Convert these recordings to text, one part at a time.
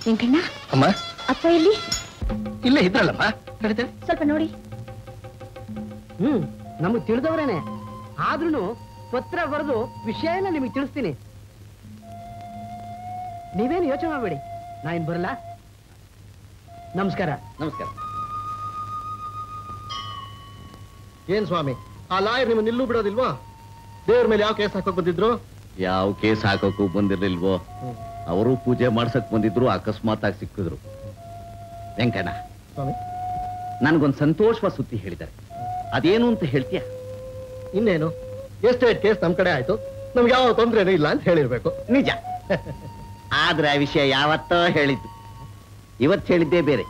ವೆಂಕಣ್ಣ ಅಮ್ಮ ಅಪ್ಪ ಎಲ್ಲಿ ಇಲ್ಲೇ ಇದ್ರಲ್ಲಮ್ಮ ನಡೀತಾರೆ ಸ್ವಲ್ಪ ನೋಡಿ ಹ್ಮ್ ನಮಗ್ ತಿಳಿದವ್ರೇನೆ ಆದ್ರೂ ಪತ್ರ ಬರೆದು ವಿಷಯನ ನಿಮಗೆ ತಿಳಿಸ್ತೀನಿ ನೀವೇನು ಯೋಚನೆ ಮಾಡಬೇಡಿ ನಾ ಇನ್ ಬರಲ್ಲ ನಮಸ್ಕಾರ ನಮಸ್ಕಾರ ಏನ್ ಸ್ವಾಮಿ ಆ ಲಾಯರ್ ನಿಮ್ಮ ನಿಲ್ಲೂ ಬಿಡೋದಿಲ್ವಾ ದೇವ್ರ ಮೇಲೆ ಯಾವ ಕೇಸ್ ಹಾಕೋಕ್ ಬಂದಿದ್ರು ಯಾವ ಕೇಸ್ ಹಾಕೋಕು ಬಂದಿರ್ಲಿಲ್ವೋ ಅವರು ಪೂಜೆ ಮಾಡ್ಸಕ್ ಬಂದಿದ್ರು ಅಕಸ್ಮಾತ್ ಆಗಿ ಸಿಕ್ಕಿದ್ರು ವೆಂಕಣ್ಣ ಸ್ವಾಮಿ ನನ್ಗೊಂದ್ ಸಂತೋಷವ ಸುದ್ದಿ ಹೇಳಿದ್ದಾರೆ ಅದೇನು ಅಂತ ಹೇಳ್ತೀಯ ಇನ್ನೇನು ಎಸ್ಟೇಟ್ ಕೇಸ್ ನಮ್ ಕಡೆ ಆಯ್ತು ನಮ್ಗೆ ಯಾವ ತೊಂದ್ರೆನೂ ಇಲ್ಲ ಅಂತ ಹೇಳಿರ್ಬೇಕು ನಿಜ ಆದ್ರೆ ಆ ವಿಷಯ ಯಾವತ್ತೋ ಹೇಳಿದ್ದು ಇವತ್ತು ಹೇಳಿದ್ದೇ ಬೇರೆ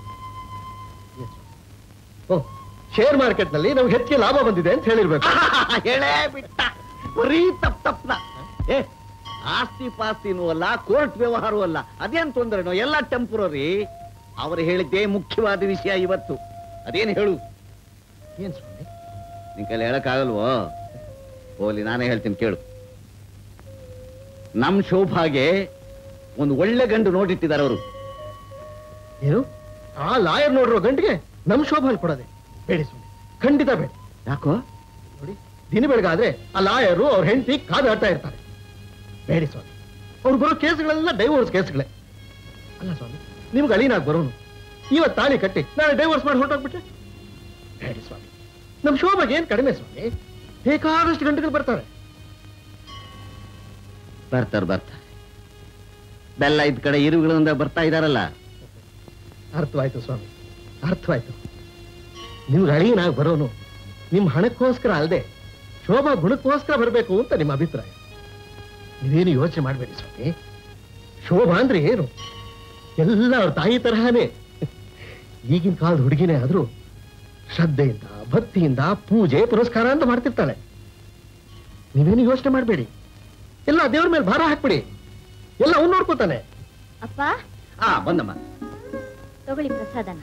ಓ ಶೇರ್ ಮಾರ್ಕೆಟ್ ನಲ್ಲಿ ನಮ್ಗೆ ಹೆಚ್ಚಿಗೆ ಲಾಭ ಬಂದಿದೆ ಅಂತ ಹೇಳಿರ್ಬೇಕು ಹೇಳೇ ಬಿಟ್ಟ ಬರೀ ತಪ್ ತಪ್ನ ಏ ಆಸ್ತಿ ಪಾಸ್ತಿನೂ ಅಲ್ಲ ಕೋರ್ಟ್ ವ್ಯವಹಾರವೂ ಅಲ್ಲ ಅದೇನ್ ತೊಂದರೆನೋ ಎಲ್ಲ ಟೆಂಪರರಿ ಅವರು ಹೇಳಿದ್ದೇ ಮುಖ್ಯವಾದ ವಿಷಯ ಇವತ್ತು ಅದೇನ್ ಹೇಳು ಏನ್ ಸ್ವಾಮಿ ನಿನ್ ಕೈಲಿ ಹೇಳಕ್ಕಾಗಲ್ವೋ ಹೋಗ್ಲಿ ನಾನೇ ಹೇಳ್ತೀನಿ ಕೇಳು ನಮ್ ಶೋಭಾಗೆ ಒಂದು ಒಳ್ಳೆ ಗಂಡು ನೋಡಿಟ್ಟಿದ್ದಾರೆ ಅವರು ಏನು ಆ ಲಾಯರ್ ನೋಡಿರೋ ಗಂಟಿಗೆ ನಮ್ ಶೋಭಾನ್ ಕೊಡೋದೆ ಬೇಡಿ ಸ್ವಾಮಿ ಖಂಡಿತ ಬೇಡ ಯಾಕೋ ನೋಡಿ ದಿನ ಬೆಳಗಾದ್ರೆ ಆ ಲಾಯರು ಅವ್ರ ಹೆಂಡತಿ ಕಾದಾಡ್ತಾ ಇರ್ತಾರೆ ಬೇಡಿ ಸ್ವಾಮಿ ಅವ್ರು ಬರೋ ಕೇಸ್ಗಳೆಲ್ಲ ಡೈವೋರ್ಸ್ ಕೇಸ್ಗಳೇ ಅಲ್ಲ ಸ್ವಾಮಿ ನಿಮ್ಗೆ ಅಳಿನಾಗ್ ಬರೋನು ಇವತ್ತು ತಾಳಿ ಕಟ್ಟಿ ನಾಳೆ ಡೈವೋರ್ಸ್ ಮಾಡಿ ಹೊರಟೋಗ್ಬಿಟ್ರೆ ಬೇಡಿ ಸ್ವಾಮಿ ನಮ್ ಶೋಭಾಗೆ ಏನ್ ಕಡಿಮೆ ಸ್ವಾಮಿ ಬೇಕಾದಷ್ಟು ಗಂಟೆಗಳು ಬರ್ತಾರೆ ಬರ್ತಾರೆ ಬರ್ತಾರೆ ಬೆಲ್ಲ ಇದ್ ಕಡೆ ಇರುಗಳಿಂದ ಬರ್ತಾ ಇದಾರಲ್ಲ ಅರ್ಥವಾಯ್ತು ಸ್ವಾಮಿ ಅರ್ಥವಾಯ್ತು ನಿಮ್ಗೆ ಅಳಿನಾಗ್ ಬರೋನು ನಿಮ್ ಹಣಕ್ಕೋಸ್ಕರ ಅಲ್ಲದೆ ಶೋಭಾ ಗುಣಕ್ಕೋಸ್ಕರ ಬರಬೇಕು ಅಂತ ನಿಮ್ಮ ಅಭಿಪ್ರಾಯ ನೀವೇನು ಯೋಚನೆ ಮಾಡಬೇಡಿ ಸ್ವಾಮಿ ಶೋಭಾ ಅಂದ್ರೆ ಏನು ಎಲ್ಲ ಅವ್ರ ತಾಯಿ ತರಹನೇ ಈಗಿನ ಕಾಲದ ಹುಡುಗಿನೇ ಆದ್ರೂ ಶ್ರದ್ಧೆಯಿಂದ ಭಕ್ತಿಯಿಂದ ಪೂಜೆ ಪುರಸ್ಕಾರ ಅಂತ ಮಾಡ್ತಿರ್ತಾಳೆ ನೀವೇನು ಯೋಚನೆ ಮಾಡಬೇಡಿ ಎಲ್ಲ ದೇವ್ರ ಮೇಲೆ ಭಾರ ಹಾಕ್ಬಿಡಿ ಎಲ್ಲ ಅವ್ನು ನೋಡ್ಕೋತಾನೆ ಅಪ್ಪ ಆ ಬಂದಮ್ಮ ತಗೊಳ್ಳಿ ಪ್ರಸಾದನ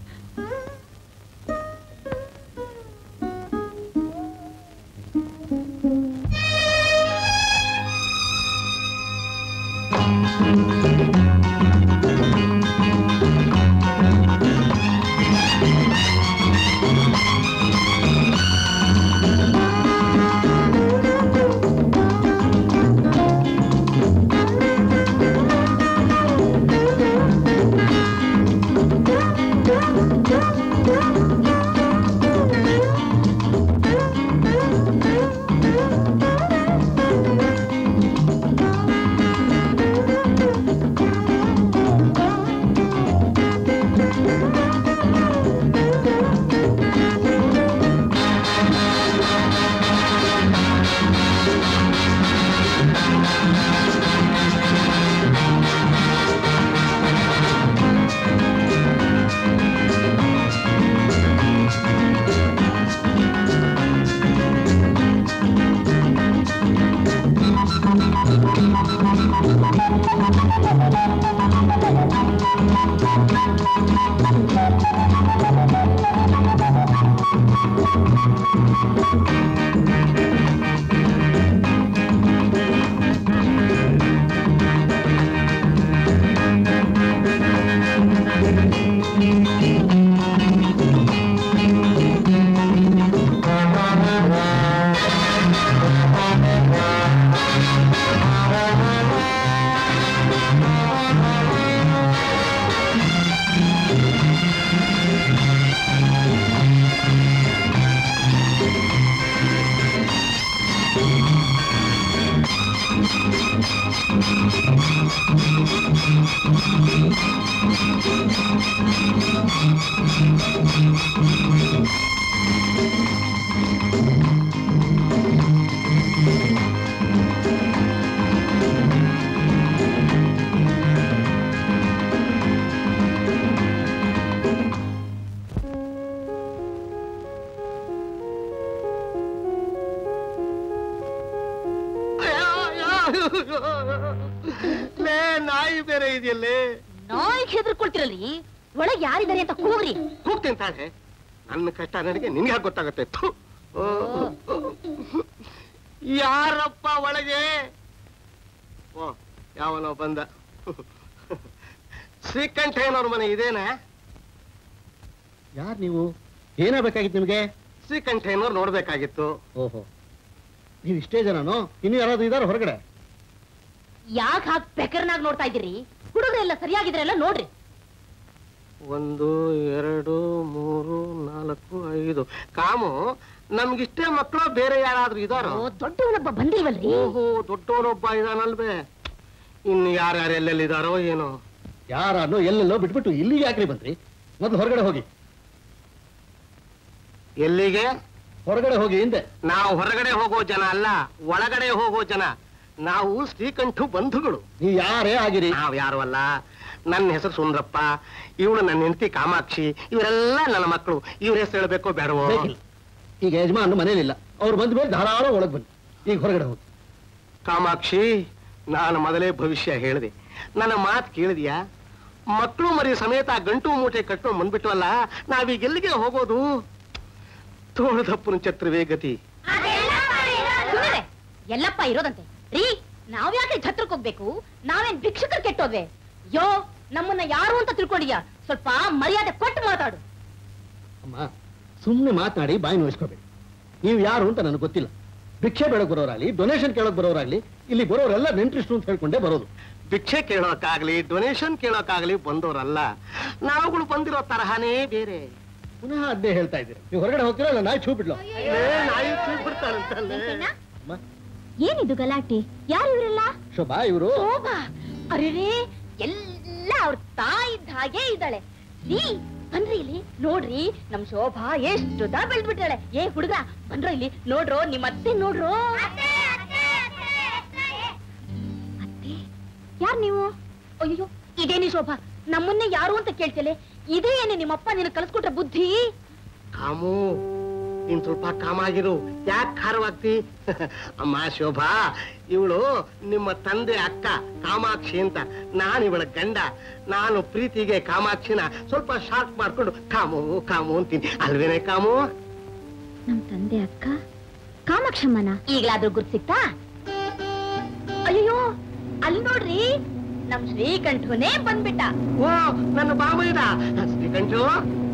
ಲೇ ನಾಯಿ ಬೇರೆ ಇದೆಯಲ್ಲೇ ನಾಯಿಗೆ ಹೆದರ್ಕೊಳ್ತಿರಲ್ರಿ ಒಳಗೆ ಯಾರಿದ್ದಾರೆ ಅಂತ ಕೂಗ್ರಿ ಹೋಗ್ತೇನೆ ತಾಳೆ ನನ್ನ ಕಷ್ಟ ನನಗೆ ನಿನ್ಗೆ ಯಾಕೆ ಗೊತ್ತಾಗುತ್ತೆ ಥು. ಓ. ಯಾರಪ್ಪ ಒಳಗೆ ಓ ಯಾವನೋ ಬಂದ ಶ್ರೀಕಂಠಯ್ಯನವ್ರ ಮನೆ ಇದೇನಾ ಯಾರು ನೀವು ಏನಾಗಬೇಕಾಗಿತ್ತು ನಿಮಗೆ ಶ್ರೀಕಂಠಯ್ಯನವ್ರು ನೋಡ್ಬೇಕಾಗಿತ್ತು ಓಹೋ ನೀವು ಇಷ್ಟೇ ಜನನೋ ಇನ್ನು ಯಾರಾದ್ರೂ ಇದಾರ ಹೊರಗಡೆ ಯಾಕೆ ಹಾಕ್ ಬೆಕರ್ನಾಗ್ ನೋಡ್ತಾ ಇದ್ದೀರಿ ಹುಡುಗರೆಲ್ಲ ಸರಿಯಾಗಿದ್ರೆಲ್ಲ ನೋಡ್ರಿ ಒಂದು ಎರಡು ಮೂರು ನಾಲ್ಕು ಐದು ಕಾಮು ನಮ್ಗಿಷ್ಟೇ ಮಕ್ಕಳು ಬೇರೆ ಯಾರಾದ್ರೂ ಇದಾರೋ ಓ ದೊಡ್ಡವನೊಬ್ಬ ಬಂದಿಲ್ವಲ್ರಿ ಓಹೋ ದೊಡ್ಡವನೊಬ್ಬ ಇದಾನಲ್ವೇ ಇನ್ನು ಯಾರ್ಯಾರು ಎಲ್ಲೆಲ್ಲಿದಾರೋ ಏನೋ ಯಾರನ್ನೋ ಎಲ್ಲೆಲ್ಲೋ ಬಿಟ್ಬಿಟ್ಟು ಇಲ್ಲಿಗೆ ಯಾಕ್ರಿ ಬಂದ್ರಿ ಮೊದಲು ಹೊರಗಡೆ ಹೋಗಿ ಎಲ್ಲಿಗೆ ಹೊರಗಡೆ ಹೋಗಿ ಹಿಂದೆ ನಾವು ಹೊರಗಡೆ ಹೋಗೋ ಜನ ಅಲ್ಲ ಒಳಗಡೆ ಹೋಗೋ ಜನ ನಾವು ಶ್ರೀಕಂಠು ಬಂಧುಗಳು ನೀವು ಯಾರೇ ಆಗಿರಿ ನಾವ್ ಯಾರು ಅಲ್ಲ ನನ್ನ ಹೆಸರು ಸುಂದ್ರಪ್ಪ ಇವಳು ನನ್ನ ಹೆಂಡತಿ ಕಾಮಾಕ್ಷಿ ಇವರೆಲ್ಲ ನನ್ನ ಮಕ್ಕಳು ಇವ್ರ ಹೆಸರು ಹೇಳ್ಬೇಕೋ ಬೇಡವೋ ಬೇಕಿಲ್ಲ. ಈಗ ಯಜಮಾನ್ ಮನೇಲಿಲ್ಲ ಅವ್ರು ಬಂದ ಮೇಲೆ ಧಾರಾಳ ಒಳಗ್ ಬನ್ನಿ ಈಗ ಹೊರಗಡೆ ಹೋಗಿ ಕಾಮಾಕ್ಷಿ ನಾನು ಮೊದಲೇ ಭವಿಷ್ಯ ಹೇಳಿದೆ ನನ್ನ ಮಾತು ಕೇಳಿದ್ಯಾ ಮಕ್ಕಳು ಮರಿ ಸಮೇತ ಗಂಟು ಮೂಟೆ ಕಟ್ಕೊಂಡು ಬಂದ್ಬಿಟ್ವಲ್ಲ ನಾವೀಗ ಎಲ್ಲಿಗೆ ಹೋಗೋದು ತೋಳದಪ್ಪನ ಛತ್ರವೇ ಗತಿ ಸುಮ್ಮನೆ ಎಲ್ಲಪ್ಪ ಇರೋದಂತೆ ರೀ ನಾವ್ ಯಾಕೆ ಛತ್ರಕ್ಕೆ ಹೋಗ್ಬೇಕು ನಾವೇನ್ ಭಿಕ್ಷಕರು ಕೆಟ್ಟೋದ್ವೆ ಯೋ ನಮ್ಮನ್ನ ಯಾರು ಅಂತ ತಿಳ್ಕೊಂಡಿದ್ಯಾ ಸ್ವಲ್ಪ ಮರ್ಯಾದೆ ಕೊಟ್ಟು ಮಾತಾಡು ಅಮ್ಮ ಸುಮ್ಮನೆ ಮಾತನಾಡಿ ಬಾಯಿ ನೋಯಿಸ್ಕೋಬೇಡಿ ನೀವು ಯಾರು ಅಂತ ನನಗೆ ಗೊತ್ತಿಲ್ಲ ಭಿಕ್ಷೆ ಬೇಡಕ್ ಬರೋರಾಗ್ಲಿ ಡೊನೇಷನ್ ಕೇಳಕ್ ಬರೋರಾಗ್ಲಿ ಇಲ್ಲಿ ಬರೋರೆಲ್ಲ ನೆಂಟ್ರಿಷ್ಟು ಅಂತ ಹೇಳ್ಕೊಂಡೇ ಬರೋದು ಭಿಕ್ಷೆ ಕೇಳೋಕ್ಕಾಗ್ಲಿ ಡೊನೇಷನ್ ಕೇಳೋಕ್ಕಾಗ್ಲಿ ಬಂದವರಲ್ಲ ನಾವುಗಳು ಬಂದಿರೋ ತರಹನೇ ಬೇರೆ ಪುನಃ ಅದೇ ಹೇಳ್ತಾ ಇದ್ದೀರಿ ನೀವು ಹೊರಗಡೆ ಹೋಗ್ತೀರಾ ಇಲ್ಲ ನಾಯಿ ಚೂ ಬಿಡ್ಲೋ ಏ, ನಾಯಿ ಚೂಡ್ಬಿಡ್ತಾರಂತಲ್ಲೇ. ಅಮ್ಮ ಏನಿದು ಗಲಾಟೆ ಯಾರು ಇವರೆಲ್ಲ ಶೋಭಾ ಇವರು ಶೋಭಾ ಅರೆ ಎಲ್ಲ ಅವ್ರ ತಾಯಿ ಇದ್ದ ಹಾಗೆ ಇದ್ದಾಳೆ ರೀ ಬನ್ರಿ ಇಲ್ಲಿ ನೋಡ್ರಿ ನಮ್ ಶೋಭಾ ಎಷ್ಟು ದಾ ಬೆಳ್ದ್ಬಿಟ್ಟಾಳೆ ಏ ಹುಡುಗ ಬನ್ರೋ ಇಲ್ಲಿ ನೋಡ್ರೋ ನಿಮ್ ಅತ್ತೆ ನೋಡ್ರೋ ಅತ್ತೆ ಯಾರ್ ನೀವು ಅಯ್ಯೋ ಇದೇನಿ ಶೋಭಾ ನಮ್ಮನ್ನೇ ಯಾರು ಅಂತ ಕೇಳ್ತೇಲೆ ಇದೇ ಏನೇ ನಿಮ್ಮಪ್ಪ ನಿನ್ನ ಕಲ್ಸ್ಕೊಟ್ರ ಬುದ್ಧಿ ಕಾಮು ನೀನ್ ಸ್ವಲ್ಪ ಕಾಮಾಗಿರು ಯಾಕೆ ಖಾರವಾಗ್ತಿ ಅಮ್ಮ ಶೋಭಾ ಇವಳು ನಿಮ್ಮ ತಂದೆ ಅಕ್ಕ ಕಾಮಾಕ್ಷಿ ಅಂತ ನಾನು ಇವಳ ಗಂಡ ನಾನು ಪ್ರೀತಿಗೆ ಕಾಮಾಕ್ಷಿನ ಸ್ವಲ್ಪ ಶಾರ್ಟ್ ಮಾಡ್ಕೊಂಡು ಕಾಮು ಕಾಮು ಅಂತೀನಿ ಅಲ್ವೇನೆ ಕಾಮು ನಮ್ ತಂದೆ ಅಕ್ಕ ಕಾಮಾಕ್ಷಮ್ಮನ ಈಗ್ಲಾದ್ರೂ ಗುರ್ತ್ ಸಿಕ್ತಾ ಅಯ್ಯೋ ಅಲ್ಲಿ ನೋಡ್ರಿ ನಮ್ ಶ್ರೀಕಂಠನೇ ಬಂದ್ಬಿಟ್ಟ ಓ ನನ್ನ ಬಾಬು ಇದ ಶ್ರೀಕಂಠು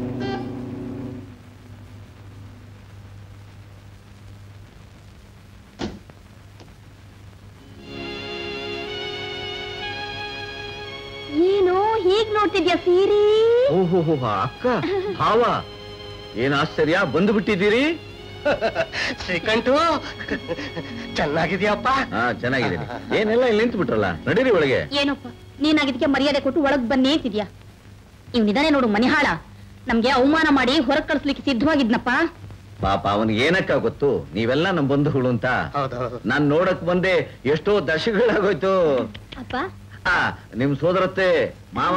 ಏನು ಹೀಗ್ ನೋಡ್ತಿದ್ಯಾ ಸೀರಿ ಓಹೋ ಅಕ್ಕ ಭಾವ ಏನ್ ಆಶ್ಚರ್ಯ ಬಂದು ಬಿಟ್ಟಿದ್ದೀರಿ ಶ್ರೀಕಂಠು ಚೆನ್ನಾಗಿದ್ಯಪ್ಪ ಹಾ ಚೆನ್ನಾಗಿದೆ ಏನೆಲ್ಲ ಇಲ್ಲಿ ನಿಂತು ಬಿಟ್ರಲ್ಲ ನಡೀರಿ ಒಳಗೆ ಏನಪ್ಪ ನೀನ್ ಇದಕ್ಕೆ ಮರ್ಯಾದೆ ಕೊಟ್ಟು ಒಳಗ್ ಬನ್ನಿ ಅಂತಿದ್ಯಾ ಇವ್ನಿದಾನೆ ನೋಡು ಮನಿಹಾಳ ನಮ್ಗೆ ಅವಮಾನ ಮಾಡಿ ಹೊರಗ್ ಕಳ್ಸ್ಲಿಕ್ಕೆ ಸಿದ್ಧವಾಗಿದ್ನಪ್ಪ ಪಾಪ ಅವನಿಗೆ ಏನಕ್ಕ ಗೊತ್ತು ನೀವೆಲ್ಲ ನಮ್ ಬಂಧುಗಳು ಅಂತ ಹೌದೌದು ನಾನ್ ನೋಡಕ್ ಬಂದೆ ಎಷ್ಟೋ ದಶಕಗಳಾಗೋಯ್ತು ಅಪ್ಪ ಆ ನಿಮ್ ಸೋದರತ್ತೆ ಮಾವ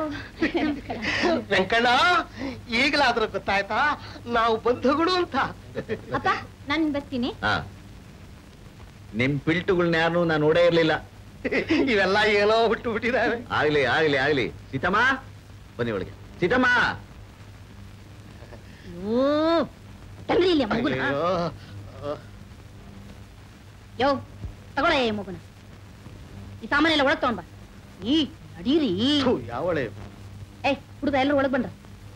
ವೆಂಕಣ್ಣ ಈಗಲಾದ್ರೂ ಗೊತ್ತಾಯ್ತಾ ನಾವು ಬಂಧುಗಳು ಅಂತ ಅಪ್ಪ ನಾನ್ ಬರ್ತೀನಿ ಆ ನಿಮ್ ಪಿಲ್ಟುಗಳನ್ನ ಯಾರು ನಾನು ನೋಡೇ ಇರ್ಲಿಲ್ಲ ಇವೆಲ್ಲ ಏನೋ ಹುಟ್ಟು ಬಿಟ್ಟಿದಾವೆ ಆಗ್ಲಿ ಆಗ್ಲಿ ಆಗ್ಲಿ ಸೀತಮ್ಮ ಬನ್ನಿ ಒಳಗೆ ಸೀತಮ್ಮ ಓ ತಗ್ರಿ ಇಲ್ಲಿ ಆ ಮಗುನ ಅಯ್ಯೋ. ಯೋ ತಗೊಳ ಈ ಮಗುನ ಈ ಸಾಮಾನೆಲ್ಲ ಒಳಗ್ ತಗೊಂಡ್ ಬಾ ಈ ನಡೀರಿ ಥು, ಯಾವಳೆ ಏ ಹುಡುಗ ಎಲ್ಲರೂ ಒಳಗ್ ಬಂದ್ರ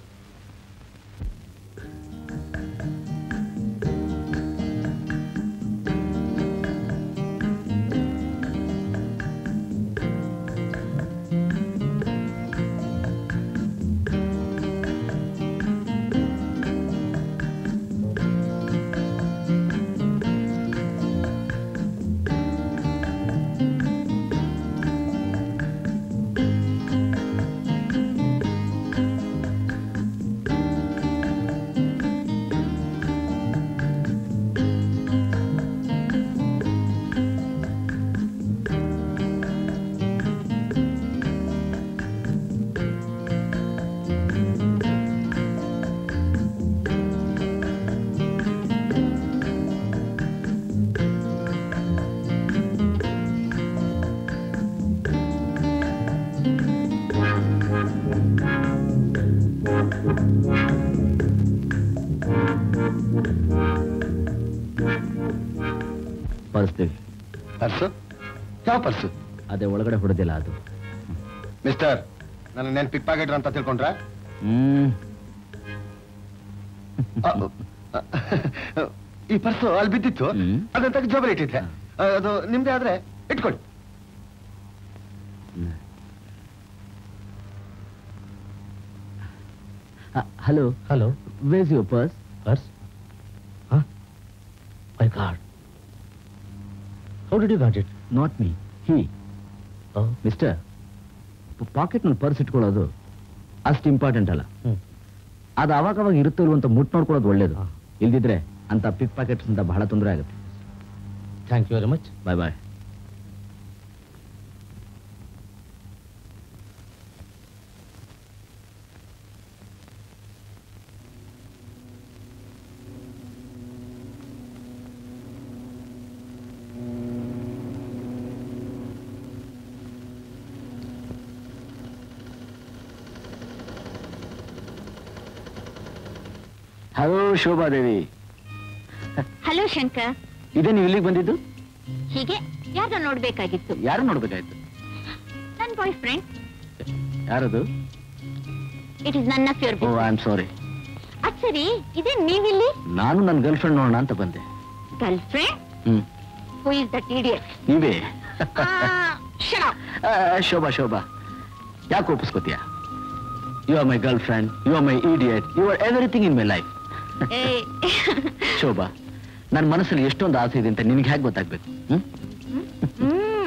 ಪರಿಸ್ತೀವಿ ಪರ್ಸು ಯಾವ ಪರ್ಸು ಅದೇ ಒಳಗಡೆ ಹೊಡೆದಿಲ್ಲ ಅದು ಮಿಸ್ಟರ್ ನನ್ನ ನೆನ್ ಪಿಕ್ ಪ್ಯಾಕೆಟ್ ಅಂತ ತಿಳ್ಕೊಂಡ್ರ ಹ್ಮ್ ಈ ಪರ್ಸು ಅಲ್ಲಿ ಬಿದ್ದಿತ್ತು ಹ್ಮ್. ಅದನ್ನ ತೆಗೆದು ಜೋಬಲ್ಲಿ ಇಟ್ಟಿದ್ದೆ ಆ, ಅದು ನಿಮ್ದೇ ಆದ್ರೆ ಇಟ್ಕೊಳ್ಳಿ hello hello where's your purse purse my god how did you got it not me he mister ಪಾಕೆಟ್ನಲ್ಲಿ ಪರ್ಸ್ ಇಟ್ಕೊಳ್ಳೋದು ಅಷ್ಟು ಇಂಪಾರ್ಟೆಂಟ್ ಅಲ್ಲ ಹ್ಮ್. ಅದು ಅವಾಗ ಅವಾಗ ಇರುತ್ತೋ ಇಲ್ವೋ ಅಂತ ಮುಟ್ ನೋಡ್ಕೊಳ್ಳೋದು ಒಳ್ಳೇದು ಹಾ. ಇಲ್ದಿದ್ರೆ ಅಂತ ಪಿಕ್ ಪಾಕೆಟ್ಸ್ ಅಂತ ಬಹಳ ತೊಂದರೆ ಆಗುತ್ತೆ thank you very much bye bye hello Shobhadevi hello Shankar ಇದೇ ನೀವು ಇಲ್ಲಿಗೆ ಬಂದಿದ್ದು ಹೀಗೆ ಯಾರನ್ನ ನೋಡ್ಬೇಕಾಗಿತ್ತು ಯಾರು ನೋಡ್ಬೇಕಾಯ್ತು ನನ್ ಬಾಯ್ ಫ್ರೆಂಡ್ ಯಾರದು it is none of your oh I am sorry ಅದ್ ಸರಿ ಇದೇ ನೀವಿಲ್ಲಿ ನಾನು ನನ್ನ ಗರ್ಲ್ ಫ್ರೆಂಡ್ ನೋಡೋಣ ಅಂತ ಬಂದೆ girlfriend hmm who is that idiot ನೀವೇ ಶಟ್ ಆ, ಶೋಭಾ ಶೋಭಾ ಯಾಕೆ ಒಪ್ಪಿಸ್ಕೋತೀಯ you are my girlfriend you are my idiot you are everything in my life Shobha ನನ್ನ ಮನಸ್ಸಲ್ಲಿ ಎಷ್ಟೊಂದು ಆಸೆ ಇದೆ ಅಂತ ನಿನಗೆ ಹೇಗೆ ಗೊತ್ತಾಗ್ಬೇಕು ಹ್ಮ್ ಹ್ಮ್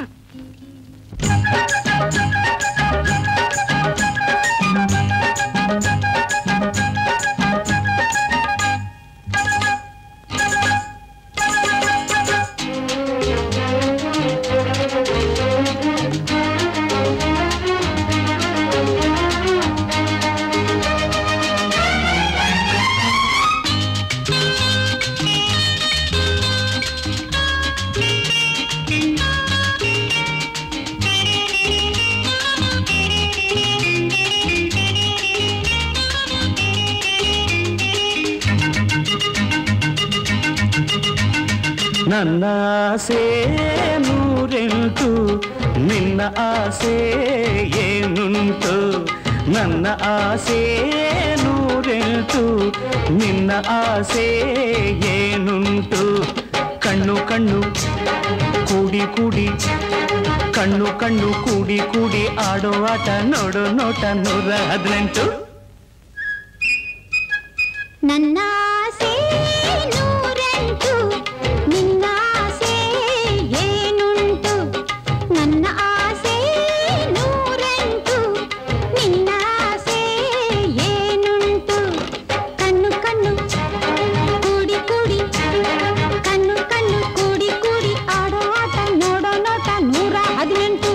ನನ್ನ ಆಸೆ ನೂರೆಂಟು ನಿನ್ನ ಆಸೆ ಏನುಂಟು ನನ್ನ ಆಸೆ ನೂರೆಂಟು ನಿನ್ನ ಆಸೆ ಏನುಂಟು ಕಣ್ಣು ಕಣ್ಣು ಕೂಡಿ ಕೂಡಿ ಕಣ್ಣು ಕಣ್ಣು ಕೂಡಿ ಕೂಡಿ ಆಡೋ ಆಟ ನೋಡೋ ನೋಟ ನೂರ ಹದಿನೆಂಟು ನನ್ನ ಆಸೆ ನೂರೆಂಟು ನಿನ್ನ ಆಸೆ ಏನುಂಟು ನನ್ನ ಆಸೆ ನೂರೆಂಟು ನಿನ್ನ ಆಸೆ ಏನುಂಟು ಕಣ್ಣು ಕಣ್ಣು ಕೂಡಿ ಕೂಡಿ ಕಣ್ಣು ಕಣ್ಣು ಕೂಡಿ ಕೂಡಿ ಆಡೋ ಆಟ ನೋಡೋ ನೋಟ ನೂರ ಹದಿನೆಂಟು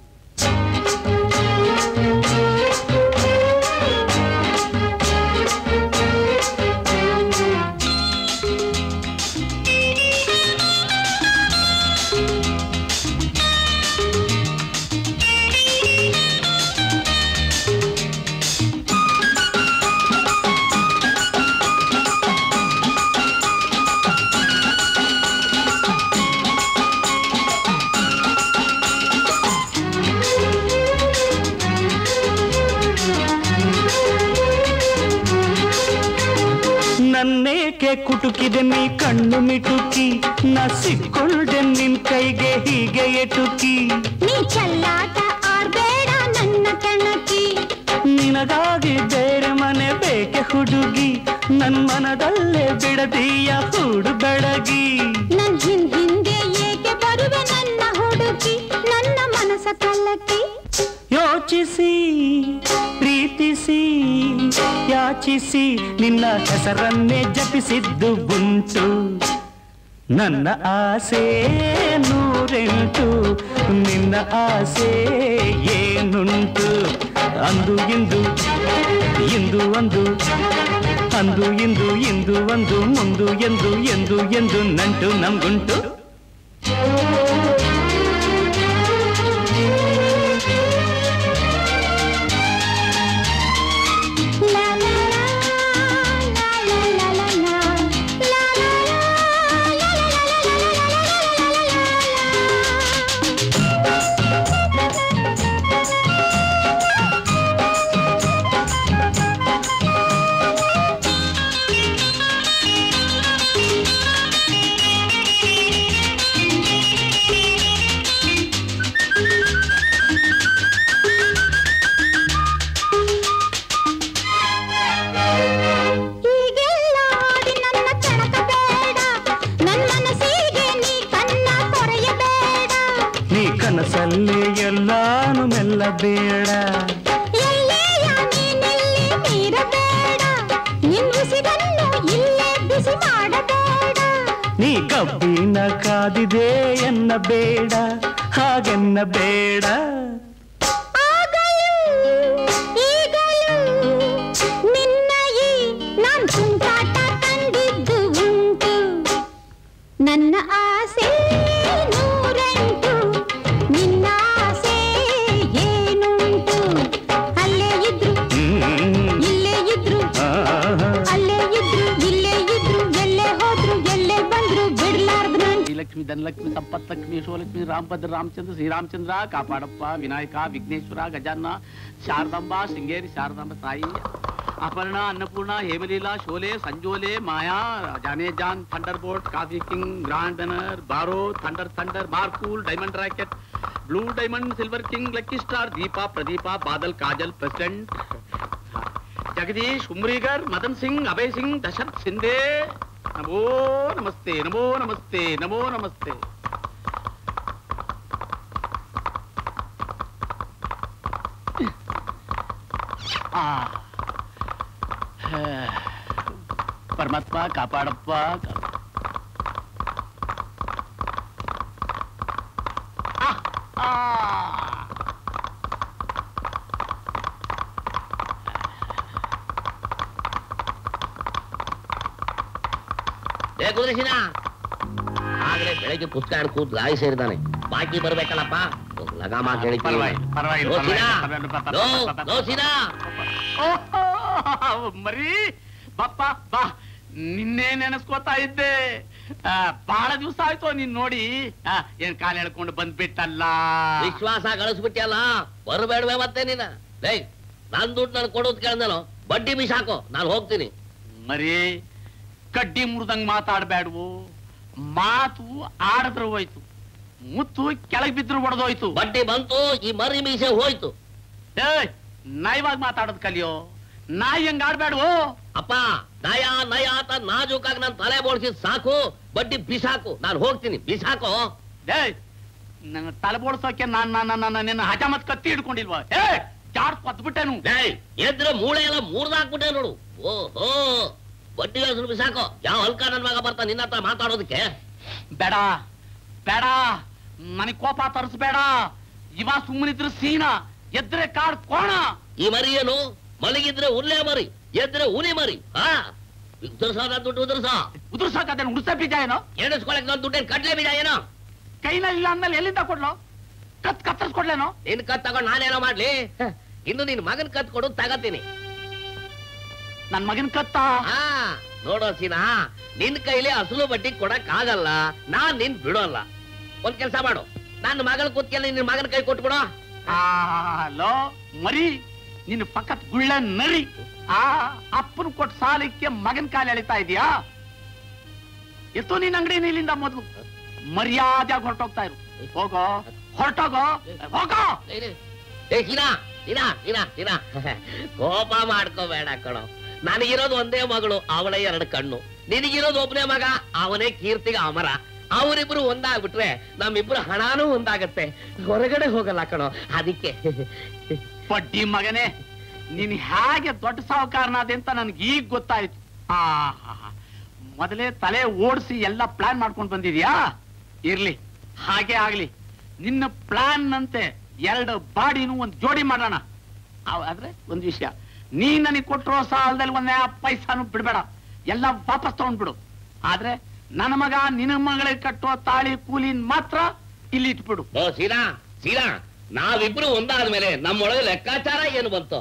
ನನ್ನೇಕೆ ಕುಟುಕಿದೆ ನೀ ಕಣ್ಣು ಮಿಟುಕಿ ನಾ ಸಿಕ್ಕೊಂಡೆ ನಿನ್ ಕೈಗೆ ಹೀಗೆ ಎಟುಕಿ ನೀ ಚಲ್ಲಾಟ ಆಡ್ಬೇಡ ನನ್ನ ಕೆಣಕಿ ನಿನಗಾಗಿ ಬೇರೆ ಮನೆ ಬೇಕೆ ಹುಡುಗಿ ನನ್ ಮನದಲ್ಲೇ ಬಿಡದೀಯ ಹೂಡು ಬೆಳಗಿ ನನ್ ಹಿಂದ್ ಹಿಂದೆ ಏಕೆ ಬರುವೆ ನನ್ನ ಹುಡುಕಿ ನನ್ನ ಮನಸ ಕಲ್ಲಕ್ಕಿ ಯೋಚಿಸಿ ಪ್ರೀತಿಸಿ ಯಾಚಿಸಿ ನಿನ್ನ ಹೆಸರನ್ನೇ ಜಪಿಸಿದ್ದು ಉಂಟು ನನ್ನ ಆಸೆ ನೂರೆಂಟು ನಿನ್ನ ಆಸೆ ಏನುಂಟು ಅಂದು ಇಂದು ಇಂದು ಒಂದು ಅಂದು ಇಂದು ಇಂದು ಒಂದು ಮುಂದು ಎಂದು ಎಂದು ಎಂದು ನಂಟು ನಮ್ಗುಂಟು ಲಾ ಲಾ ಲಾ, ಲಾ ಲಾ ಲಾ ಲಾ ಲಾ, ಲಾ ಲಾ ಲಾ, ಲಾ ಲಾ ಲಾ ಲಾ ಲಾ ಲಾ ಲಾ ಲಾ ಲಾ ಲಾ. ಬೇಡ ಎಲ್ಲೆಯ ನೀನೆಲ್ಲಿ ಮೀರಬೇಡ ನಿನ್ನ ಉಸಿರನ್ನು ಇಲ್ಲೇ ಬಿಸಿ ಮಾಡಬೇಡ ನೀ ಕಬ್ಬಿನ ಕಾದಿದೆ ಎನ್ನ ಬೇಡ ಹಾಗೆನ್ನ ಬೇಡ ಆಗಲೂ ಈಗಲೂ ನಿನ್ನ ಈ ನಾನ್ ತುಂಟಾಟ ಕಂಡಿದ್ದು ಉಂಟು ನನ್ನ ಆಸೆ ನೂರೆಂಟು ನಿನ್ನ ಆಸೆ ಏನುಂಟು ಅಲ್ಲೇ ಇದ್ರು ಹ್ಮ್. ಇಲ್ಲೇ ಇದ್ರು ಆಹಾ. ಅಲ್ಲೇ ಇದ್ರು ಇಲ್ಲೇ ಇದ್ರು ಎಲ್ಲೇ ಹೋದ್ರು ಎಲ್ಲೇ ಬಂದ್ರು ಬಿಡ್ಲಾರ್ದು ನನ್ ಶ್ರೀಲಕ್ಷ್ಮಿ ಧನಲಕ್ಷ್ಮಿ ಸಂಪತ್ಲಕ್ಷ್ಮಿ ಯಶೋಲಕ್ಷ್ಮಿ ರಾಮಭದ್ರ ರಾಮಚಂದ್ರ ಶ್ರೀರಾಮಚಂದ್ರ ಕಾಪಾಡಪ್ಪ ವಿನಾಯಕ ವಿಘ್ನೇಶ್ವರ ಗಜಾನ್ನ ಶಾರದಾಂಬ ಶೃಂಗೇರಿ ಶಾರದಾಂಬ ತಾಯಿ ಅಪರ್ಣ ಅನ್ನಪೂರ್ಣ ಹೇಮಲೀಲಾ ಶೋಲೆ ಸಂಜೋಲೆ ಮಾಯಾ ಜಾನೆ John thunderbolt coffee king grand ಬೆನರ್ ಬಾರೋ ಥಂಡರ್ ಥಂಡರ್ ಮಾರ್ಕೂಲ್ diamond rocket blue diamond silver king lucky star Deepa Pradeepa Badal Kajal president Jagdish Umrigar Madan Singh Abhay Singh Dashrath Shinde ನಮೋ ನಮಸ್ತೆ ನಮೋ ನಮಸ್ತೆ ನಮೋ ನಮಸ್ತೆ ಆ. ಹೇ. ಪರಮಾತ್ಮ ಕಾಪಾಡಪ್ಪ ಕಾ- ಆ, ಆ. ಏ ಕುದುರೆಸಿನ ಆಗ್ಲೇ ಬೆಳಗ್ಗೆ ಪುಸ್ತಕ ಕೂತ್ ಲಾಯಿ ಸೇರಿದಾನೆ ಬಾಕಿ ಬರ್ಬೇಕಲ್ಲಪ್ಪ ಒಂದ್ ಲಗಾಮ ಕೇಳಿದ್ದೀನಿ ಪರವಾಗಿಲ್ಲ, ಪರವಾಗಿಲ್ಲ, ಲೋ ಸೀನಾ, ಪರವಾಗಿಲ್ಲ, ಪರವಾಗಿಲ್ಲ, ಲೋ, ಪರವಾಗಿಲ್ಲ. ಲೋ ಸೀನಾ. ಓಹೋ, ಮರಿ ಬಪ್ಪ ಬಾ ನಿನ್ನೆ ನೆನೆಸ್ಕೋತಾ ಇದ್ದೆ ಆ, ಬಹಳ ದಿವಸ ಆಯ್ತು ನೀನ್ ನೋಡಿ ಆ, ಏನ್ ಕಾಲ್ ಎಳ್ಕೊಂಡು ಬಂದ್ಬಿಟ್ಟಲ್ಲ ವಿಶ್ವಾಸ ಗಳಿಸ್ಬಿಟ್ಟಿಯಲ್ಲ ಬರಬೇಡವೆ ಮತ್ತೆ ನೀನ ಲೇ ನನ್ ದುಡ್ಡು ನಾನು ಕೊಡೋದ್ ಕೇಳ್ದನು ಬಡ್ಡಿ ಬಿಸಾಕೋ ನಾನು ಹೋಗ್ತೀನಿ ಮರಿ ಕಡ್ಡಿ ಮುರಿದಂಗ್ ಮಾತಾಡ್ಬೇಡ್ವು ಮಾತು ಆಡದ್ರ ಹೋಯ್ತು ಮುತ್ತು ಕೆಳಗ್ ಬಿದ್ರು ಹೊಡೆದೋಯ್ತು ಬಡ್ಡಿ ಬಂತು ಈ ಮರಿ ಮೀಸೆ ಹೋಯ್ತು ಏಯ್ ನಯವಾಗಿ ಮಾತಾಡೋದ್ ಕಲಿಯೋ ನಾಯಿ ಹೆಂಗ್ ಆಡ್ಬೇಡ್ವು ಅಪ್ಪ ನಯ ನಯ ಅಂತ ನಾಜೂಕಾಗಿ ನನ್ ತಲೆ ಬೋಳ್ಸಿದ್ ಸಾಕು ಬಡ್ಡಿ ಬಿಸಾಕು ನಾನು ಹೋಗ್ತೀನಿ ಬಿಸಾಕೋ ಏಯ್ ನನ್ನ ತಲೆ ಬೋಳ್ಸೋಕೆ ನಾನ್ ನನ್ನ ನನ್ನ ನಿನ್ನ ಹಠ ಮತ್ ಕತ್ತಿ ಹಿಡ್ಕೊಂಡಿಲ್ವಾ ಏ ಜಾಡ್ ಕೊತ್ಬಿಟ್ಟೆನು ಏಯ್ ಎದ್ರೆ ಮೂಳೆ ಎಲ್ಲ ಮೂರ್ದಾಕ್ಬಿಟ್ಟೆ ನೋಡು ಓಹೋ ಬಡ್ಡಿ ಹೆಸರು ಬಿಸಾಕೋ ಯಾವ ಹಲ್ಕ ನನ್ ಮಗ ಬರ್ತಾ ನಿನ್ನ ಹತ್ರ ಮಾತಾಡೋದಕ್ಕೆ ಬೇಡ ಬೇಡ ನನಗ್ ಕೋಪ ತರಿಸ್ಬೇಡ ಇವ ಸುಮ್ಮನಿದ್ರು ಸೀನ ಎದ್ರೆ ಕಾಡ್ ಕೋಣ ಈ ಮರಿ ಏನು ಮಲಗಿದ್ರೆ ಉರ್ಲೆ ಮರಿ ಎದ್ರೆ ಹುಲಿ ಮರಿ ಹಾ ಉದುರ್ಸ ನನ್ ದುಡ್ಡು ಉದುರ್ಸ ಉದುರ್ಸಕ್ಕದೇನು ಉಡ್ಸ ಬೀಜ ಏನೋ ಎಣಿಸ್ಕೊಳಕ್ ನನ್ ದುಡ್ಡೇನ್ ಕಡ್ಲೆ ಬೀಜ ಏನೋ ಕೈನಲ್ಲಿ ಇಲ್ಲ ಅಂದ್ಮೇಲೆ ಎಲ್ಲಿಂದ ಕೊಡ್ಲು ಕತ್ ಕತ್ತರಿಸ್ಕೊಡ್ಲೇನೋ ನಿನ್ ಕತ್ ತಗೊಂಡ್ ನಾನೇನೋ ಮಾಡ್ಲಿ ಹ, ಇನ್ನು ನಿನ್ ಮಗನ್ ಕತ್ ಕೊಡು ತಗತೀನಿ ನನ್ ಮಗನ್ ಕತ್ತ ಹಾ ನೋಡೋ ಸೀನಾ ನಿನ್ ಕೈಲಿ ಅಸಲು ಬಡ್ಡಿ ಕೊಡಕ್ ಆಗಲ್ಲ ನಾನ್ ನಿನ್ ಬಿಡೋಲ್ಲ ಒಂದ್ ಕೆಲ್ಸ ಮಾಡು ನನ್ನ ಮಗಳ ಕೂತ್ಕೆಲ್ಲ ನಿನ್ ಮಗನ ಕೈ ಕೊಟ್ಬಿಡೋ ಲೋ ಮರಿ ನಿನ್ನ ಪಕ್ಕತ್ ಗುಳ್ಳ ನರಿ ಆ ಅಪ್ಪನ ಕೊಟ್ಟ ಸಾಲಕ್ಕೆ ಮಗನ್ ಕಾಲ ಎಳಿತಾ ಇದೀಯಾ ಎತ್ತು ನಿನ್ ಅಂಗಡಿ ಇಲ್ಲಿಂದ ಮೊದ್ಲು ಮರ್ಯಾದೆ ಹೊರಟೋಗ್ತಾ ಇರು ಹೋಗೋ ಹೊರಟೋಗೋ ಹೋಗೋ ಏ ಸೀನಾ ಸೀನಾ ಸೀನಾ ಸೀನಾ ಕೋಪ ಮಾಡ್ಕೋಬೇಡ ಕಣೋ ನನಗಿರೋದು ಒಂದೇ ಮಗಳು ಅವಳ ಎರಡು ಕಣ್ಣು ನಿನಗಿರೋದು ಒಬ್ಬನೇ ಮಗ ಅವನೇ ಕೀರ್ತಿಗ ಅಮರ ಅವರಿಬ್ರು ಒಂದಾಗ್ಬಿಟ್ರೆ ನಮ್ಮಿಬ್ರು ಹಣಾನೂ ಒಂದಾಗತ್ತೆ ಹೊರಗಡೆ ಹೋಗಲ್ಲ ಕಣೋ ಅದಕ್ಕೆ ಬಡ್ಡಿ ಮಗನೇ ನೀನ್ ಹೇಗೆ ದೊಡ್ಡ ಸಾಹುಕಾರನಾದೆ ಅಂತ ನನ್ಗೆ ಈಗ ಗೊತ್ತಾಯ್ತು ಆ ಮೊದಲೇ ತಲೆ ಓಡಿಸಿ ಎಲ್ಲ ಪ್ಲಾನ್ ಮಾಡ್ಕೊಂಡು ಬಂದಿದ್ಯಾ ಇರ್ಲಿ ಹಾಗೆ ಆಗ್ಲಿ ನಿನ್ನ ಪ್ಲಾನ್ ನಂತೆ ಎರಡು ಬಾಡಿನೂ ಒಂದು ಜೋಡಿ ಮಾಡೋಣ ಅವ್- ಆದ್ರೆ ಒಂದ್ ವಿಷಯ ನೀ ನನಗೆ ಕೊಟ್ಟಿರೋ ಸಾಲದಲ್ಲಿ ಒಂದೇ ಪೈಸಾನು ಬಿಡ್ಬೇಡ ಎಲ್ಲ ವಾಪಸ್ ತಗೊಂಡ್ಬಿಡು ಆದ್ರೆ ನನ್ನ ಮಗ ನಿನ್ನ ಮಗಳಿಗೆ ಕಟ್ಟುವ ತಾಳಿ ಕೂಲಿನ್ ಮಾತ್ರ ಇಲ್ಲಿ ಇಟ್ಬಿಡು ಓ ಸೀನಾ ಸೀನಾ ನಾವಿಬ್ರು ಒಂದಾದ್ಮೇಲೆ ನಮ್ಮೊಳಗೆ ಲೆಕ್ಕಾಚಾರ ಏನು ಬಂತು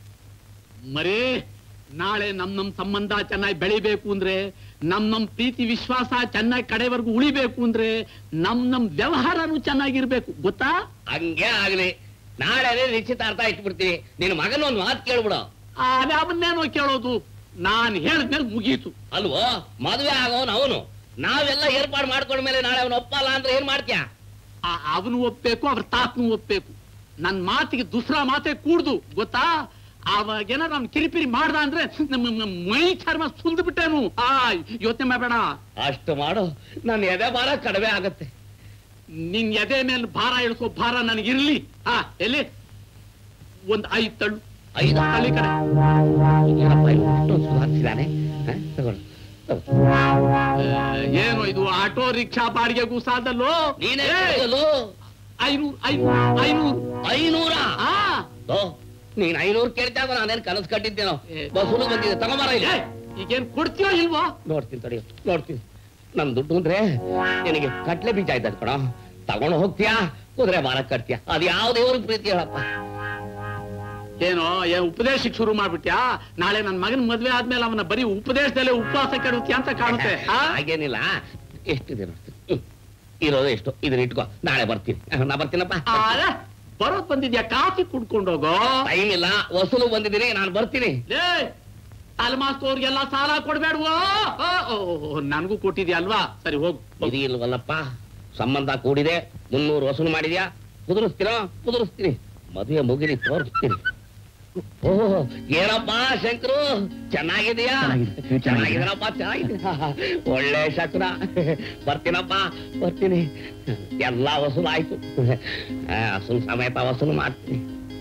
ಮರೇ ನಾಳೆ ನಮ್ ನಮ್ ಸಂಬಂಧ ಚೆನ್ನಾಗಿ ಬೆಳಿಬೇಕು ಅಂದ್ರೆ ನಮ್ ನಮ್ ಪ್ರೀತಿ ವಿಶ್ವಾಸ ಚೆನ್ನಾಗಿ ಕಡೆವರೆಗೂ ಉಳಿಬೇಕು ಅಂದ್ರೆ ನಮ್ ನಮ್ ವ್ಯವಹಾರನು ಚೆನ್ನಾಗಿರ್ಬೇಕು ಗೊತ್ತಾ ಹಂಗೆ ಆಗ್ಲಿ ನಾಳೆ ನಿಶ್ಚಿತಾರ್ಥ ಇಟ್ಬಿಡ್ತೀನಿ ನಿನ್ ಮಗನ ಒಂದ್ ಮಾತು ಕೇಳ್ಬಿಡು ಅವನ್ನೇನೋ ಕೇಳೋದು ನಾನ್ ಹೇಳಿದ್ಮೇಲೆ ಮುಗೀತು ಅಲ್ವೋ ಮದುವೆ ಆಗೋನ್ ಅವನು ನಾವೆಲ್ಲ ಏರ್ಪಾಡು ಮಾಡ್ಕೊಂಡ್ಮೇಲೆ ನಾಳೆ ಅವನು ಒಪ್ಪಲ್ಲ ಅಂದ್ರೆ ಏನ್ ಮಾಡ್ತೀಯ ಅವನು ಒಪ್ಬೇಕು ಅವ್ರ ತಾತನು ಒಪ್ಬೇಕು ನನ್ ಮಾತಿಗೆ ದುಸ್ರಾ ಮಾತೆ ಕೂಡ್ದು ಗೊತ್ತಾ ಅವಾಗೇನಾರ ಅವ್ನು ಕಿರಿಪಿರಿ ಮಾಡ್ದ ಅಂದ್ರೆ ನಮ್ಮ ನಮ್ಮ ಮೈ ಚರ್ಮ ಸುಲ್ದು ಬಿಟ್ಟೇನು ಆ ಯೋಚನೆ ಮಾಡಬೇಡ ಅಷ್ಟು ಮಾಡು ನನ್ನ ಎದೆ ಭಾರ ಕಡಿಮೆ ಆಗತ್ತೆ ನಿನ್ ಎದೆ ಮೇಲೆ ಭಾರ ಇಳಿಸೋ ಭಾರ ನನಗಿರ್ಲಿ ಆ ಎಲ್ಲಿ ಒಂದ್ ಐದ್ ತಳ್ಳು ಐದು ತಳ್ಳಿ ಕಡೆ ಏನಪ್ಪ ಇವ್ನು ಇಷ್ಟೊಂದು ಸುಧಾರಿಸಿದಾನೆ ಹ? ತಗೊಳ್ಳು ತಗೋ. ಏ, ಏನು ಇದು ಆಟೋ ರಿಕ್ಷಾ ಬಾಡಿಗೆಗೂ ಸಾಲದಲ್ಲೋ ನೀನೇ ಏ, ಕೇಳಲು ಐನೂರು ಐನೂರು ಐನೂರು ಐನೂರ ಆ ಓ, ನೀನ್ ಐನೂರು ಕೇಳ್ತಾ ನಾನೇನ್ ಕನಸು ಕಟ್ಟಿದ್ದೇನೋ ಏ. ಬಸ್ಸುಲು ಬಂದಿದೆ ತಗೊಂಬಾರ ಇಲ್ಲಿ ಏ, ಈಗೇನ್ ಕೊಡ್ತೀಯೋ ಇಲ್ವೋ ನೋಡ್ತೀನಿ ತಡಿ ನೋಡ್ತೀನಿ ನನ್ ದುಡ್ಡು ಅಂದ್ರೆ ನಿನಗೆ ಕಟ್ಲೆ ಬೀಜ ಇದ್ದದ್ ಕಣ ತಗೊಂಡು ಹೋಗ್ತೀಯಾ ಕುದುರೆ ಮಾರ ಕಟ್ತೀಯಾ ಅದ್ ಯಾವ ದೇವ್ರ ಪ್ರೀತಿ ಹೇಳಪ್ಪ ಏನೋ ಏನ್ ಉಪದೇಶಕ್ಕೆ ಶುರು ಮಾಡ್ಬಿಟ್ಯಾ ನಾಳೆ ನನ್ ಮಗನ್ ಮದ್ವೆ ಆದ್ಮೇಲೆ ಅವನ ಬರೀ ಉಪದೇಶದಲ್ಲೇ ಉಪವಾಸ ಕೆಡುತ್ತೀಯ ಅಂತ ಕಾಣುತ್ತೆ ಆ? ಹಾಗೇನಿಲ್ಲ ಎಷ್ಟಿದೆ ನೋಡ್ತೀನಿ ಹ್ಮ್. ಇರೋದು ಎಷ್ಟು ಇದನ್ನ ಇಟ್ಕೋ ನಾಳೆ ಬರ್ತೀನಿ ನಾ ಬರ್ತೀನಪ್ಪ ಆಗ ಬರೋದ್ ಬಂದಿದ್ಯಾ ಕಾಫಿ ಕುಡ್ಕೊಂಡು ಹೋಗೋ ಟೈಮ್ ಇಲ್ಲ ವಸೂಲು ಬಂದಿದ್ದೀನಿ ನಾನು ಬರ್ತೀನಿ ಲೇ ಅಲ್ಮಾಸ್ತೋರ್ಗೆಲ್ಲ ಸಾಲ ಕೊಡ್ಬೇಡ್ವೋ ಓ, ಓ, ಓ, ನನ್ಗೂ ಕೊಟ್ಟಿದ್ಯಾ ಅಲ್ವಾ ಸರಿ ಹೋಗ್ ಹೋಗ್. ಇದು ಇಲ್ವಲ್ಲಪ್ಪ ಸಂಬಂಧ ಕೂಡಿದೆ ಮುನ್ನೂರು ವಸೂಲು ಮಾಡಿದ್ಯಾ ಕುದುರಿಸ್ತೀನೋ ಕುದುರಿಸ್ತೀನಿ ಮದುವೆ ಮುಗಿಲಿ ತೋರಿಸ್ತೀನಿ ಓ ಏನಪ್ಪ ಶಂಕರು ಚೆನ್ನಾಗಿದೆಯಾ ಚೆನ್ನಾಗಿದೆ, ಚೆನ್ನಾಗಿದೆನಪ್ಪ ಚೆನ್ನಾಗಿದೆ ಒಳ್ಳೆ ಶಕುನ ಬರ್ತೀನಪ್ಪ ಬರ್ತೀನಿ ಎಲ್ಲಾ ವಸೂಲು ಆಯ್ತು ಆ, ವಸೂಲು ಸಮೇತ ವಸೂಲು ಮಾಡ್ತೀನಿ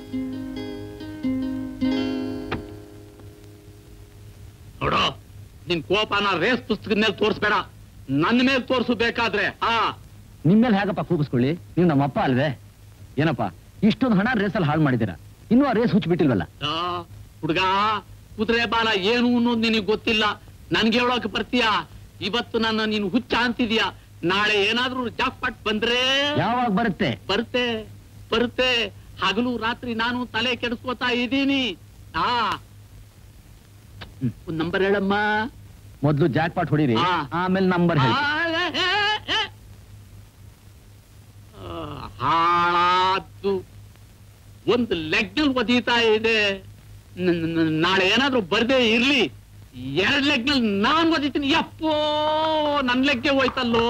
ನೋಡೋ ನಿನ್ ಕೋಪನ ರೇಸ್ ಪುಸ್ತಕದ ಮೇಲೆ ತೋರಿಸ್ಬೇಡ ನನ್ನ ಮೇಲೆ ತೋರ್ಸು ಬೇಕಾದ್ರೆ ಆ ನಿಮ್ಮೇಲೆ ಹೇಗಪ್ಪ ಕೂಗಿಸ್ಕೊಳ್ಳಿ ನೀವು ನಮ್ಮಪ್ಪ ಅಲ್ವೇ ಏನಪ್ಪ ಇಷ್ಟೊಂದು ಹಣ ರೇಸಲ್ಲಿ ಹಾಳು ಮಾಡಿದ್ದೀರಾ ಇನ್ನೂ ಆ ರೇಸ್ ಹುಚ್ಚಿಬಿಟ್ಟಿಲ್ವಲ್ಲ ಆ, ಹುಡ್ಗ ಕುದುರೆ ಬಾಲ ಏನು ಅನ್ನೋದು ನಿನಗೆ ಗೊತ್ತಿಲ್ಲ ನನ್ಗೆ ಹೇಳೋಕೆ ಬರ್ತೀಯಾ ಇವತ್ತು ನನ್ನ ನೀನು ಹುಚ್ಚ ಅಂತಿದ್ಯಾ ನಾಳೆ ಏನಾದ್ರೂ ಜಾಕ್ಪಾಟ್ ಬಂದ್ರೆ ಯಾವಾಗ ಬರುತ್ತೆ ಬರುತ್ತೆ ಬರುತ್ತೆ ಹಗಲು ರಾತ್ರಿ ನಾನು ತಲೆ ಕೆಡಿಸ್ಕೋತಾ ಇದ್ದೀನಿ ಆ ಒಂದ್ ನಂಬರ್ ಹೇಳಮ್ಮ ಮೊದ್ಲು ಜಾಕ್ ಪಾಟ್ ಹೊಡೀರಿ ಆ. ಆಮೇಲೆ ನಂಬರ್ ಹೇಳಿ ಆ, ಏ, ಏ, ಏ. ಆ, ಹಾಳಾದ್ದು ಒಂದು ಲೆಗ್ನಲ್ಲಿ ಒದೀತಾ ಇದೆ ನ- ನ- ನಾಳೆ ಏನಾದ್ರೂ ಬರ್ದೇ ಇರ್ಲಿ ಎರಡ್ ಲೆಗ್ನಲ್ಲಿ ನಾನ್ ಒದಿತೀನಿ ಯಪ್ಪೋ ನನ್ ಲೆಗ್ಗೆ ಹೋಯ್ತಲ್ಲೋ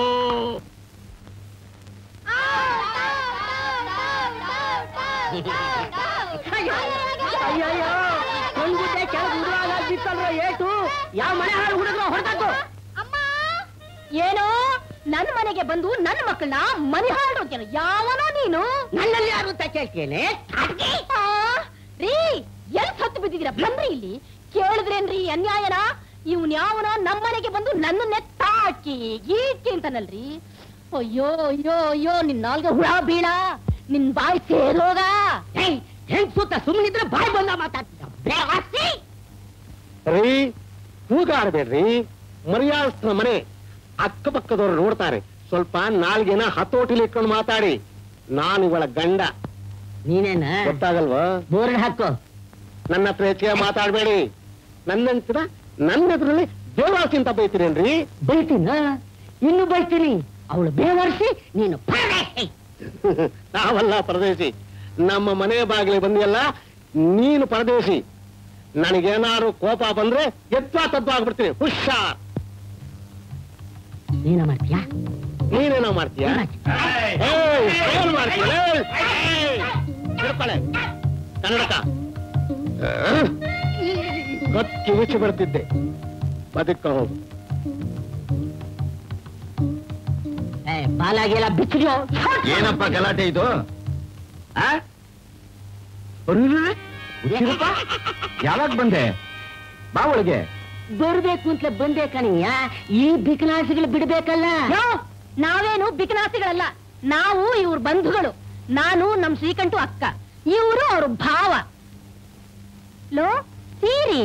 ಅಯ್ಯಯ್ಯೋ ಕೊಂಡ್ಬಿಟ್ಟೆ ಕೆಳಗೆ ಉರುಳಾಗ ಬಿತ್ತಲ್ರೋ ಏಟು ಯಾವ ಮನೆ ಹಾಳು ಹುಡುಗ್ರು ಹೊರಟದ್ದು ಏನೋ ನನ್ ಮನೆಗೆ ಬಂದು ನನ್ನ ಮಕ್ಕಳನ್ನ ಮನೆ ಹಾಡೋದ್ಯನ ಯಾವನೋ ನೀನು ನನ್ನಲ್ಲಿ ಯಾರು ಅಂತ ಕೇಳ್ತೇನೆ ಆ, ರೀ ಎಲ್ ಸತ್ತು ಬಿದ್ದಿದ್ದೀರಾ ಬಂದ್ರಿ ಇಲ್ಲಿ ಕೇಳಿದ್ರೇನ್ರಿ ಅನ್ಯಾಯನ ಇವ್ನ್ ಯಾವನೋ ನಮ್ಮನೆಗೆ ಬಂದು ನನ್ನನ್ನೇ ತಾಕಿ ಗೀಕಿ ಅಂತಾನಲ್ರಿ ಅಯ್ಯೋ ಅಯ್ಯೋ ಅಯ್ಯೋ ನಿನ್ ನಾಲ್ಗೆ ಹುಳ ಬೀಳ ನಿನ್ ಬಾಯಿ ಸೇರೋಗ ಹೆಂಗ್ ಸುತ್ತ ಸುಮ್ಮನಿದ್ರೆ ಬಾಯ್ ಬಂದ ಮಾತಾಡ್ತಿದ್ದ ರೀ ಕೂಗಾಡ್ಬೇಡ್ರಿ ಮರ್ಯಾದಸ್ನ ಮನೆ ಅಕ್ಕಪಕ್ಕದವ್ರು ನೋಡ್ತಾರೆ ಸ್ವಲ್ಪ ನಾಲ್ಗೆನ ಹತೋಟಿಲಿ ಇಟ್ಕೊಂಡು ಮಾತಾಡಿ ನಾನು ಇವಳ ಗಂಡ ನೀನೇನ ಗೊತ್ತಾಗಲ್ವಾ ಬೋರ್ಡ್ ಹಾಕೋ ನನ್ನ ಹತ್ರ ಹೆಚ್ಚಿಗೆ ಮಾತಾಡ್ಬೇಡಿ ನನ್ನಂತರ ನನ್ನ ಎದುರಲ್ಲಿ ದೇವಾಸಿಂತ ಬೈತೀರೇನ್ರಿ ಬೈತೀನ ಇನ್ನು ಬೈತೀನಿ ಅವಳು ಬೇವರ್ಸಿ ನೀನು ಪರದೇಶಿ. ನಾವಲ್ಲ ಪರದೇಶಿ ನಮ್ಮ ಮನೆ ಬಾಗಿಲಿಗೆ ಬಂದಿಯಲ್ಲ ನೀನು ಪರದೇಶಿ ನನಗೇನಾದ್ರು ಕೋಪ ಬಂದ್ರೆ ಎತ್ತ ತದ್ದು ಆಗ್ಬಿಡ್ತೀನಿ ಹುಷಾರ್ ನೀನ ಮಾಡ್ತೀಯಾ ನೀನೇನೋ ಮಾಡ್ತೀಯ ಏಯ್, ಏನ್ ಮಾಡ್ತೀಯ ಏಯ್? ಹಿಡ್ಕೊಳೆ. ಕನ್ನಡಕ ಕತ್ತಿ ಉಚ್ಚಿ ಬರ್ತಿದ್ದೆ ಬದುಕ ಹೋಗು ಏ, ಬಾಲಾಗೆಲ್ಲ ಬಿಚ್ಚಿದ್ಯೋ ಏನಪ್ಪ ಗಲಾಟೆ ಇದು ಆ? ಅರ್ರರ್ರೆ, ಹುಚ್ಚರಪ್ಪ, ಯಾವಾಗ ಬಂದೆ ಬಾ ಒಳಗೆ ಬರ್ಬೇಕು ಅಂತಲೇ ಬಂದೆ ಕಣಿಯ ಈ ಬಿಕನಾಸಿಗಳು ಬಿಡ್ಬೇಕಲ್ಲ ಯೋ, ನಾವೇನು ಬಿಕನಾಸಿಗಳಲ್ಲ ನಾವು ಇವ್ರ ಬಂಧುಗಳು ನಾನು ನಮ್ ಶ್ರೀಕಂಠು ಅಕ್ಕ ಇವರು ಅವ್ರ ಭಾವ ಲೋ ಸೀರಿ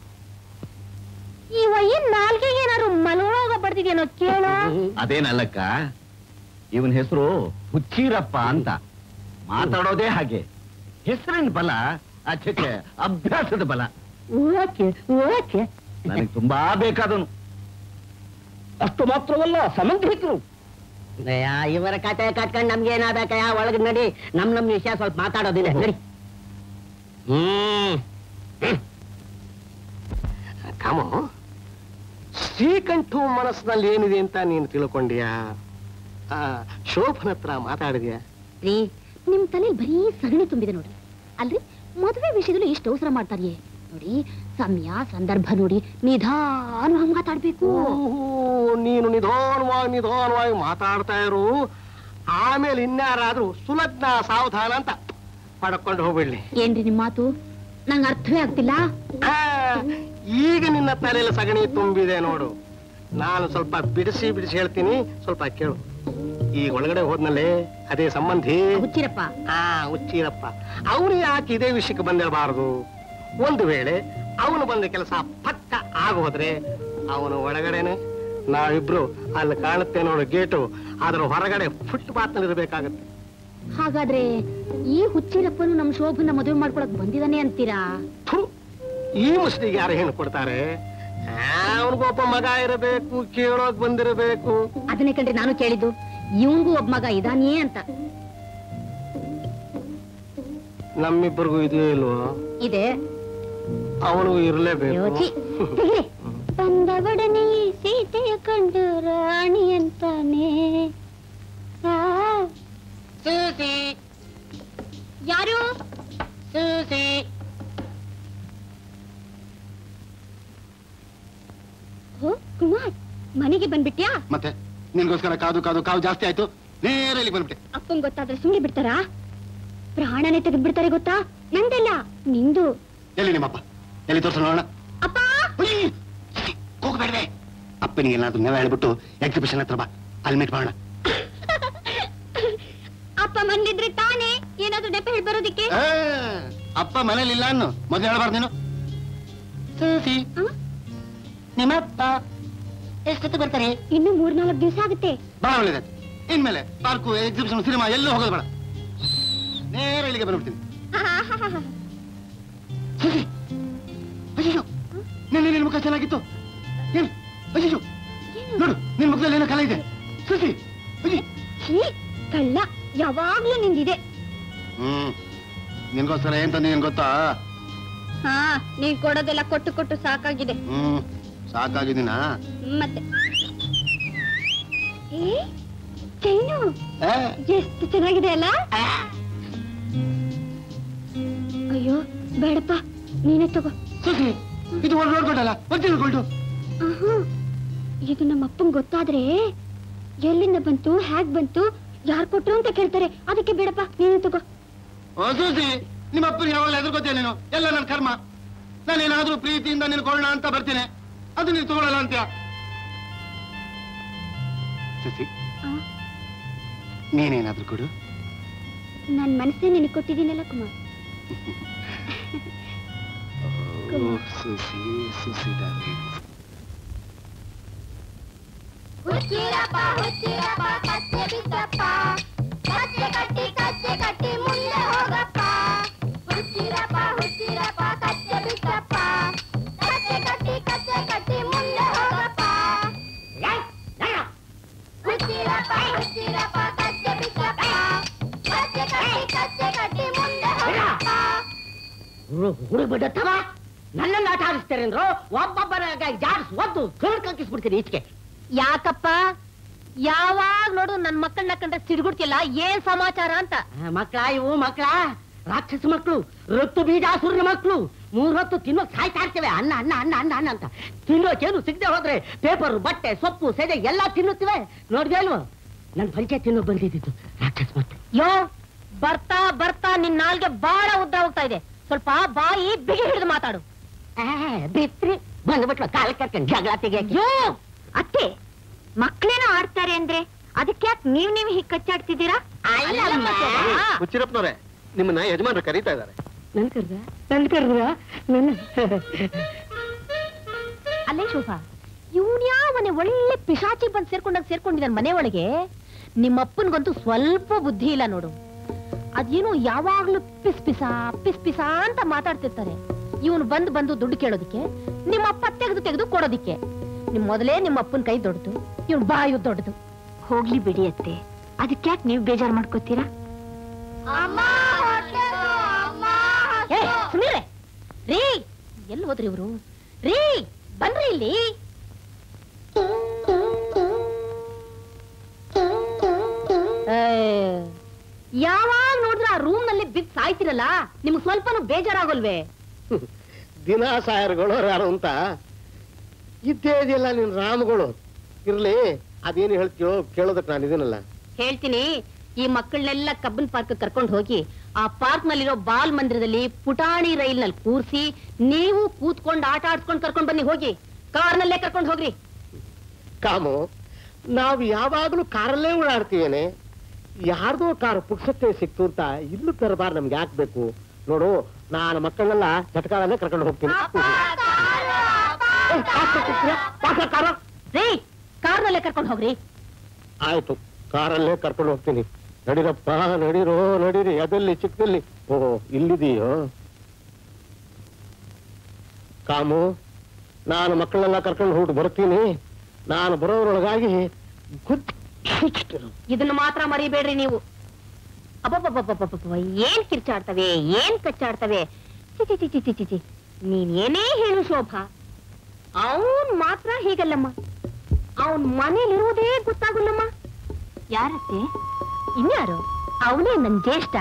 ಈ ವಯ್ಯನ್ ನಾಲ್ಗೆಗೆ ಏನಾದ್ರು ಮನೋರೋಗ ಬಡ್ದಿದ್ಯೇನೋ ಕೇಳೋ ಅದೇನಲ್ಲಕ್ಕ ಇವನ್ ಹೆಸರು ಹುಚ್ಚೀರಪ್ಪ ಅಂತ ಮಾತಾಡೋದೇ ಹಾಗೆ ಹೆಸರಿನ ಬಲ ಅಚ್ಚಕ್ಕೆ ಅಭ್ಯಾಸದ ಬಲ ಓಕೆ ಓಕೆ ನನಗೆ ತುಂಬಾ ಬೇಕಾದನು ಅಷ್ಟು ಮಾತ್ರವಲ್ಲ ಸಮಂತ್ರಿಕರು ಇವರ ಕತೆ ಕಟ್ಕೊಂಡು ನಮ್ಗೆ ಏನಾಗಬೇಕಯ್ಯ ಒಳಗೆ ನಡಿ ನಮ್ ನಮ್ ವಿಷಯ ಸ್ವಲ್ಪ ಮಾತಾಡೋದಿಲ್ಲ ನಡಿ ಹ್ಮ್ ಕಾಮು ಶ್ರೀಕಂಠು ಮನಸ್ಸಿನಲ್ಲಿ ಏನಿದೆ ಅಂತ ನೀನು ತಿಳ್ಕೊಂಡ್ಯಾ ಆ, ಶೋಭನ ಹತ್ರ ಮಾತಾಡಿದ್ಯಾ ರೀ ನಿಮ್ ತಲೆಯಲ್ಲಿ ಬರೀ ಸಗಣಿ ತುಂಬಿದೆ ನೋಡ್ರಿ ಅಲ್ರಿ ಮದುವೆ ವಿಷಯದಲ್ಲಿ ಎಷ್ಟು ಅವಸರ ಮಾಡ್ತಾರಿಯೇ ನೋಡಿ ಸಮಯ ಸಂದರ್ಭ ನೋಡಿ ನಿಧಾನವಾಗಿ ಮಾತಾಡ್ಬೇಕು ಓಹೋ, ನೀನು ನಿಧಾನವಾಗಿ ನಿಧಾನವಾಗಿ ಮಾತಾಡ್ತಾ ಇರು ಆಮೇಲೆ ಇನ್ಯಾರಾದ್ರೂ ಸುಲಗ್ನ ಸಾವಧಾನ ಅಂತ ಪಡ್ಕೊಂಡು ಹೋಗ್ಬಿಡ್ಲಿ ಏನ್ರಿ ನಿಮ್ ಮಾತು ನಂಗೆ ಅರ್ಥವೇ ಆಗ್ತಿಲ್ಲ ಆ, ಈಗ ನಿನ್ನ ತಲೆಯಲ್ಲಿ ಸಗಣಿ ತುಂಬಿದೆ ನೋಡು ನಾನು ಸ್ವಲ್ಪ ಬಿಡಿಸಿ ಬಿಡಿಸಿ ಹೇಳ್ತೀನಿ ಸ್ವಲ್ಪ ಕೇಳು ಈಗ ಒಳಗಡೆ ಹೋದ್ನಲ್ಲೇ ಅದೇ ಸಂಬಂಧಿ ಹುಚ್ಚಿರಪ್ಪ ಆ ಹುಚ್ಚಿರಪ್ಪ ಅವನು ಯಾಕೆ ಇದೇ ವಿಷಯಕ್ಕೆ ಬಂದಿರಬಾರದು ಒಂದು ವೇಳೆ ಅವನು ಬಂದ ಕೆಲಸ ಪಕ್ಕ ಆಗೋದ್ರೆ ಅವನು ಒಳಗಡೆನೆ ನಾವಿಬ್ರು ಅಲ್ಲಿ ಕಾಣುತ್ತೆ ನೋಡು ಗೇಟು ಅದ್ರ ಹೊರಗಡೆ ಫುಟ್ ಪಾತ್ ಇರಬೇಕಾಗತ್ತೆ ಹಾಗಾದ್ರೆ ಈ ಹುಚ್ಚಿರಪ್ಪನು ನಮ್ ಶೋಭನ ಮದುವೆ ಮಾಡ್ಕೊಳಕ್ ಬಂದಿದಾನೆ ಅಂತೀರಾ ಥು, ಈ ಮುಸ್ಲಿಗೆ ಯಾರು ಹೆಣ್ಣು ಕೊಡ್ತಾರೆ ಅವನಿಗೊಬ್ಬ ಮಗ ಇರಬೇಕು ಕೇಳೋಕ್ ಬಂದಿರಬೇಕು ಅದನ್ನೇ ಕಂಡ್ರೆ ನಾನು ಕೇಳಿದ್ದು ಇವಂಗೂ ಒಬ್ಬ ಮಗ ಇದಾನಿಯೇ ಅಂತ ನಮ್ಮಿಬ್ಬರಿಗೂ ಇದೆಯೋ ಇಲ್ವೋ ಇದೆ ಅವನಿಗೂ ಇರಲೇಬೇಕು ಯೋಚಿ ತೆಗೀರಿ. ಬಂದವಡನೆ ಈ ಸೀತೆಯ ಕಂಡು ರಾಣಿ ಅಂತಾನೆ ಆ. ಯಾರು ಓ ಕುಮಾರ್ ಮನೆಗೆ ಬಂದ್ಬಿಟ್ಯಾ ಮತ್ತೆ ನಿನ್ಗೋಸ್ಕರ ಕಾದು ಕಾದು ಕಾವು ಜಾಸ್ತಿ ಆಯ್ತು ನೇರ ಇಲ್ಲಿ ಬಂದ್ಬಿಟ್ಟೆ ಅಪ್ಪಂಗ್ ಗೊತ್ತಾದ್ರೆ ಸುಮ್ಮನೆ ಬಿಡ್ತಾರಾ ಪ್ರಾಣನೇ ತೆಗೆದು ಬಿಡ್ತಾರೆ ಗೊತ್ತಾ ನಂದಲ್ಲ ನಿಂದು ಎಲ್ಲಿ ನಿಮ್ಮಪ್ಪ ಎಲ್ಲಿ ತೋರ್ಸ ನೋಡೋಣ ಅಪ್ಪ ಹೋಗ್ಬೇಡ್ವೆ ಅಪ್ಪನಿಗೆ ಏನಾದ್ರು ನೆವ ಹೇಳ್ಬಿಟ್ಟು ಎಕ್ಸಿಬಿಷನ್ ಹತ್ರ ಬಾ ಅಲ್ಲಿ ಮೀಟ್ ಮಾಡೋಣ ಅಪ್ಪ ಮನ್ಲಿದ್ರೆ ತಾನೇ ಏನಾದ್ರೂ ನೆಪ ಹೇಳಿ ಬರೋದಿಕ್ಕೆ ಆ, ಅಪ್ಪ ಮನೇಲಿ ಇಲ್ಲ ಅನ್ನು ಮೊದ್ಲು ಹೇಳ್ಬಾರ್ದು ನೀನು ಸೂಸಿ ನಿಮ್ಮಪ್ಪ ಎಷ್ಟೊತ್ತು ಬರ್ತಾರೆ ಇನ್ನು ಮೂರ್ನಾಲ್ಕು ದಿವಸ ಆಗುತ್ತೆ ಬಹಳ ಒಳ್ಳೇದಾಯ್ತು ಇನ್ಮೇಲೆ ಪಾರ್ಕು ಎಕ್ಸಿಬಿಷನ್ ಸಿನಿಮಾ ಎಲ್ಲೂ ಹೋಗೋದು ಬೇಡ ನೇರ ಇಲ್ಲಿಗೆ ಬಂದ್ಬಿಡ್ತೀನಿ ಸೂಸಿ ಅಯ್ಯೋ ನಿನ್ನೆ ನಿನ್ ಮುಖ ಚೆನ್ನಾಗಿತ್ತು ಏನ್ ಅಯ್ಯೋ ನೋಡು ನಿನ್ ಮುಖದಲ್ಲಿ ಏನೋ ಕಲೆ ಇದೆ ಸೂಸಿ ಅಯ್ಯೋ ಛೀ, ಕಳ್ಳ ಯಾವಾಗ್ಲೂ ನಿಂದಿದೆ ಹ್ಮ್ ನಿನ್ಗೋಸ್ಕರ ಏನ್ ತಂದಿ ನಿನ್ ಗೊತ್ತಾ ಹಾ ನೀವ್ ಕೊಡೋದೆಲ್ಲ ಕೊಟ್ಟು ಕೊಟ್ಟು ಸಾಕಾಗಿದೆ ಹ್ಮ್ ಸಾಕಾಗಿದ್ದೀನಾ ಮತ್ತೆ ಏ ಚೈನು ಆ, ಎಷ್ಟು ಚೆನ್ನಾಗಿದೆ ಅಲ್ಲ ಅಯ್ಯೋ ಬೇಡಪ್ಪ ನೀನೇ ತಗೋ ಸೂಸಿ ಇದು ಒಳ್ಳೆ ನೋಡ್ಕೊಂಡಲ್ಲ ಬರ್ತೀನಿ ಗೋಲ್ಡು ಆಹಾ, ಇದು ನಮ್ಮ ಅಪ್ಪಂಗ್ ಗೊತ್ತಾದ್ರೆ ಎಲ್ಲಿಂದ ಬಂತು ಹ್ಯಾಗ್ ಬಂತು ಯಾರ್ ಕೊಟ್ರು ಅಂತ ಕೇಳ್ತಾರೆ ಅದಕ್ಕೆ ಬೇಡಪ್ಪ ನೀನೇ ತಗೋ ಓ ಸೂಸಿ ನಿಮ್ಮ ಅಪ್ಪನಿಗೆ ಯಾವಾಗಲೂ ಹೆದರ್ಕೋತೀಯ ನೀನು ಎಲ್ಲ ನನ್ನ ಕರ್ಮ ನಾನೇನಾದ್ರೂ ಪ್ರೀತಿಯಿಂದ ನೀನು ಕೊಳ್ಳೋಣ ಅಂತ ಬರ್ತೀನಿ ಅದು ನೀನು ತಗೊಳ್ಳಲ್ಲ ಅಂತ್ಯ ಸಸಿ ಆ, ನೀನೇನಾದ್ರೂ ಕೊಡು ನನ್ ಮನಸ್ಸೇ ನಿನಗೆ ಕೊಟ್ಟಿದ್ದೀನಲ್ಲ ಕುಮಾರ್ ಓ ಸುಸಿ ಸುಸಿ ಡಾರ್ಲಿಂಗ್ ಹುಚ್ಚಿರಪ್ಪ ಹುಚ್ಚಿರಪ್ಪ ಕತ್ತೆ ಬಿದ್ದಪ್ಪ ಕತ್ತೆ ಕಟ್ಟಿ ಕತ್ತೆ ಕಟ್ಟಿ ಮುಂದೆ ಹೋಗಪ್ಪ ಹುಚ್ಚಿರಪ್ಪ ಹುಚ್ಚಿರಪ್ಪ ಕತ್ತೆ ಬಿದ್ದಪ್ಪ ಕತ್ತೆ ಕಟ್ಟಿ ಕತ್ತೆ ಕಟ್ಟಿ ಮುಂದೆ ಹೋಗಪ್ಪ ಹುಚ್ಚಿರಪ್ಪ ಹುಚ್ಚಿರಪ್ಪ ಕತ್ತೆ ಬಿದ್ದಪ್ಪ ಕತ್ತೆ ಕಟ್ಟಿ ಕತ್ತೆ ಕಟ್ಟಿ ಮುಂದೆ ಹೋಗಪ್ಪ ಹುಡುಗ ಬಿಡತ್ತವ ನನ್ನನ್ನು ಆಟ ಆಡಿಸ್ತಾರೆ ಅಂದ್ರು ಒಬ್ಬೊಬ್ಬರ ಜಾಡ್ಸ್ ಒದ್ದು ಕಳ್ಕಂಕಿಸ್ಬಿಡ್ತೀನಿ ಈಚೆಗೆ ಯಾಕಪ್ಪ ಯಾವಾಗ ನೋಡು ನನ್ ಮಕ್ಕಳನ್ನ ಕಂಡ್ರೆ ಸಿಡ್ಗುಡ್ತಿಲ್ಲ ಏನ್ ಸಮಾಚಾರ ಅಂತ ಮಕ್ಕಳ ಇವು ಮಕ್ಕಳ ರಾಕ್ಷಸ ಮಕ್ಕಳು ರತ್ತು ಬೀಜಾಸುರನ ಮಕ್ಕಳು ಮೂರ್ ಹೊತ್ತು ತಿನ್ನೋಕ್ ಸಾಯ್ತಾ ಇರ್ತೇವೆ ಅನ್ನ ಅನ್ನ ಅನ್ನ ಅನ್ನ ಅನ್ನ ಅಂತ ತಿನ್ನೋಕೇನು ಸಿಗದೆ ಹೋದ್ರೆ ಪೇಪರ್ ಬಟ್ಟೆ ಸೊಪ್ಪು ಸೆದೆ ಎಲ್ಲಾ ತಿನ್ನುತ್ತಿವೆ ನೋಡ್ದೆ ಅಲ್ವ ನನ್ ಪರಿಚಯ ತಿನ್ನೋ ಬಂದಿದ್ದು ರಾಕ್ಷಸ ಮಕ್ಕಳು ಯೋ ಬರ್ತಾ ಬರ್ತಾ ನಿನ್ ನಾಲ್ಗೆ ಬಹಳ ಉದ್ದ ಹೋಗ್ತಾ ಇದೆ ಸ್ವಲ್ಪ ಬಾಯಿ ಬಿಗಿ ಹಿಡಿದು ಮಾತಾಡು ಆ, ಬಿತ್ರಿ ಬಂದ್ಬಿಟ್ಲು ಕಾಲ ಕರ್ಕೊಂಡು ಜಗಳ ತೆಗಿಯಕ್ಕೆ ಯೋ ಅತ್ತೆ ಮಕ್ಳೇನೋ ಆಡ್ತಾರೆ ಅಂದ್ರೆ ಅದಕ್ಕೆ ಯಾಕೆ ನೀವ್ ನೀವ್ ಹೀಗ್ ಕಚ್ಚಾಡ್ತಿದ್ದೀರಾ ಅಲ್ಲಮ್ಮ. ಹುಚ್ಚಿರಪ್ಪನವ್ರೆ ನಿಮ್ಮನ್ನ ಯಜಮಾನರು ಕರೀತಾ ಇದ್ದಾರೆ ನನ್ ಕರ್ದ ನನ್ ಕರ್ದ ನನ್ನ ಅಲ್ಲೇ ಶೋಭಾ ಇವನ್ ಯಾವನೆ ಒಳ್ಳೆ ಪಿಶಾಚಿ ಬಂದ್ ಸೇರ್ಕೊಂಡಾಗ ಸೇರ್ಕೊಂಡಿದ್ದಾನೆ ಮನೆ ಒಳಗೆ ನಿಮ್ಮಪ್ಪನ್ಗಂತೂ ಸ್ವಲ್ಪ ಬುದ್ಧಿ ಇಲ್ಲ ನೋಡು ಅದೇನೋ ಯಾವಾಗ್ಲೂ ಪಿಸ್ ಪಿಸ ಪಿಸ್ ಪಿಸ ಅಂತ ಮಾತಾಡ್ತಿರ್ತಾರೆ ಇವನು ಬಂದು ಬಂದು ದುಡ್ಡು ಕೇಳೋದಿಕ್ಕೆ ನಿಮ್ಮಪ್ಪ ತೆಗೆದು ತೆಗೆದು ಕೊಡೋದಿಕ್ಕೆ ನಿಮ್ ಮೊದಲೇ ನಿಮ್ಮ ಅಪ್ಪನ ಕೈ ದೊಡ್ಡದು ಇವನ್ ಬಾಯು ದೊಡ್ಡದು ಹೋಗ್ಲಿ ಬಿಡಿ ಅತ್ತೆ ಅದಕ್ಕೆ ಯಾಕೆ ನೀವು ಬೇಜಾರು ಮಾಡ್ಕೋತೀರಾ ಅಮ್ಮ ಹೊಟ್ಟೆದು, ಅಮ್ಮ ಏ ಸುಮೀರೆ ರೀ ಎಲ್ಲಿ ಹೋದ್ರಿ ಇವ್ರು ರೀ ಬನ್ರಿ ಇಲ್ಲಿ ಯಾವಾಗ ನೋಡಿದ್ರೆ ಆ ರೂಮ್ ನಲ್ಲಿ ಬಿದ್ದು ಸಾಯ್ತಿರಲ್ಲ ನಿಮ್ಗೆ ಸ್ವಲ್ಪನೂ ಬೇಜಾರಾಗಲ್ವೇ ದಿನ ಸಾಯರ್ಗಳು ಯಾರು ಅಂತ ಇದ್ದೇ ಇದೆಯಲ್ಲ ನಿನ್ ರಾಮಗಳು ಇರ್ಲಿ ಅದೇನು ಹೇಳ್ತೀಯೋ ಕೇಳೋದಕ್ಕೆ ನಾನು ಇದೀನಲ್ಲ ಹೇಳ್ತೀನಿ ಈ ಮಕ್ಕಳನ್ನೆಲ್ಲ ಕಬ್ಬನ್ ಪಾರ್ಕ್ ಕರ್ಕೊಂಡು ಹೋಗಿ ಆ ಪಾರ್ಕ್ ನಲ್ಲಿರೋ ಬಾಲ್ ಮಂದಿರದಲ್ಲಿ ಪುಟಾಣಿ ರೈಲ್ನಲ್ಲಿ ಕೂರ್ಸಿ ನೀವು ಕೂತ್ಕೊಂಡು ಆಟ ಆಡ್ಸ್ಕೊಂಡು ಕರ್ಕೊಂಡ್ ಬನ್ನಿ ಹೋಗಿ ಕಾರ್ನಲ್ಲೇ ಕರ್ಕೊಂಡು ಹೋಗ್ರಿ ಕಾಮು ನಾವು ಯಾವಾಗಲೂ ಕಾರಲ್ಲೇ ಓಡಾಡ್ತೀವೇನೆ ಯಾರ್ದೋ ಕಾರು ಪುಕ್ಸತ್ತೆ ಸಿಕ್ತು ಅಂತ ಇಲ್ಲೂ ತರಬಾರ್ ನಮ್ಗೆ ಹಾಕ್ಬೇಕು ನೋಡು ನಾನು ಮಕ್ಕಳನ್ನೆಲ್ಲ ಚಟಕಾಲಲ್ಲೇ ಕರ್ಕೊಂಡು ಹೋಗ್ತೀನಿ ಏ, ಕಾರ್ ತರ್ತಿದ್ದೀರಾ? ಪಾಸ ಕಾರ? ರೀ ಕಾರ್ನಲ್ಲೇ ಕರ್ಕೊಂಡು ಹೋಗ್ರಿ ಆಯ್ತು ಕಾರಲ್ಲೇ ಕರ್ಕೊಂಡು ಹೋಗ್ತೀನಿ ನಡೀರಪ್ಪ ನಡೀರೋ ನಡೀರಿ ಅದೆಲ್ಲಿ ಚಿಕ್ಕದಲ್ಲಿ ಓ ಇಲ್ಲಿದೆಯೋ ಕಾಮು ನಾನು ಮಕ್ಕಳನ್ನೆಲ್ಲ ಕರ್ಕೊಂಡು ಹೋಗಿ ಬರ್ತೀನಿ ನಾನು ಬರೋದ್ರೊಳಗಾಗಿ ಗುಚ್ಚಿಟ್ಟಿರು ಇದನ್ನ ಮಾತ್ರ ಮರಿಬೇಡ್ರಿ ನೀವು ಅಬ್ಬಬ್ಬಬ್ಬಬ್ಬಬ್ಬಬ್ಬ ಏನ್ ಕಿರ್ಚಾಡ್ತವೆ ಏನ್ ಕಚ್ಚಾಡ್ತವೆ ಚಿ ಚಿ ಚಿ ಚಿ ಚಿ ಚಿ ಚಿ ನೀನ್ ಏನೇ ಹೇಳು ಶೋಭಾ ಅವನ್ ಮಾತ್ರ ಹೀಗಲ್ಲಮ್ಮ ಅವನ್ ಮನೇಲಿರುವುದೇ ಗೊತ್ತಾಗಲ್ಲಮ್ಮ ಯಾರತ್ತೆ ಇನ್ಯಾರು ಅವನೇ ನನ್ ಜ್ಯೇಷ್ಠ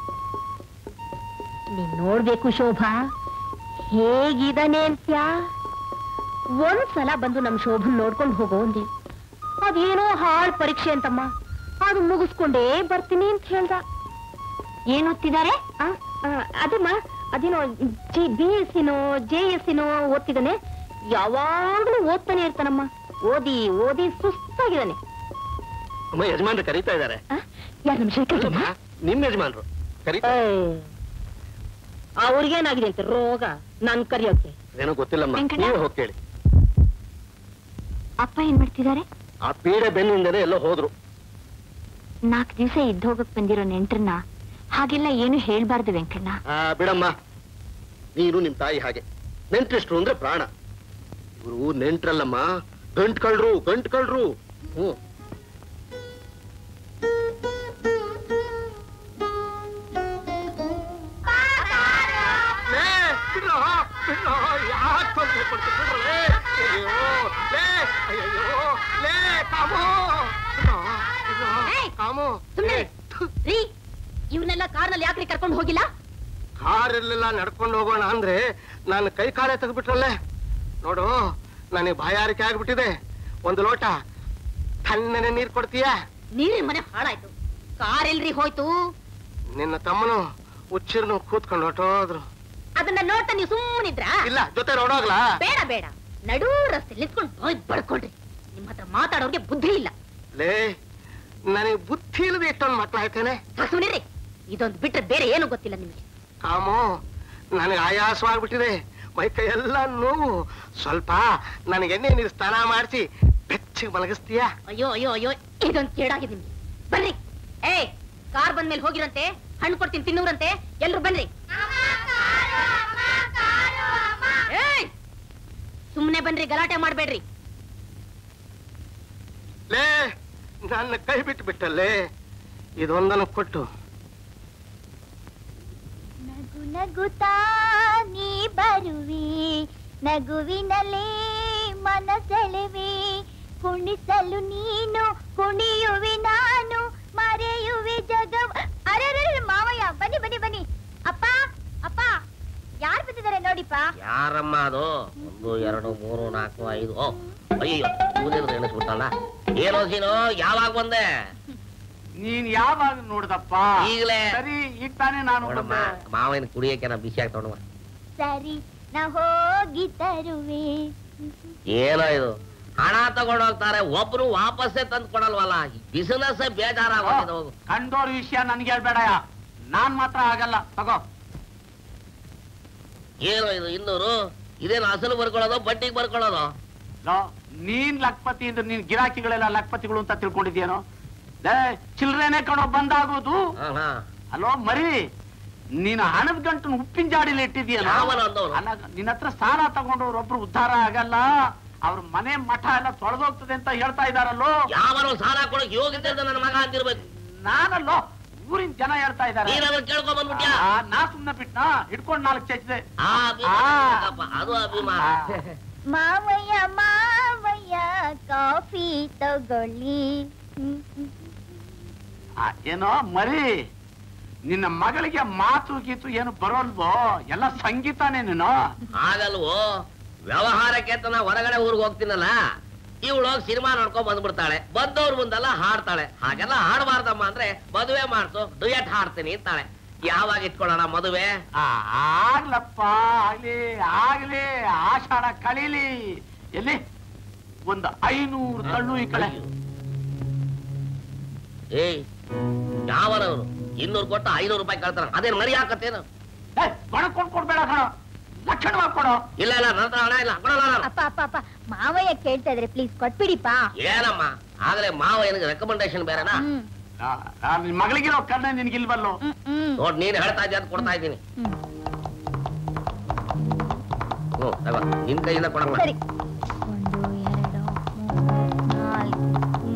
ನೀನ್ ನೋಡ್ಬೇಕು ಶೋಭಾ ಹೇಗಿದಾನೆ ಅಂತ್ಯ ಒಂದ್ಸಲ ಬಂದು ನಮ್ ಶೋಭನ್ ನೋಡ್ಕೊಂಡು ಹೋಗೋ ಅಂದಿ ಅದೇನೋ ಹಾಳ್ ಪರೀಕ್ಷೆ ಅಂತಮ್ಮ ಅದು ಮುಗಿಸ್ಕೊಂಡೇ ಬರ್ತೀನಿ ಅಂತ ಹೇಳ್ದ ಏನ್ ಓದ್ತಿದ್ದಾರೆ ಅದಮ್ಮ ಅದೇನೋ ಜಿ ಬಿ ಎಸ್ ಏನೋ ಜೆ ಎಸ್ ಏನೋ ಓದ್ತಿದ್ದಾನೆ ಯಾವಾಗ್ಲೂ ಓದ್ತಾನೆ ಇರ್ತಾನಮ್ಮ ಓದಿ ಓದಿ ಸುಸ್ತಾಗಿದ್ದಾನೆ ಅಮ್ಮ ಯಜಮಾನ್ರು ಕರೀತಾ ಇದ್ದಾರೆ ಯಾರು ನಮ್ ಶೇಖರ್ ನಿಮ್ ಯಜಮಾನ್ರು ಕರೀತಾ ಅವ್ರಿಗೇನಾಗಿದೆ ಅಂತ ರೋಗ ನಾನ್ ಕರಿಯೋಕೆ ಏನೋ ಗೊತ್ತಿಲ್ಲಮ್ಮ ವೆಂಕಟ? ನೀವೇ ಹೋಗಿ ಕೇಳಿ ಅಪ್ಪ ಏನ್ ಮಾಡ್ತಿದ್ದಾರೆ ಆ ಪೀಡೆ ಬೆನ್ನಿಂದಲೇ ಎಲ್ಲೋ ಹೋದ್ರು ನಾಲ್ಕು ದಿವಸ ಇದ್ದು ಹೋಗಕ್ ಬಂದಿರೋ ನೆಂಟ್ರನ್ನ ಹಾಗೆಲ್ಲ ಏನು ಹೇಳ್ಬಾರ್ದು ವೆಂಕಣ್ಣ ಆ ಬಿಡಮ್ಮ ನೀನು ನಿಮ್ ತಾಯಿ ಹಾಗೆ ನೆಂಟ್ರಿಷ್ಟ್ರು ಅಂದ್ರೆ ಪ್ರಾಣ ಇವರು ನೆಂಟ್ರಲ್ಲಮ್ಮ ಗಂಟ್ ಕಳ್ರು ಗಂಟ್ ಕಳ್ರು ಹ್ಮ್ ಲೇ, ಬಿಡ್ರೋ, ಬಿಡ್ರೋ, ಯಾಕ್ ತೊಂದ್ರೆ ಕೊಡ್ತಿ? ಬಿಡ್ರೋ, ಲೇ. ಅಯ್ಯೋ, ಲೇ, ಅಯ್ಯಯ್ಯೋ, ಲೇ, ಕಾಮು. ಬಿಡ್ರೋ, ಬಿಡ್ರೋ, ಏಯ್, ಕಾಮು. ಸುಮ್ನೆ. ಏ, ಥು. ರೀ ಇವ್ರನ್ನೆಲ್ಲ ಕಾರ್ನಲ್ಲಿ ಯಾಕ್ರಿ ಕರ್ಕೊಂಡು ಹೋಗಿಲ್ಲ ಕಾರಲ್ಲೆಲ್ಲ ನಡ್ಕೊಂಡು ಹೋಗೋಣ ಅಂದ್ರೆ ನಾನು ಕೈ ಕಾಲೇ ತೆಗೆದ್ಬಿಟ್ರಲ್ಲೇ ನೋಡು ನನಗೆ ಬಾಯಾರಿಕೆ ಆಗ್ಬಿಟ್ಟಿದೆ ಒಂದು ಲೋಟ ತಣ್ಣನೆ ನೀರ್ ಕೊಡ್ತೀಯಾ ನೀರಿನ ಮನೆ ಹಾಳಾಯ್ತು ಕಾರ್ ಎಲ್ರಿ ಹೋಯ್ತು ನಿನ್ನ ತಮ್ಮನು ಉಚ್ಚಿರ್ನು ಕೂತ್ಕೊಂಡು ಹೊಟ್ಟೋದ್ರು ಅದನ್ನ ನೋಡ್ತಾ ನೀವು ಸುಮ್ಮನಿದ್ರಾ ಇಲ್ಲ ಜೊತೆ ನೋಡೋಗ್ಲಾ ಬೇಡ ಬೇಡ ನಡೂ ರಸ್ತೆ ನಿಂತ್ಕೊಂಡು ಬಾಯ್ ಬಡ್ಕೊಂಡ್ರಿ ನಿಮ್ ಹತ್ರ ಮಾತಾಡೋರ್ಗೆ ಬುದ್ಧಿ ಇಲ್ಲ ಲೇ ನನಗೆ ಬುದ್ಧಿ ಇಲ್ಲದೆ ಎಷ್ಟೊಂದು ಮಕ್ಕಳಾಯ್ತೇನೆ ಸುಮ್ಮನಿರಿ ಇದೊಂದು ಬಿಟ್ರೆ ಬೇರೆ ಏನು ಗೊತ್ತಿಲ್ಲ ನಿಮಗೆ ಕಾಮು ನನಗೆ ಆಯಾಸವಾಗ್ಬಿಟ್ಟಿದೆ ಮೈ ಕೈ ಎಲ್ಲ ನೋವು ಸ್ವಲ್ಪ ನನಗೆ ಎಣ್ಣೆ ನೀರು ಸ್ನಾನ ಮಾಡಿಸಿ ಬೆಚ್ಚಗೆ ಮಲಗಿಸ್ತೀಯಾ ಅಯ್ಯೋ ಅಯ್ಯೋ ಅಯ್ಯೋ ಇದೊಂದು ಕೇಡಾಗಿದೆ ನಿಮ್ಗೆ ಬನ್ರಿ ಏ ಕಾರ್ ಬಂದ್ಮೇಲೆ ಹೋಗಿರಂತೆ ಹಣ್ಣು ಕೊಡ್ತೀನಿ ತಿನ್ನೂರಂತೆ ಎಲ್ರು ಬನ್ರಿ ಏಯ್ ಸುಮ್ನೆ ಬನ್ರಿ ಗಲಾಟೆ ಮಾಡ್ಬೇಡ್ರಿ ಲೇ ನನ್ನ ಕೈ ಬಿಟ್ಟು ಬಿಟ್ಟಲ್ಲೇ ಇದೊಂದನ್ನು ಕೊಟ್ಟು ನಗು ನಗುತ್ತಾ ನೀ ಬರುವಿ ನಗುವಿನಲ್ಲೇ ಮನಸೆಳೆವಿ ಕುಣಿಸಲು ನೀನು ಕುಣಿಯುವಿ ನಾನು ಮರೆಯುವೆ ಜಗವ ಅರೆ ಮಾವಯ್ಯ ಬನ್ನಿ ಬನ್ನಿ ಬನ್ನಿ ಅಪ್ಪ ಅಪ್ಪ ಯಾರು ಬಂದಿದ್ದಾರೆ ನೋಡಿಪ್ಪ ಯಾರಮ್ಮ ಅದು ಒಂದು ಎರಡು ಮೂರು ನಾಲ್ಕು ಐದು ಓ ಅಯ್ಯೋ ಇವನೇನು ಎಣಿಸ್ಬಿಟ್ಟಲ್ಲ ಏನೋ ಸೀನು ಯಾವಾಗ ಬಂದೆ ನೀನ್ ಯಾವಾಗ ನೋಡ್ದಪ್ಪ ಈಗ್ಲೇ. ಸರಿ ಈಗ ತಾನೇ ನಾನು ನೋಡಮ್ಮ ಬಂದೆ ಮಾವಿನ ಕುಡಿಯಕ್ಕೆ ನಾ ಬಿಸಿ ಆಗ್ತವಣಮ್ಮ ಸರಿ ನಾ ಹೋಗಿ ತರುವೆ ಏನೋ ಇದು ಹಣ ತಗೊಂಡು ಹೋಗ್ತಾರೆ ಒಬ್ರು ವಾಪಸ್ಸೇ ತಂದು ಕೊಡಲ್ವಲ್ಲ ಬಿಸಿನೆಸ್ ಬೇಜಾರಾಗೋಗಿದೆ ಹೋಗು ಕಂಡೋರ್ ವಿಷಯ ನನ್ಗೆ ಹೇಳ್ಬೇಡಯ್ಯ ನಾನ್ ಮಾತ್ರ ಆಗಲ್ಲ ತಗೋ ಏನೋ ಇದು ಇನ್ನೂರು ಇದೇನು ಅಸಲು ಬರ್ಕೊಳ್ಳೋದು ಬಡ್ಡಿಗೆ ಬರ್ಕೊಳ್ಳೋದು ಲೋ, ನೀನ್ ಲಕ್ಪತಿ ಅಂದ್ರೆ ನೀನ್ ಗಿರಾಕಿಗಳೆಲ್ಲ ಲಕ್ಪತಿಗಳು ಅಂತ ತಿಳ್ಕೊಂಡಿದ್ಯೇನೋ ಲೇ ಚಿಲ್ಡ್ರೇನೆ ಕಣೋ ಬಂದಾಗೋದು ಹಾ, ಹಾ. ಅಲೋ ಮರಿ ನೀನು ಹಣದ ಗಂಟು ಉಪ್ಪಿನ ಜಾಡಿಲಿ ಇಟ್ಟಿದ್ಯಲ್ಲ ಯಾವನ ಅಂದವ್ನು? ಅಲ್ಲ ನಿನ್ನ ಹತ್ರ ಸಾಲ ತಗೊಂಡವ್ರು ಒಬ್ರು ಉದ್ಧಾರ ಆಗಲ್ಲ ಅವ್ರ ಮನೆ ಮಠ ಎಲ್ಲ ತೊಳೆದೋಗ್ತದೆ ಅಂತ ಹೇಳ್ತಾ ಇದಾರಲ್ಲೋ ಯಾವನೋ ಸಾಲ ಕೊಡಕ್ ಯೋಗ್ಯತೆ ಇಲ್ದ ನನ್ನ ಮಗ ಅಂತಿರ್ಬೇಕು ನಾನಲ್ಲೋ ಊರಿನ ಜನ ಹೇಳ್ತಾ ಇದಾರೆ ನೀನ್ ಅದನ್ನ ಕೇಳ್ಕೊಂಡ್ ಬಂದ್ಬಿಟ್ಯಾ ಆ, ನಾ ಸುಮ್ನೆ ಬಿಟ್ನಾ ಹಿಡ್ಕೊಂಡ್ ನಾಲ್ಕು ಚಚ್ಚಿದೆ ಆ ಅಭಿಮಾನ ಆ. ಬೇಕಪ್ಪ, ಅದು ಅಭಿಮಾನ ಮಾವಯ್ಯ ಮಾವಯ್ಯ ಕಾಫಿ ತಗೊಳ್ಳಿ ಆ, ಏನೋ ಮರಿ ನಿನ್ನ ಮಗಳಿಗೆ ಮಾತು ಗೀತು ಏನು ಬರೋಲ್ವೋ ಎಲ್ಲ ಸಂಗೀತನೇ ನೀನು ಆಗಲ್ವೋ ವ್ಯವಹಾರಕ್ಕೆ ಅಂತ ನಾ ಹೊರಗಡೆ ಊರಿಗೆ ಹೋಗ್ತೀನಲ್ಲ ಇವಳು ಹೋಗಿ ಸಿನಿಮಾ ನೋಡ್ಕೊಂಡ್ ಬಂದ್ಬಿಡ್ತಾಳೆ ಬಂದವ್ರ ಮುಂದೆಲ್ಲ ಹಾಡ್ತಾಳೆ ಹಾಗೆಲ್ಲ ಹಾಡಬಾರ್ದಮ್ಮ ಅಂದ್ರೆ ಮದುವೆ ಮಾಡ್ಸು ಡುಯೆಟ್ ಹಾಡ್ತೀನಿ ಅಂತಾಳೆ ಯಾವಾಗ ಇಟ್ಕೊಳ್ಳೋಣ ಮದುವೆ ಆ, ಆಗ್ಲಪ್ಪ ಆಗ್ಲಿ ಆಗ್ಲಿ ಆಷಾಢ ಕಳೀಲಿ ಎಲ್ಲಿ ಒಂದು ಐನೂರು ತಳ್ಳು ಈ ಕಡೆ ಏಯ್ ಯಾವನವನು ಇನ್ನೂರು ಕೊಟ್ಟು ಐನೂರು ರೂಪಾಯಿ ಕಳ್ತಾನ ಅದೇನು ಮರಿ ಹಾಕತ್ತೇನು ಬಣಕೊಂಡ್ ಕೊಡ್ಬೇಡ ಕಣ ಲಕ್ಷಣವಾಗಿ ಕೊಡು ಇಲ್ಲ ಇಲ್ಲ ನನ್ನ ಹತ್ರ ಹಣ ಇಲ್ಲ ಕೊಡಲ್ಲ ನಾನು ಅಪ್ಪ ಅಪ್ಪ ಅಪ್ಪ ಮಾವಯ್ಯ ಕೇಳ್ತಾ ಇದ್ರೆ ಪ್ಲೀಸ್ ಕೊಟ್ಬಿಡಿಪ್ಪ ಏನಮ್ಮ ಆಗಲೇ ಮಾವ ಏನಿಗೆ ರೆಕಮೆಂಡೇಶನ್ ಬೇರೆನಾ ಹ್ಮ್ ಆ, ಆ, ನಿನ್ ಮಗಳಿಗಿರೋ ಕರ್ಣ ನಿನ್ಗಿಲ್ವಲ್ಲೋ ಹ್ಮ್ ಹ್ಮ್ ನೋಡ್ ನೀನ್ ಹೇಳ್ತಾ ಇದ್ದೆ ಅಂತ ಕೊಡ್ತಾ ಇದ್ದೀನಿ ಹ್ಮ್. ಹ್ಞೂ ತಗೋ ನಿನ್ ಕೈಯಿಂದ ಕೊಡಮ್ಮ ಸರಿ ಒಂದು ಎರಡು ಮೂರು ನಾಲ್ಕು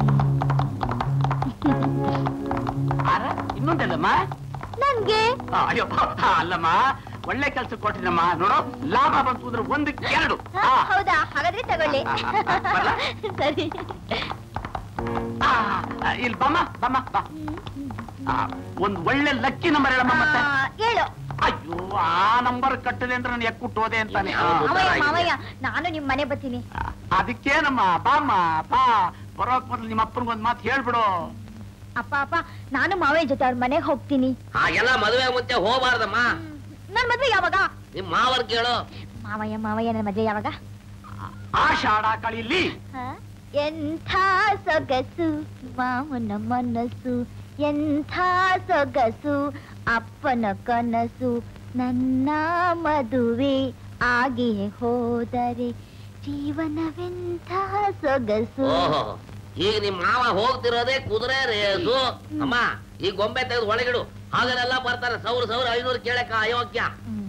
ಆರ ಇನ್ನೊಂದಲ್ಲಮ್ಮ ನನ್ಗೆ ಆ, ಅಯ್ಯೋ ಆ, ಅಲ್ಲಮ್ಮ ಒಳ್ಳೆ ಕೆಲ್ಸ ಕೊಟ್ಟಿನಮ್ಮ ನೋಡು ಲಾಭ ಬಂತು ಅಂದ್ರೆ ಒಂದಕ್ಕೆ ಎರಡು ಹ, ಆ, ಹೌದಾ ಹಾಗಾದ್ರೆ ತಗೊಳ್ಳಿ ಆ, ಆ, ಆ, ಬರ್ಲಾ? ಸರಿ ಆ, ಆ, ಇಲ್ಲಿ ಬಮ್ಮ ಬಮ್ಮ ಬಾ ಆ, ಒಂದ್ ಒಳ್ಳೆ ಲಕ್ಕಿ ನಂಬರ್ ಹೇಳಮ್ಮ ಮತ್ತೆ ಆ, ಹೇಳು ಅಯ್ಯೋ ಆ ನಂಬರ್ ಕಟ್ಟದೆ ಅಂದ್ರೆ ನಾನು ಎಕ್ಕುಟ್ಟು ಹೋದೆ ಅಂತಾನೆ ಆ, ಹೌದು. ಮಾವಯ್ಯ ಮಾವಯ್ಯ ನಾನು ನಿಮ್ ಮನೆ ಬರ್ತೀನಿ ಆ, ಅದಕ್ಕೇನಮ್ಮ ಬಾಮ್ಮ ಬಾ ಬರೋಕ್ ಮೊದ್ಲು ನಿಮ್ಮ ಅಪ್ಪನಿಗೊಂದ್ ಮಾತು ಹೇಳ್ಬಿಡು ಅಪ್ಪ ಅಪ್ಪ ನಾನು ಮಾವಯ್ಯ ಜೊತೆ ಅವ್ರ ಮನೆಗೆ ಹೋಗ್ತೀನಿ ಹಾಗೆಲ್ಲ ಮದುವೆ ಮುಂಚೆ ಹೋಗ್ಬಾರ್ದಮ್ಮ ನನ್ ಮದ್ವೆ ಯಾವಾಗ ನಿಮ್ ಮಾವರ್ ಕೇಳು ಮಾವಯ್ಯ ಮಾವಯ್ಯ ನನ್ನ ಮದ್ವೆ ಯಾವಾಗ ಆಷಾಢ ಕಳೀಲಿ ಹ? ಎಂಥ ಸೊಗಸು ಮಾವನ ಮನಸ್ಸು ಎಂಥ ಸೊಗಸು ಅಪ್ಪನ ಕನಸು ನನ್ನ ಮದುವೆ ಆಗಿ ಹೋದರೆ ಜೀವನವೆಂಥ ಸೊಗಸು ಓಹೋ ಈಗ ನಿಮ್ ಮಾವ ಹೋಗ್ತಿರೋದೇ ಕುದುರೆ ರೇಸು ಅಮ್ಮ ಈ ಗೊಂಬೆ ತೆಗೆದು ಒಳಗಿಡು ಹಾಗಲೆಲ್ಲ ಬರ್ತಾರೆ ಸೌರು ಸೌರು ಐನೂರು ಕೇಳಕ್ಕ ಅಯೋಗ್ಯ ಹ್ಮ್.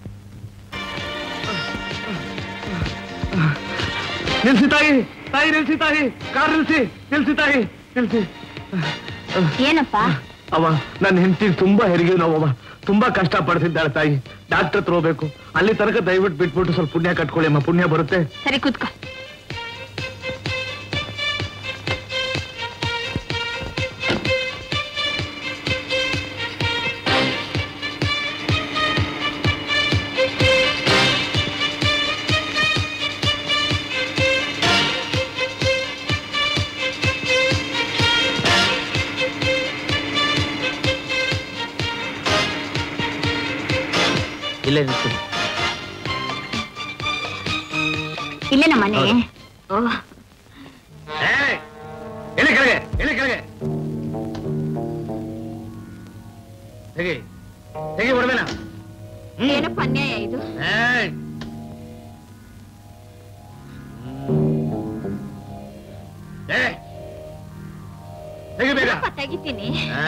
ನಿಲ್ಸಿ ತಾಯಿ ತಾಯಿ ನಿಲ್ಸಿ ತಾಯಿ ಕಾರ್ ನಿಲ್ಸಿ ನಿಲ್ಸಿ ತಾಯಿ ನಿಲ್ಸಿ ಏನಪ್ಪ ಅವ ನನ್ನ ಹೆಂಡತಿ ತುಂಬಾ ಹೆರಿಗೆ ನೋವವ ತುಂಬಾ ಕಷ್ಟ ಪಡ್ತಿದ್ದಾಳೆ ತಾಯಿ ಡಾಕ್ಟರ್ ಹತ್ರ ಹೋಗ್ಬೇಕು ಅಲ್ಲಿ ತನಕ ದಯವಿಟ್ಟು ಬಿಟ್ಬಿಟ್ಟು ಸ್ವಲ್ಪ ಪುಣ್ಯ ಕಟ್ಕೊಳ್ಳಿ ಅಮ್ಮ ಪುಣ್ಯ ಬರುತ್ತೆ ಸರಿ ಕೂತ್ಕೋ ಇಲ್ಲೇ ನಿಲ್ಸು. ಇಲ್ಲೇ ನಮ್ಮ ಮನೆ ಓ ಏಯ್! ಎಲ್ಲಿ ಕೆಳಗೆ ಎಲ್ಲಿ ಕೆಳಗೆ ಹೇಗೆ ಹೇಗೆ ಬರ್ಬೇನ ಏನಪ್ಪ ಅನ್ಯಾಯ ಇದು ಏಯ್! ಏಯ್! ಹೇಗೆ ಬೇಗ ಏನಪ್ಪ ತೆಗಿತೀನಿ ಆ.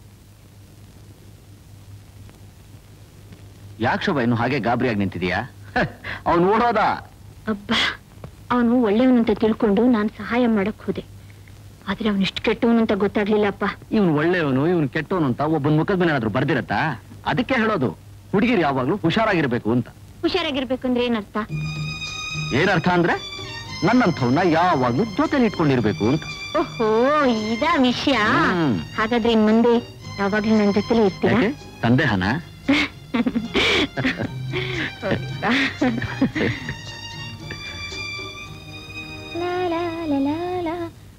ಯಾಕೆ ಶೋಭಾ ಇನ್ನು ಹಾಗೆ ಗಾಬರಿಯಾಗಿ ನಿಂತಿದ್ಯಾ ಅವ್ನು ಓಡೋದ ಅಬ್ಬಾ ಅವನು ಒಳ್ಳೆಯವನು ಅಂತ ತಿಳ್ಕೊಂಡು ನಾನು ಸಹಾಯ ಮಾಡಕ್ ಹೋದೆ ಆದ್ರೆ ಅವನು ಇಷ್ಟು ಕೆಟ್ಟವನು ಅಂತ ಗೊತ್ತಾಗ್ಲಿಲ್ಲಪ್ಪ ಇವನು ಒಳ್ಳೆಯವನು ಇವನು ಕೆಟ್ಟವನು ಅಂತ ಒಬ್ಬನ ಮುಖದ ಮೇಲೆ ಏನಾದ್ರು ಬರ್ದಿರತ್ತಾ ಅದಕ್ಕೆ ಹೇಳೋದು ಹುಡುಗಿರು ಯಾವಾಗ್ಲೂ ಹುಷಾರಾಗಿರ್ಬೇಕು ಅಂತ ಹುಷಾರಾಗಿರ್ಬೇಕು ಅಂದ್ರೆ ಏನರ್ಥ ಏನರ್ಥ ಅಂದ್ರೆ ನನ್ನಂಥವ್ನ ಯಾವಾಗ್ಲೂ ಜೊತೆಲಿ ಇಟ್ಕೊಂಡಿರ್ಬೇಕು ಅಂತ ಓಹೋ ಇದಾ ವಿಷಯ ಹ್ಮ್. ಹಾಗಾದ್ರೆ ಇನ್ ಮುಂದೆ ಯಾವಾಗ್ಲೂ ನನ್ನ ಜೊತೆಲೇ ಇರ್ತೀರಾ ಯಾಕೆ ಸಂದೇಹನ ಹೌದಾ? ಲಾ, ಲಾ, ಲಾ, ಲಾ, ಲಾ.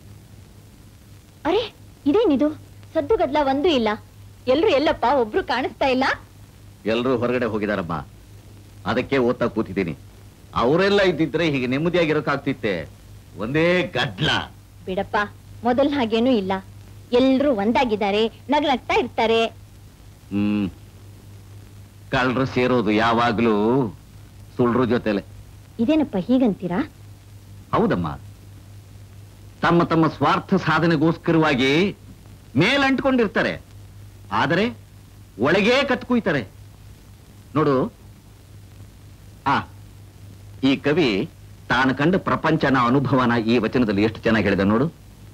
ಅರೆ ಇದೇನಿದು ಸದ್ದು ಗದ್ಲ ಒಂದೂ ಇಲ್ಲ ಎಲ್ರು ಎಲ್ಲಪ್ಪ ಒಬ್ರು ಕಾಣಿಸ್ತಾ ಇಲ್ಲ ಎಲ್ರೂ ಹೊರಗಡೆ ಹೋಗಿದಾರಮ್ಮ ಅದಕ್ಕೆ ಓದ್ತಾ ಕೂತಿದ್ದೀನಿ ಅವರೆಲ್ಲ ಇದ್ದಿದ್ರೆ ಹೀಗೆ ನೆಮ್ಮದಿಯಾಗಿರೋಕ್ಕಾಗ್ತಿತ್ತೆ ಒಂದೇ ಗಡ್ಲ ಬಿಡಪ್ಪ ಮೊದಲ್ ಹಾಗೇನೂ ಇಲ್ಲ ಎಲ್ರು ಒಂದಾಗಿದ್ದಾರೆ ನಗ್ನಗ್ತಾ ಇರ್ತಾರೆ ಹ್ಮ್ ಕಳ್ರು ಸೇರೋದು ಯಾವಾಗ್ಲೂ ಸುಳ್ರು ಜೊತೆಲೆ ಇದೇನಪ್ಪ ಹೀಗಂತೀರಾ ಹೌದಮ್ಮ ತಮ್ಮ ತಮ್ಮ ಸ್ವಾರ್ಥ ಸಾಧನೆಗೋಸ್ಕರವಾಗಿ ಮೇಲಂಟ್ಕೊಂಡಿರ್ತಾರೆ ಆದರೆ ಒಳಗೇ ಕತ್ಕುಯ್ತಾರೆ ನೋಡು ಆ ಈ ಕವಿ ತಾನು ಕಂಡ ಪ್ರಪಂಚನ ಅನುಭವನ ಈ ವಚನದಲ್ಲಿ ಎಷ್ಟು ಚೆನ್ನಾಗಿ ಹೇಳಿದ ನೋಡು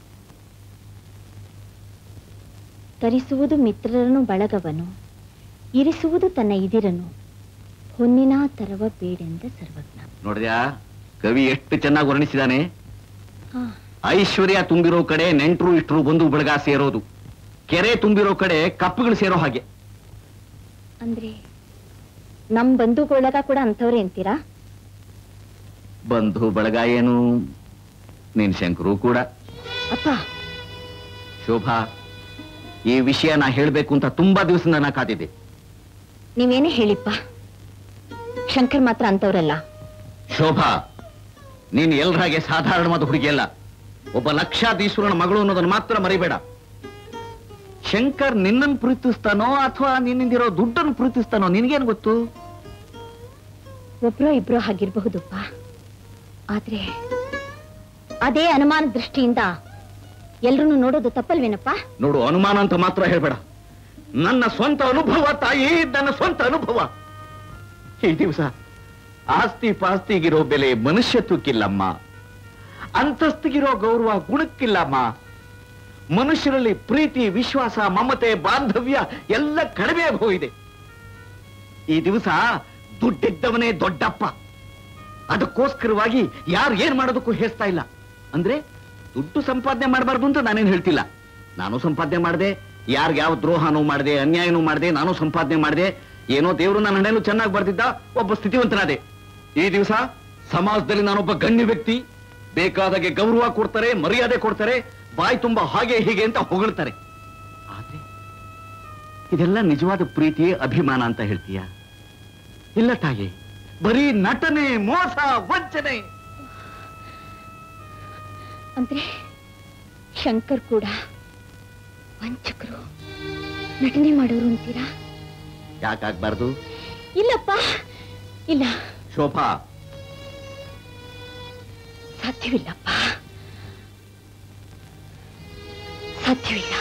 ತರಿಸುವುದು ಮಿತ್ರರನು ಬಳಗವನು ಇರಿಸುವುದು ತನ್ನ ಇದಿರನು ಹೊನ್ನಿನ ತರವ ಬೇಡೆಂದ ಸರ್ವಜ್ಞ ನೋಡಿದ್ಯಾ ಕವಿ ಎಷ್ಟು ಚೆನ್ನಾಗಿ ವರ್ಣಿಸಿದಾನೆ ಹಾ. ಐಶ್ವರ್ಯ ತುಂಬಿರೋ ಕಡೆ ನೆಂಟರು ಇಷ್ಟರು ಬಂದು ಬಳಗ ಸೇರೋದು ಕೆರೆ ತುಂಬಿರೋ ಕಡೆ ಕಪ್ಪುಗಳು ಸೇರೋ ಹಾಗೆ ಅಂದ್ರೆ ನಮ್ ಬಂಧುಗೊಳಗ ಕೂಡ ಅಂತವ್ರೆ ಅಂತೀರಾ ಬಂಧು ಬಳಗ ಏನು ನೀನ್ ಶಂಕರು ಕೂಡ ಅಪ್ಪ ಶೋಭಾ ಈ ವಿಷಯ ನಾ ಹೇಳ್ಬೇಕು ಅಂತ ತುಂಬಾ ದಿವಸದಿಂದ ನಾ ಕಾದಿದ್ದೆ ನೀವೇನೇ ಹೇಳಿಪ್ಪ ಶಂಕರ್ ಮಾತ್ರ ಅಂತವ್ರಲ್ಲ ಶೋಭಾ ನೀನ್ ಎಲ್ರಾಗೆ ಸಾಧಾರಣವಾದ ಹುಡುಗಿ ಅಲ್ಲ ಒಬ್ಬ ಲಕ್ಷಾಧೀಶ್ವರನ ಮಗಳು ಅನ್ನೋದನ್ನ ಮಾತ್ರ ಮರಿಬೇಡ ಶಂಕರ್ ನಿನ್ನನ್ನು ಪ್ರೀತಿಸ್ತಾನೋ ಅಥವಾ ನಿನ್ನಿಂದಿರೋ ದುಡ್ಡನ್ನು ಪ್ರೀತಿಸ್ತಾನೋ ನಿನ್ಗೇನ್ ಗೊತ್ತು ಒಬ್ರೋ ಇಬ್ರೋ ಹಾಗಿರ್ಬಹುದಪ್ಪ ಆದ್ರೆ ಅದೇ ಅನುಮಾನ ದೃಷ್ಟಿಯಿಂದ ಎಲ್ರನ್ನೂ ನೋಡೋದು ತಪ್ಪಲ್ವೇನಪ್ಪ ನೋಡು ಅನುಮಾನ ಅಂತ ಮಾತ್ರ ಹೇಳ್ಬೇಡ ನನ್ನ ಸ್ವಂತ ಅನುಭವ ತಾಯಿ ನನ್ನ ಸ್ವಂತ ಅನುಭವ ಈ ದಿವಸ ಆಸ್ತಿ ಪಾಸ್ತಿಗಿರೋ ಬೆಲೆ ಮನುಷ್ಯತ್ವಕ್ಕಿಲ್ಲಮ್ಮ ಅಂತಸ್ತಿಗಿರೋ ಗೌರವ ಗುಣಕ್ಕಿಲ್ಲಮ್ಮ ಮನುಷ್ಯರಲ್ಲಿ ಪ್ರೀತಿ ವಿಶ್ವಾಸ ಮಮತೆ ಬಾಂಧವ್ಯ ಎಲ್ಲ ಕಡಿಮೆ ಆಗಿ ಹೋಗಿದೆ ಈ ದಿವಸ ದುಡ್ಡಿದ್ದವನೇ ದೊಡ್ಡಪ್ಪ ಅದಕ್ಕೋಸ್ಕರವಾಗಿ ಯಾರು ಏನ್ ಮಾಡೋದಕ್ಕೂ ಹೇಸ್ತಾ ಇಲ್ಲ ಅಂದ್ರೆ ದುಡ್ಡು ಸಂಪಾದನೆ ಮಾಡಬಾರ್ದು ಅಂತ ನಾನೇನು ಹೇಳ್ತಿಲ್ಲ ನಾನು ಸಂಪಾದನೆ ಮಾಡಿದೆ ಯಾರ್ಗೆ ಯಾವ ದ್ರೋಹನೂ ಮಾಡಿದೆ ಅನ್ಯಾಯನೂ ಮಾಡಿದೆ ನಾನು ಸಂಪಾದನೆ ಮಾಡಿದೆ ಏನೋ ದೇವರು ನನ್ನ ಹಣೆಯಲ್ಲೂ ಚೆನ್ನಾಗಿ ಬರ್ತಿದ್ದ ಒಬ್ಬ ಸ್ಥಿತಿವಂತನಾದೆ ಈ ದಿವಸ ಸಮಾಜದಲ್ಲಿ ನಾನೊಬ್ಬ ಗಣ್ಯ ವ್ಯಕ್ತಿ ಬೇಕಾದಾಗೆ ಗೌರವ ಕೊಡ್ತಾರೆ ಮರ್ಯಾದೆ ಕೊಡ್ತಾರೆ ಬಾಯಿ ತುಂಬಾ ಹಾಗೆ ಹೀಗೆ ಅಂತ ಹೊಗಳ್ತಾರೆ ಆದ್ರೆ ಇದೆಲ್ಲ ನಿಜವಾದ ಪ್ರೀತಿ ಅಭಿಮಾನ ಅಂತ ಹೇಳ್ತೀಯ ಇಲ್ಲ ತಾಯಿ ಬರೀ ನಟನೆ ಮೋಸ ವಂಚನೆ ಅಂದ್ರೆ ಶಂಕರ್ ಕೂಡ ವಂಚಕರು ನಟನೆ ಮಾಡೋರು ಅಂತೀರಾ ಯಾಕಾಗ್ಬಾರ್ದು ಇಲ್ಲಪ್ಪ ಇಲ್ಲ ಶೋಭಾ ಸಾಧ್ಯವಿಲ್ಲಪ್ಪ ಸಾಧ್ಯವಿಲ್ಲ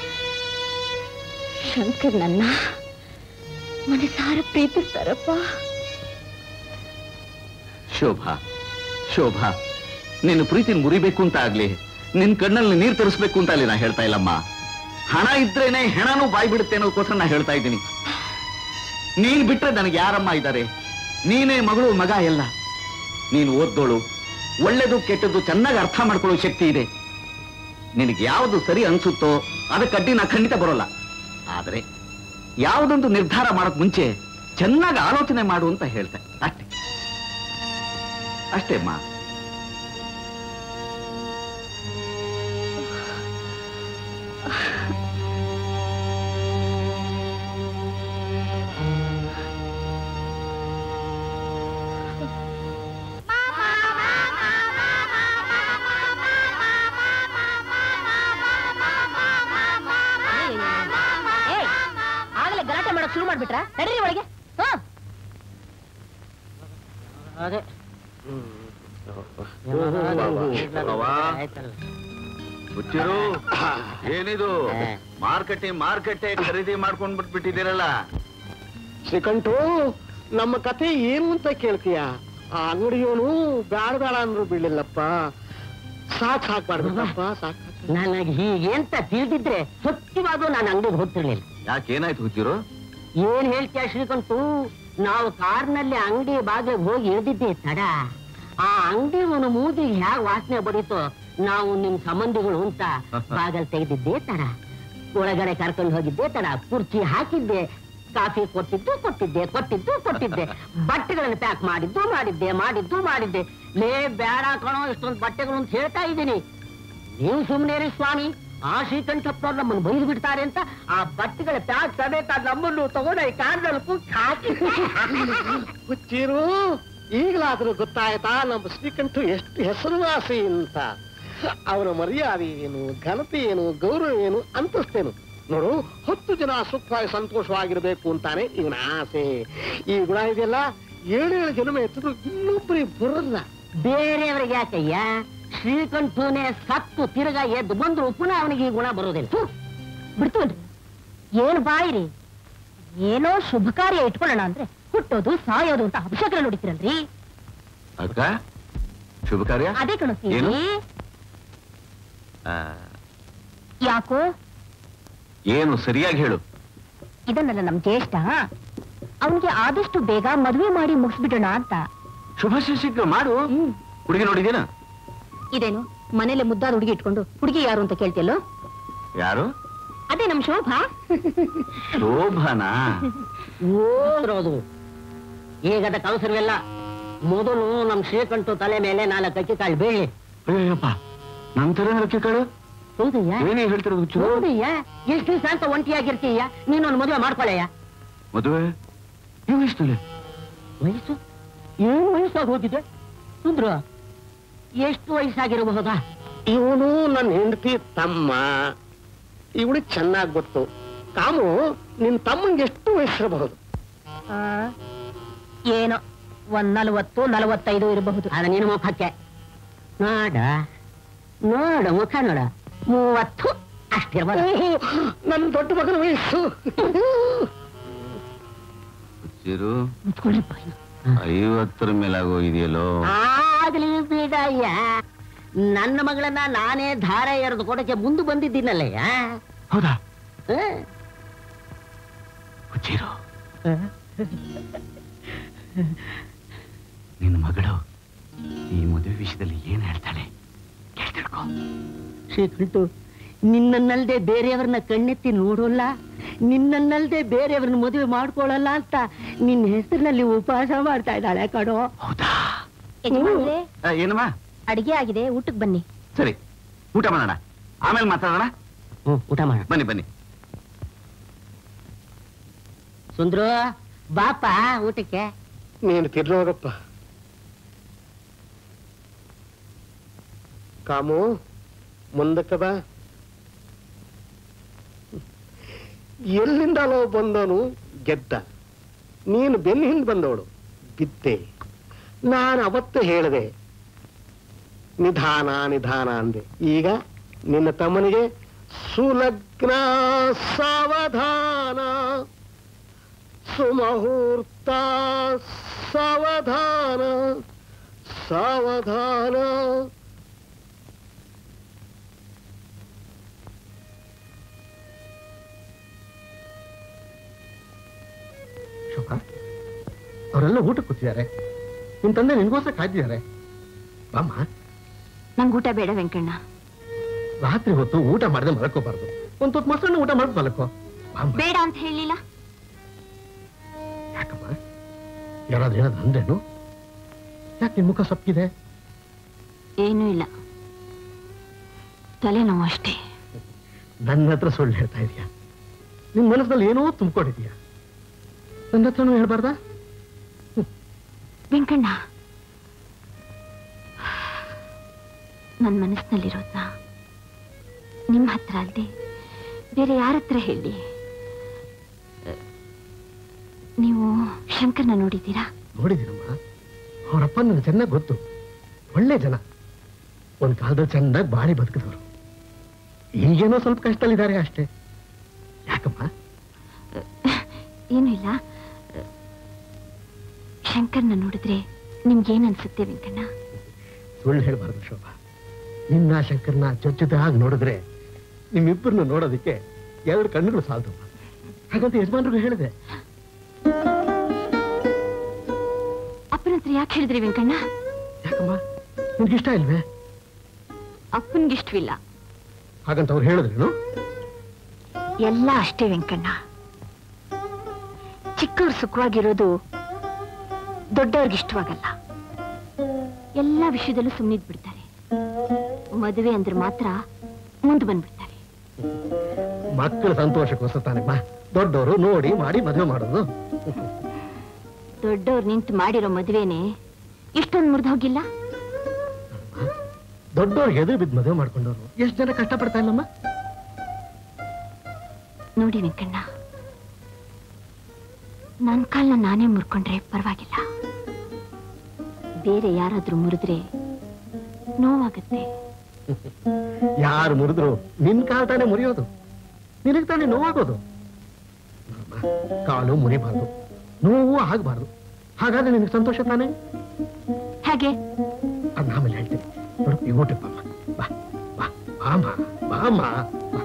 ಶಂಕರ್ ನನ್ನ ಮನಸಾರ ಪ್ರೀತಿಸ್ತಾರಪ್ಪ ಶೋಭಾ ಶೋಭಾ ನಿನ್ನ ಪ್ರೀತಿನ ಮುರಿಬೇಕು ಅಂತ ಆಗ್ಲಿ ನಿನ್ ಕಣ್ಣಲ್ಲಿ ನೀರ್ ತರಿಸ್ಬೇಕು ಅಂತ ಅಲ್ಲಿ ನಾ ಹೇಳ್ತಾ ಇಲ್ಲಮ್ಮ ಹಣ ಇದ್ರೇನೆ ಹೆಣನೂ ಬಾಯ್ ಬಿಡುತ್ತೆ ಅನ್ನೋದಕ್ಕೋಸ್ಕರ ನಾ ಹೇಳ್ತಾ ಇದ್ದೀನಿ ನೀನ್ ಬಿಟ್ರೆ ನನಗೆ ಯಾರಮ್ಮ ಇದ್ದಾರೆ ನೀನೇ ಮಗಳು ಮಗ ಎಲ್ಲ ನೀನು ಓದ್ದೋಳು ಒಳ್ಳೇದು ಕೆಟ್ಟದ್ದು ಚೆನ್ನಾಗಿ ಅರ್ಥ ಮಾಡ್ಕೊಳ್ಳೋ ಶಕ್ತಿ ಇದೆ ನಿನಗೆ ಯಾವುದು ಸರಿ ಅನ್ಸುತ್ತೋ ಅದಕ್ಕೆ ಅಡ್ಡಿ ನಾ ಖಂಡಿತ ಬರೋಲ್ಲ ಆದ್ರೆ ಯಾವುದೊಂದು ನಿರ್ಧಾರ ಮಾಡಕ್ ಮುಂಚೆ ಚೆನ್ನಾಗಿ ಆಲೋಚನೆ ಮಾಡು ಅಂತ ಹೇಳ್ತೆ ಅಷ್ಟೇ ಅಷ್ಟೇ ಅಮ್ಮ ಏಯ್, ಆಗ್ಲೇ ಗಲಾಟೆ ಮಾಡಕ್ ಶುರು ಮಾಡ್ಬಿಟ್ರ ನಡೀರಿ ಒಳಗೆ ಹಾ ಅದೇ ಹುಚ್ಚಿರು ಏನಿದು ಮಾರ್ಕೆಟೆ ಮಾರ್ಕೆಟೆ ಖರೀದಿ ಮಾಡ್ಕೊಂಡ್ ಬಿಟ್ಬಿಟ್ಟಿದ್ದೀರಲ್ಲ ಶ್ರೀಕಂಠು ನಮ್ಮ ಕತೆ ಏನು ಅಂತ ಕೇಳ್ತೀಯ ಆ ಅಂಗಡಿಯವನು ಬ್ಯಾಡ ಬೇಡ ಅಂದ್ರು ಬಿಡ್ಲಿಲ್ಲಪ್ಪ ಸಾಕ್ ಸಾಕ್ ಮಾಡ್ಬೇಕಪ್ಪ ಸಾಕ್ ನನಗೆ ಹೀಗೆ ಅಂತ ತಿಳಿದಿದ್ರೆ ಸತ್ಯವಾಗೂ ನಾನು ಅಂಗಡಿಗೆ ಹೋಗ್ತಿರ್ಲಿಲ್ಲ ಯಾಕೆ ಏನಾಯ್ತು ಹುಚ್ಚಿರು ಏನ್ ಹೇಳ್ತೀಯ ಶ್ರೀಕಂಠು ನಾವು ಕಾರ್ನಲ್ಲಿ ಅಂಗಡಿ ಬಾಗಿಲಿಗೆ ಹೋಗಿ ಇಳಿದಿದ್ದೆ ತಡ ಆ ಅಂಗಡಿ ಒಂದು ಮೂದಿಗೆ ಹ್ಯಾಗ ವಾಸನೆ ಬಡೀತೋ ನಾವು ನಿಮ್ ಸಂಬಂಧಿಗಳು ಅಂತ ಬಾಗಲ್ ತೆಗೆದಿದ್ದೆ ತಡ ಒಳಗಡೆ ಕರ್ಕೊಂಡು ಹೋಗಿದ್ದೆ ತಡ ಕುರ್ಚಿ ಹಾಕಿದ್ದೆ ಕಾಫಿ ಕೊಟ್ಟಿದ್ದು ಕೊಟ್ಟಿದ್ದೆ ಕೊಟ್ಟಿದ್ದು ಕೊಟ್ಟಿದ್ದೆ ಬಟ್ಟೆಗಳನ್ನು ಪ್ಯಾಕ್ ಮಾಡಿದ್ದು ಮಾಡಿದ್ದೆ ಮಾಡಿದ್ದು ಮಾಡಿದ್ದೆ ಲೇ ಬೇಡ ಕಣೋ ಇಷ್ಟೊಂದು ಬಟ್ಟೆಗಳು ಅಂತ ಹೇಳ್ತಾ ಇದ್ದೀನಿ ನೀವು ಸುಮ್ಮನೆ ಸ್ವಾಮಿ ಆ ಶ್ರೀಕಂಠಪ್ಪನವ್ರು ನಮ್ಮನ್ನು ಬೈದು ಬಿಡ್ತಾರೆ ಅಂತ ಆ ಬಟ್ಟೆಗಳ ಪ್ಯಾಕ್ ಸಮೇತ ನಮ್ಮನ್ನು ತಗೊಂಡ ಈ ಕಾರ್ನಲ್ಲಿ ಕೂತ್ ಹಾಕಿ ಹುಚ್ಚಿರು ಈಗಲಾದ್ರೂ ಗೊತ್ತಾಯ್ತಾ ನಮ್ಮ ಶ್ರೀಕಂಠು ಎಷ್ಟು ಹೆಸರುವಾಸಿ ಅಂತ ಅವನ ಮರ್ಯಾದೆ ಏನು ಘನತೆ ಏನು ಗೌರವ ಏನು ಅಂತಸ್ತೇನು ನೋಡು ಹತ್ತು ಜನ ಸುಖವಾಗಿ ಸಂತೋಷವಾಗಿರ್ಬೇಕು ಅಂತಾನೆ ಇವನ ಆಸೆ ಈ ಗುಣ ಇದೆಯಲ್ಲ ಏಳೇಳು ಜನ್ಮ ಎತ್ತಿದ್ರು ಇನ್ನೊಬ್ಬರಿಗೆ ಬರಲ್ಲ ಬೇರೆಯವ್ರಿಗೆ ಯಾಕಯ್ಯ ಶ್ರೀಕಂಠನೇ ಸತ್ತು ತಿರ್ಗಾ ಎದ್ದು ಬಂದ್ರು ಪುನಃ ಅವನಿಗೆ ಈ ಗುಣ ಬರೋದಿಲ್ಲ ಹ್ಮ್. ಬಿಡ್ತು ಏನ್ ಬಾಯಿರಿ ಏನೋ ಶುಭ ಕಾರ್ಯ ಇಟ್ಕೊಳ್ಳೋಣ ಅಂದ್ರೆ ಹುಟ್ಟೋದು ಸಾಯೋದು ಅಂತ ಅಭಿಷೇಕ ನೋಡಿತಿರಲ್ರಿ ಅಕ್ಕ ಶುಭ ಕಾರ್ಯ ಅದೇ ಕಣೋ ಏನು? ಸೀರಿ ಆ, ಯಾಕೋ ಏನು ಸರಿಯಾಗಿ ಹೇಳು ಇದನ್ನಲ್ಲ ನಮ್ ಜ್ಯೇಷ್ಠ ಅವನಿಗೆ ಆದಷ್ಟು ಬೇಗ ಮದುವೆ ಮಾಡಿ ಮುಗಿಸ್ಬಿಡೋಣ ಅಂತ ಶುಭಾಶಯ ಶೀಘ್ರ ಮಾಡು ಹ್ಮ್ ಹುಡುಗಿ ನೋಡಿದೇನ ಇದೇನು ಮನೇಲೆ ಮುದ್ದಾದ ಹುಡುಗಿ ಇಟ್ಕೊಂಡು ಹುಡುಗಿ ಯಾರು ಅಂತ ಕೇಳ್ತಿಯಲ್ಲೋ ಯಾರು ಅದೇ ನಮ್ ಶೋಭಾ ಶೋಭನಾ ಓದ್ರೋದು ಈಗದ ಕೌಸರವೆಲ್ಲ ಮೊದಲು ನಮ್ ಶ್ರೀಕಂಠು ತಲೆ ಮೇಲೆ ನಾಲ್ಕು ಅಕ್ಕಿ ಕಾಳು ಬೀಳಿ ಅಯ್ಯಪ್ಪ ನಮ್ ತರ ನರಕ್ಕೆ ಕಾಳು ಹೌದಯ್ಯ ಏನೇ ಹೇಳ್ತಿರೋದು ಹುಚ್ಚು ಹೌದಯ್ಯ ಎಷ್ಟು ದಿವಸ ಅಂತ ಒಂಟಿಯಾಗಿರ್ತೀಯ ನೀನೊಂದು ಮದುವೆ ಮಾಡ್ಕೊಳ್ಳಯ್ಯ ಮದುವೆ ಈ ವಯಸ್ಸಲ್ಲಿ ವಯಸ್ಸು ಏನು ವಯಸ್ಸಾಗಿ ಹೋಗಿದೆ ಸುಂದ್ರ ಎಷ್ಟು ವಯಸ್ಸಾಗಿರಬಹುದಾ ಇವನು ನನ್ನ ಹೆಂಡತಿ ತಮ್ಮ ಇವಳಿಗೆ ಚೆನ್ನಾಗಿ ಗೊತ್ತು ಕಾಮು ನಿನ್ ತಮ್ಮಂಗೆ ಎಷ್ಟು ವಯಸ್ಸಿರಬಹುದು ಆ, ಏನೋ ಒಂದ್ ನಲವತ್ತು ನಲವತ್ತೈದು ಇರಬಹುದು ಅದ ನಿನ್ನ ಮುಖಕ್ಕೆ ನೋಡ ನೋಡ ಮುಖ ನೋಡ ಮೂವತ್ತು ಅಷ್ಟಿರ್ಬೋದು ನನ್ನ ದೊಡ್ಡ ಮಗನ ವಯಸ್ಸು ಹುಚ್ಚಿರು ಐವತ್ತರ ಮೇಲೆ ಆಗೋಗಿದೆಯಲ್ಲೋ ಆಗ್ಲಿ ಬಿಡಯ್ಯ ನನ್ನ ಮಗಳನ್ನ ನಾನೇ ಧಾರ ಎರೆದು ಕೊಡಕ್ಕೆ ಮುಂದೆ ಬಂದಿದ್ದೀನಲ್ಲಯ್ಯ ಹೌದಾ ಹ? ಹುಚ್ಚಿರು ನಿನ್ನ ಮಗಳು ಈ ಮದುವೆ ವಿಷಯದಲ್ಲಿ ಏನ್ ಹೇಳ್ತಾಳೆ ಕೇಳ್ತಿಳ್ಕೊ ಶ್ರೀಕಂಠು ನಿನ್ನನ್ನಲ್ದೆ ಬೇರೆಯವ್ರನ್ನ ಕಣ್ಣೆತ್ತಿ ನೋಡೋಲ್ಲ ನಿನ್ನನ್ನಲ್ದೆ ಬೇರೆಯವ್ರನ್ನ ಮದುವೆ ಮಾಡ್ಕೊಳ್ಳಲ್ಲ ಅಂತ ನಿನ್ನ ಹೆಸರಿನಲ್ಲಿ ಉಪವಾಸ ಮಾಡ್ತಾ ಇದ್ದಾಳೆ ಕಣೋ ಹೌದಾ ಯಜಮಾನ್ರೇ, ಆ, ಏನಮ್ಮ ಅಡಿಗೆ ಆಗಿದೆ ಊಟಕ್ಕೆ ಬನ್ನಿ ಸರಿ ಊಟ ಮಾಡೋಣ ಆಮೇಲೆ ಮಾತಾಡೋಣ ಹ್ಮ್ ಊಟ ಮಾಡ ಬನ್ನಿ ಬನ್ನಿ ಸುಂದ್ರು ಬಾಪ ಊಟಕ್ಕೆ ನೀನು ತಿರ್ನೋರಪ್ಪ ಕಾಮು ಮುಂದಕ್ಕೆ ಬಾ ಎಲ್ಲಿಂದಲೋ ಬಂದವನು ಗೆದ್ದ ನೀನು ಬೆನ್ನ ಹಿಂದೆ ಬಂದವಳು ಬಿದ್ದೆ ನಾನು ಅವತ್ತು ಹೇಳಿದೆ ನಿಧಾನ ನಿಧಾನ ಅಂದೆ ಈಗ ನಿನ್ನ ತಮ್ಮನಿಗೆ ಸುಲಗ್ನ ಸಾವಧಾನ ಸುಮುಹೂರ್ತ ಸಾವಧಾನ ಸಾವಧಾನ ಶೋಭಾ ಅವರೆಲ್ಲ ಊಟಕ್ಕೆ ಕೂತಿದ್ದಾರೆ ನಿನ್ ತಂದೆ ನಿನ್ಗೋಸ್ಕರ ಕಾಯ್ದಿದ್ದಾರೆ ಬಾಮ್ಮ ನಂಗೆ ಊಟ ಬೇಡ ವೆಂಕಣ್ಣ ರಾತ್ರಿ ಹೊತ್ತು ಊಟ ಮಾಡದೆ ಮಲಕೋಬಾರ್ದು ಒಂದ್ ಹೊತ್ತು ಮೊಸರನ್ನ ಊಟ ಮಾಡಿ ಮಲಕೋ ಬಾಮ್ಮ ಬೇಡ ಅಂತ ಹೇಳಿಲ್ಲ ಯಾಕಮ್ಮ ಯಾರಾದ್ರೂ ಏನಾದ್ರು ಅಂದ್ರೇನು ಯಾಕೆ ನಿನ್ ಮುಖ ಸಪ್ಪಿದೆ ಏನೂ ಇಲ್ಲ ತಲೆನೋವು ಅಷ್ಟೇ ನನ್ನ ಹತ್ರ ಸುಳ್ಳು ಹೇಳ್ತಾ ಇದೀಯ ನಿನ್ ಮನಸ್ಸಲ್ಲಿ ಏನೋ ತುಂಬಿಕೊಂಡಿದೀಯ ನನ್ನ ಹತ್ರನೂ ಹೇಳ್ಬಾರ್ದಾ ವೆಂಕಣ್ಣ ನನ್ನ ಮನಸ್ಸಿನಲ್ಲಿರೋದ್ನ ನಿಮ್ಮ ಹತ್ರ ಅಲ್ದೆ ಬೇರೆ ಯಾರ ಹತ್ರ ಹೇಳಿ ನೀವು ಶಂಕರ್ನ ನೋಡಿದ್ದೀರಾ ನೋಡಿದ್ದೀನಮ್ಮ ಅವರಪ್ಪ ನನಗೆ ಚೆನ್ನಾಗಿ ಗೊತ್ತು ಒಳ್ಳೆ ಜನ ಒಂದ್ ಕಾಲದಲ್ಲಿ ಚೆನ್ನಾಗಿ ಬಾಳಿ ಬದುಕಿದವರು ಈಗೇನೋ ಸ್ವಲ್ಪ ಕಷ್ಟದಲ್ಲಿದ್ದಾರೆ ಅಷ್ಟೇ ಯಾಕಮ್ಮ ಏನೂ ಇಲ್ಲ ಶಂಕರ್ನ ನೋಡಿದ್ರೆ ನಿಮ್ಗೇನ್ ಅನ್ಸುತ್ತೆ ವೆಂಕಣ್ಣ ಸುಳ್ಳು ಹೇಳ್ಬಾರ್ದು ಶೋಭಾ ನಿನ್ನ ಶಂಕರ್ನ ಜೊತೆ ನೋಡಿದ್ರೆ ನಿಮ್ಮಿಬ್ಬರನ್ನ ನೋಡೋದಕ್ಕೆ ಎರಡು ಕಣ್ಣುಗಳು ಸಾಲದು ಹಾಗಂತ ಯಜಮಾನ್ರಿಗೂ ಹೇಳಿದೆ ಅಪ್ಪನ ಹತ್ರ ಯಾಕೆ ಹೇಳಿದ್ರಿ ವೆಂಕಣ್ಣ ಯಾಕಮ್ಮ ನಿನ್ಗಿಷ್ಟ ಇಲ್ವೇ ಅಪ್ಪನ್ಗಿಷ್ಟವಿಲ್ಲ ಹಾಗಂತ ಅವ್ರು ಹೇಳಿದ್ರೇನು ಎಲ್ಲ ಅಷ್ಟೇ ವೆಂಕಣ್ಣ ಚಿಕ್ಕವ್ರು ಸುಖವಾಗಿರೋದು ದೊಡ್ಡವ್ರಿಗೆ ಇಷ್ಟವಾಗಲ್ಲ ಎಲ್ಲ ವಿಷಯದಲ್ಲೂ ಸುಮ್ಮನಿದ್ ಬಿಡ್ತಾರೆ ಮದುವೆ ಅಂದ್ರೆ ಮಾತ್ರ ಮುಂದೆ ಬಂದ್ಬಿಡ್ತಾರೆ ಮಕ್ಕಳ ಸಂತೋಷಕ್ಕೋಸ್ಕರ ತಾನಮ್ಮ ದೊಡ್ಡವರು ನೋಡಿ ಮಾಡಿ ಮದುವೆ ಮಾಡೋದು ದೊಡ್ಡವ್ರು ನಿಂತು ಮಾಡಿರೋ ಮದುವೆನೆ ಇಷ್ಟೊಂದು ಮುರಿದು ಹೋಗಿಲ್ಲ ದೊಡ್ಡವ್ರಿಗೆ ಎದುರು ಬಿದ್ದು ಮದುವೆ ಮಾಡ್ಕೊಂಡವ್ರು ಎಷ್ಟು ಜನ ಕಷ್ಟಪಡ್ತಾ ಇಲ್ಲಮ್ಮ ನೋಡಿ ವೆಂಕಣ್ಣ ನನ್ ಕಾಲ್ನ ನಾನೇ ಮುರ್ಕೊಂಡ್ರೆ ಪರವಾಗಿಲ್ಲ ಬೇರೆ ಯಾರಾದ್ರೂ ಮುರಿದ್ರೆ ನೋವಾಗತ್ತೆ ಯಾರು ಮುರಿದ್ರು ನಿನ್ ಕಾಲ್ ತಾನೇ ಮುರಿಯೋದು ನಿನಗ್ ತಾನೇ ನೋವಾಗೋದು ನೋಡಮ್ಮ, ಕಾಲು ಮುರಿಬಾರ್ದು ನೋವು ಆಗಬಾರ್ದು ಹಾಗಾದ್ರೆ ನಿನಗೆ ಸಂತೋಷ ತಾನೇ ಹಾಗೆ ಅದ್ ಆಮೇಲೆ ಹೇಳ್ತೀನಿ ನೋಡು ಈ ಊಟಕ್ಕೆ ಬಾಮ್ಮ ಬಾ ಬಾ ಬಾಮ್ಮ ಬಾಮ್ಮ ಬಾ.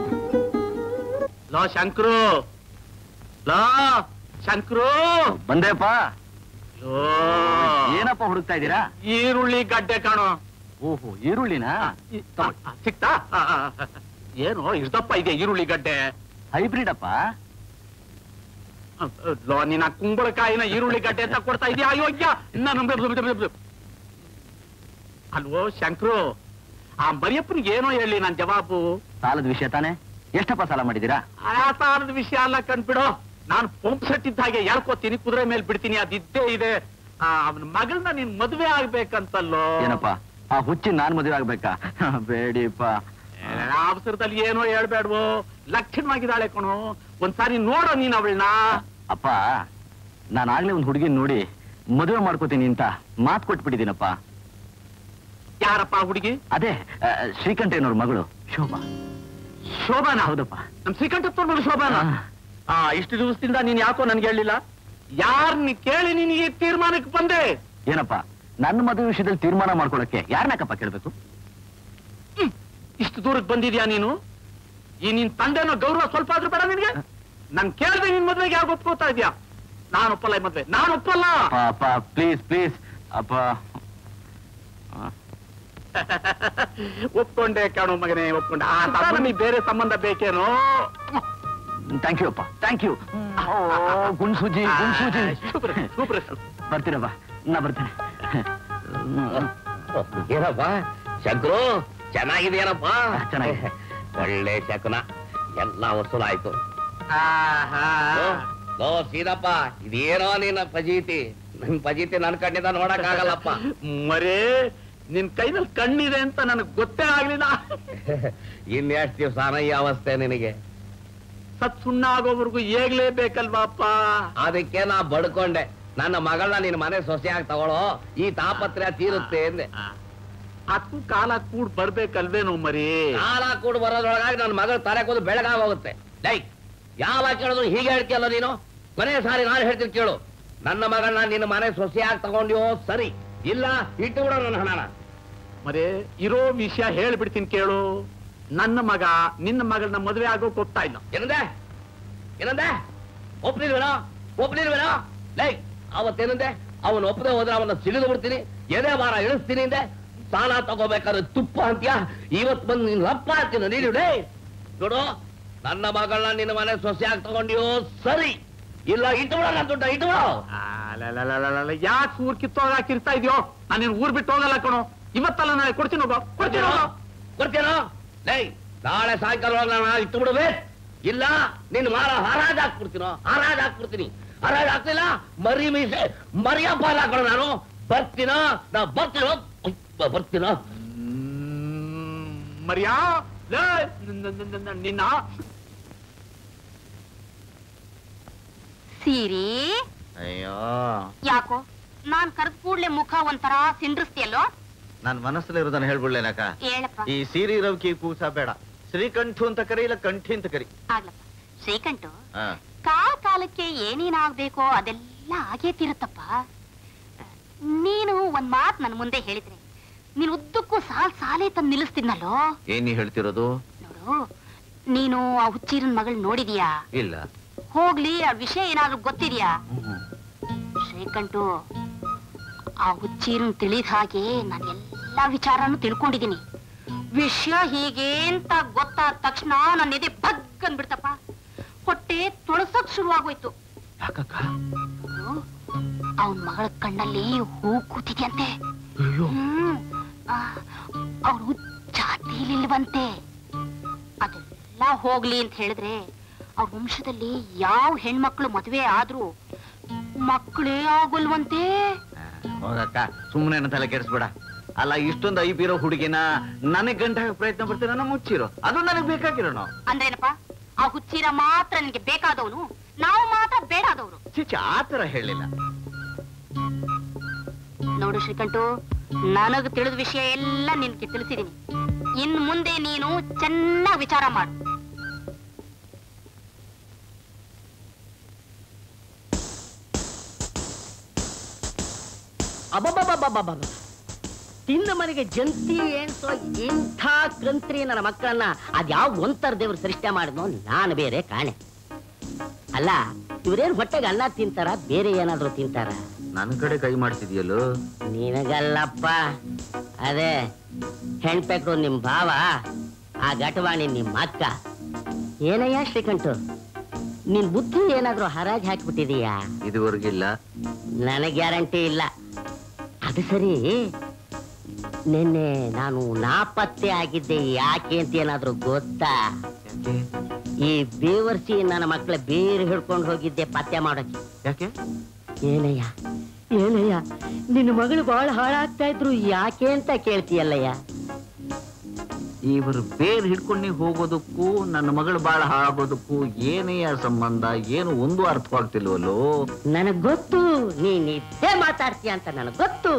ಲೋ ಶಂಕರು ಲೋ ಶಂಕರು ಬಂದೇಪ್ಪ ಲೋ. ಏನಪ್ಪ ಹುಡುಕ್ತಾ ಇದ್ದೀರಾ ಈರುಳ್ಳಿ ಗಡ್ಡೆ ಕಾಣೋ ಓಹೋ ಈರುಳ್ಳಿನಾ ಈ- ಆ, ಆ, ಸಿಕ್ತಾ ಆ, ಆ, ಆ. ಏನು ಇಷ್ಟಪ್ಪ ಇದೆ ಈರುಳ್ಳಿ ಗಡ್ಡೆ ಹೈಬ್ರಿಡ್ ಅಪ್ಪ ಆ, ಲೋ ನಿನ್ನ ಕುಂಬಳಕಾಯಿನ ಈರುಳ್ಳಿ ಗಡ್ಡೆ ಅಂತ ಕೊಡ್ತಾ ಇದೀಯ ಅಯೋಗ್ಯ ನಾನು ಬೆ- ಬೆ- ಬೆ- ಬೆ- ಅಲ್ವೋ ಶಂಕರು ಆ ಮರಿಯಪ್ಪನಿಗೆ ಏನೋ ಹೇಳಿ ನನ್ ಜವಾಬು ಸಾಲದ ವಿಷಯ ತಾನೆ ಎಷ್ಟಪ್ಪ ಸಾಲ ಮಾಡಿದ್ದೀರಾ ಆ ಸಾಲದ ವಿಷಯ ಅಲ್ಲ ಕಂಡ್ಬಿಡು ನಾನು ಪಂಪ್ ಸೆಟ್ ಇದ್ದ ಹಾಗೆ ಎಳ್ಕೋತೀನಿ ಕುದುರೆ ಮೇಲೆ ಬಿಡ್ತೀನಿ ಅದಿದ್ದೇ ಇದೆ ಅವನ ಮಗಳನ್ನ ನೀನ್ ಮದುವೆ ಆಗ್ಬೇಕಂತಲ್ಲೋ ಏನಪ್ಪ ಆ ಹುಚ್ಚಿ ನಾನ್ ಮದುವೆ ಆಗ್ಬೇಕಾ ಬೇಡಿಪ್ಪ ಏ, ಆ ಅವಸರದಲ್ಲಿ ಏನೋ ಹೇಳ್ಬೇಡ್ವೋ ಲಕ್ಷಣವಾಗಿದ್ದಾಳೆ ಕಣೋ ಒಂದ್ಸಾರಿ ನೋಡೋ ನೀನ್ ಅವಳನ್ನ ಅಪ್ಪ ನಾನು ಆಗ್ಲೇ ಒಂದು ಹುಡುಗಿನ ನೋಡಿ ಮದುವೆ ಮಾಡ್ಕೋತೀನಿ ಅಂತ ಮಾತು ಕೊಟ್ಬಿಟ್ಟಿದ್ದೀನಪ್ಪ ಯಾರಪ್ಪ ಆ ಹುಡುಗಿ ಅದೇ ಆ, ಶ್ರೀಕಂಠಯ್ಯನವ್ರ ಮಗಳು ಶೋಭಾ ಶೋಭಾನ ಹೌದಪ್ಪ ನಮ್ ಶ್ರೀಕಂಠಪ್ಪ ಮಗಳು ಶೋಭಾನ ಆ ಇಷ್ಟು ದಿವಸದಿಂದ ನೀನ್ ಯಾಕೋ ನನ್ಗೆ ಹೇಳಿಲ್ಲ ಯಾರನ್ನ ಕೇಳಿ ನೀನ್ ಈ ತೀರ್ಮಾನಕ್ಕೆ ಬಂದೆ ಏನಪ್ಪ ನನ್ನ ಮದುವೆ ವಿಷಯದಲ್ಲಿ ತೀರ್ಮಾನ ಮಾಡ್ಕೊಳಕ್ಕೆ ಯಾರನ್ನಕ್ಕಪ್ಪ ಕೇಳ್ಬೇಕು ಇಷ್ಟು ದೂರಕ್ಕೆ ಬಂದಿದ್ಯಾ ನೀನು ಈ ನಿನ್ ತಂದೆನೋ ಗೌರವ ಸ್ವಲ್ಪ ಆದ್ರೂ ಬೇಡ ನಿನ್ಗೆ ನನ್ ಕೇಳ್ದೆ ನಿನ್ ಮದ್ವೆಗೆ ಯಾಕೆ ಒಪ್ಕೋತಾ ಇದ್ಯಾ ನಾನು ಒಪ್ಪಲ್ಲ ಈ ಮದ್ವೆ ನಾನು ಒಪ್ಪಲ್ಲ ಅಪ್ಪ ಅಪ್ಪ ಪ್ಲೀಸ್ ಪ್ಲೀಸ್ ಅಪ್ಪ ಆ, ಒಪ್ಕೊಂಡೆ ಕಾಣು ಮಗನೇ ಒಪ್ಕೊಂಡೆ ಆ ನಮಗೆ ಬೇರೆ ಸಂಬಂಧ ಬೇಕೇನೋ ಥ್ಯಾಂಕ್ ಯು ಅಪ್ಪ ಥ್ಯಾಂಕ್ ಯು ಗುಣ್ಸೂಜಿ ಗುಣ್ಸೂಜಿ ಸೂಪರ್ ಸೂಪರ್ ಬರ್ತೀರಪ್ಪ ನಾ ಬರ್ತೇನೆ ಏನಪ್ಪ ಶಂಕರು ಚೆನ್ನಾಗಿದೆಯೇನಪ್ಪ ಚೆನ್ನಾಗಿದೆ. ಒಳ್ಳೆ ಶಕುನ ಎಲ್ಲ ವಸೂಲಾಯ್ತು ಲೋ ಸೀದಪ್ಪ ಇದೇನೋ ನಿನ್ನ ಪಜೀತಿ ನನ್ ಪಜೀತಿ ನನ್ ಕಣ್ಣಿಂದ ನೋಡಕ್ ಆಗಲ್ಲಪ್ಪ ಮರೇ ನಿನ್ ಕೈನಲ್ಲಿ ಕಣ್ಣಿದೆ ಅಂತ ನನಗೆ ಗೊತ್ತೇ ಆಗ್ಲಿಲ್ಲ ಇನ್ನೆಷ್ಟು ದಿವಸ ಈ ಅವಸ್ಥೆ ನಿನಗೆ ಸತ್ ಸುಣ್ಣ ಆಗೋವರೆಗೂ ಏಗ್ಲೇಬೇಕಲ್ವಾ ಅಪ್ಪ ಅದಕ್ಕೆ ನಾ ಬಡ್ಕೊಂಡೆ ನನ್ನ ಮಗಳನ್ನ ನಿನ್ ಮನೆ ಸೊಸೆಯಾಗಿ ತಗೊಳ್ಳೋ ಈ ತಾಪತ್ರೆ ತೀರುತ್ತೆ ಎಂದೆ ಅದಕ್ಕೂ ಕಾಲ ಕೂಡ್ ಬರ್ಬೇಕಲ್ವೇನೋ ಮರಿ ಕಾಲ ಕೂಡ ಬರೋದ್ರೊಳಗಾಗಿ ನನ್ನ ಮಗಳ ತಲೆ ಕೂದು ಬೆಳಗಾಗ ಹೋಗುತ್ತೆ ಡೈ ಯಾವಾಗ ಕೇಳಿದ್ರು ಹೀಗೆ ಹೇಳ್ತೀಯಲ್ಲ ನೀನು ಕೊನೆ ಸಾರಿ ನಾನು ಹೇಳ್ತೀನಿ ಕೇಳು ನನ್ನ ಮಗಳನ್ನ ನಿನ್ನ ಮನೆ ಸೊಸೆಯಾಗಿ ತಗೊಂಡ್ಯೋ ಸರಿ ಇಲ್ಲ ಇಟ್ಟು ಬಿಡೋ ನನ್ನ ಹಣನ ಮರೇ ಇರೋ ವಿಷಯ ಹೇಳ್ಬಿಡ್ತೀನಿ ಕೇಳು ನನ್ನ ಮಗ ನಿನ್ನ ಮಗಳನ್ನ ಮದುವೆ ಆಗೋಕ್ ಹೋಗ್ತಾ ಇಲ್ಲ ಏನಂದೆ ಏನಂದೆ ಒಪ್ಲಿಲ್ವೇನೋ ಒಪ್ಲಿಲ್ವೇನೋ ಲೈ ಅವತ್ತೇನಂದೆ ಅವನು ಒಪ್ಪದೆ ಹೋದ್ರೆ ಅವನ್ನ ಸಿಡಿದು ಬಿಡ್ತೀನಿ ಎದೆ ವಾರ ಇಳಿಸ್ತೀನಿ ಅಂದೆ ಸಾಲ ತಗೋಬೇಕಾದ್ರೆ ತುಪ್ಪ ಅಂತ್ಯ ಇವತ್ ಬಂದು ನೀನ್ ಲಪ್ಪ ಅಂತೀನ ನೀನು ಡೇ ನೋಡು ನನ್ನ ಮಗಳನ್ನ ನಿನ್ನ ಮನೆ ಸೊಸೆಯಾಗಿ ತಗೊಂಡ್ಯೋ ಸರಿ ಇಲ್ಲ ಇಟ್ಟು ಬಿಡೋ ನನ್ನ ದುಡ್ಡ ಇಟ್ಟು ಬಿಡೋ ಯಾಕೆ ಊರ್ ಕಿತ್ತೋಗಾಕಿರ್ತಾ ಇದೆಯೋ ನಾನು ನಿನ್ ಊರ್ ಬಿಟ್ಟು ಹೋಗಲ್ಲ ಕಣೋ ಇವತ್ತಲ್ಲ ನಾಳೆ ಕೊಡ್ತೀನಿ ಹೋಗೋ ಕೊಡ್ತೀನಿ ಹೋಗೋ ಕೊಡ್ತೀನೋ ಲೈ ನಾಳೆ ಸಾಯಂಕಾಲ ಒಳಗೆ ನಾನು ಇಟ್ಟು ಬಿಡುವೆ ಇಲ್ಲ ನಿನ್ನ ಮಾರ ಹರಾಜ್ ಹಾಕ್ಬಿಡ್ತೀನೋ ಹರಾಜ್ ಹಾಕ್ಬಿಡ್ತೀನಿ ಹರಾಜ್ ಹಾಕ್ತಿಲ್ಲ ಮರಿ ಮೀಸೆ ಮರಿಯಪ್ಪ ಹಾಕೋಣ ನಾನು ಬರ್ತೀನೋ ನಾ ಬರ್ತೀನೋ ಉಯ್ಯ್, ಬರ್ತೀನೋ ಹ್ಮ್, ಮರಿಯಾ ಲೇ, ನ- ನ- ನ- ನ- ನಿನ್ನ ಸೀರಿ ಅಯ್ಯೋ ಯಾಕೋ ನಾನ್ ಕರೆದ ಕೂಡ್ಲೆ ಮುಖ ಒಂಥರ ಸಿಂಡ್ರಿಸ್ತಿಯಲ್ಲೋ ನನ್ ಮನಸ್ಸಲ್ಲಿ ಇರೋದನ್ನ ಹೇಳ್ಬಿಡ್ಲೇನಕ್ಕ ಹೇಳಪ್ಪ ಈ ಸೀರಿ ರವ್ಕಿ ಕೂಸ ಬೇಡ ಶ್ರೀಕಂಠು ಅಂತ ಕರಿ ಇಲ್ಲ ಕಂಠಿ ಅಂತ ಕರಿ ಆಗ್ಲಪ್ಪ ಶ್ರೀಕಂಠು ಆ, ಕಾಲ ಕಾಲಕ್ಕೆ ಏನೇನಾಗ್ಬೇಕೋ ಅದೆಲ್ಲ ಆಗೇ ತೀರುತ್ತಪ್ಪ ನೀನು ಒಂದ್ ಮಾತ್ ನನ್ ಮುಂದೆ ಹೇಳಿದ್ರೆ ನೀನ್ ಉದ್ದಕ್ಕೂ ಸಾಲ್ ಸಾಲೆ ತಂದು ನಿಲ್ಲಿಸ್ತಿದ್ನಲ್ಲೋ ಏನ್ ನೀ ಹೇಳ್ತಿರೋದು ನೋಡು ನೀನು ಆ ಹುಚ್ಚೀರನ್ ಮಗಳ್ ನೋಡಿದ್ಯಾ ಇಲ್ಲ ಹೋಗ್ಲಿ ಆ ವಿಷಯ ಏನಾದ್ರೂ ಗೊತ್ತಿದ್ಯಾ ಶ್ರೀಕಂಠು ಆ ಹುಚ್ಚೀರನ್ ತಿಳಿದ ಹಾಗೆ ನಾನು ಎಲ್ಲಾ ವಿಚಾರನೂ ತಿಳ್ಕೊಂಡಿದೀನಿ ವಿಷಯ ಹೀಗೆ ಅಂತ ಗೊತ್ತಾದ ತಕ್ಷಣ ನನ್ನ ಎದೆ ಬಗ್ ಅಂದ್ಬಿಡ್ತಪ್ಪ ಹೊಟ್ಟೆ ತೊಳಸಕ್ ಶುರುವಾಗೋಯ್ತು ಯಾಕಕ್ಕ ಅವನ್ ಮಗಳ ಕಣ್ಣಲ್ಲಿ ಹೂ ಕೂತಿದ್ಯಂತೆ ಹ್ಮ್ ಅವ್ರು ಜಾತಿಲಿಲ್ವಂತೆ ಅದೆಲ್ಲ ಹೋಗ್ಲಿ ಅಂತ ಹೇಳಿದ್ರೆ ಅವ್ರ ವಂಶದಲ್ಲಿ ಯಾವ ಹೆಣ್ಮಕ್ಳು ಮದುವೆ ಆದ್ರೂ ಮಕ್ಕಳೇ ಆಗೋಲ್ವಂತೆ ಹೋಗಕ್ಕ ಸುಮ್ಮನೆ ನನ್ನ ತಲೆ ಕೆಡಿಸ್ಬೇಡ ಅಲ್ಲ ಇಷ್ಟೊಂದು ಐಪ್ ಇರೋ ಹುಡುಗಿನ ನನಗ್ ಗಂಟೆ ಹಾಕಕ್ ಪ್ರಯತ್ನ ಪಡ್ತೀರ ನಮ್ಮ ಮುಚ್ಚಿರೋ ಅದು ನನಗ್ ಬೇಕಾಗಿರೋಣ ಅಂದ್ರೇನಪ್ಪ ಆ ಹುಚ್ಚಿರ ಮಾತ್ರ ನಿನಗೆ ಬೇಕಾದವನು ನಾವು ಮಾತ್ರ ಬೇಡಾದವರು ಚಿಚ್ಚ ಆತರ ಹೇಳಿಲ್ಲ ನೋಡು ಶ್ರೀಕಂಠು ನನಗ್ ತಿಳಿದ ವಿಷಯ ಎಲ್ಲ ನಿನ್ಗೆ ತಿಳಿಸಿದೀನಿ ಇನ್ ಮುಂದೆ ನೀನು ಚೆನ್ನಾಗಿ ವಿಚಾರ ಮಾಡು ಅಬ್ಬಬ್ಬಬ್ಬಬ್ಬಬ್ಬ ತಿಂದ ಮನೆಗೆ ಜಂತಿ ಏನ್ಸೋ ಇಂಥ ಕಂತ್ರಿ ನನ್ನ ಮಕ್ಕಳನ್ನ ಅದ್ಯಾವ ಒಂತರ ದೇವ್ರು ಸೃಷ್ಟಿ ಮಾಡಿದ್ನೋ ನಾನು ಬೇರೆ ಕಾಣೆ ಅಲ್ಲ ಇವ್ರೇನ್ ಹೊಟ್ಟೆಗೆ ಅನ್ನ ತಿಂತಾರ ಬೇರೆ ಏನಾದ್ರೂ ತಿಂತಾರ ನನ್ ಕಡೆ ಕೈ ಮಾಡ್ತಿದ್ಯಲ್ಲೋ ನಿನಗಲ್ಲಪ್ಪ ಅದೇ ಹೆಣ್ಪೆಕ್ರು ನಿಮ್ ಭಾವ ಆ ಘಟವಾಣಿ ನಿಮ್ ಅಕ್ಕ ಏನಯ್ಯ ಶ್ರೀಕಂಠು ನಿನ್ ಬುದ್ಧಿ ಏನಾದ್ರೂ ಹರಾಜ್ ಹಾಕ್ಬಿಟ್ಟಿದೀಯಾ ಇದುವರೆಗಿಲ್ಲ ನನಗೆ ಗ್ಯಾರಂಟಿ ಇಲ್ಲ ಅದು ಸರಿ ನಿನ್ನೆ ನಾನು ನಾಪತ್ತೆ ಆಗಿದ್ದೆ ಯಾಕೆ ಅಂತ ಏನಾದ್ರೂ ಗೊತ್ತಾ ಈ ಬೇವರ್ಸಿ ನನ್ನ ಮಕ್ಕಳ ಬೇರೆ ಹಿಡ್ಕೊಂಡು ಹೋಗಿದ್ದೆ ಪತ್ತೆ ಮಾಡೋಕೆ ಯಾಕೆ ಏನಯ್ಯ ಏನಯ್ಯ ನಿನ್ನ ಮಗಳು ಬಹಳ ಹಾಳಾಗ್ತಾ ಇದ್ರು ಯಾಕೆ ಅಂತ ಕೇಳ್ತೀಯಲ್ಲಯ್ಯ ಇವರು ಬೇರ್ ಹಿಡ್ಕೊಂಡು ನೀ ಹೋಗೋದಕ್ಕೂ ನನ್ನ ಮಗಳು ಬಾಳ ಹಾಳಾಗೋದಕ್ಕೂ ಏನೆಯ ಸಂಬಂಧ ಏನು ಒಂದು ಅರ್ಥವಾಗ್ತಿಲ್ವಲ್ಲೋ ನನಗ್ ಗೊತ್ತು ನೀನ್ ಇದ್ದೇ ಮಾತಾಡ್ತೀಯ ಅಂತ ನನಗ್ ಗೊತ್ತು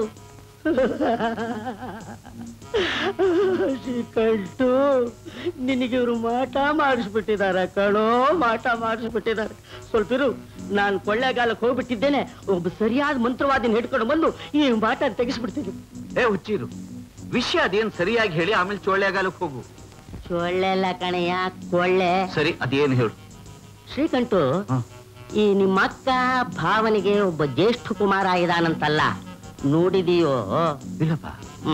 ಶ್ರೀಕಂಠು ನಿನಗೆ ಇವರು ಮಾಟ ಮಾಡಿಸ್ಬಿಟ್ಟಿದಾರ ಕಣೋ ಮಾಟ ಮಾಡಿಸ್ಬಿಟ್ಟಿದ್ದಾರೆ ಸ್ವಲ್ಪ ಇರು ನಾನು ಕೊಳ್ಳೆಗಾಲಕ್ಕೆ ಹೋಗ್ಬಿಟ್ಟಿದ್ದೇನೆ ಒಬ್ಬ ಸರಿಯಾದ ಮಂತ್ರವಾದಿನ ಹಿಡ್ಕೊಂಡು ಬಂದು ಈ ಮಾಟ ತೆಗಿಸ್ಬಿಡ್ತೀನಿ ಏ ಹುಚ್ಚಿರು ವಿಷಯ ಅದೇನ್ ಸರಿಯಾಗಿ ಹೇಳಿ ಆಮೇಲೆ ಚೋಳ್ಳೆಗಾಲಕ್ಕೆ ಹೋಗು ಸೊಳ್ಳೆಲ್ಲ ಕಣಯ್ಯ ಕೊಳ್ಳೆ ಸರಿ ಅದೇನ್ ಹೇಳು ಶ್ರೀಕಂಠು ಹ್ಮ್. ಈ ನಿಮ್ಮ ಅಕ್ಕ ಭಾವನಿಗೆ ಒಬ್ಬ ಜ್ಯೇಷ್ಠ ಕುಮಾರ ಇದಾನಂತಲ್ಲ ನೋಡಿದೀಯೋ ಇಲ್ಲಪ್ಪ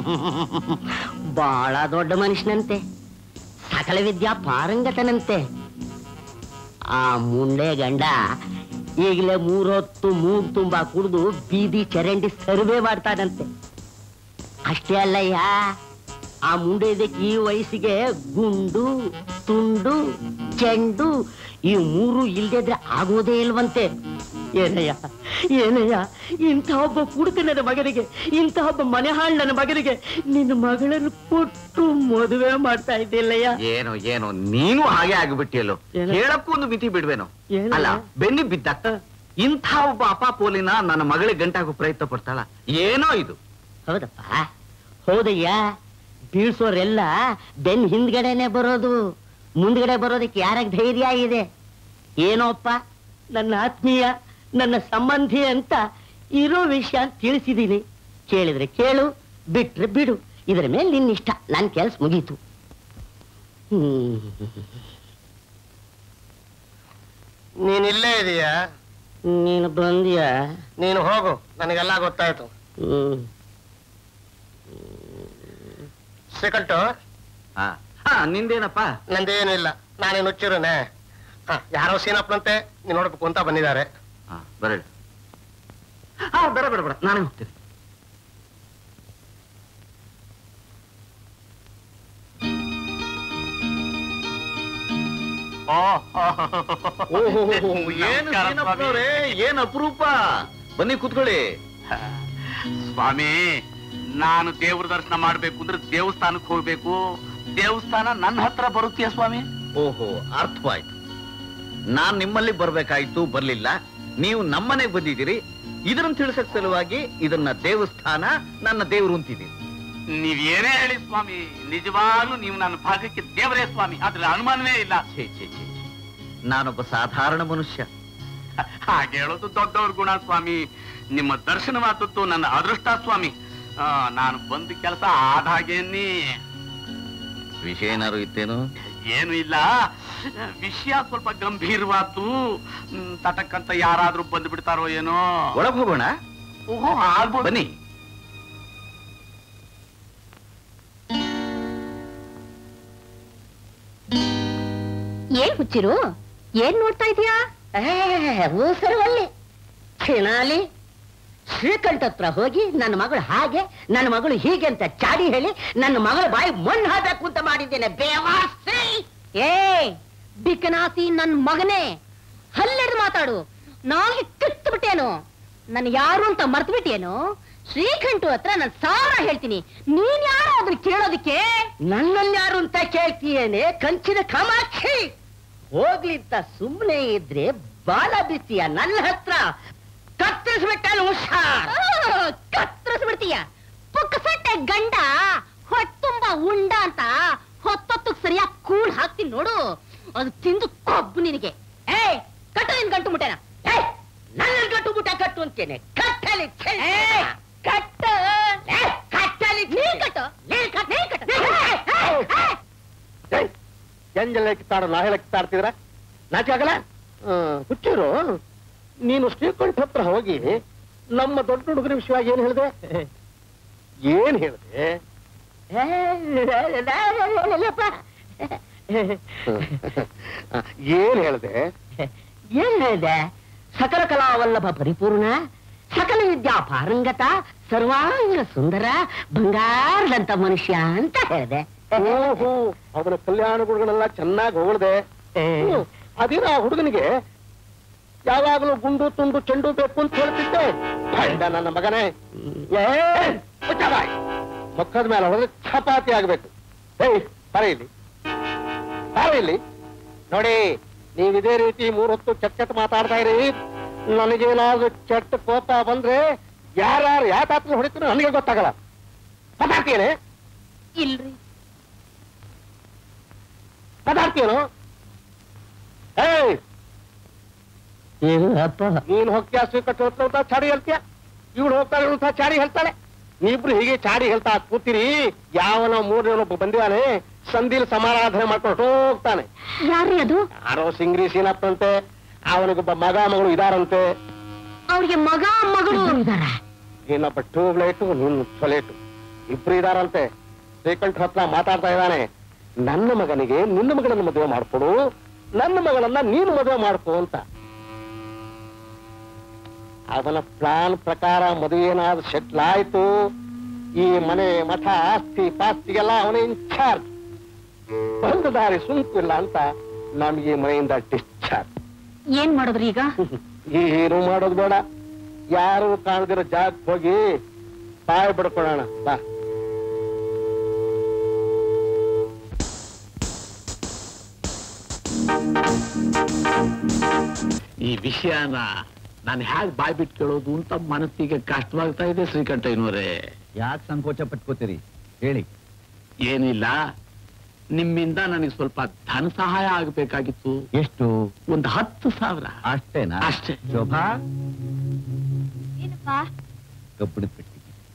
ಬಹಳ ದೊಡ್ಡ ಮನುಷ್ಯನಂತೆ ಸಕಲ ವಿದ್ಯಾ ಪಾರಂಗತನಂತೆ ಆ ಮುಂಡೆ ಗಂಡ ಈಗಲೇ ಮೂರೊತ್ತು ಮೂಗ್ ತುಂಬಾ ಕುಡಿದು ಬೀದಿ ಚರಂಡಿ ಸರ್ವೆ ಮಾಡ್ತಾನಂತೆ ಅಷ್ಟೇ ಅಲ್ಲಯ್ಯ ಆ ಮುಂಡೆ ಇದಕ್ಕೆ ಈ ವಯಸ್ಸಿಗೆ ಗುಂಡು ತುಂಡು ಚೆಂಡು ಈ ಮೂರು ಇಲ್ದಿದ್ರೆ ಆಗೋದೇ ಇಲ್ವಂತೆ ಏನಯ್ಯ ಏನಯ್ಯ ಇಂಥ ಒಬ್ಬ ಕುಡುಕನ ಮಗನಿಗೆ ಇಂಥ ಒಬ್ಬ ಮನೆ ನನ್ನ ಮಗನಿಗೆ ನಿನ್ನ ಮಗಳನ್ನು ಕೊಟ್ಟು ಮದುವೆ ಮಾಡ್ತಾ ಇದ್ದಿಲ್ಲಯ್ಯ ಏನೋ ಏನೋ ನೀನು ಹಾಗೆ ಆಗಿಬಿಟ್ಟಿಯಲ್ಲೋ ಏನು? ಹೇಳಕ್ಕೂ ಒಂದು ಮಿತಿ ಬಿಡ್ವೇನೋ ಏನು? ಅಲ್ಲ ಬೆನ್ನಿ ಬಿದ್ದ ಇಂಥ ಒಬ್ಬ ಅಪಾಪೋಲಿನ ನನ್ನ ಮಗಳಿಗೆ ಗಂಟಾಗೋ ಪ್ರಯತ್ನ ಪಡ್ತಾಳ ಏನೋ ಇದು ಹೌದಪ್ಪ ಹೌದಯ್ಯ ಬೀಳ್ಸೋರೆಲ್ಲ ಬೆನ್ ಹಿಂದ್ಗಡೆನೆ ಬರೋದು ಮುಂದ್ಗಡೆ ಬರೋದಕ್ಕೆ ಯಾರಾಗ ಧೈರ್ಯ ಇದೆ ಏನೋಪ್ಪ ನನ್ನ ಆತ್ಮೀಯ ನನ್ನ ಸಂಬಂಧಿ ಅಂತ ಇರೋ ವಿಷಯ ತಿಳಿಸಿದೀನಿ ಕೇಳಿದ್ರೆ ಕೇಳು ಬಿಟ್ರೆ ಬಿಡು ಇದರ ಮೇಲೆ ನಿನ್ನಿಷ್ಟ ನನ್ನ ಕೆಲಸ ಮುಗೀತು ಹ್ಮ್ ನೀನ್ ಇಲ್ಲೇ ಇದೀಯಾ ನೀನು ಬಂದಿಯ ನೀನು ಹೋಗು ನನಗೆಲ್ಲ ಗೊತ್ತಾಯ್ತು ಹ್ಮ್ ಶ್ರೀಕಂಠು ಹಾ ಹಾ ನಿಂದೇನಪ್ಪ ನಂದೇನಿಲ್ಲ ನಾನೇನು ಹುಚ್ಚಿರನೆ ಹ ಯಾರೋ ಸೀನಪ್ಪನಂತೆ ನೀನ್ ನೋಡ್ಬೇಕು ಅಂತ ಬಂದಿದ್ದಾರೆ ಹಾ ಬರಲಿ ಹಾ ಬೇಡ ಬೇಡ ಬೇಡ ನಾನೇ ಹೋಗ್ತೀನಿ ಓಹೋ ಏನು ನಮಸ್ಕಾರ ಸೀನಪ್ಪನವ್ರೇ, ಏನ್ ಅಪರೂಪ ಬನ್ನಿ ಕೂತ್ಕೊಳ್ಳಿ ಸ್ವಾಮಿ ನಾನು ದೇವ್ರ ದರ್ಶನ ಮಾಡ್ಬೇಕು ಅಂದ್ರೆ ದೇವಸ್ಥಾನಕ್ಕೆ ಹೋಗ್ಬೇಕು ದೇವಸ್ಥಾನ ನನ್ನ ಹತ್ರ ಬರುತ್ತೀಯ ಸ್ವಾಮಿ ಓಹೋ ಅರ್ಥವಾಯ್ತು ನಾನ್ ನಿಮ್ಮಲ್ಲಿ ಬರ್ಬೇಕಾಯ್ತು ಬರ್ಲಿಲ್ಲ ನೀವು ನಮ್ಮನೆಗೆ ಬಂದಿದ್ದೀರಿ ಇದನ್ನ ತಿಳಿಸಕ್ ಸಲುವಾಗಿ ಇದನ್ನ ದೇವಸ್ಥಾನ ನನ್ನ ದೇವ್ರು ಅಂತಿದ್ದೀರಿ ನೀವ್ ಏನೇ ಹೇಳಿ ಸ್ವಾಮಿ ನಿಜವಾಗ್ಲೂ ನೀವು ನನ್ನ ಭಾಗಕ್ಕೆ ದೇವರೇ ಸ್ವಾಮಿ ಅದ್ರ ಅನುಮಾನವೇ ಇಲ್ಲ ಛೇ ಛೇ ಛೇ ಛೇ. ನಾನೊಬ್ಬ ಸಾಧಾರಣ ಮನುಷ್ಯ ಹಾಗೆ ಹೇಳೋದು ದೊಡ್ಡವ್ರ ಗುಣ ಸ್ವಾಮಿ ನಿಮ್ಮ ದರ್ಶನವಾದದ್ದು ನನ್ನ ಅದೃಷ್ಟ ಸ್ವಾಮಿ ಆ, ನಾನು ಬಂದ ಕೆಲಸ ಆದ ಹಾಗೇನಿ ವಿಷಯ ಏನಾರು ಇತ್ತೇನು ಏನು ಇಲ್ಲ ವಿಷಯ ಸ್ವಲ್ಪ ಗಂಭೀರವಾದ್ದು ಹ್ಮ್, ತಟಕ್ಕಂತ ಯಾರಾದ್ರೂ ಬಂದು ಬಿಡ್ತಾರೋ ಏನೋ ಒಳಗ್ ಹೋಗೋಣ ಓಹೋ ಆಗ್ಬೋದು ಬನ್ನಿ ಏನ್ ಹುಚ್ಚಿರು ಏನ್ ನೋಡ್ತಾ ಇದೀಯಾ ಊಸರವಲ್ಲಿ ಕ್ಷಣಾಲಿ ಶ್ರೀಕಂಠ ಹತ್ರ ಹೋಗಿ ನನ್ನ ಮಗಳು ಹಾಗೆ ನನ್ನ ಮಗಳು ಹೀಗೆ ಅಂತ ಚಾಡಿ ಹೇಳಿ ನನ್ನ ಮಗಳ ಬಾಯಿ ಮಣ್ಣು ಹಾಕಬೇಕು ಅಂತ ಮಾಡಿದ್ದೇನೆ ಬೇವಾಸಿ ಏ ಬಿಕನಾಸಿ ನನ್ ಮಗನೇ ಹಲ್ಲೆಡ್ದು ಮಾತಾಡು ನಾಲ್ಗೆ ಕಿತ್ತು ಬಿಟ್ಟೇನು ನನ್ ಯಾರು ಅಂತ ಮರ್ತು ಬಿಟ್ಟೇನು ಶ್ರೀಕಂಠು ಹತ್ರ ನಾನು ಸಾವಿರ ಹೇಳ್ತೀನಿ ನೀನ್ ಯಾರು ಅದನ್ನ ಕೇಳೋದಕ್ಕೆ ನನ್ನನ್ನು ಯಾರು ಅಂತ ಕೇಳ್ತೀಯೇನೆ ಕಂಚಿನ ಕಾಮಾಕ್ಷಿ ಹೋಗ್ಲಿಂತ ಸುಮ್ಮನೆ ಇದ್ರೆ ಬಾಲ ಬಿತ್ತೀಯ ನನ್ನ ಹತ್ರ ಕತ್ತರಿಸ್ಬಿಟ್ಟ ಹುಷಾರ್ ಕತ್ತರಿಸ್ಬಿಡ್ತೀಯ ಪುಕ್ಕಸಟ್ಟೆ ಗಂಡ ಹೊಟ್ಟುಂಬ ಉಂಡ ಅಂತ ಹೊತ್ತೊತ್ತಕ್ ಸರಿಯಾಗಿ ಕೂಳ್ ಹಾಕ್ತೀನಿ ನೋಡು ಅದು ತಿಂದು ಕೊಬ್ಬು ನಿನಗೆ ಏ ಕಟ್ಟು ನಿನ್ ಗಂಟು ಮುಟ್ಟೆನ ಏಯ್, ನನ್ನ ಗಟ್ಟು ಮುಟ್ಟ ಕಟ್ಟು ಅಂತೇನೆ ಕಟ್ಟಲಿ ಛೆ. ಕಟ್ಟು ಏ, ಕಟ್ಟಲಿ ಛೆ. ನೀನ್ ಕಟ್ಟು ನೀನ್ ಕಟ್ಟು ನೀನ್ ಕಟ್ಟು ನೀನ್ ಕಟ್ಟು. ಎಂಜಲೆಕ್ತಾಡ ನಾ ಹೇಳಕ್ತಾಡ್ತಿದ್ರ ನಾಚೆ ಆಗಲ್ಲ ಹುಚ್ಚೂರು ನೀನು ಶ್ರೀಕಂಠ ಹತ್ರ ಹೋಗಿ ನಮ್ಮ ದೊಡ್ಡ ಹುಡುಗರ ವಿಷಯವಾಗಿ ಏನ್ ಹೇಳಿದೆ ಏನ್ ಹೇಳಿದೆ ಏ, ಲಲ್ಲಪ್ಪ. ಏನ್ ಹೇಳಿದೆ ಏನ್ ಹೇಳಿದೆ ಸಕಲ ಕಲಾವಲ್ಲಭ ಪರಿಪೂರ್ಣ ಸಕಲ ವಿದ್ಯಾ ಪಾರಂಗತ ಸರ್ವಾಂಗ ಸುಂದರ ಬಂಗಾರದಂತ ಮನುಷ್ಯ ಅಂತ ಹೇಳಿದೆ ಓಹೋ ಅವನ ಕಲ್ಯಾಣ ಗುಣಗಳೆಲ್ಲ ಚೆನ್ನಾಗಿ ಹೊಗಳ್ದೆ ಹ್ಮ್. ಅದೇನ ಆ ಹುಡುಗನಿಗೆ ಯಾವಾಗಲೂ ಗುಂಡು ತುಂಡು ಚೆಂಡು ಬೇಕು ಅಂತ ಹೇಳ್ತಿದ್ದೆ ಗಂಡ ನನ್ನ ಮಗನೇ ಏ ಮುಚ್ಚ ಬಾಯ್. ಮುಖದ ಮೇಲೆ ಹೊಡೆದ್ರೆ ಚಪಾತಿ ಆಗ್ಬೇಕು ಏಯ್ ಬರ ಇಲ್ಲಿ ಬರ ಇಲ್ಲಿ ನೋಡಿ ನೀವ್ ಇದೇ ರೀತಿ ಮೂರೊತ್ತು ಚಟ್ ಚಟ್ ಮಾತಾಡ್ತಾ ಇರಿ ನನಗೇನಾದ್ರೂ ಚಟ್ ಕೋಪ ಬಂದ್ರೆ ಯಾರ್ಯಾರು ಯಾಕೆ ಹೊಡಿತೀನೋ ನನಗೆ ಗೊತ್ತಾಗಲ್ಲ ಮಾತಾಡ್ತೀನಿ ಇಲ್ರಿ ಮಾತಾಡ್ತೀನೋ ಏಯ್ ಏನು ಅಪ್ಪ ನೀನ್ ಹೋಗ್ತೀಯ ಸ್ವೀಕಟ್ಟು ಹೋಗ್ತಾ ಚಾಡಿ ಹೇಳ್ತೀಯ ಇವಳು ಹೋಗ್ತಾಳೆ ಇವಳು ಸಹ ಚಾಡಿ ಹೇಳ್ತಾಳೆ ನೀವಿಬ್ರು ಹೀಗೆ ಚಾಡಿ ಹೇಳ್ತಾ ಕೂತಿರಿ ಯಾವನ ಮೂರನೇನೊಬ್ಬ ಬಂದಿದ್ದಾನೆ ಸಂಧಿಲ್ ಸಮಾರಾಧನೆ ಮಾಡ್ಕೊಂಡು ಹೋಗ್ತಾನೆ ಯಾರ್ರಿ ಅದು ಯಾರೋ ಸಿಂಗ್ರಿ ಸೀನಪ್ಪಂತೆ ಅವನಿಗೊಬ್ಬ ಮಗ ಮಗಳು ಇದಾರಂತೆ ಅವ್ರಿಗೆ ಮಗ ಮಗಳು ಇದಾರ ಇನ್ನೊಬ್ಬ ಟ್ಯೂಬ್ಲೈಟ್ ನಿನ್ನ ತೊಲೇಟು ಇಬ್ರು ಇದಾರಂತೆ ಶ್ರೀಕಂಠ ಹತ್ರ ಮಾತಾಡ್ತಾ ಇದ್ದಾನೆ ನನ್ನ ಮಗನಿಗೆ ನಿನ್ನ ಮಗಳನ್ನ ಮದುವೆ ಮಾಡ್ಕೊಡು ನನ್ನ ಮಗಳನ್ನ ನೀನು ಮದುವೆ ಮಾಡ್ಕೊ ಅಂತ ಅವನ ಪ್ಲಾನ್ ಪ್ರಕಾರ ಮದುವೆ ಏನಾದ್ರು ಸೆಟ್ಲ್ ಆಯ್ತು ಈ ಮನೆ ಮಠ ಆಸ್ತಿ ಪಾಸ್ತಿಗೆಲ್ಲ ಅವನೇ ಇನ್ಚಾರ್ಜ್ ಬಂದ ದಾರಿ ಸುಂಕಿಲ್ಲ ಅಂತ ನಮ್ಗೆ ಈ ಮನೆಯಿಂದ ಡಿಸ್ಚಾರ್ಜ್ ಏನ್ ಮಾಡಿದ್ರಿ ಈಗ ಏನು ಮಾಡೋದು ಬೇಡ ಯಾರು ಕಾಣದಿರೋ ಜಾಗಕ್ಕೆ ಹೋಗಿ ಬಾಯ್ ಬಿಡ್ಕೊಳ್ಳೋಣ ಬಾ ಈ ವಿಷಯನ ನಾನು ಹೇಗೆ ಬಾಯ್ ಬಿಟ್ಟು ಕೇಳೋದು ಅಂತ ಮನಸ್ಸಿಗೆ ಕಷ್ಟವಾಗ್ತಾ ಇದೆ ಶ್ರೀಕಂಠಯ್ಯನವರೇ ಯಾಕೆ ಸಂಕೋಚ ಪಟ್ಕೋತೀರಿ ಹೇಳಿ ಏನಿಲ್ಲ ನಿಮ್ಮಿಂದ ನನಗೆ ಸ್ವಲ್ಪ ಧನ ಸಹಾಯ ಆಗಬೇಕಾಗಿತ್ತು ಎಷ್ಟು ಒಂದು ಹತ್ತು ಸಾವಿರ ಅಷ್ಟೇನಾ ಅಷ್ಟೇ. ಶೋಭಾ ಏನಪ್ಪ ಕಬ್ಬಿಣದ ಪೆಟ್ಟಿಗೆ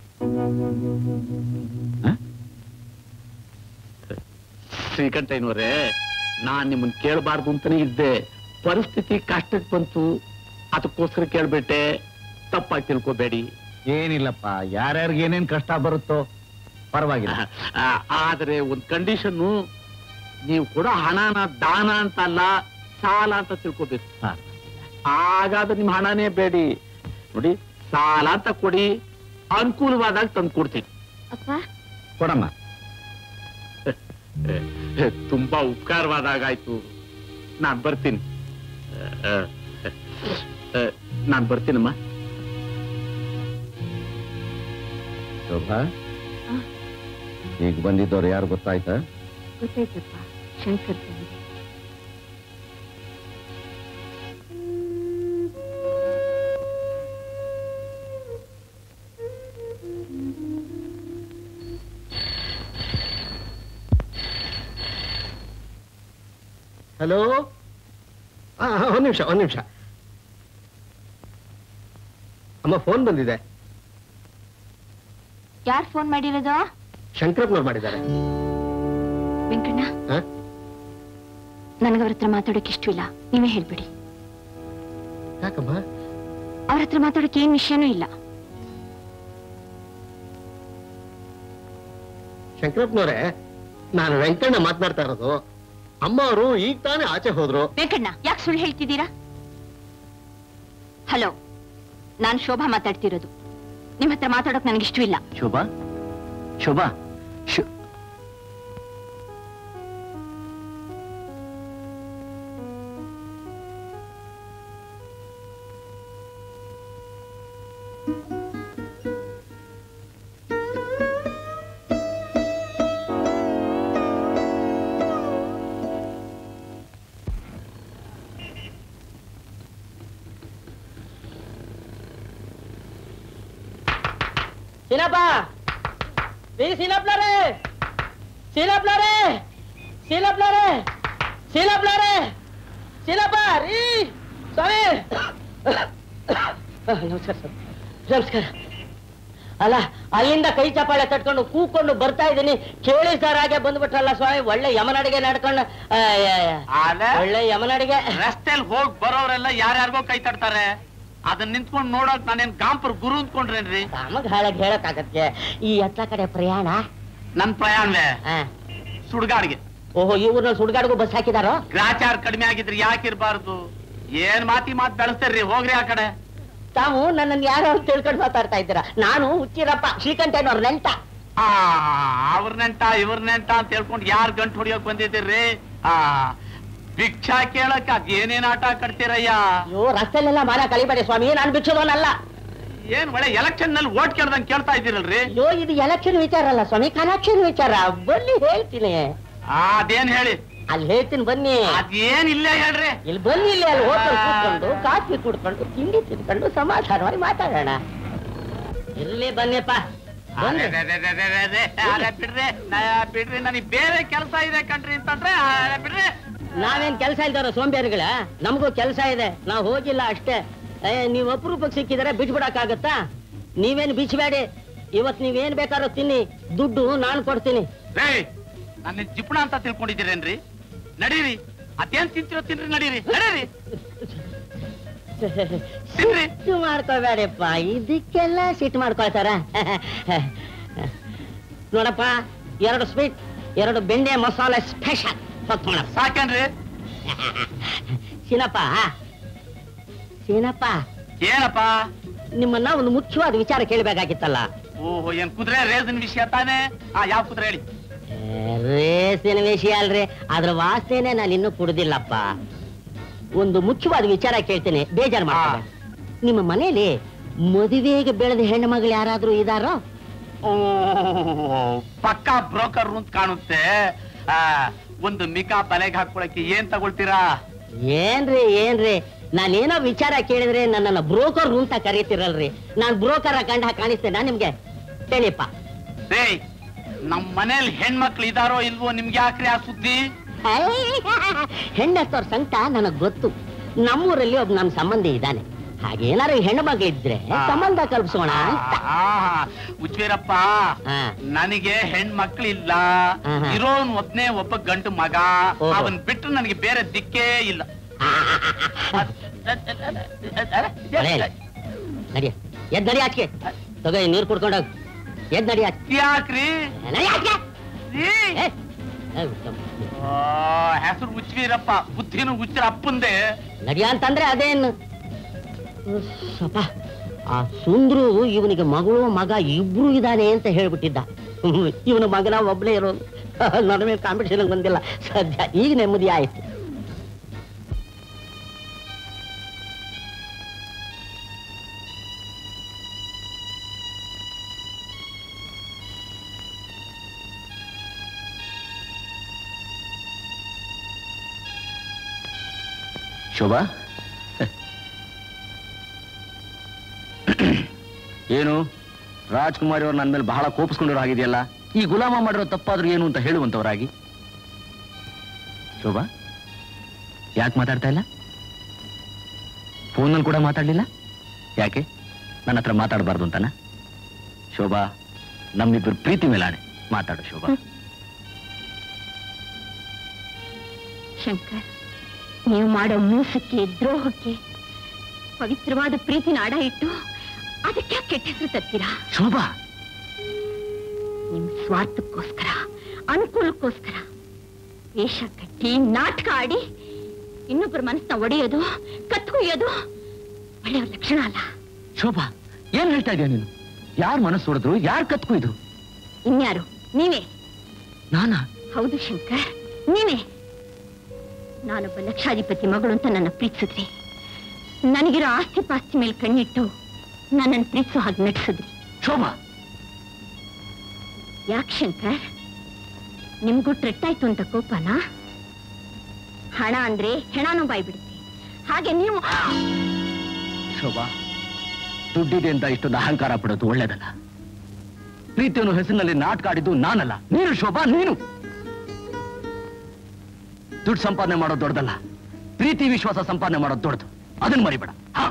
ಶ್ರೀಕಂಠಯ್ಯನವರೇ ನಾನ್ ನಿಮ್ಮನ್ನ ಕೇಳಬಾರ್ದು ಅಂತಾನೆ ಇದ್ದೆ ಪರಿಸ್ಥಿತಿ ಕಷ್ಟಕ್ಕೆ ಬಂತು ಅದಕ್ಕೋಸ್ಕರ ಕೇಳ್ಬಿಟ್ಟೆ ತಪ್ಪಾಗಿ ತಿಳ್ಕೊಬೇಡಿ ಏನಿಲ್ಲಪ್ಪ ಯಾರ್ಯಾರಿಗೆ ಏನೇನ್ ಕಷ್ಟ ಬರುತ್ತೋ ಪರವಾಗಿಲ್ಲ ಆ, ಆದ್ರೆ ಒಂದ್ ಕಂಡೀಷನ್ನು ನೀವು ಕೊಡೋ ಹಣನ ದಾನ ಅಂತ ಅಲ್ಲ ಸಾಲ ಅಂತ ತಿಳ್ಕೊಬೇಕು ಹಾ. ಹಾಗಾದ್ರೆ ನಿಮ್ ಹಣನೇ ಬೇಡಿ ನೋಡಿ ಸಾಲ ಅಂತ ಕೊಡಿ ಅನುಕೂಲವಾದಾಗ ತಂದು ಕೊಡ್ತೀನಿ ಅಪ್ಪ ಕೊಡಮ್ಮ ತುಂಬಾ ಉಪಕಾರವಾದಾಗಾಯ್ತು ನಾನ್ ಬರ್ತೀನಿ ನಾನ್ ಬರ್ತೀನಮ್ಮ ಶೋಭಾ ಈಗ ಬಂದಿದ್ದವ್ರು ಯಾರು ಗೊತ್ತಾಯ್ತಾ ಗೊತ್ತಾಯ್ತಪ್ಪ ಶಂಕರ್ ತಂದೆ ಹಲೋ ಒಂದ್ ನಿಮಿಷ ಒಂದ್ ನಿಮಿಷ ಅಮ್ಮ ಫೋನ್ ಬಂದಿದೆ ಯಾರು ಫೋನ್ ಮಾಡಿರೋದು ಶಂಕರಪ್ಪನವ್ರು ಮಾಡಿದ್ದಾರೆ ವೆಂಕಣ್ಣ ಹ? ನನಗೆ ಅವ್ರ ಹತ್ರ ಮಾತಾಡೋಕೆ ಇಷ್ಟವಿಲ್ಲ ನೀವೇ ಹೇಳ್ಬಿಡಿ ಯಾಕಮ್ಮ ಅವ್ರ ಹತ್ರ ಮಾತಾಡೋಕೆ ಏನ್ ವಿಷಯನೂ ಇಲ್ಲ ಶಂಕರಪ್ಪನವ್ರೆ ನಾನು ವೆಂಕಣ್ಣ ಮಾತನಾಡ್ತಾ ಇರೋದು ಅಮ್ಮ ಅವರು ಈಗ ತಾನೇ ಆಚೆ ಹೋದ್ರು ವೆಂಕಣ್ಣ ಯಾಕೆ ಸುಳ್ಳು ಹೇಳ್ತಿದ್ದೀರಾ ಹಲೋ ನಾನ್ ಶೋಭಾ ಮಾತಾಡ್ತಿರೋದು ನಿಮ್ ಹತ್ರ ಮಾತಾಡೋಕ್ ನನಗೆ ಇಷ್ಟವಿಲ್ಲ ಶೋಭಾ ಶೋಭಾ ಶೋ ಸೀನಪ್ಪ ರೀ ಸೀನಪ್ಲರೇ ಸೀನಪ್ಲರೇ ಸೀನಪ್ಲರೇ ಸೀನಪ್ಲರೇ ಸೀನಪ್ಪ ರೀ ಸ್ವಾಮಿ ನಮಸ್ಕಾರ ಸರ್ ನಮಸ್ಕಾರ ಅಲ್ಲ ಅಲ್ಲಿಂದ ಕೈ ಚಪಾಳೆ ತಟ್ಕೊಂಡು ಕೂಕೊಂಡು ಬರ್ತಾ ಇದ್ದೀನಿ ಕೇಳಿಸ್ದಾರ ಹಾಗೆ ಬಂದ್ಬಿಟ್ರಲ್ಲ ಸ್ವಾಮಿ ಒಳ್ಳೆ ಯಮನಡಿಗೆ ನಡ್ಕೊಂಡು ಆ, ಯಾ, ಯಾ. ಆಲೆ? ಒಳ್ಳೆ ಯಮನಡಿಗೆ ರಸ್ತೆಲ್ ಹೋಗ್ ಬರೋರೆಲ್ಲ ಯಾರ್ಯಾರಿಗೋ ಕೈ ತಡ್ತಾರೆ ಅದನ್ನ ನಿಂತ್ಕೊಂಡ್ ನೋಡೋಕ್ ನಾನೇನ್ ಗಾಂಪರ್ ಗುರು ಅಂದ್ಕೊಂಡ್ರೇನ್ರಿ ನಮಗ್ ಹಾಳಾಗಿ ಹೇಳಕ್ಕಾಗತ್ತೆ ಈ ಎತ್ತ ಕಡೆ ಪ್ರಯಾಣ ನನ್ ಪ್ರಯಾಣವೇ ಆ. ಸುಡ್ಗಾಡ್ಗೆ ಓಹೋ ಈ ಊರ್ನಲ್ಲಿ ಸುಡ್ಗಾಡ್ಗೂ ಬಸ್ ಹಾಕಿದಾರೋ ಗ್ರಾಚಾರ ಕಡಿಮೆ ಆಗಿದ್ರೆ ಯಾಕಿರ್ಬಾರ್ದು ಏನ್ ಮಾತಿ ಮಾತ್ ಬೆಳೆಸ್ತಾರ್ರಿ ಹೋಗ್ರಿ ಆ ಕಡೆ ತಾವು ನನ್ನನ್ನು ಯಾರೋ ಅಂತ ತಿಳ್ಕೊಂಡು ಮಾತಾಡ್ತಾ ಇದ್ದೀರಾ ನಾನು ಹುಚ್ಚಿರಪ್ಪ ಶ್ರೀಕಂಠಯ್ಯನವ್ರ ನೆಂಟ ಆ ಅವ್ರ ನೆಂಟ ಇವ್ರ ನೆಂಟ ಅಂತ ಹೇಳ್ಕೊಂಡು ಯಾರ್ ಗಂಟ್ ಹೊಡಿಯೋಕ್ ಬಂದಿದ್ದೀರಿ ಆ ಭಿಕ್ಷಾ ಕೇಳಕ್ ಅದೇನೇನ್ ಆಟ ಕಟ್ತೀರಯ್ಯ ಅಯ್ಯೋ ರಸ್ತೆಲೆಲ್ಲ ಮಾನ ಕಲಿಬೇಡಿ ಸ್ವಾಮಿ ನಾನು ಬಿಚ್ಚೋದವನಲ್ಲ ಏನ್ ಒಳ್ಳೆ ಎಲೆಕ್ಷನ್ ನಲ್ಲಿ ಓಟ್ ಕೇಳ್ದಂಗ್ ಕೇಳ್ತಾ ಇದ್ದೀರಲ್ರಿ ಅಯ್ಯೋ ಇದು ಎಲೆಕ್ಷನ್ ವಿಚಾರ ಅಲ್ಲ ಸ್ವಾಮಿ ಕನೆಕ್ಷನ್ ವಿಚಾರ ಬನ್ನಿ ಹೇಳ್ತೀನಿ ಆ, ಅದೇನ್ ಹೇಳಿ ಅಲ್ಲಿ ಹೇಳ್ತೀನಿ ಬನ್ನಿ ಅದೇನ್ ಇಲ್ಲೇ ಹೇಳ್ರಿ ಇಲ್ಲಿ ಬನ್ನಿ ಇಲ್ಲಿ ಅಲ್ಲಿ ಹೋಟೆಲ್ ಕೂತ್ಕೊಂಡು ಕಾಫಿ ಕುಡ್ಕೊಂಡು ತಿಂಡಿ ತಿನ್ಕೊಂಡು ಸಮಾಧಾನವಾಗಿ ಮಾತಾಡೋಣ ಇರ್ಲಿ ಬನ್ನಿಪ್ಪ ಬನ್ನಿ ಅರೆ, ಅರೆ, ಅರೆ, ಅರೆ, ಅರೆ, ಅರೆ, ಬಿಡ್ರಿ ನಾ- ಬಿಡ್ರಿ ನನಗೆ ಬೇರೆ ಕೆಲಸ ಇದೆ ಕಣ್ರಿ ಅಂತಂದ್ರೆ ಅರೆ, ಬಿಡ್ರಿ ನಾವೇನ್ ಕೆಲಸ ಇಲ್ದಾರ ಸೋಂಬೇರಿಗಳ ನಮಗೂ ಕೆಲಸ ಇದೆ ನಾವು ಹೋಗಿಲ್ಲ ಅಷ್ಟೇ ಏ, ನೀವ್ ಅಪರೂಪಕ್ಕೆ ಸಿಕ್ಕಿದ್ರೆ ಬಿಟ್ಬಿಡಕ್ಕಾಗತ್ತಾ ನೀವೇನು ಬಿಚ್ಚಬೇಡಿ ಇವತ್ ನೀವೇನ್ ಬೇಕಾದ್ರೂ ತಿನ್ನಿ ದುಡ್ಡು ನಾನು ಕೊಡ್ತೀನಿ ರೇ ನನ್ನ ಜಿಪುಣ ಅಂತ ತಿಳ್ಕೊಂಡಿದ್ದೀರೇನ್ರಿ ನಡೀರಿ ಅದೇನ್ ತಿಂತಿರೋ ತಿನ್ರಿ ನಡೀರಿ ನಡೀರಿ ತಿನ್ರಿ ಸಿಟ್ಟು ಮಾಡ್ಕೋಬೇಡಪ್ಪ ಇದಕ್ಕೆಲ್ಲ ಸಿಟ್ಟು ಮಾಡ್ಕೊಳ್ತಾರ ನೋಡಪ್ಪ ಎರಡು ಸ್ವೀಟ್ ಎರಡು ಬೆಣ್ಣೆ ಮಸಾಲೆ ಸ್ಪೆಷಲ್ ಹೊತ್ಕೊಳ ಸಾಕೇನ್ರಿ ಸೀನಪ್ಪ ಸೀನಪ್ಪ ಏನಪ್ಪ ನಿಮ್ಮನ್ನ ಒಂದು ಮುಖ್ಯವಾದ ವಿಚಾರ ಕೇಳಬೇಕಾಗಿತ್ತಲ್ಲ ಓಹೋ ಏನ್ ಕುದುರೆ ರೇಸಿನ ವಿಷಯ ತಾನೇ ಆ ಯಾವ ಕುದುರೆ ಹೇಳಿ ರೇಸಿನ ವಿಷಯ ಅಲ್ರಿ ಅದ್ರ ವಾಸನೆ ನಾನು ಇನ್ನೂ ಕುಡ್ದಿಲ್ಲಪ್ಪ ಒಂದು ಮುಖ್ಯವಾದ ವಿಚಾರ ಕೇಳ್ತೇನೆ ಬೇಜಾರು ಮಾಡ್ತಾರೆ ನಿಮ್ಮ ಮನೇಲಿ ಮದುವೆಗೆ ಬೆಳೆದ ಹೆಣ್ಣು ಮಗಳು ಯಾರಾದ್ರೂ ಇದಾರೋ ಓ ಪಕ್ಕಾ ಬ್ರೋಕರ್ ಅಂತ ಕಾಣುತ್ತೆ ಆ, ಒಂದು ಮಿಕಾ ಬಲೆಗೆ ಹಾಕೊಳಕ್ಕೆ ಏನ್ ತಗೊಳ್ತೀರಾ ಏನ್ರಿ ಏನ್ರಿ ನಾನೇನೋ ವಿಚಾರ ಕೇಳಿದ್ರೆ ನನ್ನನ್ನ ಬ್ರೋಕರ್ ಅಂತ ಕರೀತಿರಲ್ರಿ ನಾನ್ ಬ್ರೋಕರ್ ಕಂಡ ಕಾಣಿಸ್ತೇನೆ ನಿಮ್ಗೆ ಹೇಳಿಪ್ಪ ರೇ ನಮ್ ಮನೇಲಿ ಹೆಣ್ಮಕ್ಳು ಇದಾರೋ ಇಲ್ವೋ ನಿಮ್ಗೆ ಯಾಕ್ರಿ ಆ ಸುದ್ದಿ ಹೆಣ್ಣತ್ತವ್ರ ಸಂಕಟ ನನಗ್ ಗೊತ್ತು ನಮ್ಮೂರಲ್ಲಿ ಒಬ್ಬ ನಮ್ ಸಂಬಂಧಿ ಇದ್ದಾನೆ ಹಾಗೇನಾರು ಹೆಣ್ಣು ಮಗಳಿದ್ರೆ ಸಂಬಂಧ ಕಲ್ಪಿಸೋಣ ಅಂತ ಉಜ್ವೀರಪ್ಪ ಹಾ. ನನಗೆ ಹೆಣ್ಮಕ್ಳಿಲ್ಲ ಆಹಾ. ಇರೋನ್ ಒಬ್ನೇ ಒಬ್ಬ ಗಂಟು ಮಗ ಓಹೋ. ಅವನ್ ಬಿಟ್ಟು ನನಗೆ ಬೇರೆ ದಿಕ್ಕೇ ಇಲ್ಲ ನಡಿ ಎದ್ ನಡಿ ಆಚೆ ತಗೋ ಈ ನೀರ್ ಕುಡ್ಕೊಂಡೋಗ್ ಎದ್ ನಡಿ ಆಚೆ ಯಾಕ್ರಿ ನಡಿ ಆಚೆ ರೀ? ಏ, ಏ, ಉತ್ತಮ. ಆ, ಹೆಸರು ಉಜ್ವೀರಪ್ಪ ಬುದ್ಧಿನೂ ಉಜ್ರ ಅಪ್ಪಂದೆ ನಡಿಯ ಅಂತಂದ್ರೆ ಅದೇನು ಸಪ ಆ ಸುಂದ್ರು ಇವನಿಗೆ ಮಗಳು ಮಗ ಇಬ್ರು ಇದ್ದಾನೆ ಅಂತ ಹೇಳ್ಬಿಟ್ಟಿದ್ದ ಇವನ ಮಗನ ಒಬ್ನೇ ಇರೋದು ನನ್ನ ಮೇಲೆ ಕಾಂಪಿಟೇಷನ್ ಬಂದಿಲ್ಲ ಸದ್ಯ ಈಗ ನೆಮ್ಮದಿ ಆಯ್ತು ಶೋಭಾ ಏನು ರಾಜ್ಕುಮಾರಿ ಅವ್ರು ನನ್ನ ಮೇಲೆ ಬಹಳ ಕೋಪಿಸ್ಕೊಂಡಿರೋ ಆಗಿದೆಯಲ್ಲ ಈ ಗುಲಾಮ ಮಾಡಿರೋ ತಪ್ಪಾದ್ರೂ ಏನು ಅಂತ ಹೇಳುವಂತವರಾಗಿ ಶೋಭಾ ಯಾಕೆ ಮಾತಾಡ್ತಾ ಇಲ್ಲ ಫೋನಲ್ಲಿ ಕೂಡ ಮಾತಾಡ್ಲಿಲ್ಲ ಯಾಕೆ ನನ್ನ ಹತ್ರ ಮಾತಾಡಬಾರ್ದು ಅಂತಾನ ಶೋಭಾ ನಮ್ಮಿಬ್ಬರು ಪ್ರೀತಿ ಮೇಲಾಣೆ ಮಾತಾಡು ಶೋಭಾ ಶಂಕರ್ ನೀವು ಮಾಡೋ ಮೋಸಕ್ಕೆ ದ್ರೋಹಕ್ಕೆ ಪವಿತ್ರವಾದ ಪ್ರೀತಿನ ಅಡ ಇಟ್ಟು ಅದಕ್ಕೆ ಕೆಟ್ಟ ಹೆಸರು ತರ್ತೀರಾ ಶೋಭಾ ನಿಮ್ ಸ್ವಾರ್ಥಕ್ಕೋಸ್ಕರ ಅನುಕೂಲಕ್ಕೋಸ್ಕರ ವೇಷ ಕಟ್ಟಿ ನಾಟಕ ಆಡಿ ಇನ್ನೊಬ್ಬರ ಮನಸ್ಸನ್ನ ಒಡೆಯೋದು ಕತ್ಕೊಯ್ಯೋದು ಒಳ್ಳೆಯ ಲಕ್ಷಣ ಅಲ್ಲ ಶೋಭಾ ಏನ್ ಹೇಳ್ತಾ ಇದೀಯ ನೀನು ಯಾರ್ ಮನಸ್ಸು ಹೊಡೆದ್ರು ಯಾರ್ ಕತ್ಕೊಯ್ದು ಇನ್ಯಾರು ನೀವೇ ನಾನಾ ಹೌದು ಶಂಕರ್ ನೀವೇ ನಾನೊಬ್ಬ ಲಕ್ಷಾಧಿಪತಿ ಮಗಳು ಅಂತ ನನ್ನ ಪ್ರೀತಿಸಿದ್ರಿ ನನಗಿರೋ ಆಸ್ತಿ ಪಾಸ್ತಿ ಮೇಲೆ ಕಣ್ಣಿಟ್ಟು ನನ್ನನ್ನು ಪ್ರೀತಿಸೋ ಹಾಗೆ ನಟಿಸಿದ್ರಿ ಶೋಭಾ ಯಾಕೆ ಶಂಕರ್ ನಿಮ್ಗೂ ಟ್ರೆಟ್ಟಾಯ್ತು ಅಂತ ಕೋಪನಾ ಹಣ ಅಂದ್ರೆ ಹೆಣನೂ ಬಾಯ್ಬಿಡುತ್ತೆ ಹಾಗೆ ನೀವು ಶೋಭಾ ದುಡ್ಡಿದೆ ಅಂತ ಇಷ್ಟೊಂದು ಅಹಂಕಾರ ಪಡೋದು ಒಳ್ಳೇದಲ್ಲ ಪ್ರೀತಿಯನ್ನು ಹೆಸರಿನಲ್ಲಿ ನಾಟಕ ಆಡಿದ್ದು ನಾನಲ್ಲ ನೀನು ಶೋಭಾ ನೀನು ದುಡ್ಡು ಸಂಪಾದನೆ ಮಾಡೋದು ದೊಡ್ಡದಲ್ಲ ಪ್ರೀತಿ ವಿಶ್ವಾಸ ಸಂಪಾದನೆ ಮಾಡೋದು ದೊಡ್ಡದು ಅದನ್ನ ಮರಿಬೇಡ ಹಾ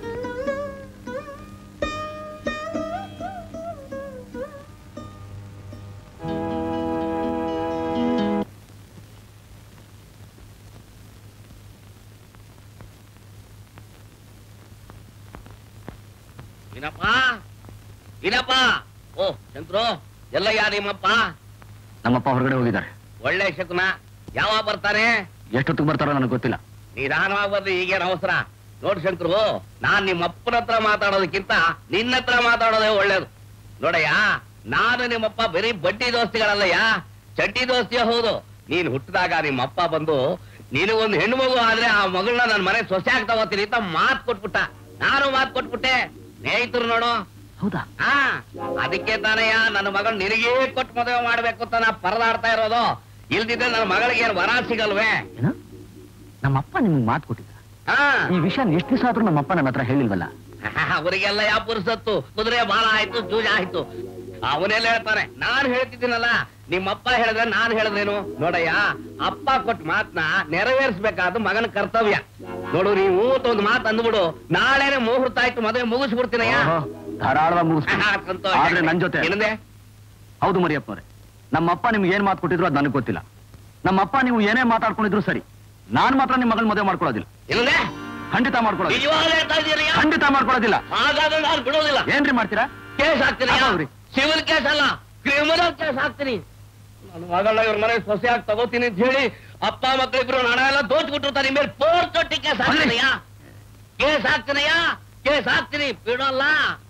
ಏನಪ್ಪ ಏನಪ್ಪ ಓ ಶಂಕರು ಎಲ್ಲಯ್ಯ ನಿಮ್ಮಪ್ಪ ನಮ್ಮಪ್ಪ ಹೊರಗಡೆ ಹೋಗಿದ್ದಾರೆ ಒಳ್ಳೆ ಶಕುನ ಯಾವಾಗ ಬರ್ತಾನೆ ಎಷ್ಟೊತ್ತಿಗೆ ಬರ್ತಾರೋ ನನಗೆ ಗೊತ್ತಿಲ್ಲ ನಿಧಾನವಾಗಿ ಬರ್ರಿ ಈಗೇನು ಅವಸರ ನೋಡ್ ಶಂಕರು ನಾನ್ ನಿಮ್ಮ ಅಪ್ಪನ ಹತ್ರ ಮಾತಾಡೋದಕ್ಕಿಂತ ನಿನ್ನ ಹತ್ರ ಮಾತಾಡೋದೇ ಒಳ್ಳೇದು ನೋಡಯ್ಯ ನಾನು ನಿಮ್ಮಪ್ಪ ಬರೀ ಬಡ್ಡಿ ದೋಸ್ತಿಗಳಲ್ಲಯ್ಯ ಚಡ್ಡಿ ದೋಸ್ತಿಯ ಹೌದು ನೀನ್ ಹುಟ್ಟಿದಾಗ ನಿಮ್ಮ ಅಪ್ಪ ಬಂದು ನೀನು ಒಂದು ಹೆಣ್ಣು ಮಗು ಆದ್ರೆ ಆ ಮಗಳನ್ನ ನನ್ನ ಮನೆ ಸೊಸೆ ಆಗ್ತಾ ಹೋಗ್ತೀನಿ ಅಂತ ಮಾತು ಕೊಟ್ಬಿಟ್ಟ ನಾನು ಮಾತು ಕೊಟ್ಬಿಟ್ಟೆ ಸ್ನೇಹಿತರು ನೋಡು ಹೌದಾ ಹಾ ಅದಕ್ಕೆ ತಾನಯ್ಯ ನನ್ನ ಮಗಳು ನಿನಗೇ ಕೊಟ್ಟು ಮದುವೆ ಮಾಡ್ಬೇಕು ಅಂತ ನಾ ಪರದಾಡ್ತಾ ಇರೋದು ಇಲ್ದಿದ್ರೆ ನನ್ನ ಮಗಳಿಗೆ ಏನು ವರ ಸಿಗಲ್ವೇ ಏನು ನಮ್ಮಪ್ಪ ನಿಮ್ಗೆ ಮಾತು ಕೊಟ್ಟಿದ್ದ ಹಾ ಈ ವಿಷಯ ಎಷ್ಟು ದಿವಸ ಆದ್ರೂ ನಮ್ಮಪ್ಪ ನನ್ನ ಹತ್ರ ಹೇಳಿಲ್ವಲ್ಲ ಅವರಿಗೆಲ್ಲ ಯಾವ ಪುರುಸತ್ತು ಕುದುರೆ ಬಾಲ ಆಯ್ತು ಜೂಜ ಆಯ್ತು ಅವನೆಲ್ಲ ಹೇಳ್ತಾನೆ ನಾನ್ ಹೇಳ್ತಿದ್ದೀನಲ್ಲ ನಿಮ್ಮಪ್ಪ ಹೇಳಿದ್ರೆ ನಾನ್ ಹೇಳಿದ್ರೇನು ನೋಡಯ್ಯ ಅಪ್ಪ ಕೊಟ್ಟ ಮಾತ್ನ ನೆರವೇರಿಸ್ಬೇಕಾದ ಮಗನ ಕರ್ತವ್ಯ ನೋಡು ನೀವು ಒಂದು ಮಾತು ಅಂದ್ಬಿಡು ನಾಳೆನೆ ಮುಹೂರ್ತ ಆಯ್ತು ಮದುವೆ ಮುಗಿಸ್ಬಿಡ್ತೀನಯ್ಯ ಓಹೋ, ಧಾರಾಳವಾಗಿ ಮುಗಿಸ್ತೀನಿ ಸಂತೋಷ. ಆದ್ರೆ ನನ್ ಜೊತೆ ಏನಂದೆ ಹೌದು ಮರಿಯಪ್ಪನವ್ರೆ ನಮ್ಮಪ್ಪ ನಿಮ್ಗೆ ಏನ್ ಮಾತು ಕೊಟ್ಟಿದ್ರು ಅದು ನನಗೆ ಗೊತ್ತಿಲ್ಲ ನಮ್ಮಪ್ಪ ನೀವು ಏನೇ ಮಾತಾಡ್ಕೊಂಡಿದ್ರು ಸರಿ ನಾನ್ ಮಾತ್ರ ನಿಮ್ಮ ಮಗಳನ್ನ ಮದುವೆ ಮಾಡ್ಕೊಳ್ಳೋದಿಲ್ಲ ಏನಂದೆ ಖಂಡಿತ ಮಾಡ್ಕೊಳ್ಳೋದಿಲ್ಲ ನಿಜವಾಗ್ಲೂ ಹೇಳ್ತಾ ಇದೀರಯ್ಯ ಖಂಡಿತ ಮಾಡ್ಕೊಳ್ಳೋದಿಲ್ಲ ಹಾಗಾದ್ರೆ ನಾನು ಬಿಡೋದಿಲ್ಲ ಏನ್ರಿ ಮಾಡ್ತೀರಾ ಕೇಸ್ ಹಾಕ್ತೀನಿ ಹೌದ್ರಿ. ಸಿವಿಲ್ ಕೇಸ್ ಅಲ್ಲ ಕ್ರಿಮಿನಲ್ ಕೇಸ್ ಹಾಕ್ತೀನಿ ನನ್ನ ಮಗಳನ್ನ ಇವ್ರ ಮನೆ ಸೊಸೆಯಾಗಿ ತಗೋತೀನಿ ಅಂತ ಹೇಳಿ ಅಪ್ಪ ಮಕ್ಕಳಿಬ್ರು ಹಣ ಎಲ್ಲ ದೋಚ್ಬಿಟ್ಟಿರ್ತಾರೆ ನಿಮ್ಮ ಮೇಲೆ ಫೋರ್ ತೊಟ್ಟಿ ಕೇಸ್ ಹಾಕ್ತೀನಯ್ಯ ಕೇಸ್ ಹಾಕ್ತೀನಯ್ಯ ಕೇಸ್ ಹಾಕ್ತೀನಿ ಬಿಡೋಲ್ಲ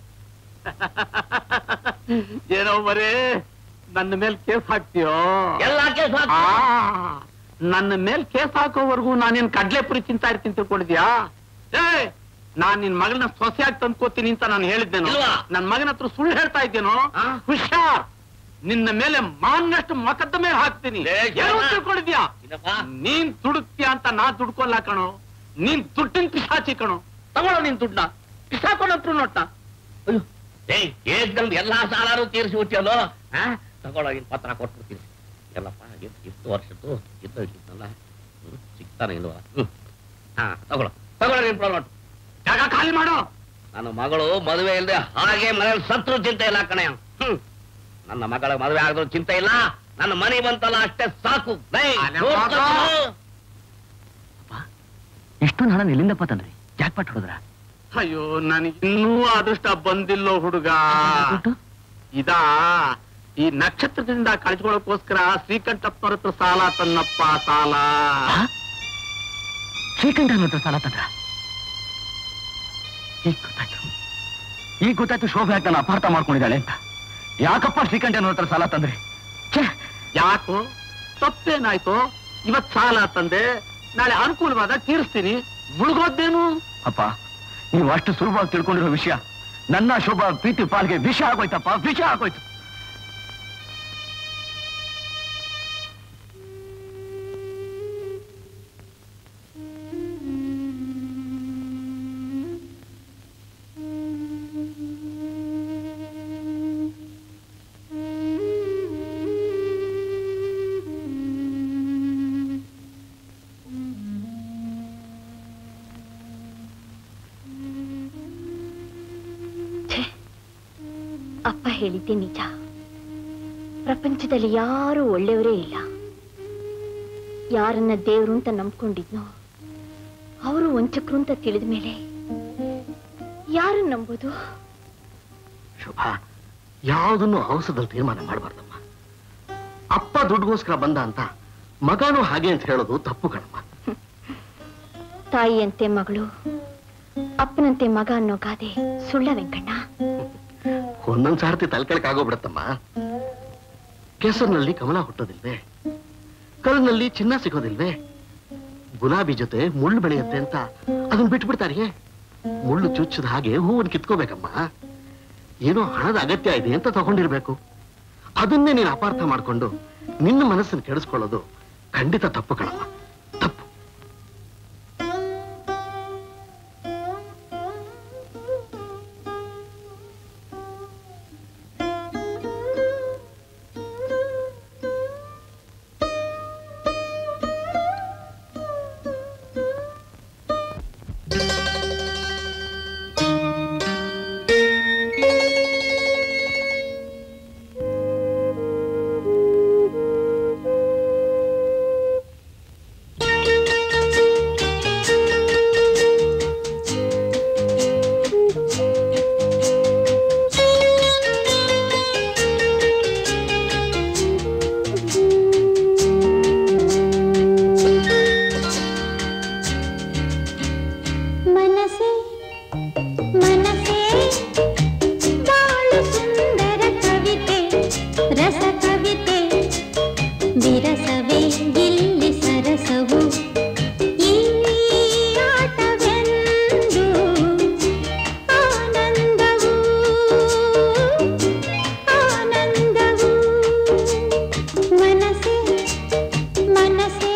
ಏನೋ ಬರೇ ನನ್ನ ಮೇಲೆ ಕೇಸ್ ಹಾಕ್ತೀಯೋ ಎಲ್ಲ ಕೇಸ್ ಹಾಕ್ತೀನಿ ಆ, ನನ್ನ ಮೇಲ್ ಕೇಸ್ ಹಾಕೋವರೆಗೂ ನಾನೇನ್ ಕಡ್ಲೆ ಪುರಿ ತಿಂತಾ ಇರ್ತೀನಿ ತಿಳ್ಕೊಂಡಿದ್ಯಾ ಏ ನಾನ್ ನಿನ್ ಮಗಳನ್ನ ಸೊಸೆಯಾಗಿ ತಂದ್ಕೋತೀನಿ ಅಂತ ನಾನು ಹೇಳಿದ್ದೇನೋ ಇಲ್ವಾ? ನನ್ ಮಗನ ಹತ್ರ ಸುಳ್ಳು ಹೇಳ್ತಾ ಇದ್ದೇನೋ ಆ? ಹುಷಾರ್ ನಿನ್ನ ಮೇಲೆ ಮಾನ್ನಷ್ಟು ಮೊಕದ್ದಮೆ ಹಾಕ್ತೀನಿ ಲೇ, ಏನು ಜನ. ತಿಳ್ಕೊಂಡಿದ್ಯಾ ಏನಪ್ಪ? ನೀನ್ ದುಡುಕ್ತೀಯ ಅಂತ ನಾ ದುಡ್ಕೊಲ್ಲ ಕಣೋ ನೀನ್ ದುಡ್ಡಿನ ಪಿಶಾಚಿ ಕಣೋ ತಗೊಳ್ಳೋ ನೀನ್ ದುಡ್ಡನ್ನ ಪಿಸಾಕೊಂಡ್ರು ನೋಟ್ನ ಅಯ್ಯೋ ಏಯ್ ಕೇಸ್ಗಳು ಎಲ್ಲಾ ಸಾಲಾರು ತೀರಿಸಿ ಬಿಟ್ಟಿಯಲ್ಲೋ ಹಾ ತಗೊಳ್ಳೋ ಇನ್ ಪತ್ರ ಕೊಟ್ಬಿಡ್ತೀನಿ ಎಲ್ಲಪ್ಪ ಎಷ್ಟು ಎಷ್ಟು ವರ್ಷದ್ದು ಇದ್ದು ಇದ್ದಲ್ಲ ಹ್ಮ್, ಸಿಗ್ತಾನೆ ಇಲ್ವಾ ಹ್ಮ್ ಹಾ ತಗೊಳ್ಳೋ ತಗೊಳ್ಳೋ ನಿನ್ ಪ್ರಾಬ್ಲಮ್ ಜಾಗ ಖಾಲಿ ಮಾಡೋ ನನ್ನ ಮಗಳು ಮದುವೆ ಇಲ್ಲದೆ ಹಾಗೆ ಮನೇಲಿ ಸತ್ರು ಚಿಂತೆ ಇಲ್ಲ ಕಣೆ ಹ್ಮ್ ನನ್ನ ಮಗಳ ಮದುವೆ ಆಗಿದ್ರು ಚಿಂತೆ ಇಲ್ಲ ನನ್ನ ಮನೆ ಬಂತಲ್ಲ ಅಷ್ಟೇ ಸಾಕು ಲೇ, ಅಲೆ ನೋಡ್ಕೊ ಹೋಗೋ. ನೀನು. ಇಷ್ಟೊಂದು ಹಣ ಎಲ್ಲಿಂದಪ್ಪ ತಂದ್ರಿ ಜಾಕ್ಪಾಟ್ ಹೊಡೆದ್ರ ಅಯ್ಯೋ ನನಗೆ ಇನ್ನೂ ಅದೃಷ್ಟ ಬಂದಿಲ್ಲೋ ಹುಡುಗ ಇದಾ ಈ ನಕ್ಷತ್ರದಿಂದ ಕಳ್ಸ್ಕೊಳಕ್ಕೋಸ್ಕರ ಶ್ರೀಕಂಠಪ್ಪನ ಹತ್ರ ಸಾಲ ತನ್ನಪ್ಪ ಸಾಲ ಶ್ರೀಕಂಠ ಹತ್ರ ಸಾಲ ತಂದ್ರ ಈಗ ಗೊತ್ತಾಯ್ತು ಈಗ ಗೊತ್ತಾಯ್ತು ಶೋಭೆ ಹಾಕಿ ನಾನು ಅಪಾರ್ಥ ಮಾಡ್ಕೊಂಡಿದ್ದಾಳೆ ಅಂತ ಯಾಕಪ್ಪ ಶ್ರೀಕಂಠನ ಹತ್ರ ಸಾಲ ತಂದ್ರಿ ಛೇ ಯಾಕೋ ತಪ್ಪೇನಾಯ್ತು ಇವತ್ ಸಾಲ ತಂದೆ ನಾಳೆ ಅನುಕೂಲವಾದ ತೀರಿಸ್ತೀನಿ ಮುಳುಗೋದೇನು ಅಪ್ಪ ನೀವು ಅಷ್ಟು ಸುಲಭವಾಗಿ ತಿಳ್ಕೊಂಡಿರೋ ವಿಷಯ ನನ್ನ ಶೋಭಾ ಪ್ರೀತಿ ಪಾಲ್ಗೆ ವಿಷ ಆಗೋಯ್ತಪ್ಪ ವಿಷ ಆಗೋಯ್ತು ಅಪ್ಪ ಹೇಳಿದ್ದೆ ನಿಜ ಪ್ರಪಂಚದಲ್ಲಿ ಯಾರೂ ಒಳ್ಳೆಯವರೇ ಇಲ್ಲ ಯಾರನ್ನ ದೇವ್ರು ಅಂತ ನಂಬ್ಕೊಂಡಿದ್ನೋ ಅವರು ವಂಚಕರು ಅಂತ ತಿಳಿದ ಮೇಲೆ ಯಾರನ್ನ ನಂಬೋದು ಶುಭ ಯಾವುದನ್ನು ಅವಸರದಲ್ಲಿ ತೀರ್ಮಾನ ಮಾಡಬಾರ್ದಮ್ಮ ಅಪ್ಪ ದುಡ್ಡುಗೋಸ್ಕರ ಬಂದ ಅಂತ ಮಗನೂ ಹಾಗೆ ಅಂತ ಹೇಳೋದು ತಪ್ಪು ಕಣಮ್ಮ ತಾಯಿಯಂತೆ ಮಗಳು ಅಪ್ಪನಂತೆ ಮಗ ಅನ್ನೋ ಗಾದೆ ಸುಳ್ಳ ವೆಂಕಣ್ಣ ಒಂದೊಂದ್ ಸಾರ್ತಿ ತಲೆಕೆಳಕ್ ಆಗೋಗ್ಬಿಡತ್ತಮ್ಮ ಕೆಸರಿನಲ್ಲಿ ಕಮಲ ಹುಟ್ಟೋದಿಲ್ವೇ ಕಲ್ಲಿನಲ್ಲಿ ಚಿನ್ನ ಸಿಗೋದಿಲ್ವೇ ಗುಲಾಬಿ ಜೊತೆ ಮುಳ್ಳು ಬೆಳೆಯುತ್ತೆ ಅಂತ ಅದನ್ನ ಬಿಟ್ಬಿಡ್ತಾರಿಗೆ ಮುಳ್ಳು ಚುಚ್ಚದ ಹಾಗೆ ಹೂವನ್ನು ಕಿತ್ಕೋಬೇಕಮ್ಮ ಏನೋ ಹಣದ ಅಗತ್ಯ ಇದೆ ಅಂತ ತಗೊಂಡಿರ್ಬೇಕು ಅದನ್ನೇ ನೀನು ಅಪಾರ್ಥ ಮಾಡ್ಕೊಂಡು ನಿನ್ನ ಮನಸ್ಸನ್ನು ಕೆಡಿಸ್ಕೊಳ್ಳೋದು ಖಂಡಿತ ತಪ್ಪು ಕಣಮ್ಮ ತಪ್ಪು ಮನಸೆ ಮನಸೆ ಬಾಳು ಸುಂದರ ಕವಿತೆ ರಸ ಕವಿತೆ ವಿರಸವೇ ಇಲ್ಲಿ ಸರಸವು ಈ ಆಟವೆಂದು ಆನಂದವು ಆನಂದವು ಮನಸೆ ಮನಸೆ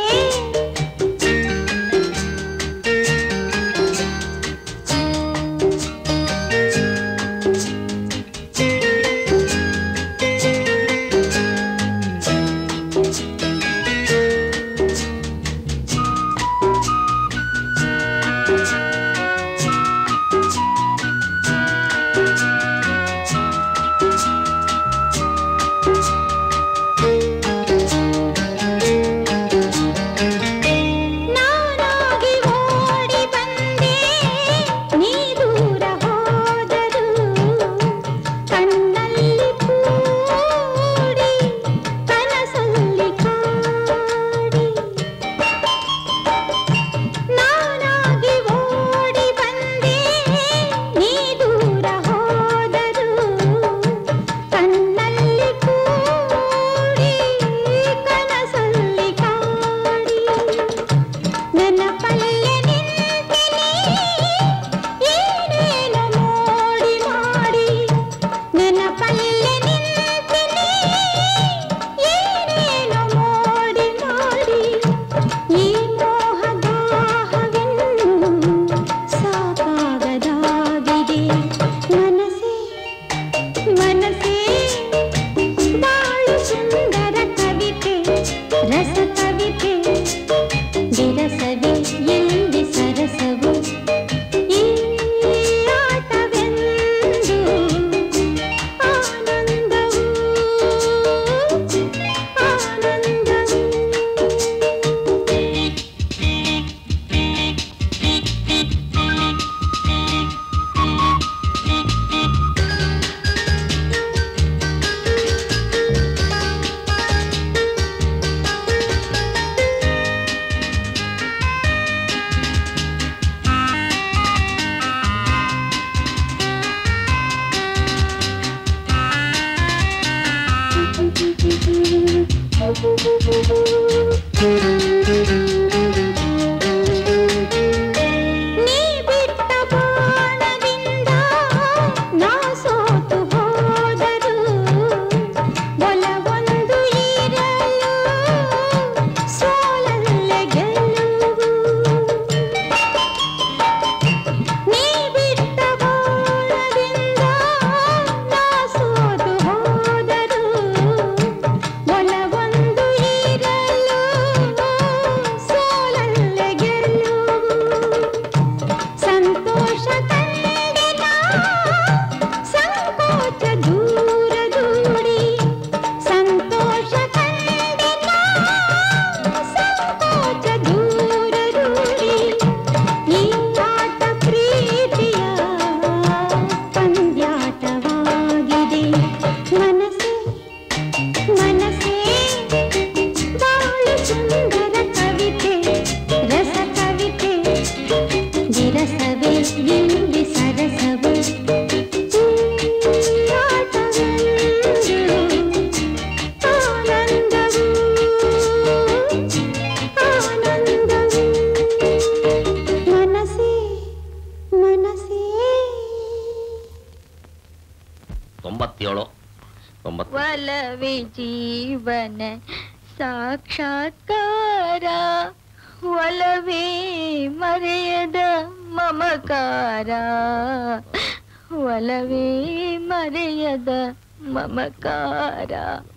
ನಾನಾಗಿ ಓಡಿ ಬಂದೆ ನೀ ದೂರ ಹೋದರು ಕಣ್ಣಲ್ಲಿ ಕೂಡಿ ಕನಸಲ್ಲಿ ಕಾಡಿ ನಾನಾಗಿ ಓಡಿ ಬಂದೆ ನೀ ದೂರ ಹೋದರು ಕಣ್ಣಲ್ಲಿ ಕೂಡಿ ಕನಸಲ್ಲಿ ಕಾಡಿ ನನ್ನ ಪಲ್ಲೆ ನಿಂತಿನಿ ಏನೇನು ಮೋಡಿ ಮಾಡಿ ನನ್ನ ಪಲ್ಲೆ ನಿಂತಿನಿ ಏನೇನು ಮೋಡಿ ಮಾಡಿ ಈ ಮೋಹದಾಹವೆನ್ನು ಸಾಕಾಗದಾಗಿದೆ ಮನಸ್ಸೇ ಮನಸ್ಸೇ ಬಾಳು ಸುಂದರ ಕವಿತೆ ರಸ ಕವಿತೆ ವಿರಸವೇ ಎಲ್ಲಿ ಸರಸವು ಈ ಆಟವೆಂದು ಆನಂದವು ನೀ ಬಿಟ್ಟ ಬಾಣದಿಂದ ನಾ ಸೋತು ಹೋದರು ಒಲವೊಂದು ಇರಲು ಸೋಲಲ್ಲೇ ಗೆಲುವು ನೀ ಬಿಟ್ಟ ಬಾಣದಿಂದ ನಾ ಸೋತು ಹೋದರು ಒಲವೊಂದು ಇರಲು ತೊಂಬತ್ತೇಳು ತೊಂಬತ್ತು ಒಲವೇ ಜೀವನ ಸಾಕ್ಷಾತ್ಕಾರ ಒಲವೇ ಮರೆಯದ ಮಮಕಾರ ಒಲವೇ ಮರೆಯದ ಮಮಕಾರ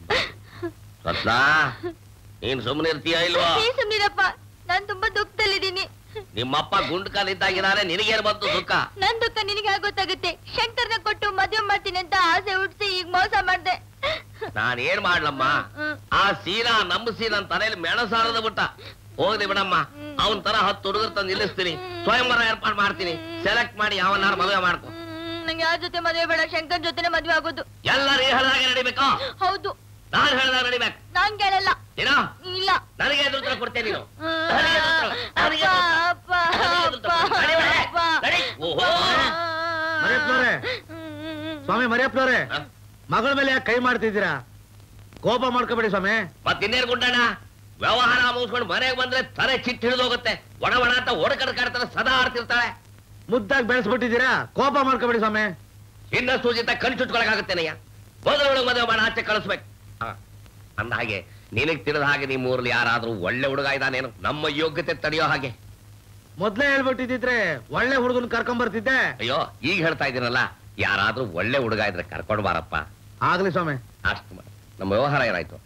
ರತ್ನ ನೀನ್ ಸುಮ್ಮನೆ ಇರ್ತೀಯ ಇಲ್ವಾ ನೀ ಸುಮ್ನಿರಪ್ಪ ನಾನ್ ತುಂಬಾ ದುಃಖದಲ್ಲಿದ್ದೀನಿ ನಿಮ್ಮಪ್ಪ ಗುಂಡ್ ಕಾಲಿದ್ದಾಗಿದ್ದಾನೆ ನಿನಗೇನು ಬಂತು ದುಃಖ ನನ್ ದುಃಖ ನಿನಗೆ ಆಗೋತ್ತಾಗುತ್ತೆ ಶಂಕರ್ನ ಕೊಟ್ಟು ಮದುವೆ ಮಾಡ್ತೀನಿ ಅಂತ ಆಸೆ ಹುಡ್ಸಿ ಈಗ ಮೋಸ ಮಾಡ್ದೆ ನಾನ್ ಏನ್ ಮಾಡ್ಲಮ್ಮ ಆ ಸೀನಾ ನಮ್ಮ ಸೀನಾ ತಲೆಯಲ್ಲಿ ಮೆಣಸಾರದ ಬಿಟ್ಟ ಹೋಗ್ಲಿ ಬಿಡಮ್ಮ ಅವನ್ ತರ ಹತ್ತು ಹುಡುಗರು ತಂದು ನಿಲ್ಲಿಸ್ತೀನಿ ಸ್ವಯಂವರ ಏರ್ಪಾಡು ಮಾಡ್ತೀನಿ ಸೆಲೆಕ್ಟ್ ಮಾಡಿ ಯಾವನ್ನಾರು ಮದುವೆ ಮಾಡ್ಕೊ ಹ್ಮ್, ನಂಗೆ ಯಾರ ಜೊತೆ ಮದುವೆ ಬೇಡ ಶಂಕರ್ ಜೊತೆನೆ ಮದುವೆ ಆಗೋದು ಎಲ್ಲ ನೀ ಹೇಳ್ದಾಗೆ ನಡಿಬೇಕಾ ಹೌದು ನಾನ್ ಹೇಳ್ದಾಗ ನಡಿಬೇಕು ನಾನ್ ಕೇಳಲ್ಲ ಏನೋ ಇಲ್ಲ ನನಗೆ ಎದುರು ಉತ್ತರ ಕೊಡ್ತೇನೆ ನೀನು ಹ್ಮ್. ನನಗೆ ಎದುರು ಉತ್ತರ, ನನಗೆ ಅಪ್ಪ, ಎದುರು ಉತ್ತರ. ಅಪ್ಪ, ನನಗೆ ಎದುರು ಉತ್ತರ. ಅಪ್ಪ, ನಡಿ, ಅಪ್ಪ. ನಡಿ. ಓಹೋ. ಮರಿಯಪ್ಪನವ್ರೆ ಸ್ವಾಮಿ ಮರಿಯಪ್ಪನವ್ರೆ ಹ? ಮಗಳ ಮೇಲೆ ಯಾಕೆ ಕೈ ಮಾಡ್ತಿದ್ದೀರಾ ಕೋಪ ಮಾಡ್ಕೋಬೇಡಿ ಸ್ವಾಮಿ ಮತ್ತಿನ್ನೇನು ಗುಂಡಣ್ಣ ವ್ಯವಹಾರ ಮುಗಿಸ್ಕೊಂಡು ಮನೆಗೆ ಬಂದ್ರೆ ತಲೆ ಚಿಟ್ಟು ಹಿಡಿದೋಗುತ್ತೆ ಒಣ ಒಣ ಅಂತ ಓಡಕಡ್ ಕಾಡ್ತಾನೆ ಸದಾ ಆಡ್ತಿರ್ತಾಳೆ ಮುದ್ದಾಗಿ ಬೆಳೆಸ್ಬಿಟ್ಟಿದ್ದೀರಾ ಕೋಪ ಮಾಡ್ಕೋಬೇಡಿ ಸ್ವಾಮಿ ಇನ್ನ ಸೂಜಿತ ಕಣ್ ಚುಟ್ಕೊಳಕಾಗುತ್ತೇನಯ್ಯ ಮೊದಲು ಒಳಗೆ ಮದುವೆ ಮಾಡಿ ಆಚೆ ಕಳಿಸ್ಬೇಕು ಹ. ಅಂದ ಹಾಗೆ ನಿನಗ್ ತಿಳಿದ ಹಾಗೆ ನಿಮ್ಮ ಊರಲ್ಲಿ ಯಾರಾದ್ರೂ ಒಳ್ಳೆ ಹುಡುಗ ಇದ್ದಾನೇನು ನಮ್ಮ ಯೋಗ್ಯತೆ ತಡೆಯೋ ಹಾಗೆ ಮೊದ್ಲೇ ಹೇಳ್ಬಿಟ್ಟಿದ್ರೆ ಒಳ್ಳೆ ಹುಡುಗನ್ ಕರ್ಕೊಂಡ್ ಬರ್ತಿದ್ದೆ ಅಯ್ಯೋ ಈಗ ಹೇಳ್ತಾ ಇದ್ದೀನಲ್ಲ ಯಾರಾದ್ರೂ ಒಳ್ಳೆ ಹುಡುಗ ಇದ್ರೆ ಕರ್ಕೊಂಡು ಬಾರಪ್ಪ ಆಗ್ಲಿ ಸ್ವಾಮಿ ಅಷ್ಟು ಮಾಡು. ನಮ್ಮ ವ್ಯವಹಾರ ಏನಾಯ್ತು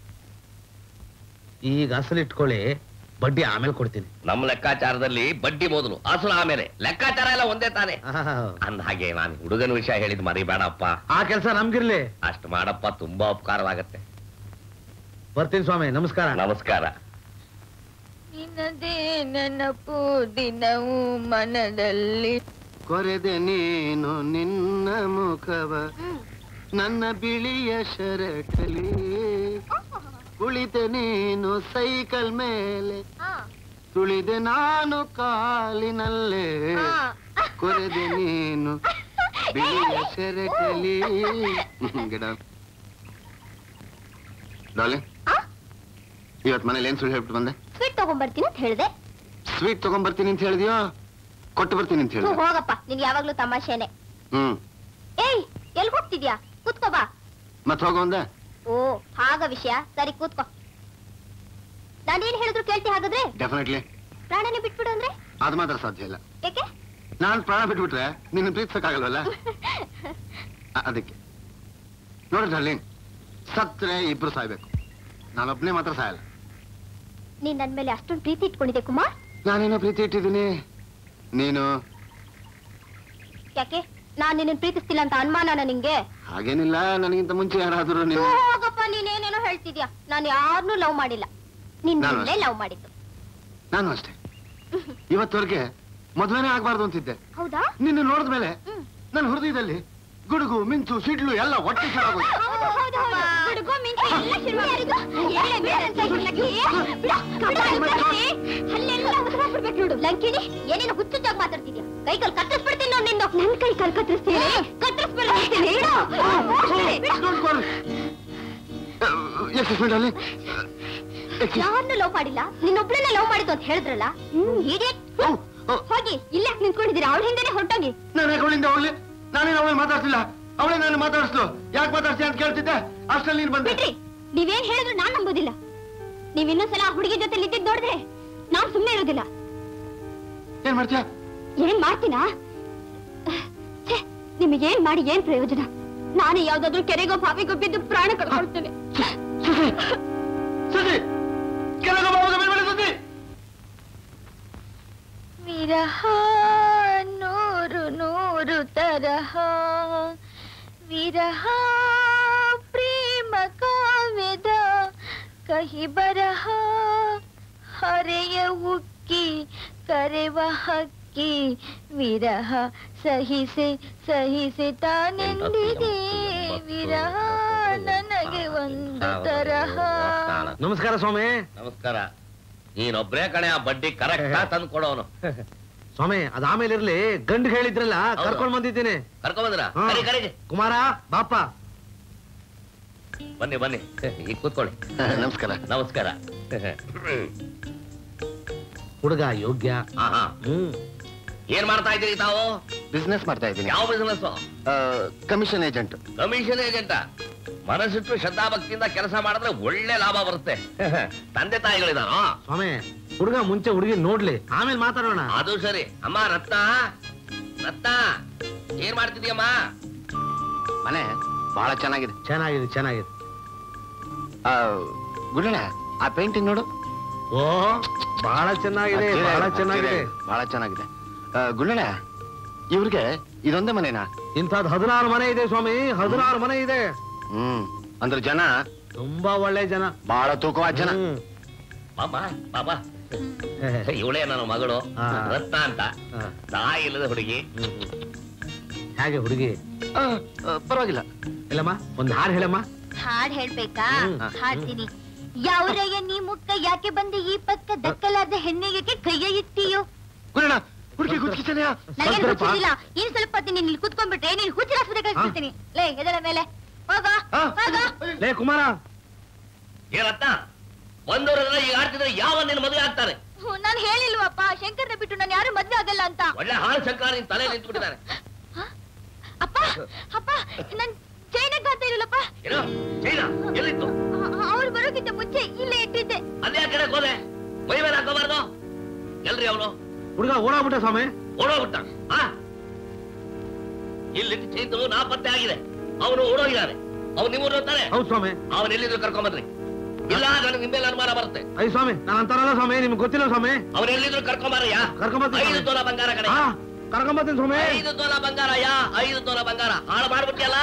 ಈಗ ಅಸಲಿಟ್ಕೊಳ್ಳಿ ಬಡ್ಡಿ ಆಮೇಲೆ ಕೊಡ್ತೀನಿ ನಮ್ಮ ಲೆಕ್ಕಾಚಾರದಲ್ಲಿ ಬಡ್ಡಿ ಮೊದಲು ಅಸಲು ಆಮೇಲೆ ಲೆಕ್ಕಾಚಾರ ಎಲ್ಲ ಒಂದೇ ತಾನೆ ಆಹಾ. ಅಂದ ಹಾಗೆ ನಾನು ಹುಡುಗನ ವಿಷಯ ಹೇಳಿದ್ ಮರಿಬೇಡಪ್ಪ ಆ ಕೆಲಸ ನಮ್ಗಿರ್ಲಿ ಅಷ್ಟು ಮಾಡಪ್ಪ ತುಂಬಾ ಉಪಕಾರವಾಗತ್ತೆ ಬರ್ತೀನಿ ಸ್ವಾಮಿ ನಮಸ್ಕಾರ ನಮಸ್ಕಾರ ನಿನ್ನದೇ ನೆನಪು ದಿನವೂ ಮನದಲ್ಲಿ ಕೊರೆದೆ ನೀನು ನಿನ್ನ ಮುಖವ ನನ್ನ ಬಿಳಿಯ ಶರಟಲಿ ಕುಳಿತೆ ನೀನು ಸೈಕಲ್ ಮೇಲೆ ತುಳಿದೆ ನಾನು ಕಾಲಿನಲ್ಲೇ ಕೊರೆದೆ ನೀನು ಬಿಳಿಯ ಶರಟಲಿ ಗಿಡ ಡಾರ್ಲಿಂಗ್ ಇವತ್ ಮನೇಲಿ ಏನ್ ಸುಳ್ಳು ಹೇಳ್ಬಿಟ್ಟು ಬಂದೆ ಸ್ವೀಟ್ ತಗೊಂಡ್ಬರ್ತೀನಿ ಅಂತ ಹೇಳ್ದೆ ಸ್ವೀಟ್ ತಗೊಂಡ್ಬರ್ತೀನಿ ಅಂತ ಹೇಳಿದ್ಯೋ ಕೊಟ್ಟು ಬರ್ತೀನಿ ಅಂತ ಹ್ಞೂ, ಹೇಳಿದೆ ಹೋಗಪ್ಪ ನಿನ್ ಯಾವಾಗ್ಲೂ ತಮಾಷೆನೆ ಹ್ಮ್ ಏಯ್ ಎಲ್ ಹೋಗ್ತಿದ್ಯಾ ಕೂತ್ಕೋ ಬಾ ಮತ್ ಹೋಗೋ ಒಂದೆ ಓ ಹಾಗ ವಿಷಯ ಸರಿ ಕೂತ್ಕೋ ನಾನೇನ್ ಹೇಳಿದ್ರು ಕೇಳ್ತಿ ಹಾಗಾದ್ರೆ ಡೆಫಿನೆಟ್ಲಿ ಪ್ರಾಣನೇ ಬಿಟ್ಬಿಡು ಅಂದ್ರೆ ಅದು ಮಾತ್ರ ಸಾಧ್ಯ ಇಲ್ಲ ಯಾಕೆ ನಾನ್ ಪ್ರಾಣ ಬಿಟ್ಬಿಟ್ರೆ ನಿನ್ನ ಪ್ರೀತಿಸಕ್ಕಾಗಲ್ವಲ್ಲ ಅ- ಅದಕ್ಕೆ ನೋಡಿ ಡಾರ್ಲಿಂಗ್ ಸತ್ರೆ ಇಬ್ರು ಸಾಯ್ಬೇಕು ನಾನೊಬ್ನೇ ಮಾತ್ರ ಸಾಯಲ್ಲ ನೀನ್ ನನ್ ಮೇಲೆ ಅಷ್ಟೊಂದು ಪ್ರೀತಿ ಇಟ್ಕೊಂಡಿದ್ದೆ ಕುಮಾರ್ ನಾನೇನೋ ಪ್ರೀತಿ ಇಟ್ಟಿದ್ದೀನಿ ನೀನು ಯಾಕೆ ನಾನ್ ನಿನ್ನ ಪ್ರೀತಿಸ್ತಿಲ್ಲ ಅಂತ ಅನುಮಾನನ ನಿಂಗೆ ಹಾಗೇನಿಲ್ಲ ನನಗಿಂತ ಮುಂಚೆ ಯಾರಾದ್ರೂ ನೀನು ಹೋಗಪ್ಪ ನೀನೇನೇನೋ ಹೇಳ್ತಿದ್ಯಾ ನಾನು ಯಾರನ್ನೂ ಲವ್ ಮಾಡಿಲ್ಲ ನಿನ್ನೇ ನಾನು ಲವ್ ಮಾಡಿದ್ದು ನಾನು ಅಷ್ಟೇ ಇವತ್ತವರೆಗೆ ಮದ್ವೆನೇ ಆಗ್ಬಾರ್ದು ಅಂತಿದ್ದೆ ಹೌದಾ ನಿನ್ನ ನೋಡಿದ್ಮೇಲೆ ಹ್ಮ್. ನನ್ನ ಹೃದಯದಲ್ಲಿ ಗುಡುಗು ಮಿಂಚು ಸಿಡ್ಲು ಎಲ್ಲ ಒಟ್ಟಿಗೆ ಶುರುವಾಗೋಯ್ತು. ಹೌದು, ಹೌದು, ಹೌದು. ಗುಡುಗು, ಮಿಂಚು ಎಲ್ಲ ಶುರುವಾಗಿದೆ. ಏ, ಬೇಡ ಅಂತ ಹೇಳು, ಲಂಕಿ. ಬಿಡು, ಬಿಡು, ಲಂಕಿ. ಅಲ್ಲೆಲ್ಲ ಉಸ್ರಾಡ್ಬಿಡ್ಬೇಕು ನೋಡು. ಲಂಕಿನಿ ಏನೇನು ಹುಚ್ಚುಚ್ಚಾಗಿ ಮಾತಾಡ್ತಿದ್ಯಾ ಕೈ ಕಾಲ್ ಕತ್ತರಿಸ್ಬಿಡ್ತೀನಿ ನೋಡು ನಿಂದು ನನ್ ಕೈ ಕಾಲ್ ಕತ್ತರಿಸ್ತೀನಿ ಕತ್ತರಿಸ್ಬಿಡ್ತೀನಿ Don't worry. ಅಹ್, excuse me, darling. Excuse- ಯಾರನ್ನೂ ಲವ್ ಮಾಡಿಲ್ಲ ನಿನ್ನೊಬ್ಳನ್ನ ಲವ್ ಮಾಡಿದ್ದು ಅಂತ ಹೇಳಿದ್ರಲ್ಲ ಹ್ಮ್ idiot. Oh, oh, ಹೋಗಿ ಇಲ್ಲೇ ನಿಂತ್ಕೊಂಡಿದ್ದೀರಾ ಅವಳ ಹಿಂದೆನೆ ಹೊರಟೋಗಿ ನಾನು ಯಾಕೆ ಅವಳಿಂದ ಅವಳಿ ನಾನೇನು ಅವಳು ಮಾತಾಡ್ತಿಲ್ಲ ಅವಳೇ ನಾನು ಮಾತಾಡಿಸ್ಲು ಯಾಕೆ ಮಾತಾಡ್ಸಿ ಅಂತ ಕೇಳ್ತಿದ್ದೆ ಅಷ್ಟರಲ್ಲಿ ನೀನು ಬಂದೆ ಬಿಡ್ರಿ ನೀವೇನ್ ಹೇಳಿದ್ರು ನಾನ್ ನಂಬೋದಿಲ್ಲ ನೀವ್ ಇನ್ನೊಂದ್ಸಲ ಆ ಹುಡುಗಿ ಜೊತೆ ಇದ್ದಿದ್ ನೋಡಿದ್ರೆ ನಾನ್ ಸುಮ್ನೆ ಇರೋದಿಲ್ಲ ಏನ್ ಮಾಡ್ತೀಯಾ ಏನ್ ಮಾಡ್ತೀನಾ ಛೆ, ನಿಮಗೇನ್ ಮಾಡಿ ಏನ್ ಪ್ರಯೋಜನ ನಾನೇ ಯಾವ್ದಾದ್ರು ಕೆರೆಗೋ ಬಾವಿಗೋ ಬಿದ್ದು ಪ್ರಾಣ ಕಳ್ಕೊಳ್ತೇನೆ ಸುಸಿ ಸುಸಿ ಕೆಳಗೆ ಬಾವಾಗ ಬೇಡ ಸುಸಿ ವಿರಹ ನೂರು ನೂರು ತರಹ ವಿರಹ ಪ್ರೇಮ ಕಾವ್ಯದ ಕಹಿ ಬರಹ ಹರೆಯ ಉಕ್ಕಿ ಕರೆವ ಹಕ್ಕಿ ವಿರಹ ಸಹಿಸೆ ಸಹಿಸೆ ತಾನೆಂದಿದೆ ವಿರಹ ನನಗೆ ಒಂದು ತರಹ ನಮಸ್ಕಾರ ಸ್ವಾಮಿ ನಮಸ್ಕಾರ ನೀನೊಬ್ರೇ ಕಣೆ ಆ ಬಡ್ಡಿ ಕರೆಕ್ಟ್ ತಂದು ಕೊಡೋನು ಸ್ವಾಮಿ ಅದ್ ಆಮೇಲೆ ಇರ್ಲಿ ಗಂಡು ಹೇಳಿದ್ರಲ್ಲ ಹೌದು. ಕರ್ಕೊಂಡ್ ಬಂದಿದ್ದೀನಿ ಕರ್ಕೊಂಡ್ ಬಂದ್ರ ಹಾ. ಕರಿ ಕರಿಗೆ ಕುಮಾರ ಬಾಪ ಬನ್ನಿ ಬನ್ನಿ ಈಗ ಕೂತ್ಕೊಳ್ಳಿ ನಮಸ್ಕಾರ ನಮಸ್ಕಾರ ಹುಡುಗ ಯೋಗ್ಯ ಹಾ ಹಾ ಹ್ಮ್ ಏನ್ ಮಾಡ್ತಾ ಇದ್ದೀರಿ ತಾವು ಬಿಸ್ನೆಸ್ ಮಾಡ್ತಾ ಇದ್ದೀನಿ ಯಾವ business commission agent commission agent ಮನಸ್ಸಿಟ್ಟು ಶ್ರದ್ಧಾಭಕ್ತಿಯಿಂದ ಕೆಲಸ ಮಾಡಿದ್ರೆ ಒಳ್ಳೆ ಲಾಭ ಬರುತ್ತೆ ತಂದೆ ತಾಯಿಗಳಿದಾನೋ ಸ್ವಾಮಿ ಹುಡುಗ ಮುಂಚೆ ಹುಡುಗಿ ನೋಡ್ಲಿ ಆಮೇಲೆ ಮಾತಾಡೋಣ ಅದು ಸರಿ ಅಮ್ಮ ರತ್ನ ರತ್ನ ಏನ್ ಮಾಡ್ತಿದ್ಯಮ್ಮ ಮನೆ ಬಹಳ ಚೆನ್ನಾಗಿದೆ ಚೆನ್ನಾಗಿದೆ ಚೆನ್ನಾಗಿದೆ ಆ, ಗುಂಡಣ್ಣ ಆ ಪೇಂಟಿಂಗ್ ನೋಡು ಓ ಬಹಳ ಚೆನ್ನಾಗಿದೆ ಬಹಳ ಚೆನ್ನಾಗಿದೆ ಬಹಳ ಚೆನ್ನಾಗಿದೆ ಆ, ಗುಂಡಣ್ಣ ಇವ್ರಿಗೆ ಇದೊಂದೇ ಮನೆನಾ ಇಂಥದ್ ಹದಿನಾರು ಮನೆ ಇದೆ ಸ್ವಾಮಿ ಹದಿನಾರು ಮನೆ ಇದೆ ಹ್ಮ್ ಅಂದ್ರೆ ಜನ ತುಂಬಾ ಒಳ್ಳೆ ಜನ ಬಹಳ ತೂಕವಾದ ಜನ ಹ್ಮ್. ಪಾಪ ಪಾಪ ಇವಳೇ ನನ್ನ ಮಗಳು ಹಾ. ರತ್ನ ಅಂತ ಹಾ. ತಾಯಿ ಇಲ್ಲದ ಹುಡುಗಿ ಹೇಗೆ ಹುಡುಗಿ ಆ, ಆ, ಪರವಾಗಿಲ್ಲ ಇಲ್ಲಮ್ಮ ಒಂದ್ ಹಾಡು ಹೇಳಮ್ಮ ಹಾಡ್ ಹೇಳ್ಬೇಕಾ ಹ್ಮ್. ಹಾಡ್ತೀನಿ ಯಾವ್ರಯ್ಯ ನೀ ಮುಕ್ಕ ಯಾಕೆ ಬಂದೆ ಈ ಪಕ್ಕ ದಕ್ಕಲಾದ ಹೆಣ್ಣಿಗೆ ಕೈಯ ಇಟ್ಟಿಯೋ ಗುಂಡಣ್ಣ ಹುಡುಗಿ ಗುದ್ಕಿತಾನೆಯಾ ನನಗೇನ್ ಸ್ವಲ್ಪರಪ್ಪ. ಗೊತ್ತಿಲ್ಲ ಇನ್ ಸ್ವಲ್ಪ ಹೊತ್ತು ನೀನ್ ಇಲ್ಲಿ ಕುತ್ಕೊಂಡ್ಬಿಟ್ರೆ ನೀನ್ ಹುಚ್ಚಿನ ಆಸ್ಪತ್ರೆ ಕಳ್ಸ್ಬಿಡ್ತೀನಿ ಲೇ ಎದಳ ಮೇಲೆ ಹೋಗ ಹಾ. ಹೋಗ ಲೇ ಕುಮಾರ ಏ ರತ್ನ ಬಂದವರೆಲ್ಲ ಈಗ ಆಡ್ತಿದ್ರೆ ಯಾವ ನಿನ್ನ ಮದುವೆ ಆಗ್ತಾರೆ ನಾನು ಹೇಳಿಲ್ವಪ್ಪ ಶಂಕರ್ನ ಬಿಟ್ಟು ನಾನು ಯಾರು ಮದ್ವೆ ಆಗಲ್ಲ ಅಂತ ಒಳ್ಳೆ ಹಾಳು ಶಂಕರ ನಿನ್ ತಲೆ ನಿಂತ್ಬಿಟ್ಟಿದ್ದಾರೆ ಅಪ್ಪ ಅಪ್ಪ ನನ್ ಚೈನಕ್ ಅಂತ ಇರಲ್ಲಪ್ಪ ಏನು ಚೈನಾ ಎಲ್ಲಿತ್ತು ಅವ್ರು ಬರೋಕ್ಕಿಂತ ಮುಂಚೆ ಇಲ್ಲೇ ಇಟ್ಟಿದ್ದೆ ಅದೇ ಆ ಕಡೆ ಹೋದೆ ಮೈ ಮೇಲೆ ಹಾಕೋಬಾರ್ದು ಎಲ್ರಿ ಅವನು ಹುಡುಗ ಓಡಾಗ್ಬಿಟ್ಟ ಸ್ವಾಮಿ ಓಡೋಗ್ಬಿಟ್ಟ ಆ ಇಲ್ಲಿ ಚೈತು ನಾಪತ್ತೆ ಆಗಿದೆ ಅವನು ಓಡೋಗಿದ್ದಾನೆ ಅವ್ನು ನಿಮ್ಮೂರು ಹೋಗ್ತಾನೆ ಹೌದು ಸ್ವಾಮಿ ಅವನ್ ಎಲ್ಲಿದ್ರು ಕರ್ಕೊಂಬನ್ರಿ ಇಲ್ಲ ನನಗೆ ನಿಮ್ಮೇಲೆ ಅನುಮಾನ ಬರುತ್ತೆ ಐ ಸ್ವಾಮಿ ನಾನು ಅಂತಾರಲ್ಲ ಸ್ವಾಮಿ ನಿಮ್ಗೆ ಗೊತ್ತಿಲ್ಲ ಸ್ವಾಮಿ ಅವ್ನು ಎಲ್ಲಿದ್ರು ಕರ್ಕೊಂಬಾರಯ್ಯ ಕರ್ಕೊಂಬರ್ತೀನಿ ಐದು ಸ್ವಾಮಿ. ತೊಲ ಬಂಗಾರ ಕಡೆ ಹಾ ಕರ್ಕೊಂಬರ್ತೀನಿ ಸ್ವಾಮಿ ಐದು ತೊಲ ಬಂಗಾರಯ್ಯ ಐದು ತೊಲ ಬಂಗಾರ ಹಾಳು ಮಾಡ್ಬಿಟ್ಟಿಯಲ್ಲ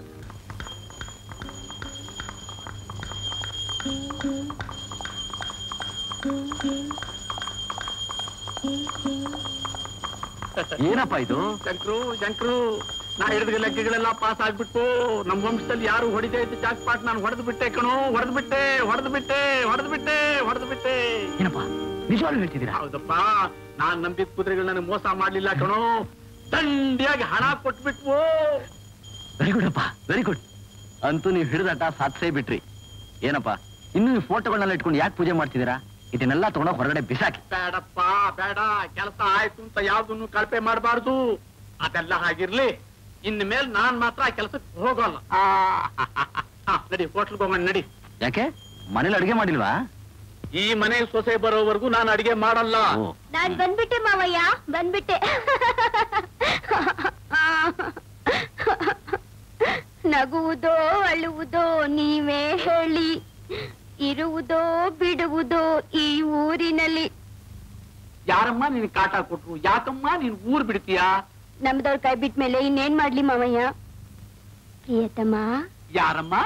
ಏನಪ್ಪ ಇದು ಶಂಕ್ರು ಶಂಕ್ರು ನಾ ಹಿಡಿದ ಲೆಕ್ಕಗಳೆಲ್ಲ ಪಾಸ್ ಆಗ್ಬಿಟ್ಟು ನಮ್ ವಂಶದಲ್ಲಿ ಯಾರು ಹೊಡಿದೇ ಇದ್ದ ಜಾಕ್ ಪಾಟ್ ನಾನು ಹೊಡೆದು ಬಿಟ್ಟೆ ಕಣೋ ಹೊಡೆದು ಬಿಟ್ಟೆ ಹೊಡೆದು ಬಿಟ್ಟೆ ಹೊಡೆದು ಬಿಟ್ಟೆ ಹೊಡೆದು ಬಿಟ್ಟೆ ಏನಪ್ಪ ನಿಜವಾಗ್ಲೂ ಹೇಳ್ತಿದ್ದೀರಾ ಹೌದಪ್ಪ ನಾನ್ ನಂಬಿದ ಕುದುರೆಗಳು ನನಗೆ ಮೋಸ ಮಾಡ್ಲಿಲ್ಲ ಕಣೋ ದಂಡಿಯಾಗಿ ಹಣ ಕೊಟ್ಬಿಟ್ವು ವೆರಿ ಗುಡ್ ಅಪ್ಪ ವೆರಿ ಗುಡ್ ಅಂತೂ ನೀವು ಹಿಡಿದಾಟ ಸಾಧಿಸೇ ಬಿಟ್ರಿ ಏನಪ್ಪ ಇನ್ನು ಈ ಫೋಟೋಗಳನ್ನೆಲ್ಲ ಇಟ್ಕೊಂಡು ಯಾಕೆ ಪೂಜೆ ಮಾಡ್ತಿದ್ದೀರಾ ಇದನ್ನೆಲ್ಲ ತಗೊಂಡೋಗಿ ಹೊರಗಡೆ ಬಿಸಾಕಿ ಬೇಡಪ್ಪ ಬೇಡ ಕೆಲಸ ಆಯ್ತು ಅಂತ ಯಾವ್ದನ್ನು ಕಳಪೆ ಮಾಡಬಾರ್ದು ಅದೆಲ್ಲ ಹಾಗಿರ್ಲಿ ಇನ್ ಮೇಲೆ ನಾನ್ ಮಾತ್ರ ಆ ಕೆಲಸಕ್ಕೆ ಹೋಗಲ್ಲ ಆ, ಆ, ನಡಿ ಹೋಟ್ಲ್ಗೆ ಹೋಗೋಣ ನಡಿ ಯಾಕೆ ಮನೇಲಿ ಅಡಿಗೆ ಮಾಡಿಲ್ವಾ ಈ ಮನೆ ಸೊಸೆ ಬರೋವರೆಗೂ ನಾನು ಅಡಿಗೆ ಮಾಡಲ್ಲ ಓ ನಾನ್ ಬಂದ್ಬಿಟ್ಟೆ ಮಾವಯ್ಯ ಬಂದ್ಬಿಟ್ಟೆ ನಗುವುದೋ ಅಳುವುದೋ ನೀವೇ ಹೇಳಿ ಇರುವುದೋ ಬಿಡುವುದೋ ಈ ಊರಿನಲ್ಲಿ ಯಾರಮ್ಮ ನಿನ್ ಕಾಟ ಕೊಟ್ರು ಯಾಕಮ್ಮ ನೀನ್ ಊರ್ ಬಿಡ್ತೀಯಾ ನಮ್ದವ್ರ ಕೈ ಬಿಟ್ಟ ಮೇಲೆ ಇನ್ನೇನ್ ಮಾಡ್ಲಿ ಮಾವಯ್ಯ ಪ್ರಿಯತಮ ಯಾರಮ್ಮ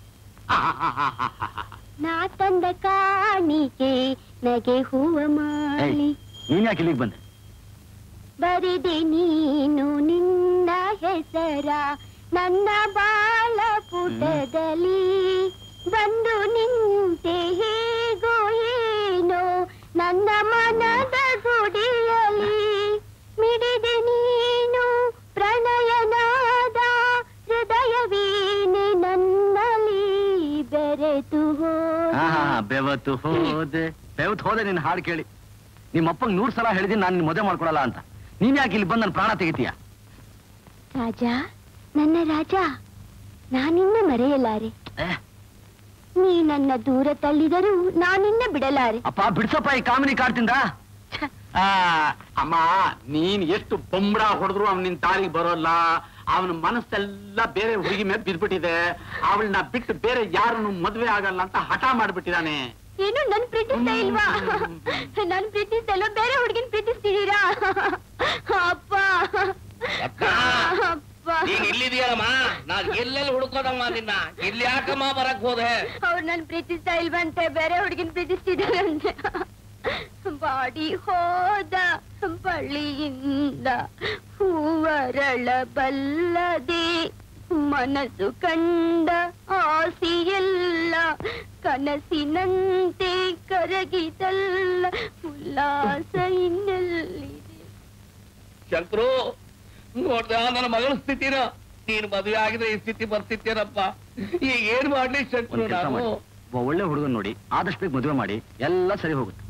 ನಾ ತಂದ ಕಾಣಿಕೆ ನಗೆ ಹೂವ ಮಾಲಿ ನೀನ್ ಯಾಕೆ ಇಲ್ಲಿಗೆ ಬಂದೆ ಬರಿದೆ ನೀನು ನಿನ್ನ ಹೆಸರ ನನ್ನ ಬಾಳ ಪುಟದಲ್ಲಿ ಬಂದು ನಿಂತೆ ಹೇಗೋ ಏನೋ ನನ್ನ ಮನದ ಗುಡಿಯಲಿ ಮಿಡಿದೆ ನೀನು ಪ್ರಣಯನಾದ ಹೃದಯವೀನೆ ನನ್ನಲ್ಲಿ ಬೆರೆತು ಹಾ ಹಾ ಹೋದ ಬೆವತ್ತು ಹೋದೆ ಬೆವತ್ತು ಹೋದೆ ನಿನ್ನ ಹಾಡು ಕೇಳಿ ನಿಮ್ಮ ಅಪ್ಪಂಗ್ ನೂರ್ ಸಲ ಹೇಳಿದೀನಿ ನಾನು ನಿನ್ ಮದುವೆ ಮಾಡ್ಕೊಡಲ್ಲ ಅಂತ ನೀನ್ ಯಾಕೆ ಇಲ್ಲಿ ಬಂದು ನನ್ನ ಪ್ರಾಣ ತೆಗಿತೀಯ ರಾಜ ನನ್ನ ರಾಜ ನಾನಿನ್ನ ಮರೆಯಲಾರೆ ಏ, ನೀ ನನ್ನ ದೂರ ತಳ್ಳಿದರೂ ನಾನಿನ್ನ ಬಿಡಲಾರೆ ಅಪ್ಪ ಬಿಡ್ಸಪ್ಪ ಈ ಕಾಮಿನಿ ಕಾಡ್ತಿಂದ ಆ, ಅಮ್ಮ ನೀನ್ ಎಷ್ಟು ಬೊಂಬಡ ಹೊಡೆದ್ರು ಅವ್ನ್ ನಿನ್ ತಾಳಿಗೆ ಬರೋಲ್ಲ ಅವನ ಮನಸ್ಸೆಲ್ಲ ಬೇರೆ ಹುಡುಗಿ ಮೇಲೆ ಬಿದ್ಬಿಟ್ಟಿದೆ ಅವಳನ್ನ ಬಿಟ್ಟು ಬೇರೆ ಯಾರನ್ನು ಮದ್ವೆ ಆಗಲ್ಲ ಅಂತ ಹಠ ಮಾಡ್ಬಿಟ್ಟಿದಾನೆ ಏನು ನನ್ ಪ್ರೀತಿಸ್ತಾ ಇಲ್ವಾ ನನ್ ಪ್ರೀತಿಸ್ತಾ ಇಲ್ವಾ ಬೇರೆ ಹುಡುಗಿನ ಪ್ರೀತಿಸ್ತಿದ್ದೀರಾ ಅಪ್ಪ ಅಕ್ಕ. ಅಪ್ಪ ನೀನ್ ಇಲ್ಲಿದೆಯಲ್ಲಮ್ಮ ನಾನ್ ಎಲ್ಲೆಲ್ಲಿ ಹುಡುಕೋದಮ್ಮ ನಿನ್ನ ಇಲ್ಲಿ ಯಾಕಮ್ಮ ಬರಕ್ ಹೋದೆ ಅವ್ರು ನನ್ ಪ್ರೀತಿಸ್ತಾ ಇಲ್ವಂತೆ ಬೇರೆ ಹುಡುಗಿನ ಪ್ರೀತಿಸ್ತಿದಾರಂತೆ ಬಾಡಿ ಹೋದ ಬಳ್ಳಿಯಿಂದ ಹೂವರಳ ಬಲ್ಲದೆ ಮನಸ್ಸು ಕಂಡ ಆಸೆಯೆಲ್ಲ ಕನಸಿನಂತೆ ಕರಗಿದಲ್ಲ ಉಲ್ಲಾಸ ಇನ್ನೆಲ್ಲಿದೆ ಶಂಕರು ನೋಡ್ದ ನನ್ನ ಮಗಳ ಸ್ಥಿತಿನ ನೀನ್ ಮದುವೆ ಆಗಿದ್ರೆ ಈ ಸ್ಥಿತಿ ಬರ್ತಿತ್ತೇನಪ್ಪ ಈಗ ಏನ್ ಮಾಡ್ಲಿ ಶಂಕರು ಒಂದ್ ಕೆಲಸ ನಾನು ಮಾಡಿ ಒಬ್ಬ ಒಳ್ಳೆ ಹುಡುಗನ್ ನೋಡಿ ಆದಷ್ಟು ಬೇಗ ಮದುವೆ ಮಾಡಿ ಎಲ್ಲ ಸರಿ ಹೋಗುತ್ತೆ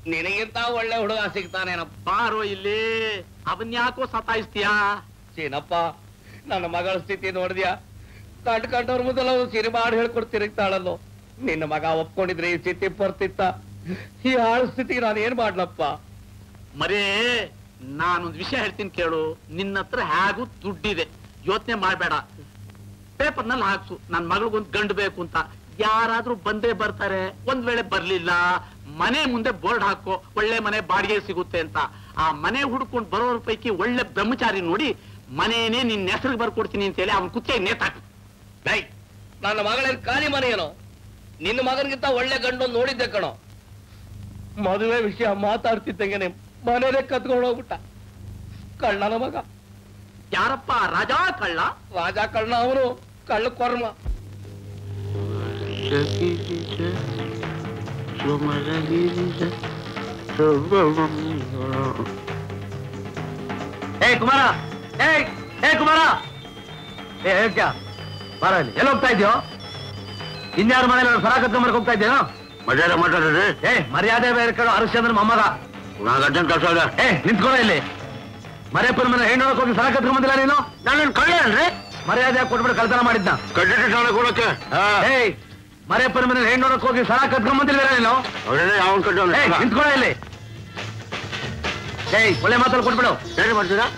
ನಿನಗಿಂತ ಒಳ್ಳೆ ಹುಡುಗ ಸಿಗ್ತಾನೇನಪ್ಪ ಬಾರೋ ಇಲ್ಲಿ ಅವನ್ಯಾಕೋ ಸತಾಯಿಸ್ತೀಯಾ ಚೀನಪ್ಪ ನನ್ನ ಮಗಳ ಸ್ಥಿತಿ ನೋಡಿದ್ಯಾ ಕಂಡ್ ಕಂಡವ್ರ ಮೊದಲು ಸಿರಿ ಮಾಡಿ ಹೇಳ್ಕೊಡ್ ತಿರುಗ್ತಾಳಲ್ಲೋ ನಿನ್ನ ಮಗ ಒಪ್ಕೊಂಡಿದ್ರೆ ಈ ಸ್ಥಿತಿ ಬರ್ತಿತ್ತ ಈ ಹಾಳು ಸ್ಥಿತಿಗೆ ನಾನು ಏನ್ ಮಾಡ್ಲಪ್ಪ ಮರೇ ನಾನೊಂದು ವಿಷಯ ಹೇಳ್ತೀನಿ ಕೇಳು ನಿನ್ನ ಹತ್ರ ಹೇಗೂ ದುಡ್ಡಿದೆ ಯೋಚನೆ ಮಾಡ್ಬೇಡ ಪೇಪರ್ನಲ್ಲಿ ಹಾಕ್ಸು ನನ್ ಮಗಳಿಗೊಂದು ಗಂಡು ಬೇಕು ಅಂತ ಯಾರಾದ್ರೂ ಬಂದೇ ಬರ್ತಾರೆ ಒಂದ್ ವೇಳೆ ಬರ್ಲಿಲ್ಲ ಮನೆ ಮುಂದೆ ಬೋರ್ಡ್ ಹಾಕೋ ಒಳ್ಳೆ ಮನೆ ಬಾಡಿಗೆ ಸಿಗುತ್ತೆ ಅಂತ ಆ ಮನೆ ಹುಡ್ಕೊಂಡು ಬರೋರ ಪೈಕಿ ಒಳ್ಳೆ ಬ್ರಹ್ಮಚಾರಿ ನೋಡಿ ಮನೇನೆ ನಿನ್ನ ಹೆಸರಿಗೆ ಬರ್ಕೊಡ್ತೀನಿ ಅಂತ ಹೇಳಿ ಅವ್ನ ಕುತ್ತೆ ನೇತಾಕು ಡೈ ನನ್ನ ಮಗಳೇನ್ ಖಾಲಿ ಮನೆ ಏನೋ ನಿನ್ನ ಮಗನಿಗಿಂತ ಒಳ್ಳೆ ಗಂಡು ನೋಡಿದ್ದೆ ಕಣೋ ಮದುವೆ ವಿಷಯ ಮಾತಾಡ್ತಿದ್ದಂಗೆನೆ ಮನೇನೆ ಕತ್ಕೊಂಡು ಹೋಗ್ಬಿಟ್ಟ ಕಳ್ಳನ ಮಗ ಯಾರಪ್ಪ ರಾಜಾ ಕಳ್ಳ ರಾಜ ಕಳ್ಳ ಅವನು ಕಳ್ಳ ಕೊರ್ಮ ಏ ಕುಮಾರ ಏ ಏ ಕುಮಾರ ಏ ಹೇಳ್ತ್ಯ ಬಾರ ಇಲ್ಲಿ ಎಲ್ಲಿ ಹೋಗ್ತಾ ಇದ್ಯೋ ಇನ್ಯಾರ ಮನೇಲಿ ಸರ ಕತ್ಕೊಂಡ್ ಹೋಗ್ತಾ ಇದ್ದೇನೋ ಮರ್ಯಾದೆ ಮಾತಾಡ್ರಿ ಏ ಮರ್ಯಾದೆ ಬೇರೆ ಕೇಳೋ ಹರಿಶ್ಚಂದ್ರ ಮೊಮ್ಮಗ ನಾಲ್ಕು ಅರ್ಜೆಂಟ್ ಕೆಲಸ ಇದೆ ಏ ನಿಂತ್ಕೊಳ ಇಲ್ಲಿ ಮರೆಯಪ್ಪನ ಮನೆ ಹೆಣ್ಣು ಹೋಗಿ ಸರ ಕತ್ಕೊಂಡ್ ಬಂದಿಲ್ಲ ನೀನು ನಾನೇನ್ ಕಳ್ಳೆ ಅಲ್ರಿ ಮರ್ಯಾದೆ ಕೊಟ್ಬಿಟ್ಟು ಕಳ್ತನ ಮಾಡಿದ್ನ ಕಡ್ಡಿ ಸಾಲ ಕೊಡಕ್ಕೆ ಏಯ್ ಮರೆಯಪ್ಪನ ಮನೆ ಹೆಣ್ಣು ನೋಡಕ್ ಹೋಗಿ ಸರ ಕತ್ಕೊಂಡ್ ಬಂದಿಲ್ಲ ನೀನು ಅವರೇನೆ ಯಾವನ್ ಕಡ್ಡಿ ಏಯ್ ನಿಂತ್ಕೊಳ ಇಲ್ಲಿ ಏಯ್ ಒಳ್ಳೆ ಮಾತಲ್ಲಿ ಕೊಟ್ಬಿಡು ಏನು ಮಾಡ್ತೀರಾ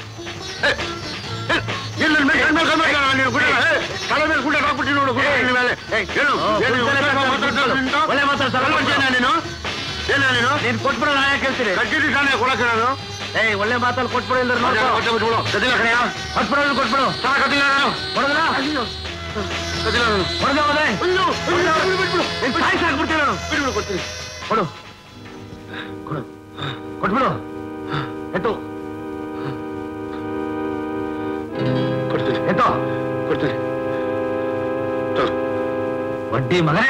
ಇಲ್ಲ ನನ್ ಮೇಲೆ- ನನ್ ಮೇಲೆ ಕೈ ಮಾಡ್ಬೇಡ, ನೀನು ಗುಡ್ಡ, ಏ, ತಲೆ ಮೇಲೆ ಗುಡ್ಡ ಹಾಕ್ಬಿಟ್ಟು ನೋಡು, ಗುಡ್ಡ ನಿನ್ನ ಮೇಲೆ. ಏ, ಏನು? ಓ, ಏನು ಗುಡ್ಡ ಒಳ್ಳೆ ಮೇಲೆ ಮಾತಾಡ್ತಾ ನಿಂತು? ಒಳ್ಳೆ ಮಾತಾಡ್ತಾ ಕಳ್ಳ ಮಾಡ್ತೀಯಾ ನೀನು ಏನ ನೀನು ನೀನ್ ಕೊಟ್ಬಿಡು ನಾ ಯಾಕೆ ಹೇಳ್ತೀನಿ ಕಡ್ಡಿ ಸಾಲ ಕೊಡಕ್ಕೆ ನಾನು ಏಯ್ ಒಳ್ಳೆ ಮಾತಲ್ಲಿ ಕೊಟ್ಬಿಡು ಇಲ್ದ್ರ ನೋಡ್ಕೊ ಕೊಟ್ಟೆ ಬಿಟ್ಬಿಡು ಕದಿಲ್ಲ ಕಣಯ್ಯ ಕೊಟ್ಬಿಡು ಇಲ್ಲಿ ಕೊಟ್ಬಿಡು ಸಾಲ ಕದಿಲ್ಲ ನಾನು ಕೊಡೋದಿಲ್ಲ ಕದಿಲ್ಲ ನಾನು ಕೊಡದೆ ಹೋದೆ ಅಯ್ಯೋ, ಅಯ್ಯೋ, ಬಿಡು, ಬಿಡು, ಬಿಡು. ನೀನ್ ಸಾಯ್ಸ್ ಹಾಕ್ಬಿಡ್ತೀನಿ ನಾನು ಬಿಡು, ಕೊಡ್ತೀನಿ ಕೊಡು ಕೊಡು ಕೊಟ್ಬಿಡು ಎತ್ತು ಕೊಡ್ತೀನಿ ಎತ್ತೋ ಕೊಡ್ತೀನಿ ತಗೋ. ವಡ್ಡಿ ಮಗನೇ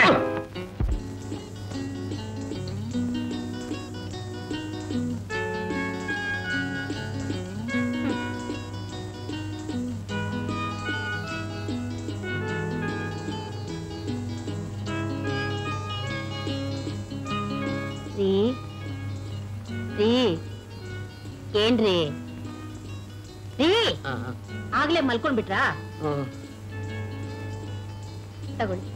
ರೀ ರೀ ಏನ್ರಿ ರೀ ಆಗ್ಲೇ ಮಲ್ಕೊಂಡ್ಬಿಟ್ರಾ ತಗೊಳ್ಳಿ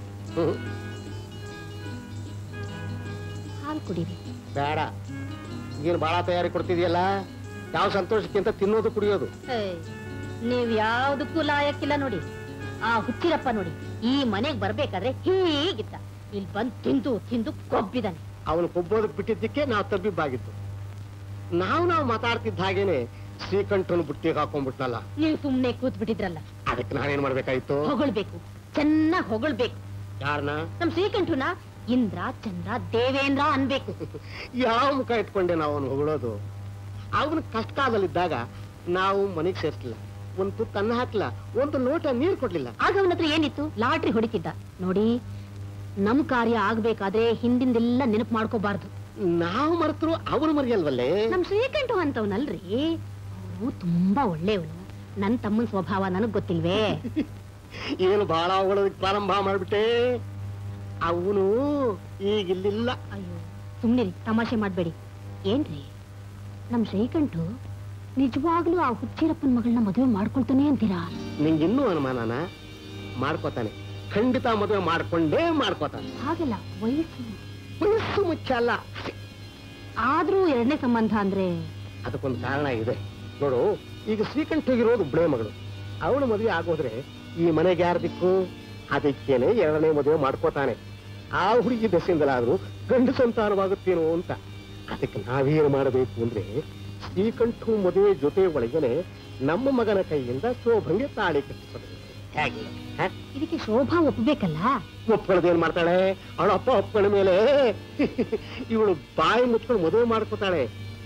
ಹಾಲು ಕುಡೀರಿ ಬೇಡ ಏನು ಬಾಳ ತಯಾರಿ ಕೊಡ್ತಿದ್ಯಲ್ಲ ಯಾವ ಸಂತೋಷಕ್ಕಿಂತ ತಿನ್ನೋದು ಕುಡಿಯೋದು ಏಯ್, ನೀವ್ ಯಾವ್ದಕ್ಕೂ ಲಾಯಕ್ಕಿಲ್ಲ ನೋಡಿ ಆ ಹುಚ್ಚಿರಪ್ಪ ನೋಡಿ ಈ ಮನೆಗ್ ಬರ್ಬೇಕಾದ್ರೆ ಹೀಗಿತ್ತ ಇಲ್ಲಿ ಬಂದ್ ತಿಂದು ತಿಂದು ಕೊಬ್ಬಿದಾನೆ ಅವನು ಕೊಬ್ಬೋದಕ್ಕೆ ಬಿಟ್ಟಿದ್ದಕ್ಕೆ ನಾವು ತಬ್ಬಿಬ್ಬಾಗಿತ್ತು ನಾವು ನಾವು ಮಾತಾಡ್ತಿದ್ದ ಹಾಗೇನೆ ಶ್ರೀಕಂಠನ ಬುಟ್ಟಿಗೆ ಹಾಕೊಂಡ್ಬಿಟ್ನಲ್ಲ ನೀವು ಸುಮ್ನೆ ಕೂತ್ ಬಿಟ್ಟಿದ್ರಲ್ಲ ಅದಕ್ಕೆ ನಾನೇನ್ ಮಾಡ್ಬೇಕಾಯ್ತು ಹೊಗಳ್ಬೇಕು ಚೆನ್ನಾಗ್ ಹೊಗಳ್ಬೇಕು ಯಾರನ್ನ ನಮ್ ಶ್ರೀಕಂಠುನ ಇಂದ್ರ ಚಂದ್ರ ದೇವೇಂದ್ರ ಅನ್ಬೇಕು ಯಾವ ಮುಖ ಇಟ್ಕೊಂಡೆ ನಾವು ಅವನು ಹೊಗಳೋದು ಅವನು ಕಷ್ಟ ಕಾಲದಲ್ಲಿದ್ದಾಗ ನಾವು ಮನೆಗೆ ಸೇರ್ಸಲಿಲ್ಲ ಒಂದು ತುತ್ತು ಅನ್ನ ಹಾಕ್ಲಿಲ್ಲ ಒಂದು ಲೋಟ ನೀರು ಕೊಡ್ಲಿಲ್ಲ ಆಗ ಅವನ ಹತ್ರ ಏನಿತ್ತು ಲಾಟ್ರಿ ಹೊಡಿತಿದ್ದ ನೋಡಿ ನಮ್ ಕಾರ್ಯ ಆಗ್ಬೇಕಾದ್ರೆ ಹಿಂದಿಂದೆಲ್ಲ ನೆನಪು ಮಾಡ್ಕೋಬಾರ್ದು ನಾವು ಮರೆತರು ಅವನು ಮರೆಯಲ್ವಲ್ಲೇ ನಮ್ ಶ್ರೀಕಂಠು ಅಂತವನಲ್ರಿ ಅವನು ತುಂಬಾ ಒಳ್ಳೆಯವನು ನನ್ ತಮ್ಮನ್ ಸ್ವಭಾವ ನನಗ್ ಗೊತ್ತಿಲ್ವೇ ಏನು ಬಹಳ ಹೊಗಳೋದಕ್ಕೆ ಪ್ರಾರಂಭ ಮಾಡ್ಬಿಟ್ಟೆ ಅವನು ಈಗ ಇಲ್ಲಿಲ್ಲ ಅಯ್ಯೋ ಸುಮ್ನಿರಿ ತಮಾಷೆ ಮಾಡ್ಬೇಡಿ ಏನ್ರಿ ನಮ್ ಶ್ರೀಕಂಠು ನಿಜವಾಗ್ಲೂ ಆ ಹುಚ್ಚಿರಪ್ಪನ ಮಗಳನ್ನ ಮದುವೆ ಮಾಡ್ಕೊಳ್ತಾನೆ ಅಂತೀರಾ ನಿಂಗಿನ್ನೂ ಅನುಮಾನನ ಮಾಡ್ಕೋತಾನೆ ಖಂಡಿತ ಮದುವೆ ಮಾಡ್ಕೊಂಡೇ ಮಾಡ್ಕೋತಾನೆ ಹಾಗೆಲ್ಲ ವಯಸ್ಸು ವಯಸ್ಸು ಮುಖ್ಯ ಅಲ್ಲ ಆದ್ರೂ ಎರಡನೇ ಸಂಬಂಧ ಅಂದ್ರೆ ಅದಕ್ಕೊಂದು ಕಾರಣ ಇದೆ ನೋಡು ಈಗ ಶ್ರೀಕಂಠಗಿರೋದು ಒಬ್ಬಳೇ ಮಗಳು ಅವಳು ಮದುವೆ ಆಗೋದ್ರೆ ಈ ಮನೆಗೆ ಯಾರ ದಿಕ್ಕು ಅದಕ್ಕೇನೆ ಎರಡನೇ ಮದುವೆ ಮಾಡ್ಕೋತಾನೆ ಆ ಹುಡುಗಿ ದೆಸೆಯಿಂದಲಾದ್ರೂ ಗಂಡು ಸಂತಾನವಾಗುತ್ತೇನೋ ಅಂತ ಅದಕ್ಕೆ ನಾವೇನು ಮಾಡಬೇಕು ಅಂದ್ರೆ ಶ್ರೀಕಂಠು ಮದುವೆ ಜೊತೆ ಒಳಗೇನೆ ನಮ್ಮ ಮಗನ ಕೈಯಿಂದ ಶೋಭಂಗೆ ತಾಳಿ ಕಟ್ಟಿಸಬೇಕು ಹೇಗೆ ಹ? ಇದಕ್ಕೆ ಶೋಭಾ ಒಪ್ಬೇಕಲ್ಲ ಒಪ್ಕೊಳ್ಳೋದೇನ್ ಮಾಡ್ತಾಳೆ ಅವಳ ಅಪ್ಪ ಒಪ್ಕೊಂಡ ಮೇಲೆ ಇವಳು ಬಾಯಿ ಮುಚ್ಕೊಂಡು ಮದುವೆ ಮಾಡ್ಕೋತಾಳೆ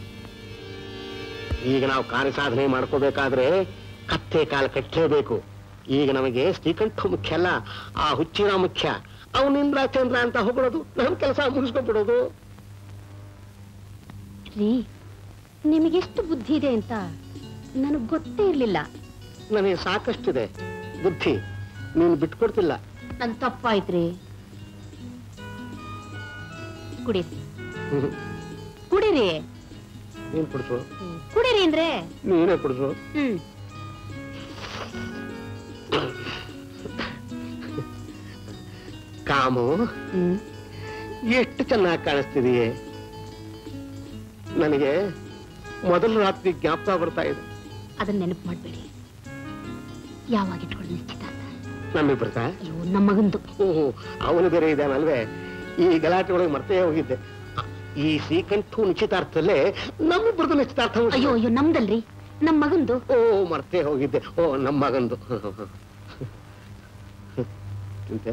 ಈಗ ನಾವು ಕಾರ್ಯ ಸಾಧನೆ ಮಾಡ್ಕೋಬೇಕಾದ್ರೆ ಕತ್ತೆ ಕಾಲ ಕಟ್ಟಲೇಬೇಕು ಈಗ ನಮಗೆ ಶ್ರೀಕಂಠ ಮುಖ್ಯ ಅಲ್ಲ ಆ ಹುಚ್ಚಿನ ಮುಖ್ಯ ಅವನಿಂದ್ರ ಚಂದ್ರ ಅಂತ ಹೊಗಳೋದು ನಮ್ಮ ಕೆಲಸ ಮುಗಿಸ್ಕೊಂಡ್ಬಿಡೋದು ರೀ ನಿಮಗೆಷ್ಟು ಬುದ್ಧಿ ಇದೆ ಅಂತ ನನಗ್ ಗೊತ್ತೇ ಇರ್ಲಿಲ್ಲ ನನಗೆ ಸಾಕಷ್ಟಿದೆ ಬುದ್ಧಿ ನೀನು ಬಿಟ್ಕೊಡ್ತಿಲ್ಲ ನನ್ ತಪ್ಪಾಯ್ತ್ರಿ ಕುಡೀರಿ ಹ್ಮ್. ಕುಡೀರಿ ನೀನ್ ಕುಡಿಸು ಕುಡೀರಿ ಅಂದ್ರೆ ನೀನೇ ಕುಡಿಸು ಹ್ಮ್ ಕಾಮು ಹ್ಮ್ ಎಷ್ಟು ಚೆನ್ನಾಗಿ ಕಾಣಿಸ್ತಿದೆಯೇ ನನಗೆ ಮೊದಲ ರಾತ್ರಿ ಜ್ಞಾಪಕ ಬರ್ತಾ ಇದೆ ಅದನ್ನ ನೆನಪು ಮಾಡ್ಬೇಡಿ ಯಾವಾಗ ಇಟ್ಕೊಳ್ಳಿ ನಿಶ್ಚಿತಾರ್ಥ ನಮ್ಮಿಬ್ಬರ್ತ ಅಯ್ಯೋ ನಮ್ಮ ಮಗಂದು ಓಹೋ ಅವನು ಬೇರೆ ಇದ್ದಾನಲ್ವೇ ಈ ಗಲಾಟೆ ಒಳಗೆ ಮರ್ತೇ ಹೋಗಿದ್ದೆ ಈ ಶ್ರೀಕಂಠು ನಿಶ್ಚಿತಾರ್ಥದಲ್ಲೇ ನಮ್ಮಿಬ್ಬರದು ನಿಶ್ಚಿತಾರ್ಥ ಉಂಟು. ಅಯ್ಯೋ ಅಯ್ಯೋ ನಮ್ದಲ್ರಿ ನಮ್ಮ ಮಗಂದು ಓ ಮರ್ತೇ ಹೋಗಿದ್ದೆ ಓ ನಮ್ಮ ಮಗಂದು ಚಿಂತೆ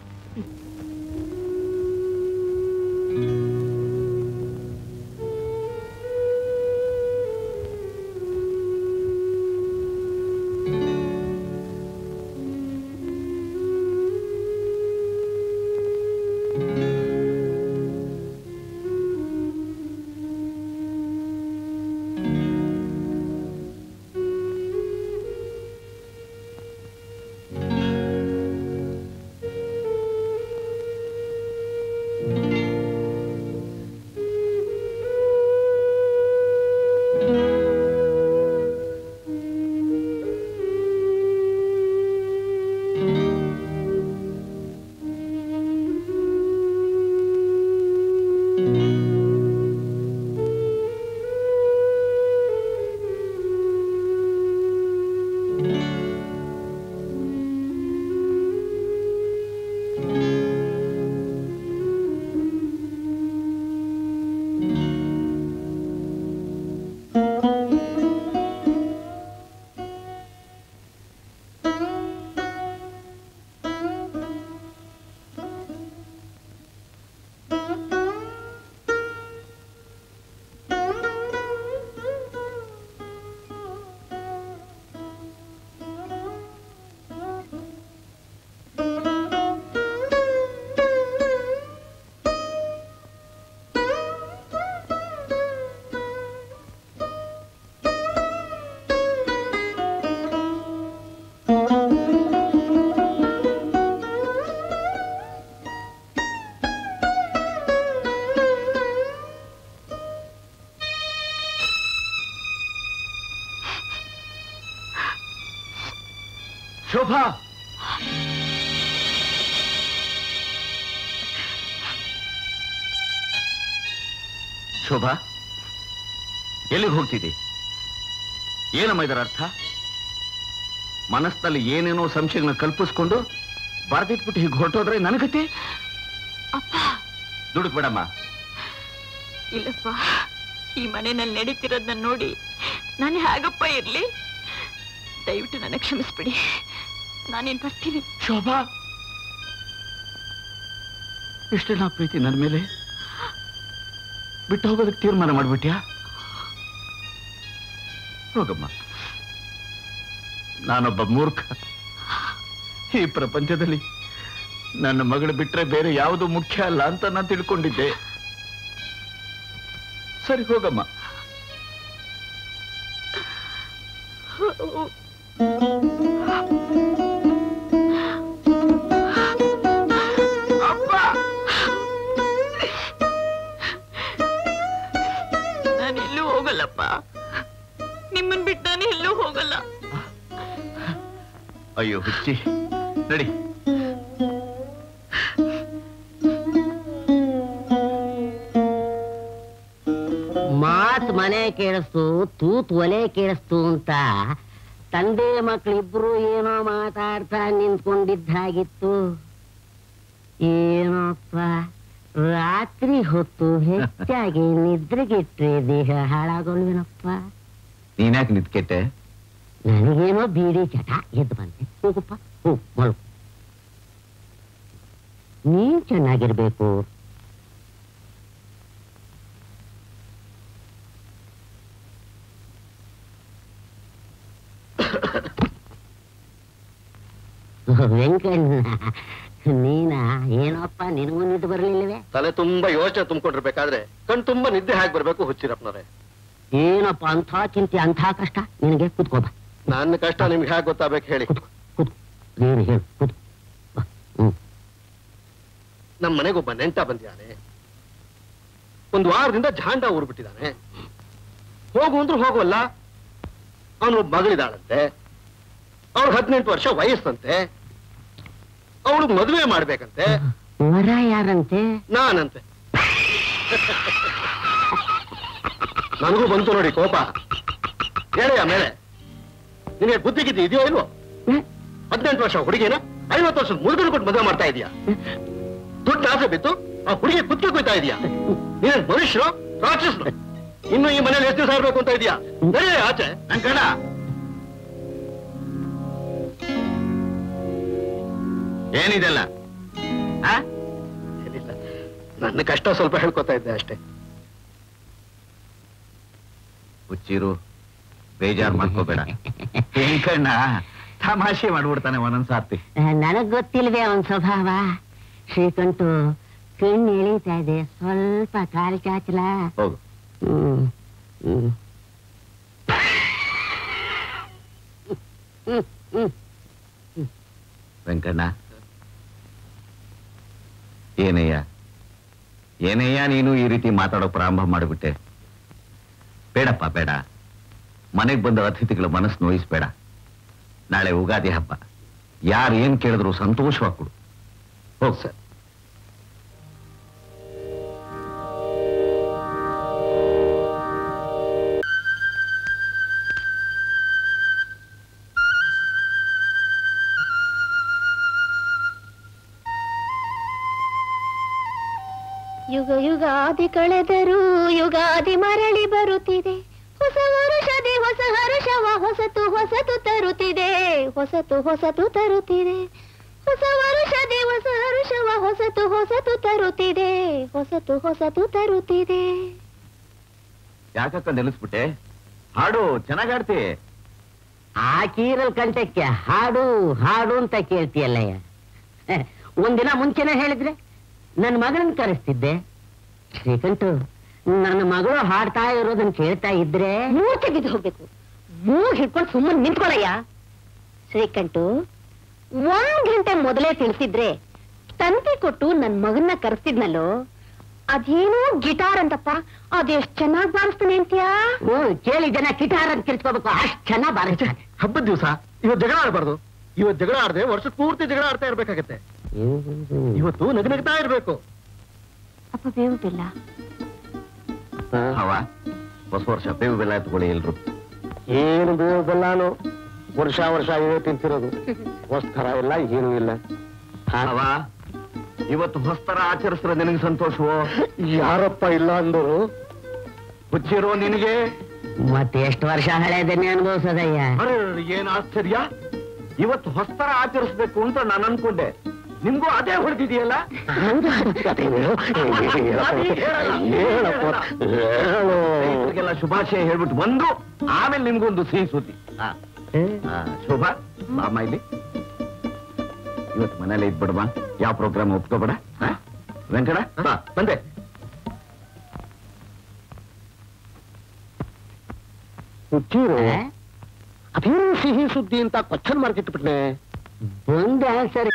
ಶೋಭಾ ಶೋಭಾ ಎಲ್ಲಿಗೆ ಹೋಗ್ತಿದ್ದಿ ಏನಮ್ಮ ಇದರ ಅರ್ಥ ಮನಸ್ಸಿನಲ್ಲಿ ಏನೇನೋ ಸಂಶಯಗಳನ್ನ ಕಲ್ಪಿಸ್ಕೊಂಡು ಬರ್ದಿಟ್ಬಿಟ್ಟು ಹೀಗೆ ಹೊರಟೋದ್ರೆ ನನಗತ್ತೆ ಅಪ್ಪ ದುಡುಕ್ ಬೇಡಮ್ಮ ಇಲ್ಲಪ್ಪ ಈ ಮನೆಯಲ್ಲಿ ನಡೀತಿರೋದನ್ನ ನೋಡಿ ನಾನು ಹೇಗಪ್ಪ ಇರ್ಲಿ ದಯವಿಟ್ಟು ನನ್ನ ಕ್ಷಮಿಸ್ಬಿಡಿ ನಾನೇನ್ ಬರ್ತೀನಿ ಶೋಭಾ ಇಷ್ಟೆಲ್ಲ ಪ್ರೀತಿ ನನ್ನ ಮೇಲೆ ಬಿಟ್ಟು ಹೋಗೋದಕ್ಕೆ ತೀರ್ಮಾನ ಮಾಡ್ಬಿಟ್ಯಾ ಹೋಗಮ್ಮ ನಾನೊಬ್ಬ ಮೂರ್ಖ ಈ ಪ್ರಪಂಚದಲ್ಲಿ ನನ್ನ ಮಗಳು ಬಿಟ್ರೆ ಬೇರೆ ಯಾವುದು ಮುಖ್ಯ ಅಲ್ಲ ಅಂತ ನಾನು ತಿಳ್ಕೊಂಡಿದ್ದೆ ಸರಿ ಹೋಗಮ್ಮ ನಾನು ಎಲ್ಲೂ ಹೋಗಲ್ಲಪ್ಪ ನಿಮ್ಮನ್ ಬಿಟ್ಟು ನಾನು ಎಲ್ಲೂ ಹೋಗಲ್ಲ ಅಯ್ಯೋ ಹುಚ್ಚಿ ನಡಿ ಮಾತ್ ಮನೆ ಕೇಳಿಸ್ತು ತೂತ್ ಒಲೆ ಕೇಳಿಸ್ತು ಅಂತ ತಂದೆ ಮಕ್ಕಳಿಬ್ರು ಏನೋ ಮಾತಾಡ್ತಾ ನಿಂತ್ಕೊಂಡಿದ್ದಾಗಿತ್ತು ಏನೋಪ್ಪ ರಾತ್ರಿ ಹೊತ್ತು ಹೆಚ್ಚಾಗಿ ನಿದ್ರೆಗಿಟ್ರೆ ದೇಹ ಹಾಳಾಗೋಲ್ವೇನಪ್ಪ ನೀನ್ಯಾಕೆ ನಿಂತ್ಕೆಟ್ಟೆ ನನಗೇನೋ ಬೀಡಿ ಚಟ ಎದ್ದು ಬಂದೆ ಹೋಗಪ್ಪ ಹೋಗ್ ಮಲ್ಗು ನೀನ್ ಚೆನ್ನಾಗಿರ್ಬೇಕು ವೆಂಕಣ್ಣ ನೀನ ಏನಪ್ಪ ನಿನಗೂ ನಿದ್ದು ಬರ್ಲಿಲ್ಲವೇ ತಲೆ ತುಂಬಾ ಯೋಚನೆ ತುಂಬಿಕೊಂಡಿರ್ಬೇಕಾದ್ರೆ ಕಣ್ ತುಂಬಾ ನಿದ್ದೆ ಹಾಕಿ ಬರ್ಬೇಕು ಹುಚ್ಚಿರಪ್ಪನವ್ರೆ ಏನಪ್ಪ ಅಂಥ ಚಿಂತೆ ಅಂಥ ಕಷ್ಟ ನಿನಗೆ ಕೂತ್ಕೋ ಬಾ ನನ್ನ ಕಷ್ಟ ನಿಮ್ಗೆ ಹೇಗೆ ಗೊತ್ತಾಗ್ಬೇಕು ಹೇಳಿ ನೀನು ಹೇಳು ಕೂತ್ಕೋ ಬಾ ಹ್ಮ್ ನಮ್ಮ ಮನೆಗೊಬ್ಬ ನೆಂಟ ಬಂದಿದ್ದಾನೆ ಒಂದು ವಾರದಿಂದ ಜಾಂಡ ಊರ್ಬಿಟ್ಟಿದ್ದಾನೆ ಹೋಗು ಅಂದ್ರೂ ಹೋಗುವಲ್ಲ ಅವನು ಮಗಳಿದಾಳಂತೆ ಅವ್ಳು ಹದಿನೆಂಟು ವರ್ಷ ವಯಸ್ಸಂತೆ ಅವಳು ಮದುವೆ ಮಾಡ್ಬೇಕಂತೆ ವರ ಯಾರಂತೆ ನಾನಂತೆ ನನಗೂ ಬಂತು ನೋಡಿ ಕೋಪ ಹೇಳಿ ಆಮೇಲೆ ನಿನಗೆ ಬುದ್ಧಿ ಗಿದ್ದಿ ಇದೆಯೋ ಇಲ್ವೋ ಹದಿನೆಂಟು ವರ್ಷ ಹುಡುಗಿನ ಐವತ್ತು ವರ್ಷದ ಮುಳುಗನ ಕೊಟ್ಟು ಮದುವೆ ಮಾಡ್ತಾ ಇದೀಯಾ ದುಡ್ಡು ಆಸೆ ಬಿತ್ತು ಆ ಹುಡುಗಿ ಕುತ್ತಿಗೆ ಕೊಯ್ತಾ ಇದೀಯಾ ನೀನ್ ಮನುಷ್ಯರು ರಾಕ್ಷಸರು ಇನ್ನು ಈ ಮನೇಲಿ ಎಷ್ಟು ದಿವಸ ಇರ್ಬೇಕು ಅಂತ ಇದೀಯಾ ನಡೀರಿ ಆಚೆ ನನ್ ಕಡ ಏನಿದೆಲ್ಲ ಆ? ಏನಿಲ್ಲ ನನ್ನ ಕಷ್ಟ ಸ್ವಲ್ಪ ಹೇಳ್ಕೊತಾ ಇದ್ದೆ ಅಷ್ಟೇ ಹುಚ್ಚಿರು ಬೇಜಾರ್ ಮಾಡ್ಕೋಬೇಡ ಹೆಂಕಣ್ಣ ತಮಾಷೆ ಮಾಡ್ಬಿಡ್ತಾನೆ ಒಂದೊಂದ್ಸಾರ್ತಿ ನನಗ್ ಗೊತ್ತಿಲ್ವೇ ಅವನ್ ಸ್ವಭಾವ ಶ್ರೀಕಂಠು ಕಣ್ಣು ಎಳೀತಾ ಇದೆ ಸ್ವಲ್ಪ ಕಾಲು ಚಾಚಲ ಹೋಗು ಹ್ಮ್ ಹ್ಮ್ ಹ್ಮ್ ಹ್ಮ್ ವೆಂಕಣ್ಣ ಏನಯ್ಯ ಏನಯ್ಯ ನೀನು ಈ ರೀತಿ ಮಾತಾಡೋಕ್ ಪ್ರಾರಂಭ ಮಾಡಿಬಿಟ್ಟೆ ಬೇಡಪ್ಪ ಬೇಡ ಮನೆಗೆ ಬಂದ ಅತಿಥಿಗಳ ಮನಸ್ಸು ನೋಯಿಸ್ಬೇಡ ನಾಳೆ ಉಗಾದಿ ಹಬ್ಬ ಯಾರು ಏನ್ ಕೇಳಿದ್ರು ಸಂತೋಷವಾಗಿ ಕೊಡು ಹೋಗ್ ಸರ್ ಯುಗ ಯುಗಾದಿ ಕಳೆದರೂ ಯುಗಾದಿ ಮರಳಿ ಬರುತ್ತಿದೆ ಹೊಸ ವರುಷದಿ ಹೊಸ ಹರುಷವ ಹೊಸತು ಹೊಸತು ತರುತ್ತಿದೆ ಹೊಸತು ಹೊಸತು ತರುತ್ತಿದೆ ಹೊಸ ವರುಷದಿ ಹೊಸ ಹರುಷವ ಹೊಸತು ಹೊಸತು ತರುತ್ತಿದೆ ಹೊಸತು ಹೊಸತು ತರುತ್ತಿದೆ ಯಾಕಕ್ಕ ನಿಲ್ಲಿಸ್ಬಿಟ್ಟೆ ಹಾಡು ಚೆನ್ನಾಗ್ ಹಾಡ್ತಿ ಆ ಕೀರಲ್ ಕಂಠಕ್ಕೆ ಹಾಡು ಹಾಡು ಅಂತ ಕೇಳ್ತೀಯಲ್ಲಯ್ಯ ಹೆ, ಒಂದಿನ ಮುಂಚೆನೆ ಹೇಳಿದ್ರೆ ನನ್ನ ಮಗಳನ್ನ ಕರೆಸ್ತಿದ್ದೆ ಶ್ರೀಕಂಠು ನನ್ನ ಮಗಳು ಹಾಡ್ತಾ ಇರೋದನ್ನ ಕೇಳ್ತಾ ಇದ್ರೆ ಮೂರ್ತಿ ಬಿದ್ದು ಹೋಗ್ಬೇಕು ಮೂಗ್ ಹಿಡ್ಕೊಂಡು ಸುಮ್ಮನೆ ನಿಂತ್ಕೊಳ್ಳಯ್ಯ ಶ್ರೀಕಂಠು ಒಂದ್ ಗಂಟೆ ಮೊದಲೇ ತಿಳಿಸಿದ್ರೆ ತಂತಿ ಕೊಟ್ಟು ನನ್ ಮಗನ್ನ ಕರೆಸ್ತಿದ್ನಲ್ಲೋ ಅದೇನೋ ಗಿಟಾರ್ ಅಂತಪ್ಪ ಅದೆಷ್ಟ್ ಚೆನ್ನಾಗ್ ಬಾರಿಸ್ತಾನೆ ಅಂತ್ಯಾ ಹ್ಮ್ ಕೇಳಿ ಜನ ಕಿಟಾರ್ ಅಂತ ಕಿರ್ಚ್ಕೋಬೇಕು ಅಷ್ಟ್ ಚೆನ್ನಾಗ್ ಬಾರಿಸ್ತಾನೆ ಹಬ್ಬದ ದಿವಸ ಇವತ್ತು ಜಗಳ ಆಡಬಾರ್ದು ಇವತ್ತು ಜಗಳ ಆಡದೆ ವರ್ಷ ಪೂರ್ತಿ ಜಗಳ ಆಡ್ತಾ ಇರ್ಬೇಕಾಗತ್ತೆ ಇವತ್ತು ನಗ ನಗ್ತಾ ಇರ್ಬೇಕು ಅಪ್ಪ ಬೇವು ಬೆಲ್ಲ ಹವ ಹೊಸ ವರ್ಷ ಬೇವು ಬೆಲ್ಲ ಎತ್ಕೊಳ್ಳಿ ಎಲ್ರು ಏನು ಬೇಕಲ್ಲಾನು ವರ್ಷ ವರ್ಷ ಇವೇ ತಿಂತಿರೋದು ವಸ್ತ್ರ ಇಲ್ಲ ಏನೂ ಇಲ್ಲ ಹವ ಇವತ್ತು ಹೊಸ್ತರ ಆಚರಿಸಿದ್ರೆ ನಿನಗೆ ಸಂತೋಷವೋ ಯಾರಪ್ಪ ಇಲ್ಲ ಅಂದರು ಹುಚ್ಚಿರೋ ನಿನಗೆ ಮತ್ತೆ ಎಷ್ಟು ವರ್ಷ ಹಳೆದನ್ನೇ ಅನುಭವಿಸೋದಯ್ಯ ಅರೆ ಏನ್ ಆಶ್ಚರ್ಯ ಇವತ್ತು ಹೊಸ್ತರ ಆಚರಿಸ್ಬೇಕು ಅಂತ ನಾನು ಅನ್ಕೊಂಡೆ ನಿಮ್ಗೂ ಅದೇ ಹೊಡೆದಿದೆಯಲ್ಲ ರೈತರಿಗೆಲ್ಲ ಶುಭಾಶಯ ಹೇಳ್ಬಿಟ್ಟು ಬಂದು ಆಮೇಲೆ ನಿಮ್ಗೊಂದು ಸಿಹಿ ಸುದ್ದಿ ಆ, ಆ, ಶೋಭಾ ಬಾಮ ಇಲ್ಲಿ ಇವತ್ತು ಮನೇಲಿ ಇದ್ಬಿಡಮ್ಮ ಯಾವ ಪ್ರೋಗ್ರಾಮ್ ಒಪ್ಕೋಬೇಡ ಆ? ವೆಂಕಟ ಬಾ ಬಂದೆ ಹುಚ್ಚೂರು ಆ? ಅದೇನು ಸಿಹಿ ಸುದ್ದಿ ಅಂತ ಕ್ವಶನ್ ಮಾರ್ಕ್ ಇಟ್ಬಿಟ್ನೆ ಒಂದು ಆನ್ಸರ್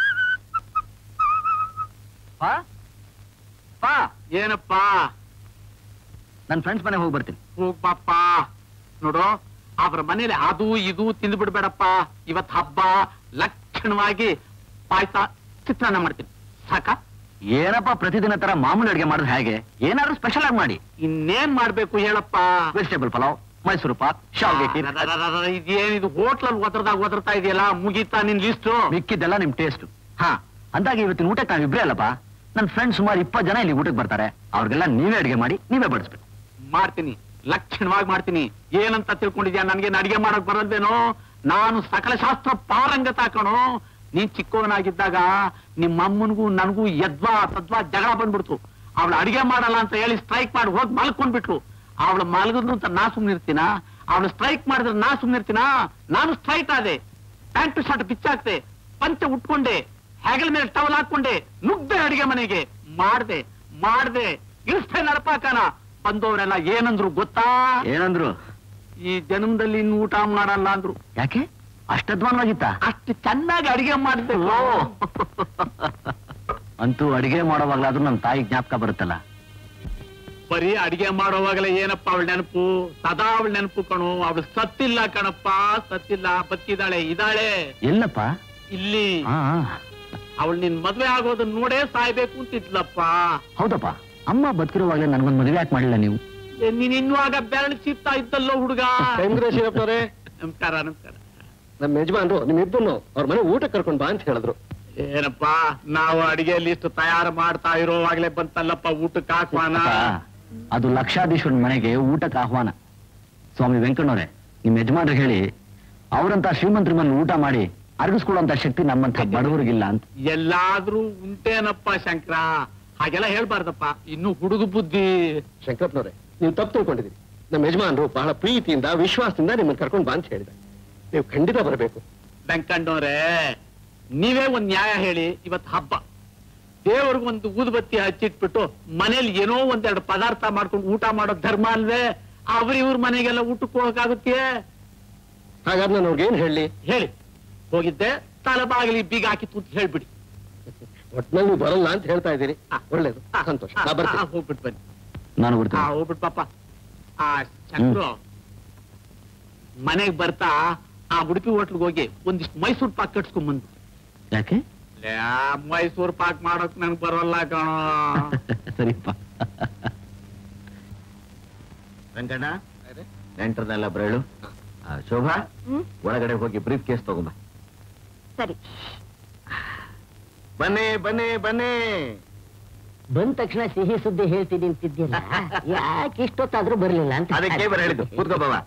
ಏನಪ್ಪಾ ನನ್ನ ಫ್ರೆಂಡ್ಸ್ ಮನೆಗೆ ಹೋಗಿ ಬರ್ತೀನಿ ಹೋಗ್ಬಾಪ್ಪ ನೋಡು ಅವ್ರ ಮನೇಲಿ ಅದು ಇದು ತಿಂದು ಬಿಡ್ಬೇಡಪ್ಪ ಇವತ್ ಹಬ್ಬ ಲಕ್ಷಣವಾಗಿ ಪಾಯಸ ಚಿತ್ರಾನ್ನ ಮಾಡ್ತೀನಿ ಸಾಕ ಏನಪ್ಪ ಪ್ರತಿದಿನ ತರ ಮಾಮೂಲಿ ಅಡಿಗೆ ಮಾಡೋದು ಹೇಗೆ ಏನಾದ್ರೂ ಸ್ಪೆಷಲ್ ಆಗಿ ಮಾಡಿ ಇನ್ನೇನ್ ಮಾಡ್ಬೇಕು ಹೇಳಪ್ಪ ವೆಜಿಟೇಬಲ್ ಪಲಾವ್ ಮೈಸೂರು ಪಾಕ್ ಶಾವಿಗೆ ಖೀರ್ ಇದೇನಿದು ಹೋಟ್ಲಲ್ಲಿ ಒದರ್ದಾಗ ಒದರ್ತಾ ಇದೆಯಲ್ಲ ಮುಗೀತಾ ನಿನ್ ಲಿಸ್ಟು ಮಿಕ್ಕಿದ್ದೆಲ್ಲ ನಿಮ್ ಟೇಸ್ಟ್ ಹಾ ಅಂದಾಗೆ ಇವತ್ತಿನ ಊಟಕ್ಕೆ ನಾವ್ ಇಬ್ರೇ ಅಲ್ಲಪ್ಪ ನನ್ನ ಫ್ರೆಂಡ್ ಸುಮಾರು ಇಪ್ಪತ್ತು ಜನ ಇಲ್ಲಿ ಊಟಕ್ಕೆ ಬರ್ತಾರೆ ಅವ್ರಿಗೆಲ್ಲ ನೀವೇ ಅಡಿಗೆ ಮಾಡಿ ನೀವೇ ಬಡಿಸ್ಬೇಕು ಮಾಡ್ತೀನಿ ಲಕ್ಷಣವಾಗಿ ಮಾಡ್ತೀನಿ ಏನಂತ ತಿಳ್ಕೊಂಡಿದ್ಯಾ ನನ್ಗೆ ಅಡಿಗೆ ಮಾಡಕ್ ಬರೋದೇನೋ ನಾನು ಸಕಲ ಶಾಸ್ತ್ರ ಪಾರಂಗತ ಕಣೋ ನೀನ್ ಚಿಕ್ಕವನಾಗಿದ್ದಾಗ ನಿಮ್ಮ ಅಮ್ಮನಿಗೂ ನನಗೂ ಯದ್ವಾ ತದ್ವಾ ಜಗಳ ಬಂದ್ಬಿಡ್ತು ಅವಳು ಅಡಿಗೆ ಮಾಡಲ್ಲ ಅಂತ ಹೇಳಿ ಸ್ಟ್ರೈಕ್ ಮಾಡಿ ಹೋಗಿ ಮಲ್ಕೊಂಡ್ಬಿಟ್ಲು ಅವಳು ಮಲಗಿದ್ರು ಅಂತ ನಾ ಸುಮ್ನಿರ್ತೀನ ಅವಳು ಸ್ಟ್ರೈಕ್ ಮಾಡಿದ್ರೆ ನಾ ಸುಮ್ನಿರ್ತೀನ ನಾನು ಸ್ಟ್ರೈಕ್ ಆದೆ ಪ್ಯಾಂಟ್ ಶರ್ಟ್ ಬಿಚ್ಚಾಕ್ತೆ ಪಂಚ ಉಟ್ಕೊಂಡೆ ಹೆಗಲ ಮೇಲೆ ಟವಲ್ ಹಾಕೊಂಡೆ ನುಗ್ದೆ ಅಡಿಗೆ ಮನೆಗೆ ಮಾಡ್ದೆ ಮಾಡ್ದೆ ಇಳಿಸ್ತೇ ನಡಪಾಕನ ಬಂದವರೆಲ್ಲ ಏನಂದ್ರು ಗೊತ್ತಾ ಏನಂದ್ರು ಈ ಜನ್ಮದಲ್ಲಿ ಇನ್ನು ಊಟ ಮಾಡಲ್ಲ ಅಂದ್ರು ಯಾಕೆ ಅಷ್ಟದ್ವಾನವಾಗಿತ್ತ ಅಷ್ಟು ಚೆನ್ನಾಗಿ ಅಡಿಗೆ ಮಾಡಿದೆ ಅಂತೂ ಅಡಿಗೆ ಮಾಡೋವಾಗ್ಲಾದ್ರೂ ನನ್ನ ತಾಯಿ ಜ್ಞಾಪಕ ಬರುತ್ತಲ್ಲ ಬರೀ ಅಡಿಗೆ ಮಾಡೋವಾಗಲೇ ಏನಪ್ಪ ಅವಳ ನೆನಪು ಸದಾ ಅವಳ ನೆನಪು ಕಣು ಅವಳು ಸತ್ತಿಲ್ಲ ಕಣಪ್ಪ ಸತ್ತಿಲ್ಲ ಬದುಕಿದಾಳೆ ಇದಾಳೆ ಎಲ್ಲಪ್ಪ ಇಲ್ಲಿ ಹಾ ಅವಳು ನಿನ್ ಮದ್ವೆ ಆಗೋದನ್ನ ನೋಡೇ ಸಾಯ್ಬೇಕು ಅಂತಿದ್ಲಪ್ಪ ಹೌದಪ್ಪ ಅಮ್ಮ ಬದುಕಿರುವಾಗಲೇ ನನ್ಗೊಂದು ಮದುವೆ ಯಾಕೆ ಮಾಡಿಲ್ಲ ನೀವು ಏ, ನೀನ್ ಇನ್ನುವಾಗ ಬೆರಳು ಚಿತ್ತ ಇದ್ದಲ್ಲೋ ಹುಡುಗ ಚಂದ್ರಶೇಖರೇ ನಮಸ್ಕಾರ ನಮಸ್ಕಾರ ನಮ್ಮ ಯಜಮಾನ್ರು ನಿಮ್ಮಿಬ್ಬರನ್ನು ಅವ್ರ ಮನೆ ಊಟ ಕರ್ಕೊಂಡ್ ಬಾ ಅಂತ ಹೇಳಿದ್ರು ಏನಪ್ಪಾ ನಾವು ಅಡಿಗೆ ಲಿಸ್ಟ್ ತಯಾರು ಮಾಡ್ತಾ ಇರೋವಾಗ್ಲೇ ಬಂತಲ್ಲಪ್ಪ ಊಟಕ್ಕೆ ಹಾಕ್ವಾನ ಅಪ್ಪ, ಅದು ಲಕ್ಷಾಧೀಶ್ವರನ ಮನೆಗೆ ಊಟಕ್ಕೆ ಆಹ್ವಾನ ಸ್ವಾಮಿ ವೆಂಕಣ್ಣವ್ರೆ ನಿಮ್ ಯಜಮಾನ್ರಿಗೆ ಹೇಳಿ ಅವರಂತ ಶ್ರೀಮಂತರ ಮನೆ ಊಟ ಮಾಡಿ ಅರಗಿಸ್ಕೊಳ್ಳುವಂತ ಶಕ್ತಿ ನಮ್ಮಂತ ಬಡವರಿಗಿಲ್ಲ ಅಂತ ಎಲ್ಲಾದ್ರೂ ಉಂಟೇನಪ್ಪ ಶಂಕರ ಹಾಗೆಲ್ಲ ಹೇಳ್ಬಾರ್ದಪ್ಪ ಇನ್ನು ಹುಡುಗ ಬುದ್ಧಿ ಶಂಕರಪ್ಪನವ್ರೆ ನೀವು ತಪ್ಪು ತಿಳ್ಕೊಂಡಿದ್ದೀರಿ ನಮ್ಮ ಯಜಮಾನ್ರು ಬಹಳ ಪ್ರೀತಿಯಿಂದ ವಿಶ್ವಾಸದಿಂದ ನಿಮ್ಮನ್ನ ಕರ್ಕೊಂಡು ಬಾ ಅಂತ ಹೇಳಿದೆ ನೀವು ಖಂಡಿತ ಬರಬೇಕು ವೆಂಕಣ್ಣವ್ರೆ ನೀವೇ ಒಂದ್ ನ್ಯಾಯ ಹೇಳಿ ಇವತ್ ಹಬ್ಬ ದೇವ್ರಿಗೆ ಒಂದು ಊದುಬತ್ತಿ ಹಚ್ಚಿಟ್ಬಿಟ್ಟು ಮನೇಲಿ ಏನೋ ಒಂದೆರಡು ಪದಾರ್ಥ ಮಾಡ್ಕೊಂಡು ಊಟ ಮಾಡೋ ಧರ್ಮ ಅಲ್ವೇ ಅವ್ರ ಇವ್ರ ಮನೆಗೆಲ್ಲ ಊಟಕ್ಕೆ ಹೋಗಕ್ಕಾಗುತ್ತೆ ಹಾಗಾದ್ರೆ ನಾನು ಅವ್ರಿಗೆ ಏನ್ ಹೇಳಿ ಹೇಳಿ ಹೋಗಿದ್ದೆ ತಲೆಬಾಗಿಲಿ ಬೀಗ ಹಾಕಿತ್ತು ಅಂತ ಹೇಳ್ಬಿಡಿ ಒಟ್ನಲ್ಲಿ ನೀವು ಬರಲ್ಲ ಅಂತ ಹೇಳ್ತಾ ಇದ್ದೀರಿ ಆ. ಒಳ್ಳೇದು ಆ, ಸಂತೋಷ ಆ, ನಾ ಆ, ಬರ್ತೀನಿ ಹೋಗ್ಬಿಟ್ಟು ಬನ್ನಿ ನಾನು ಆ ಬರ್ತೀನಿ ಹೋಗ್ಬಿಟ್ಟು ಪಾಪ ಆ ಚಕ್ರು ಮನೆಗ್ ಬರ್ತಾ ಆ ಉಡುಪಿ ಹೋಟ್ಲ್ಗೆ ಹೋಗಿ ಒಂದಿಷ್ಟು ಮೈಸೂರ್ ಪಾಕ್ ಕಟ್ಸ್ಕೊಂಡ್ ಬಂದು ಯಾಕೆ ಮೈಸೂರ್ ಪಾಕ್ ಮಾಡೋಕ್ ನನ್ಗ್ ಬರೋಲ್ಲ ಕಣೋ ಸರಿಪ್ಪ ವೆಂಕಣ್ಣ ನೆಂಟರನ್ನೆಲ್ಲ ಬರಳು ಶೋಭಾ ಹ್ಮ್ ಒಳಗಡೆ ಹೋಗಿ ಬ್ರೀಫ್ ಕೇಸ್ ತಗೊಂಬ ಸರಿ ಬನ್ನಿ ಬನ್ನಿ ಬನ್ನಿ ಬಂದ ತಕ್ಷಣ ಸಿಹಿ ಸುದ್ದಿ ಹೇಳ್ತೀನಿ ಅಂತಿದ್ಯಲ್ಲ ಯಾಕೆ ಇಷ್ಟೊತ್ತಾದ್ರೂ ಬರ್ಲಿಲ್ಲ ಅಂತ ಅದಕ್ಕೆ ಬರ ಹೇಳಿದ್ದು ಕೂತ್ಕೋ ಬಾವ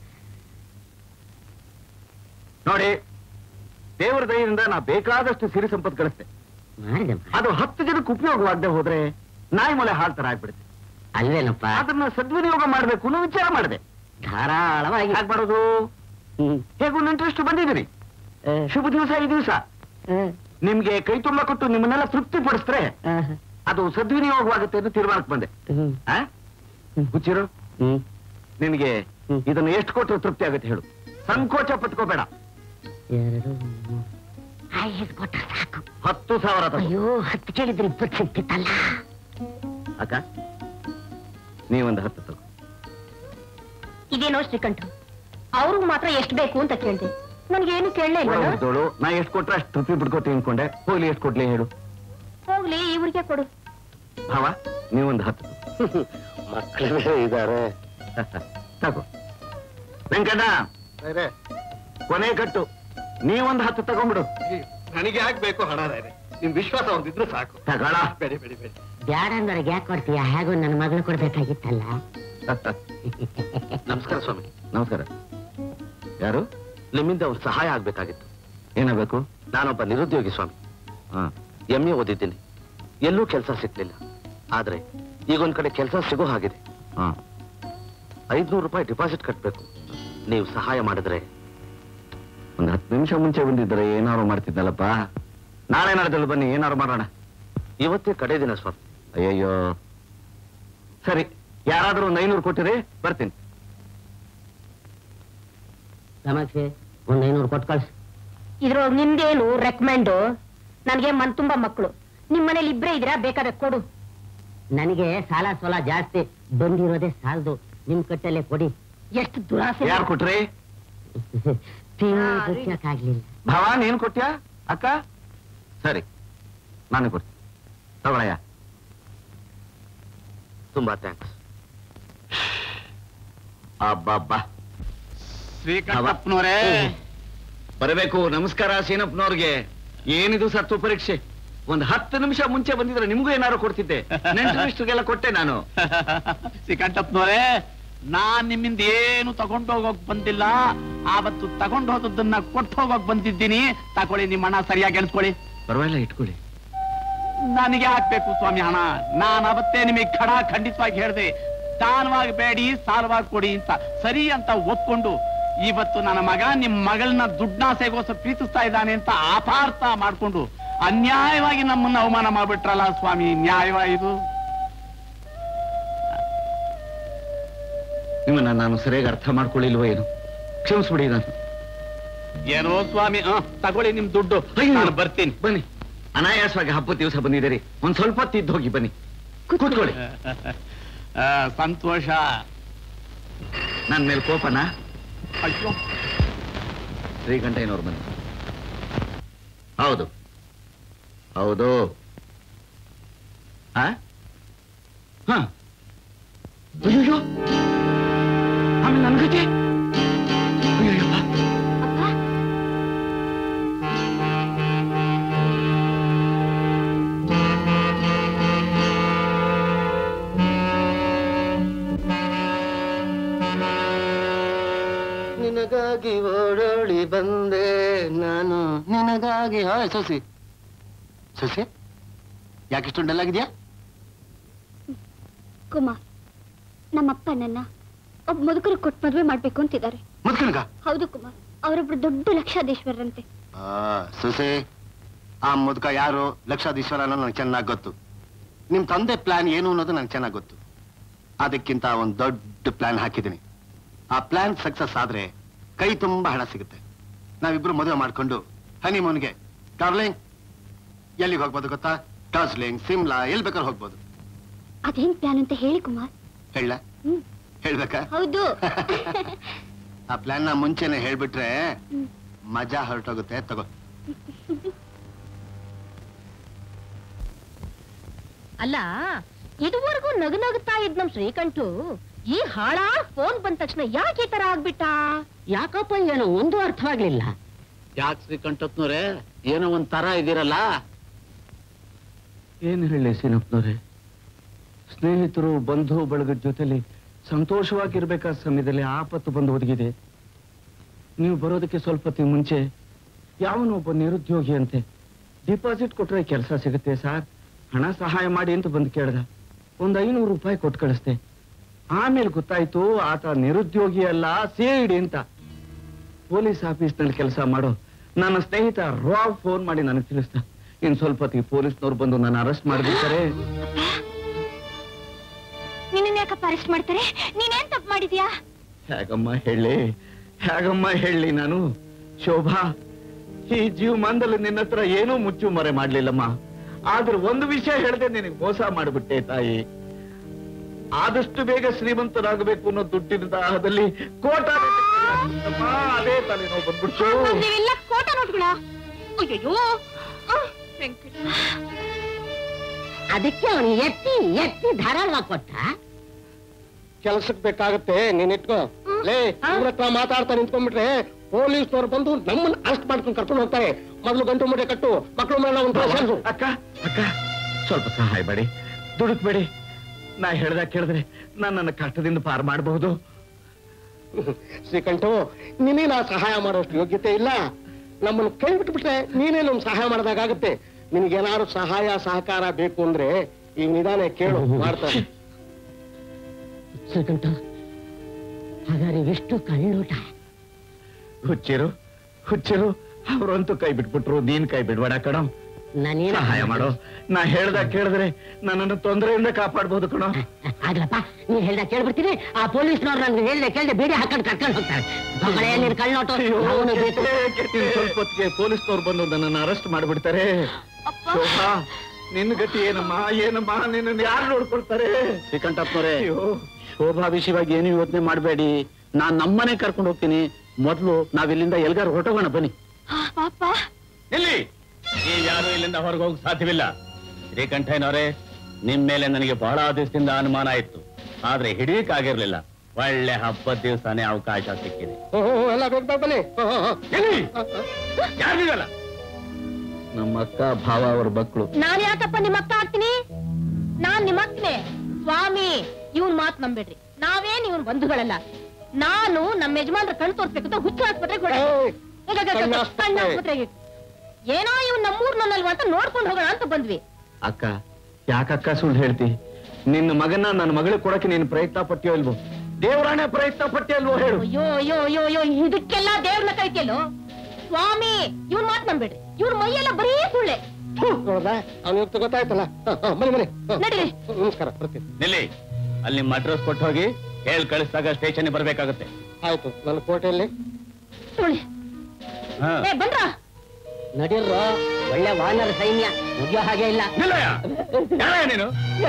ನೋಡಿ ದೇವರ ದಯದಿಂದ ನಾ ಬೇಕಾದಷ್ಟು ಸಿರಿ ಸಂಪತ್ತು ಗಳಿಸ್ತೆ ಮಾಡಿದೆ ಅದು ಹತ್ತು ಜನಕ್ಕೆ ಉಪಯೋಗವಾಗದೆ ಹೋದ್ರೆ ನಾಯಿ ಮೊಳೆ ಹಾಲ್ ತರ ಆಗ್ಬಿಡುತ್ತೆ ಅಲ್ವೇನಪ್ಪ ಅದನ್ನ ಸದ್ವಿನಿಯೋಗ ಮಾಡ್ಬೇಕು ಅನ್ನೋ ವಿಚಾರ ಮಾಡಿದೆ ಧಾರಾಳವಾಗಿ ಯಾಕೆ ಮಾಡೋದು ಹ್ಮ್. ಹೇಗೂ ನೆಂಟರಷ್ಟು ಬಂದಿದ್ದೀರಿ ಆ, ಶುಭ ದಿವಸ ಈ ದಿವಸ ಆ, ನಿಮ್ಗೆ ಕೈ ತುಂಬ ಕೊಟ್ಟು ನಿಮ್ಮನ್ನೆಲ್ಲ ತೃಪ್ತಿ ಪಡಿಸಿದ್ರೆ ಆ, ಅದು ಸದ್ವಿನಿಯೋಗವಾಗುತ್ತೆ ಅಂತ ತೀರ್ಮಾನಕ್ಕೆ ಬಂದೆ ಹ್ಮ್, ಆ? ಹುಚ್ಚಿರು ಹ್ಮ್. ನಿನಗೆ ಹ್ಮ್. ಇದನ್ನ ಎಷ್ಟು ಕೊಟ್ಟರು ತೃಪ್ತಿ ಆಗುತ್ತೆ ಹೇಳು ಸಂಕೋಚ ಪಟ್ಕೋಬೇಡ ಎರಡು ಮೂರು. ಐದು ಕೊಟ್ರೆ ಸಾಕು ಹತ್ತು ಸಾವಿರ ತಗೋ. ಅಯ್ಯೋ ಹತ್ತು ಕೇಳಿದ್ರೆ ಇಪ್ಪತ್ತು ಸಿಕ್ತಿತ್ತಲ್ಲ ಅಕ್ಕ ನೀವೊಂದು ಹತ್ತು ತಗೋ ಇದೇನೋ ಶ್ರೀಕಂಠ ಅವ್ರಿಗೆ ಮಾತ್ರ ಎಷ್ಟು ಬೇಕು ಅಂತ ಕೇಳ್ದೆ ನನ್ಗೇನು ಕೇಳಲೇ ಇಲ್ಲ ಒಳಗಿದ್ದೋಳು ನಾ ಎಷ್ಟು ಕೊಟ್ರೆ ಅಷ್ಟು ತೃಪ್ತಿ ಬಿಡ್ಕೋತೀನಿ ಅನ್ಕೊಂಡೆ ಹೋಗ್ಲಿ ಎಷ್ಟು ಕೊಡ್ಲಿ ಹೇಳು ಹೋಗ್ಲಿ ಇವ್ರಿಗೆ ಕೊಡು ಭಾವ ನೀವೊಂದು ಹತ್ತು ತಗೋ. ಮಕ್ಕಳೇ ಇದ್ದಾರೆ ತಗೋ ವೆಂಕಣ್ಣ ಕೊನೆ ಕಟ್ಟು ನೀವೊಂದು ಹತ್ತು ತಗೊಂಡ್ಬಿಡು ನನಗೆ ಯಾಕೆ ಬೇಕು ಹಣ ರಾಯ್ರೆ? ನಿಮ್ ವಿಶ್ವಾಸ ಒಂದಿದ್ರೆ ಸಾಕು ತಗೊಳ ಬೇಡಿ ಬೇಡಿ ಬೇಡಿ ಬ್ಯಾಡ ಅಂದ್ರೆ ಯಾಕೆ ಕೊಡ್ತೀಯ ಹೇಗೂ ನನ್ನ ಮಗಳು ಕೊಡ್ಬೇಕಾಗಿತ್ತಲ್ಲ ನಮಸ್ಕಾರ ಸ್ವಾಮಿ ನಮಸ್ಕಾರ ಯಾರು ನಿಮ್ಮಿಂದ ಒಂದು ಸಹಾಯ ಆಗ್ಬೇಕಾಗಿತ್ತು ಏನಾಗಬೇಕು ನಾನೊಬ್ಬ ನಿರುದ್ಯೋಗಿ ಸ್ವಾಮಿ ಹಾ ಎಂ ಎ ಓದಿದ್ದೀನಿ ಎಲ್ಲೂ ಕೆಲಸ ಸಿಗ್ಲಿಲ್ಲ ಆದ್ರೆ ಈಗೊಂದ್ ಕಡೆ ಕೆಲಸ ಸಿಗೋ ಹಾಗಿದೆ ಹಾ ಐದ್ನೂರು ರೂಪಾಯಿ ಡಿಪಾಸಿಟ್ ಕಟ್ಬೇಕು ನೀವು ಸಹಾಯ ಮಾಡಿದ್ರೆ ಒಂದು ಹತ್ತು ನಿಮಿಷ ಮುಂಚೆ ಬಂದಿದ್ರೆ ಏನಾರು ಮಾಡ್ತಿದ್ದಲ್ಲಪ್ಪ ನಾಳೆ ನಾಡ್ದಲ್ಲಿ ಬನ್ನಿ ಏನಾರು ಮಾಡೋಣ ಇವತ್ತೇ ಕಡೆ ದಿನ ಸ್ವಾಮಿ ಅಯ್ಯಯ್ಯೋ ಸರಿ ಯಾರಾದ್ರೂ ಒಂದು ಐನೂರು ಕೊಟ್ಟಿರಿ ಬರ್ತೀನಿ ಸಮಸ್ಯೆ ಒಂದ್ ಐನೂರು ಕೊಟ್ಟು ಕಳ್ಸಿ ಇದ್ರೊಳಗ್ ನಿಂದೇನು ರೆಕಮೆಂಡು ನನ್ಗೆ ಮನ್ ತುಂಬಾ ಮಕ್ಕಳು ನಿಮ್ ಮನೇಲಿ ಇಬ್ರೇ ಇದ್ದೀರಾ ಬೇಕಾದ್ರೆ ಕೊಡು ನನಗೆ ಸಾಲ ಸೋಲ ಜಾಸ್ತಿ ಬಂದಿರೋದೇ ಸಾಲದು ನಿಮ್ ಕಟ್ಟಲ್ಲೇ ಕೊಡಿ ಎಷ್ಟು ದುರಾಸೆ ಯಾರು ಕೊಟ್ರಿ ಆಗ್ಲಿಲ್ಲ ಭಾವ ನೀನ್ ಕೊಟ್ಯಾ ಅಕ್ಕ ಸರಿ ನಾನು ಕೊಡ್ತೀನಿ ತಗೊಳಯ್ಯ ತುಂಬಾ ಥ್ಯಾಂಕ್ಸ್ ಅಬ್ಬಬ್ಬಾ ಶ್ರೀಕಂಠಪ್ಪನವರೇ ಬರಬೇಕು ನಮಸ್ಕಾರ ಸೀನಪ್ಪನವ್ರಿಗೆ ಏನಿದು ಸತ್ತು ಪರೀಕ್ಷೆ ಒಂದ್ ಹತ್ತು ನಿಮಿಷ ಮುಂಚೆ ಬಂದಿದ್ರೆ ನಿಮಗೂ ಏನಾರು ಕೊಡ್ತಿದ್ದೆ ನೆಂಟರಿಷ್ಟರಿಗೆಲ್ಲ ಕೊಟ್ಟೆ ನಾನು ಶ್ರೀಕಂಠಪ್ಪನವರೇ ನಾನ್ ನಿಮ್ಮಿಂದ ಏನು ತಗೊಂಡು ಹೋಗೋಕ್ ಬಂದಿಲ್ಲ ಆವತ್ತು ತಗೊಂಡು ಹೋದದ್ದನ್ನ ಕೊಟ್ಟು ಹೋಗೋಕ್ ಬಂದಿದ್ದೀನಿ ತಕೊಳ್ಳಿ ನಿಮ್ಮ ಹಣ ಸರಿಯಾಗಿ ಎಣಿಸ್ಕೊಳ್ಳಿ ಪರವಾಗಿಲ್ಲ ಇಟ್ಕೊಳ್ಳಿ ನನಗೆ ಹಾಕ್ಬೇಕು ಸ್ವಾಮಿ ಹಣ ನಾನು ಅವತ್ತೇ ನಿಮಗೆ ಖಡ ಖಂಡಿತವಾಗಿ ಹೇಳ್ದೆ ದಾನವಾಗಿ ಬೇಡಿ ಸಾಲವಾಗಿ ಕೊಡಿ ಅಂತ ಸರಿ ಅಂತ ಒಪ್ಕೊಂಡು ಇವತ್ತು ನನ್ನ ಮಗ ನಿಮ್ ಮಗಳನ್ನ ದುಡ್ನಾಸೆಗೋಸ್ಕರ ಪ್ರೀತಿಸ್ತಾ ಇದ್ದಾನೆ ಅಂತ ಅಪಾರ್ಥ ಮಾಡ್ಕೊಂಡು ಅನ್ಯಾಯವಾಗಿ ನಮ್ಮನ್ನ ಅವಮಾನ ಮಾಡ್ಬಿಟ್ರಲ್ಲ ಸ್ವಾಮಿ ನ್ಯಾಯವಾ ಇದು ನಿಮ್ಮನ್ನ ನಾನು ಸರಿಯಾಗಿ ಅರ್ಥ ಮಾಡ್ಕೊಳ್ಳಿಲ್ವೋ ಏನು ಕ್ಷಮಿಸ್ಬಿಡಿ ನಾನು ಏನೋ ಸ್ವಾಮಿ ಆ, ತಗೊಳ್ಳಿ ನಿಮ್ ದುಡ್ಡು ಅಯ್ಯೋ. ನಾನು ಬರ್ತೀನಿ ಬನ್ನಿ ಅನಾಯಾಸವಾಗಿ ಹಬ್ಬದ ದಿವಸ ಬಂದಿದ್ದೀರಿ ಒಂದ್ ಸ್ವಲ್ಪ ಹೊತ್ತು ಇದ್ದು ಹೋಗಿ ಬನ್ನಿ ಕೂತ್ಕೊಳ್ಳಿ ಆ, ಸಂತೋಷ ನನ್ ಮೇಲೆ ಕೋಪನಾ ಅಯ್ಯೋ ಶ್ರೀಕಂಠಯ್ಯನವ್ರು ಬನ್ನಿ ಹೌದು ಹೌದು ಆ? ಹ. ಅಯ್ಯಯ್ಯೋ. ಆಮೇಲೆ ನನ್ ಗತಿ ಅಯ್ಯಯ್ಯಪ್ಪ. ನಿನಗಾಗಿ ಓಡೋಡಿ ಬಂದೆ ನಾನು ನಿನಗಾಗಿ ಹಾಯ್ ಸೊಸಿ ಸೊಸಿ ಯಾಕಿಷ್ಟೊಂದು ಡಲ್ ಆಗಿದ್ಯಾ ಕುಮಾರ್ ನಮ್ಮಪ್ಪ ನನ್ನ ಒಬ್ಬ ಮುದುಕರು ಕೊಟ್ಟು ಮದುವೆ ಮಾಡ್ಬೇಕು ಅಂತಿದ್ದಾರೆ ಮುದ್ಕನಕ ಹೌದು ಕುಮಾರ್ ಅವರೊಬ್ರು ದೊಡ್ಡ ಲಕ್ಷಾಧೀಶ್ವರರಂತೆ ಆ ಸೊಸೆ ಆ ಮುದುಕ ಯಾರು ಲಕ್ಷಾಧೀಶ್ವರ ಅನ್ನೋ ನನಗೆ ಚೆನ್ನಾಗಿ ಗೊತ್ತು ನಿಮ್ ತಂದೆ ಪ್ಲಾನ್ ಏನು ಅನ್ನೋದು ನನಗೆ ಚೆನ್ನಾಗಿ ಗೊತ್ತು ಅದಕ್ಕಿಂತ ಒಂದು ದೊಡ್ಡ ಪ್ಲಾನ್ ಹಾಕಿದ್ದೀನಿ ಆ ಪ್ಲಾನ್ ಸಕ್ಸಸ್ ಆದ್ರೆ ಕೈ ತುಂಬಾ ಹಣ ಸಿಗುತ್ತೆ ನಾವಿಬ್ರು ಮದುವೆ ಮಾಡ್ಕೊಂಡು ಹನಿಮೂನ್ಗೆ ಡಾರ್ಲಿಂಗ್ ಎಲ್ಲಿಗೆ ಹೋಗ್ಬೋದು ಗೊತ್ತಾ ಡಾರ್ಸ್ಲಿಂಗ್ ಸಿಮ್ಲಾ ಎಲ್ಲಿ ಬೇಕಾದ್ರೂ ಹೋಗ್ಬೋದು ಅದೇನ್ ಪ್ಲಾನ್ ಅಂತ ಹೇಳಿ ಕುಮಾರ್ ಹೇಳ ಹ್ಮ್. ಹೇಳ್ಬೇಕಾ ಹೌದು ಆ ಪ್ಲಾನ್ ನ ಮುಂಚೆನೆ ಹೇಳ್ಬಿಟ್ರೆ ಮಜಾ ಹೊರಟೋಗುತ್ತೆ ತಗೋ ಅಲ್ಲ ಇದುವರೆಗೂ ನಗು ನಗುತ್ತಾ ಇದ್ ನಮ್ ಶ್ರೀಕಂಠು ಈ ಹಾಳಾ ಫೋನ್ ಬಂದ ತಕ್ಷಣ ಯಾಕೆ ಈ ತರ ಆಗ್ಬಿಟ್ಟ ಯಾಕಪ್ಪ ಏನೋ ಒಂದು ಅರ್ಥವಾಗ್ಲಿಲ್ಲ ಯಾಕೆ ಶ್ರೀಕಂಠತ್ನವ್ರೆ ಏನೋ ಒಂದ್ ತರ ಇದೀರಲ್ಲ ಏನ್ ಹೇಳಿ ಸೀನಪ್ಪನವ್ರೆ ಸ್ನೇಹಿತರು ಬಂಧು ಬಳಗದ ಜೊತೆಲಿ ಸಂತೋಷವಾಗಿರ್ಬೇಕಾದ ಸಮಯದಲ್ಲಿ ಆಪತ್ತು ಬಂದು ಒದಗಿದೆ ನೀವು ಬರೋದಕ್ಕೆ ಸ್ವಲ್ಪ ಹೊತ್ತಿಗೆ ಮುಂಚೆ ಯಾವನೊಬ್ಬ ನಿರುದ್ಯೋಗಿ ಅಂತೆ ಡಿಪಾಸಿಟ್ ಕೊಟ್ರೆ ಕೆಲಸ ಸಿಗುತ್ತೆ ಸರ್ ಹಣ ಸಹಾಯ ಮಾಡಿ ಅಂತ ಬಂದು ಕೇಳ್ದ ಒಂದ್ ಐನೂರು ರೂಪಾಯಿ ಕೊಟ್ಟು ಕಳಿಸ್ದೆ ಆಮೇಲೆ ಗೊತ್ತಾಯ್ತು ಆತ ನಿರುದ್ಯೋಗಿ ಅಲ್ಲ ಸಿಐಡಿ ಅಂತ ಪೊಲೀಸ್ ಆಫೀಸ್ನಲ್ಲಿ ಕೆಲಸ ಮಾಡೋ ನನ್ನ ಸ್ನೇಹಿತ ರಾವ್ ಫೋನ್ ಮಾಡಿ ನನಗೆ ತಿಳಿಸ್ದ ಇನ್ ಸ್ವಲ್ಪ ಹೊತ್ತಿಗೆ ಪೊಲೀಸ್ನವ್ರು ಬಂದು ನನ್ನ ಅರೆಸ್ಟ್ ಮಾಡ್ಬಿಡ್ತಾರೆ ನಿನ್ನ ಯಾಕಪ್ಪ ಅರೆಸ್ಟ್ ಮಾಡ್ತಾರೆ ನೀನೇನ್ ತಪ್ಪು ಮಾಡಿದ್ಯಾ ಹೇಗಮ್ಮ ಹೇಳಿ ಹೇಗಮ್ಮ ಹೇಳಿ ನಾನು ಶೋಭಾ ಈ ಜೀವಮಾನದಲ್ಲಿ ನಿನ್ನ ಹತ್ರ ಏನೂ ಮುಚ್ಚು ಮರೆ ಮಾಡ್ಲಿಲ್ಲಮ್ಮ ಆದ್ರೆ ಒಂದು ವಿಷಯ ಹೇಳ್ದೆ ನಿನಗೆ ಮೋಸ ಮಾಡ್ಬಿಟ್ಟೆ ತಾಯಿ ಆದಷ್ಟು ಬೇಗ ಶ್ರೀಮಂತರಾಗಬೇಕು ಅನ್ನೋ ದುಡ್ಡಿನ ದಾಹದಲ್ಲಿ ಕೋಟ ಅದೇ ತಲೆನೋವು ಬಂದ್ಬಿಡ್ತು ನೀವೆಲ್ಲ ಕೋಟ ನೋಟ್ಗಳ ಅಯ್ಯೋ ವೆಂಕಟ ಅದಕ್ಕೆ ಅವನು ಎತ್ತಿ ಎತ್ತಿ ಧಾರಾಳವಾಗಿ ಕೊಟ್ಟ ಕೆಲ್ಸಕ್ಕೆ ಬೇಕಾಗತ್ತೆ ನೀನ್ ಇಟ್ಕೋ ಲೇ ಇವ್ರ ಹತ್ರ ಮಾತಾಡ್ತಾ ನಿಂತ್ಕೊಂಡ್ಬಿಟ್ರೆ ಪೊಲೀಸ್ನವ್ರು ಬಂದು ನಮ್ಮನ್ನ ಅರೆಸ್ಟ್ ಮಾಡ್ಕೊಂಡು ಕರ್ಕೊಂಡು ಹೋಗ್ತಾರೆ ಮೊದಲು ಗಂಟು ಮುಟ್ಟೆ ಕಟ್ಟು ಮಕ್ಕಳ ಮೇಲೆ ಒಂದು ಸೇರಿಸು ಅಕ್ಕ ಅಕ್ಕ ಸ್ವಲ್ಪ ಸಹಾಯ ಮಾಡಿ ದುಡುಕ್ಬೇಡಿ ನಾ ಹೇಳ್ದಾಗ ಕೇಳಿದ್ರೆ ನಾನು ನನ್ನ ಕಷ್ಟದಿಂದ ಪಾರ್ ಮಾಡಬಹುದು ಶ್ರೀಕಂಠು ನಿನ್ನೇ ನಾ ಸಹಾಯ ಮಾಡೋಷ್ಟು ಯೋಗ್ಯತೆ ಇಲ್ಲ ನಮ್ಮನ್ನು ಕೈ ಬಿಟ್ಬಿಟ್ರೆ ನೀನೇ ನಮ್ ಸಹಾಯ ಮಾಡಿದಾಗತ್ತೆ ನಿನಗೇನಾದ್ರು ಸಹಾಯ ಸಹಕಾರ ಬೇಕು ಅಂದ್ರೆ ಈಗ ನಿಧಾನ ಕೇಳು ಮಾಡ್ತಾರೆ ಶ್ರೀಕಂಠ ಹಾಗಾದ್ರೆ ಎಷ್ಟು ಕಳ್ಳೋಟ ಹುಚ್ಚಿರು ಹುಚ್ಚಿರು ಅವ್ರಂತೂ ಕೈ ಬಿಟ್ಬಿಟ್ರು ನೀನ್ ಕೈ ಬಿಡ್ಬೇಡ ಕಣೋ ನಾನೇನು ಸಹಾಯ ಮಾಡು ನಾ ಹೇಳ್ದಾಗ ಕೇಳಿದ್ರೆ ನನ್ನನ್ನು ತೊಂದರೆಯಿಂದ ಕಾಪಾಡ್ಬೋದು ಕಣೋ ಆಗ್ಲಪ್ಪ ನೀನ್ ಹೇಳ್ದ ಕೇಳ್ಬಿಡ್ತೀನಿ ಆ ಪೊಲೀಸ್ನವ್ರು ನನ್ಗೆ ಹೇಳ್ದೆ ಕೇಳ್ದೆ ಬೇಡಿ ಹಾಕೊಂಡು ಕರ್ಕೊಂಡು ಹೋಗ್ತಾರೆ ಮಗಳೇ ನೀನ್ ಕಳ್ಳೋಟ ಅವನು ಬೇಕು ಇನ್ನು ಸ್ವಲ್ಪ ಹೊತ್ತಿಗೆ ಪೊಲೀಸ್ನವ್ರು ಬಂದು ನನ್ನನ್ನು ಅರೆಸ್ಟ್ ಮಾಡ್ಬಿಡ್ತಾರೆ ಶೋಭಾ ನಿನ್ನ ಗತಿ ಏನಮ್ಮ ಏನಮ್ಮ ನಿನ್ನ ಯಾರು ನೋಡ್ಕೊಳ್ತಾರೆ ಶ್ರೀಕಂಠಪ್ಪನವ್ರೆ ಅಯ್ಯೋ ಶೋಭಾ ವಿಷಯವಾಗಿ ಏನು ಯೋಚನೆ ಮಾಡಬೇಡಿ ನಾನ್ ನಮ್ಮನೆ ಕರ್ಕೊಂಡು ಹೋಗ್ತೀನಿ ಮೊದಲು ನಾವಿಲ್ಲಿಂದ ಎಲ್ಗಾರು ಹೊರಟೋಗೋಣ ಬನ್ನಿ ಪಾಪ ಇಲ್ಲಿ ನೀವ್ ಯಾರು ಇಲ್ಲಿಂದ ಹೊರಗೆ ಹೋಗಕ್ ಸಾಧ್ಯವಿಲ್ಲ ಶ್ರೀಕಂಠಯ್ಯನವರೇ ನಿಮ್ ಮೇಲೆ ನನಗೆ ಬಹಳ ದಿವಸದಿಂದ ಅನುಮಾನ ಇತ್ತು ಆದ್ರೆ ಹಿಡಿಯಕ್ಕಾಗಿರ್ಲಿಲ್ಲ ಒಳ್ಳೆ ಹಬ್ಬದ ದಿವಸನೇ ಅವಕಾಶ ಸಿಕ್ಕಿದೆ ಎಲ್ಲ ಬೇಗ ಬೇಗ ಬನ್ನಿ ಹೋ, ಹೋ, ಹೋ. ಎಲ್ಲಿ ಯಾರಿಗಲ್ಲ ನಮ್ಮ ಅಕ್ಕ ಭಾವ ಅವ್ರ ಮಕ್ಕಳು ನಾನ್ ಯಾಕಪ್ಪ ನಿಮ್ಮ ಅಕ್ಕ ಆಗ್ತೀನಿ ನಾನ್ ನಿಮ್ಮ ಅಕ್ಕನೆ ಸ್ವಾಮಿ ಇವನ್ ಮಾತ್ ನಂಬೇಡ್ರಿ ನಾವೇನ್ ಇವನ್ ಬಂಧುಗಳಲ್ಲ ನಾನು ನಮ್ಮ ಯಜಮಾನ್ರ ಕಣ್ ತೋರ್ಸ್ಬೇಕು ಅಂತ ಹುಚ್ಚ ಆಸ್ಪತ್ರೆಗೆ ಹೊರಟೆ. ಏಯ್, ಈಗ, ಈಗ, ಈಗ, ಕಣ್ಣು ಕಣ್ಣು ಆಸ್ಪತ್ರೆ. ಆಸ್ಪತ್ರೆಗೆ ಏನೋ ಇವ್ನ್ ನಮ್ಮೂರ್ನಲ್ವಾ ಅಂತ ನೋಡ್ಕೊಂಡು ಹೋಗೋಣ ಅಂತ ಬಂದ್ವಿ ಅಕ್ಕ ಯಾಕಕ್ಕ ಸುಳ್ಳು ಹೇಳ್ತಿ ನಿನ್ನ ಮಗನ ನನ್ನ ಮಗಳಿಗೆ ಕೊಡಕ್ಕೆ ನೀನು ಪ್ರಯತ್ನ ಪಟ್ಟಿಯೋ ಇಲ್ವೋ ದೇವರಾಣೆ ಪ್ರಯತ್ನ ಪಟ್ಟಿಯೋ ಇಲ್ವೋ ಹೇಳು ಅಯ್ಯೋ ಅಯ್ಯೋ ಅಯ್ಯೋ ಅಯ್ಯೋ ಇದಕ್ಕೆಲ್ಲ ದೇವ್ರನ್ನ ಕೈತಿಯಲ್ಲೋ ಸ್ವಾಮಿ ಇವನ್ ಮಾತ್ ನಂಬೇಡ್ರಿ ಇವ್ರ ಮೈಯೆಲ್ಲ ಬರೀ ಸುಳ್ಳೆ ನೋಡ್ದಾ ಅವ್ನು ಇವತ್ತು ಗೊತ್ತಾಯ್ತಲ್ಲ ಹ, ಹ, ಬನ್ನಿ ಬನ್ನಿ ಹ. ನಡೀರಿ. ನಮಸ್ಕಾರ ಬರ್ತೀನಿ ನಿಲ್ಲಿ ಅಲ್ಲಿ ನಿಮ್ಮ ಅಡ್ರೆಸ್ ಕೊಟ್ಟು ಹೋಗಿ ಹೇಳ್ ಕಳಿಸಿದಾಗ ಸ್ಟೇಷನ್ ಬರ್ಬೇಕಾಗುತ್ತೆ ಆಯ್ತು ನನ್ನ ಕೋಟೆಯಲ್ಲಿ ಸುಳ್ಳೆ ಹಾ ಏ ಬಂದ್ರ ನಡೀರ್ರ ಒಳ್ಳೆ ವಾನರ ಸೈನ್ಯ ಮುಗಿಯೋ ಹಾಗೆ ಇಲ್ಲ ನೀನು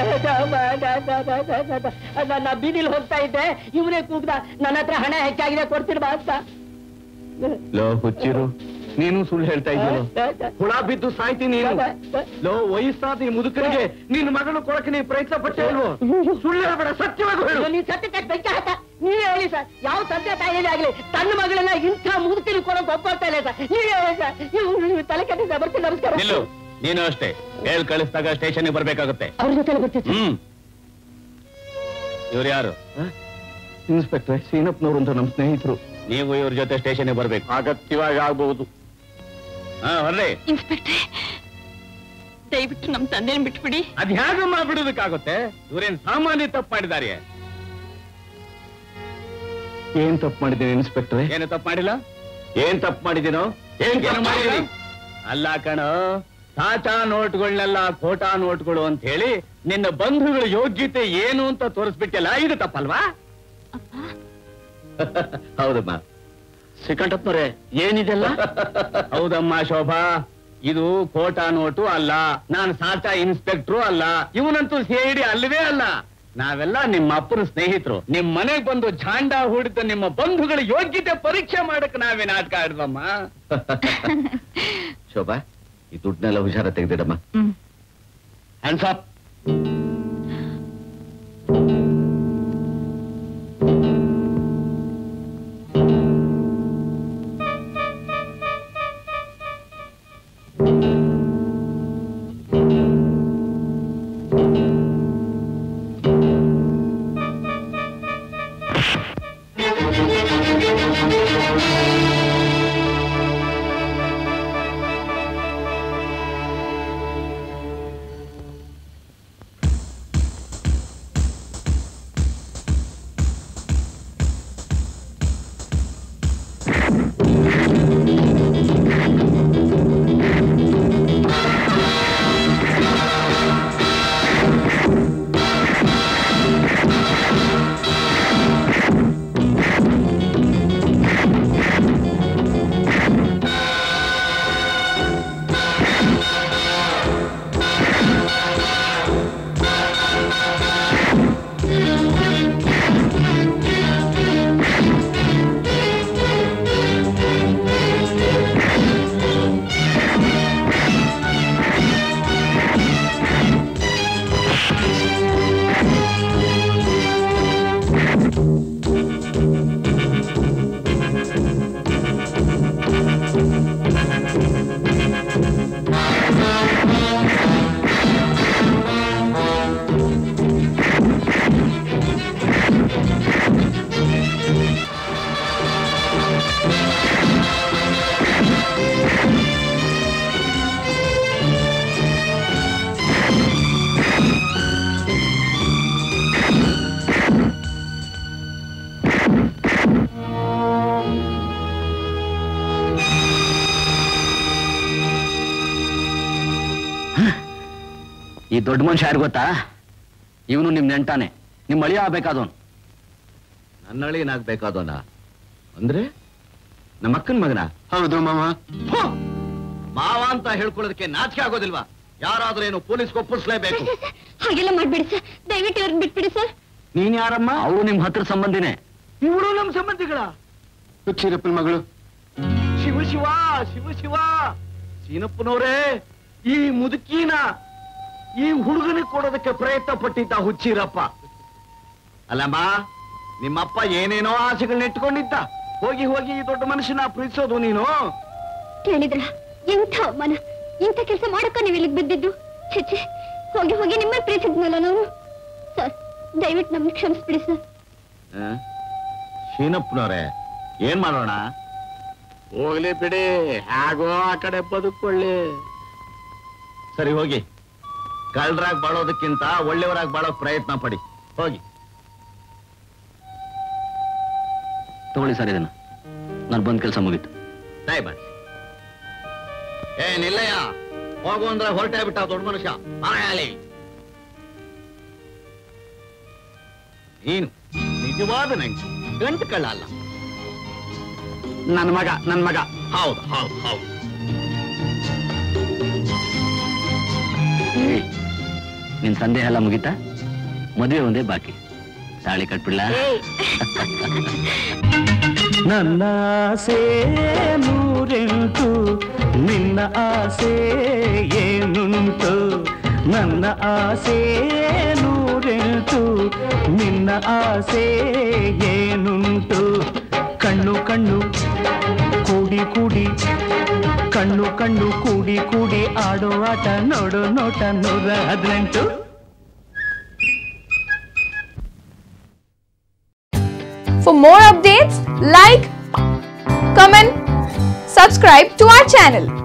ನನ್ನ ಬೀದಿಲಿ ಹೋಗ್ತಾ ಇದ್ದೆ ಇವನೇ ಕೂಗ್ದ ನನ್ನ ಹತ್ರ ಹಣ ಹೆಚ್ಚಾಗಿದೆ ಕೊಡ್ತಿರ್ಬಾ ಅಂತ ಲೋ ಹುಚ್ಚಿರು ನೀನು ಸುಳ್ಳು ಹೇಳ್ತಾ ಇದ್ದೀಯ ಹುಳ ಬಿದ್ದು ಸಾಯ್ತೀನಿ ನೀನು ಲೋ ವಯಸ್ಸಾದ ಈ ಮುದುಕರಿಗೆ ನಿನ್ನ ಮಗನು ಕೊಡಕ್ಕೆ ನೀನು ಪ್ರಯತ್ನ ಪಟ್ಟೆ ಇಲ್ವೋ ಸುಳ್ಳು ಹೇಳ್ಬೇಡ ಸತ್ಯವಾಗಿ ಹೇಳು ನೀನ್ ಸತ್ಯಕ್ಕೆ ಬೆಂಕಿ ಹಾಕ ನೀವೇ ಹೇಳಿ ಸರ್ ಯಾವ ತಂದೆ ತಾಯಿಯೇ ಆಗ್ಲಿ ತನ್ನ ಮಗಳನ್ನ ಇಂಥ ಮುದುಕಿನ ಕೊಡೋಕೆ ಒಪ್ಕೊಳ್ತಾ ಇಲ್ಲ ಸರ್ ನೀವೇ ಹೇಳಿ ಸರ್ ನೀವು ನೀವು ತಲೆ ಕೆಟ್ಟಿದ್ದ ಬರ್ತೀನಿ ನಮಸ್ಕಾರ ನಿಲ್ಲು ನೀನು ಅಷ್ಟೇ ಹೇಳ್ ಕಳಿಸಿದಾಗ ಸ್ಟೇಷನ್ಗೆ ಬರ್ಬೇಕಾಗುತ್ತೆ ಅವ್ರ ಜೊತೆ ಬರ್ತೀನಿ ಹ್ಮ್ ಇವ್ರು ಯಾರು ಇನ್ಸ್ಪೆಕ್ಟರ್ ಸೀನಪ್ಪನವರು ಅಂತ ನಮ್ಮ ಸ್ನೇಹಿತರು ನೀವು ಇವ್ರ ಜೊತೆ ಸ್ಟೇಷನ್ಗೆ ಬರ್ಬೇಕು ಅಗತ್ಯವಾಗಿ ಆಗ್ಬಹುದು ಹಾ ಬರ್ರಿ ಇನ್ಸ್ಪೆಕ್ಟ್ರೆ ದಯವಿಟ್ಟು ನಮ್ ತಂದೆನ ಬಿಟ್ಬಿಡಿ ಅದ್ ಹೇಗಮ್ಮ ಬಿಡೋದಕ್ಕಾಗುತ್ತೆ ಇವ್ರೇನ್ ಸಾಮಾನ್ಯ ತಪ್ಪು ಮಾಡಿದ್ದಾರೆ ಏನ್ ತಪ್ಪು ಮಾಡಿದ್ದೀನಿ ಇನ್ಸ್ಪೆಕ್ಟರ್ ಏನು ತಪ್ಪು ಮಾಡಿಲ್ಲ ಏನ್ ತಪ್ಪು ಮಾಡಿದ್ದೀನೋ ಏನ್ ಏನು ಮಾಡಿದೀನಿ ಅಲ್ಲ ಕಣೋ ಟಾಟಾ ನೋಟ್ಗಳನ್ನೆಲ್ಲ ಖೋಟಾ ನೋಟ್ಗಳು ಅಂತ ಹೇಳಿ ನಿನ್ನ ಬಂಧುಗಳ ಯೋಗ್ಯತೆ ಏನು ಅಂತ ತೋರಿಸ್ಬಿಟ್ಟಲ್ಲ ಇದು ತಪ್ಪಲ್ವಾ ಹೌದಮ್ಮ ಶ್ರೀಕಂಠಪ್ಪನವ್ರೆ ಏನಿದೆಲ್ಲ ಹೌದಮ್ಮ ಶೋಭಾ ಇದು ಕೋಟಾ ನೋಟು ಅಲ್ಲ ನಾನು ಸಾಚಾ ಇನ್ಸ್ಪೆಕ್ಟ್ರು ಅಲ್ಲ ಇವನಂತೂ ಸಿಐಡಿ ಅಲ್ಲವೇ ಅಲ್ಲ ನಾವೆಲ್ಲ ನಿಮ್ಮ ಅಪ್ಪನ ಸ್ನೇಹಿತರು ನಿಮ್ ಮನೆಗ್ ಬಂದು ಝಾಂಡ ಹೂಡಿದ ನಿಮ್ಮ ಬಂಧುಗಳ ಯೋಗ್ಯತೆ ಪರೀಕ್ಷೆ ಮಾಡಕ್ ನಾವೇ ನಾಟಕ ಆಡಿದಮ್ಮ ಶೋಭಾ ಈ ದುಡ್ಡನ್ನೆಲ್ಲ ಹುಷಾರ ತೆಗೆದಿಡಮ್ಮ ಹ್ಯಾಂಡ್ಸ್ ಈ ದೊಡ್ಡ ಮನುಷ್ಯ ಯಾರು ಗೊತ್ತಾ ಇವನು ನಿಮ್ ನೆಂಟಾನೆ ನಿಮ್ ಅಳಿಯ ಆಗ್ಬೇಕಾದವನು ನನ್ನ ಅಳಿಯನಾಗ್ಬೇಕಾದವನ ಅಂದ್ರೆ ನಮ್ಮ ಅಕ್ಕನ ಮಗನ ಹೌದು ಮಾಮ ಮಾವ ಅಂತ ಹೇಳ್ಕೊಳ್ಳೋದಕ್ಕೆ ನಾಚಿಕೆ ಆಗೋದಿಲ್ವಾ ಯಾರಾದ್ರೂ ಏನು ಪೊಲೀಸ್ ಒಪ್ಪಿಸ್ಲೇಬೇಕು ಹಾಗೆಲ್ಲ ಮಾಡ್ಬೇಡಿ ಸರ್ ದಯವಿಟ್ಟು ಇವ್ರನ್ನ ಬಿಟ್ಬಿಡಿ ಸರ್ ನೀನ್ ಯಾರಮ್ಮ ಅವರು ನಿಮ್ ಹತ್ರ ಸಂಬಂಧಿನೇ ಇವರು ನಮ್ ಸಂಬಂಧಿಗಳ ಹುಚ್ಚಿರಪ್ಪನ ಮಗಳು ಶಿವ ಶಿವ ಶಿವ ಶಿವ ಸೀನಪ್ಪನವರೇ ಈ ಮುದುಕಿನ ಈ ಹುಡುಗನಿಗೆ ಕೊಡೋದಕ್ಕೆ ಪ್ರಯತ್ನ ಪಟ್ಟಿದ್ದ ಹುಚ್ಚಿರಪ್ಪ ಅಲ್ಲಮ್ಮ ನಿಮ್ಮಪ್ಪ ಏನೇನೋ ಆಸೆಗಳನ್ನ ಇಟ್ಕೊಂಡಿದ್ದ ಹೋಗಿ ಹೋಗಿ ಈ ದೊಡ್ಡ ಮನುಷ್ಯನ ಪ್ರೀತಿಸೋದು ನೀನು ಕೇಳಿದ್ರ ಎಂಥ ಅವಮಾನ ಇಂಥ ಕೆಲಸ ಮಾಡಕ್ಕ ನೀವು ಇಲ್ಲಿಗೆ ಬಿದ್ದಿದ್ದು ಛೆ ಹೋಗಿ ಹೋಗಿ ನಿಮ್ಮ ಪ್ರೀತಿದ್ನಲ್ಲ ನಾವು ಸರ್ ದಯವಿಟ್ಟು ನಮ್ಗೆ ಕ್ಷಮಿಸ್ಬಿಡಿ ಸರ್ ಶೀನಪ್ಪನವ್ರೆ ಏನ್ ಮಾಡೋಣ ಹೋಗ್ಲಿ ಬಿಡಿ ಹೇಗೋ ಆ ಕಡೆ ಬದುಕೊಳ್ಳಿ ಸರಿ ಹೋಗಿ ಕಳ್ರಾಗ್ ಬಾಳೋದಕ್ಕಿಂತ ಒಳ್ಳೆಯವರಾಗಿ ಬಾಳೋಕ್ ಪ್ರಯತ್ನ ಪಡಿ ಹೋಗಿ ತಗೊಳ್ಳಿ ಸರ್ ಇದನ್ನ ನಾನು ಬಂದ್ ಕೆಲಸ ಮುಗೀತು ದಯ ಮಾಡಿ ಏ ನಿಲ್ಲಯ್ಯ ಹೋಗು ಅಂದ್ರೆ ಹೊರಟೇ ಬಿಟ್ಟ ದೊಡ್ಡ ಮನುಷ್ಯ ಮಾರಾಯಲಿ ನೀನು ನಿಜವಾದ ನಂಗೆ ಗಂಟು ಕಳ್ಳ ಅಲ್ಲ ನನ್ನ ಮಗ ನನ್ನ ಮಗ ಹೌದು ಹೌದು ಹೌದು ನಿನ್ ಸಂದೇಹ ಎಲ್ಲ ಮುಗಿತಾ ಮದುವೆ ಒಂದೇ ಬಾಕಿ ತಾಳಿ ಕಟ್ಬಿಡ್ಲಾ ನನ್ನ ಆಸೆ ನೂರೆಂಟು ನಿನ್ನ ಆಸೆ ಏನುಂಟು ನನ್ನ ಆಸೆ ನೂರೆಂಟು ನಿನ್ನ ಆಸೆ ಏನುಂಟು ಕಣ್ಣು ಕಣ್ಣು ಕೂಡಿ ಕೂಡಿ ಕಣ್ಣು ಕಣ್ಣು ಕೂಡಿ ಕೂಡಿ ಆಡೋ ಆಟ ನೋಡೋ ನೋಟ ನೂರ ಹದಿನೆಂಟು For more updates, like, comment, subscribe to our channel.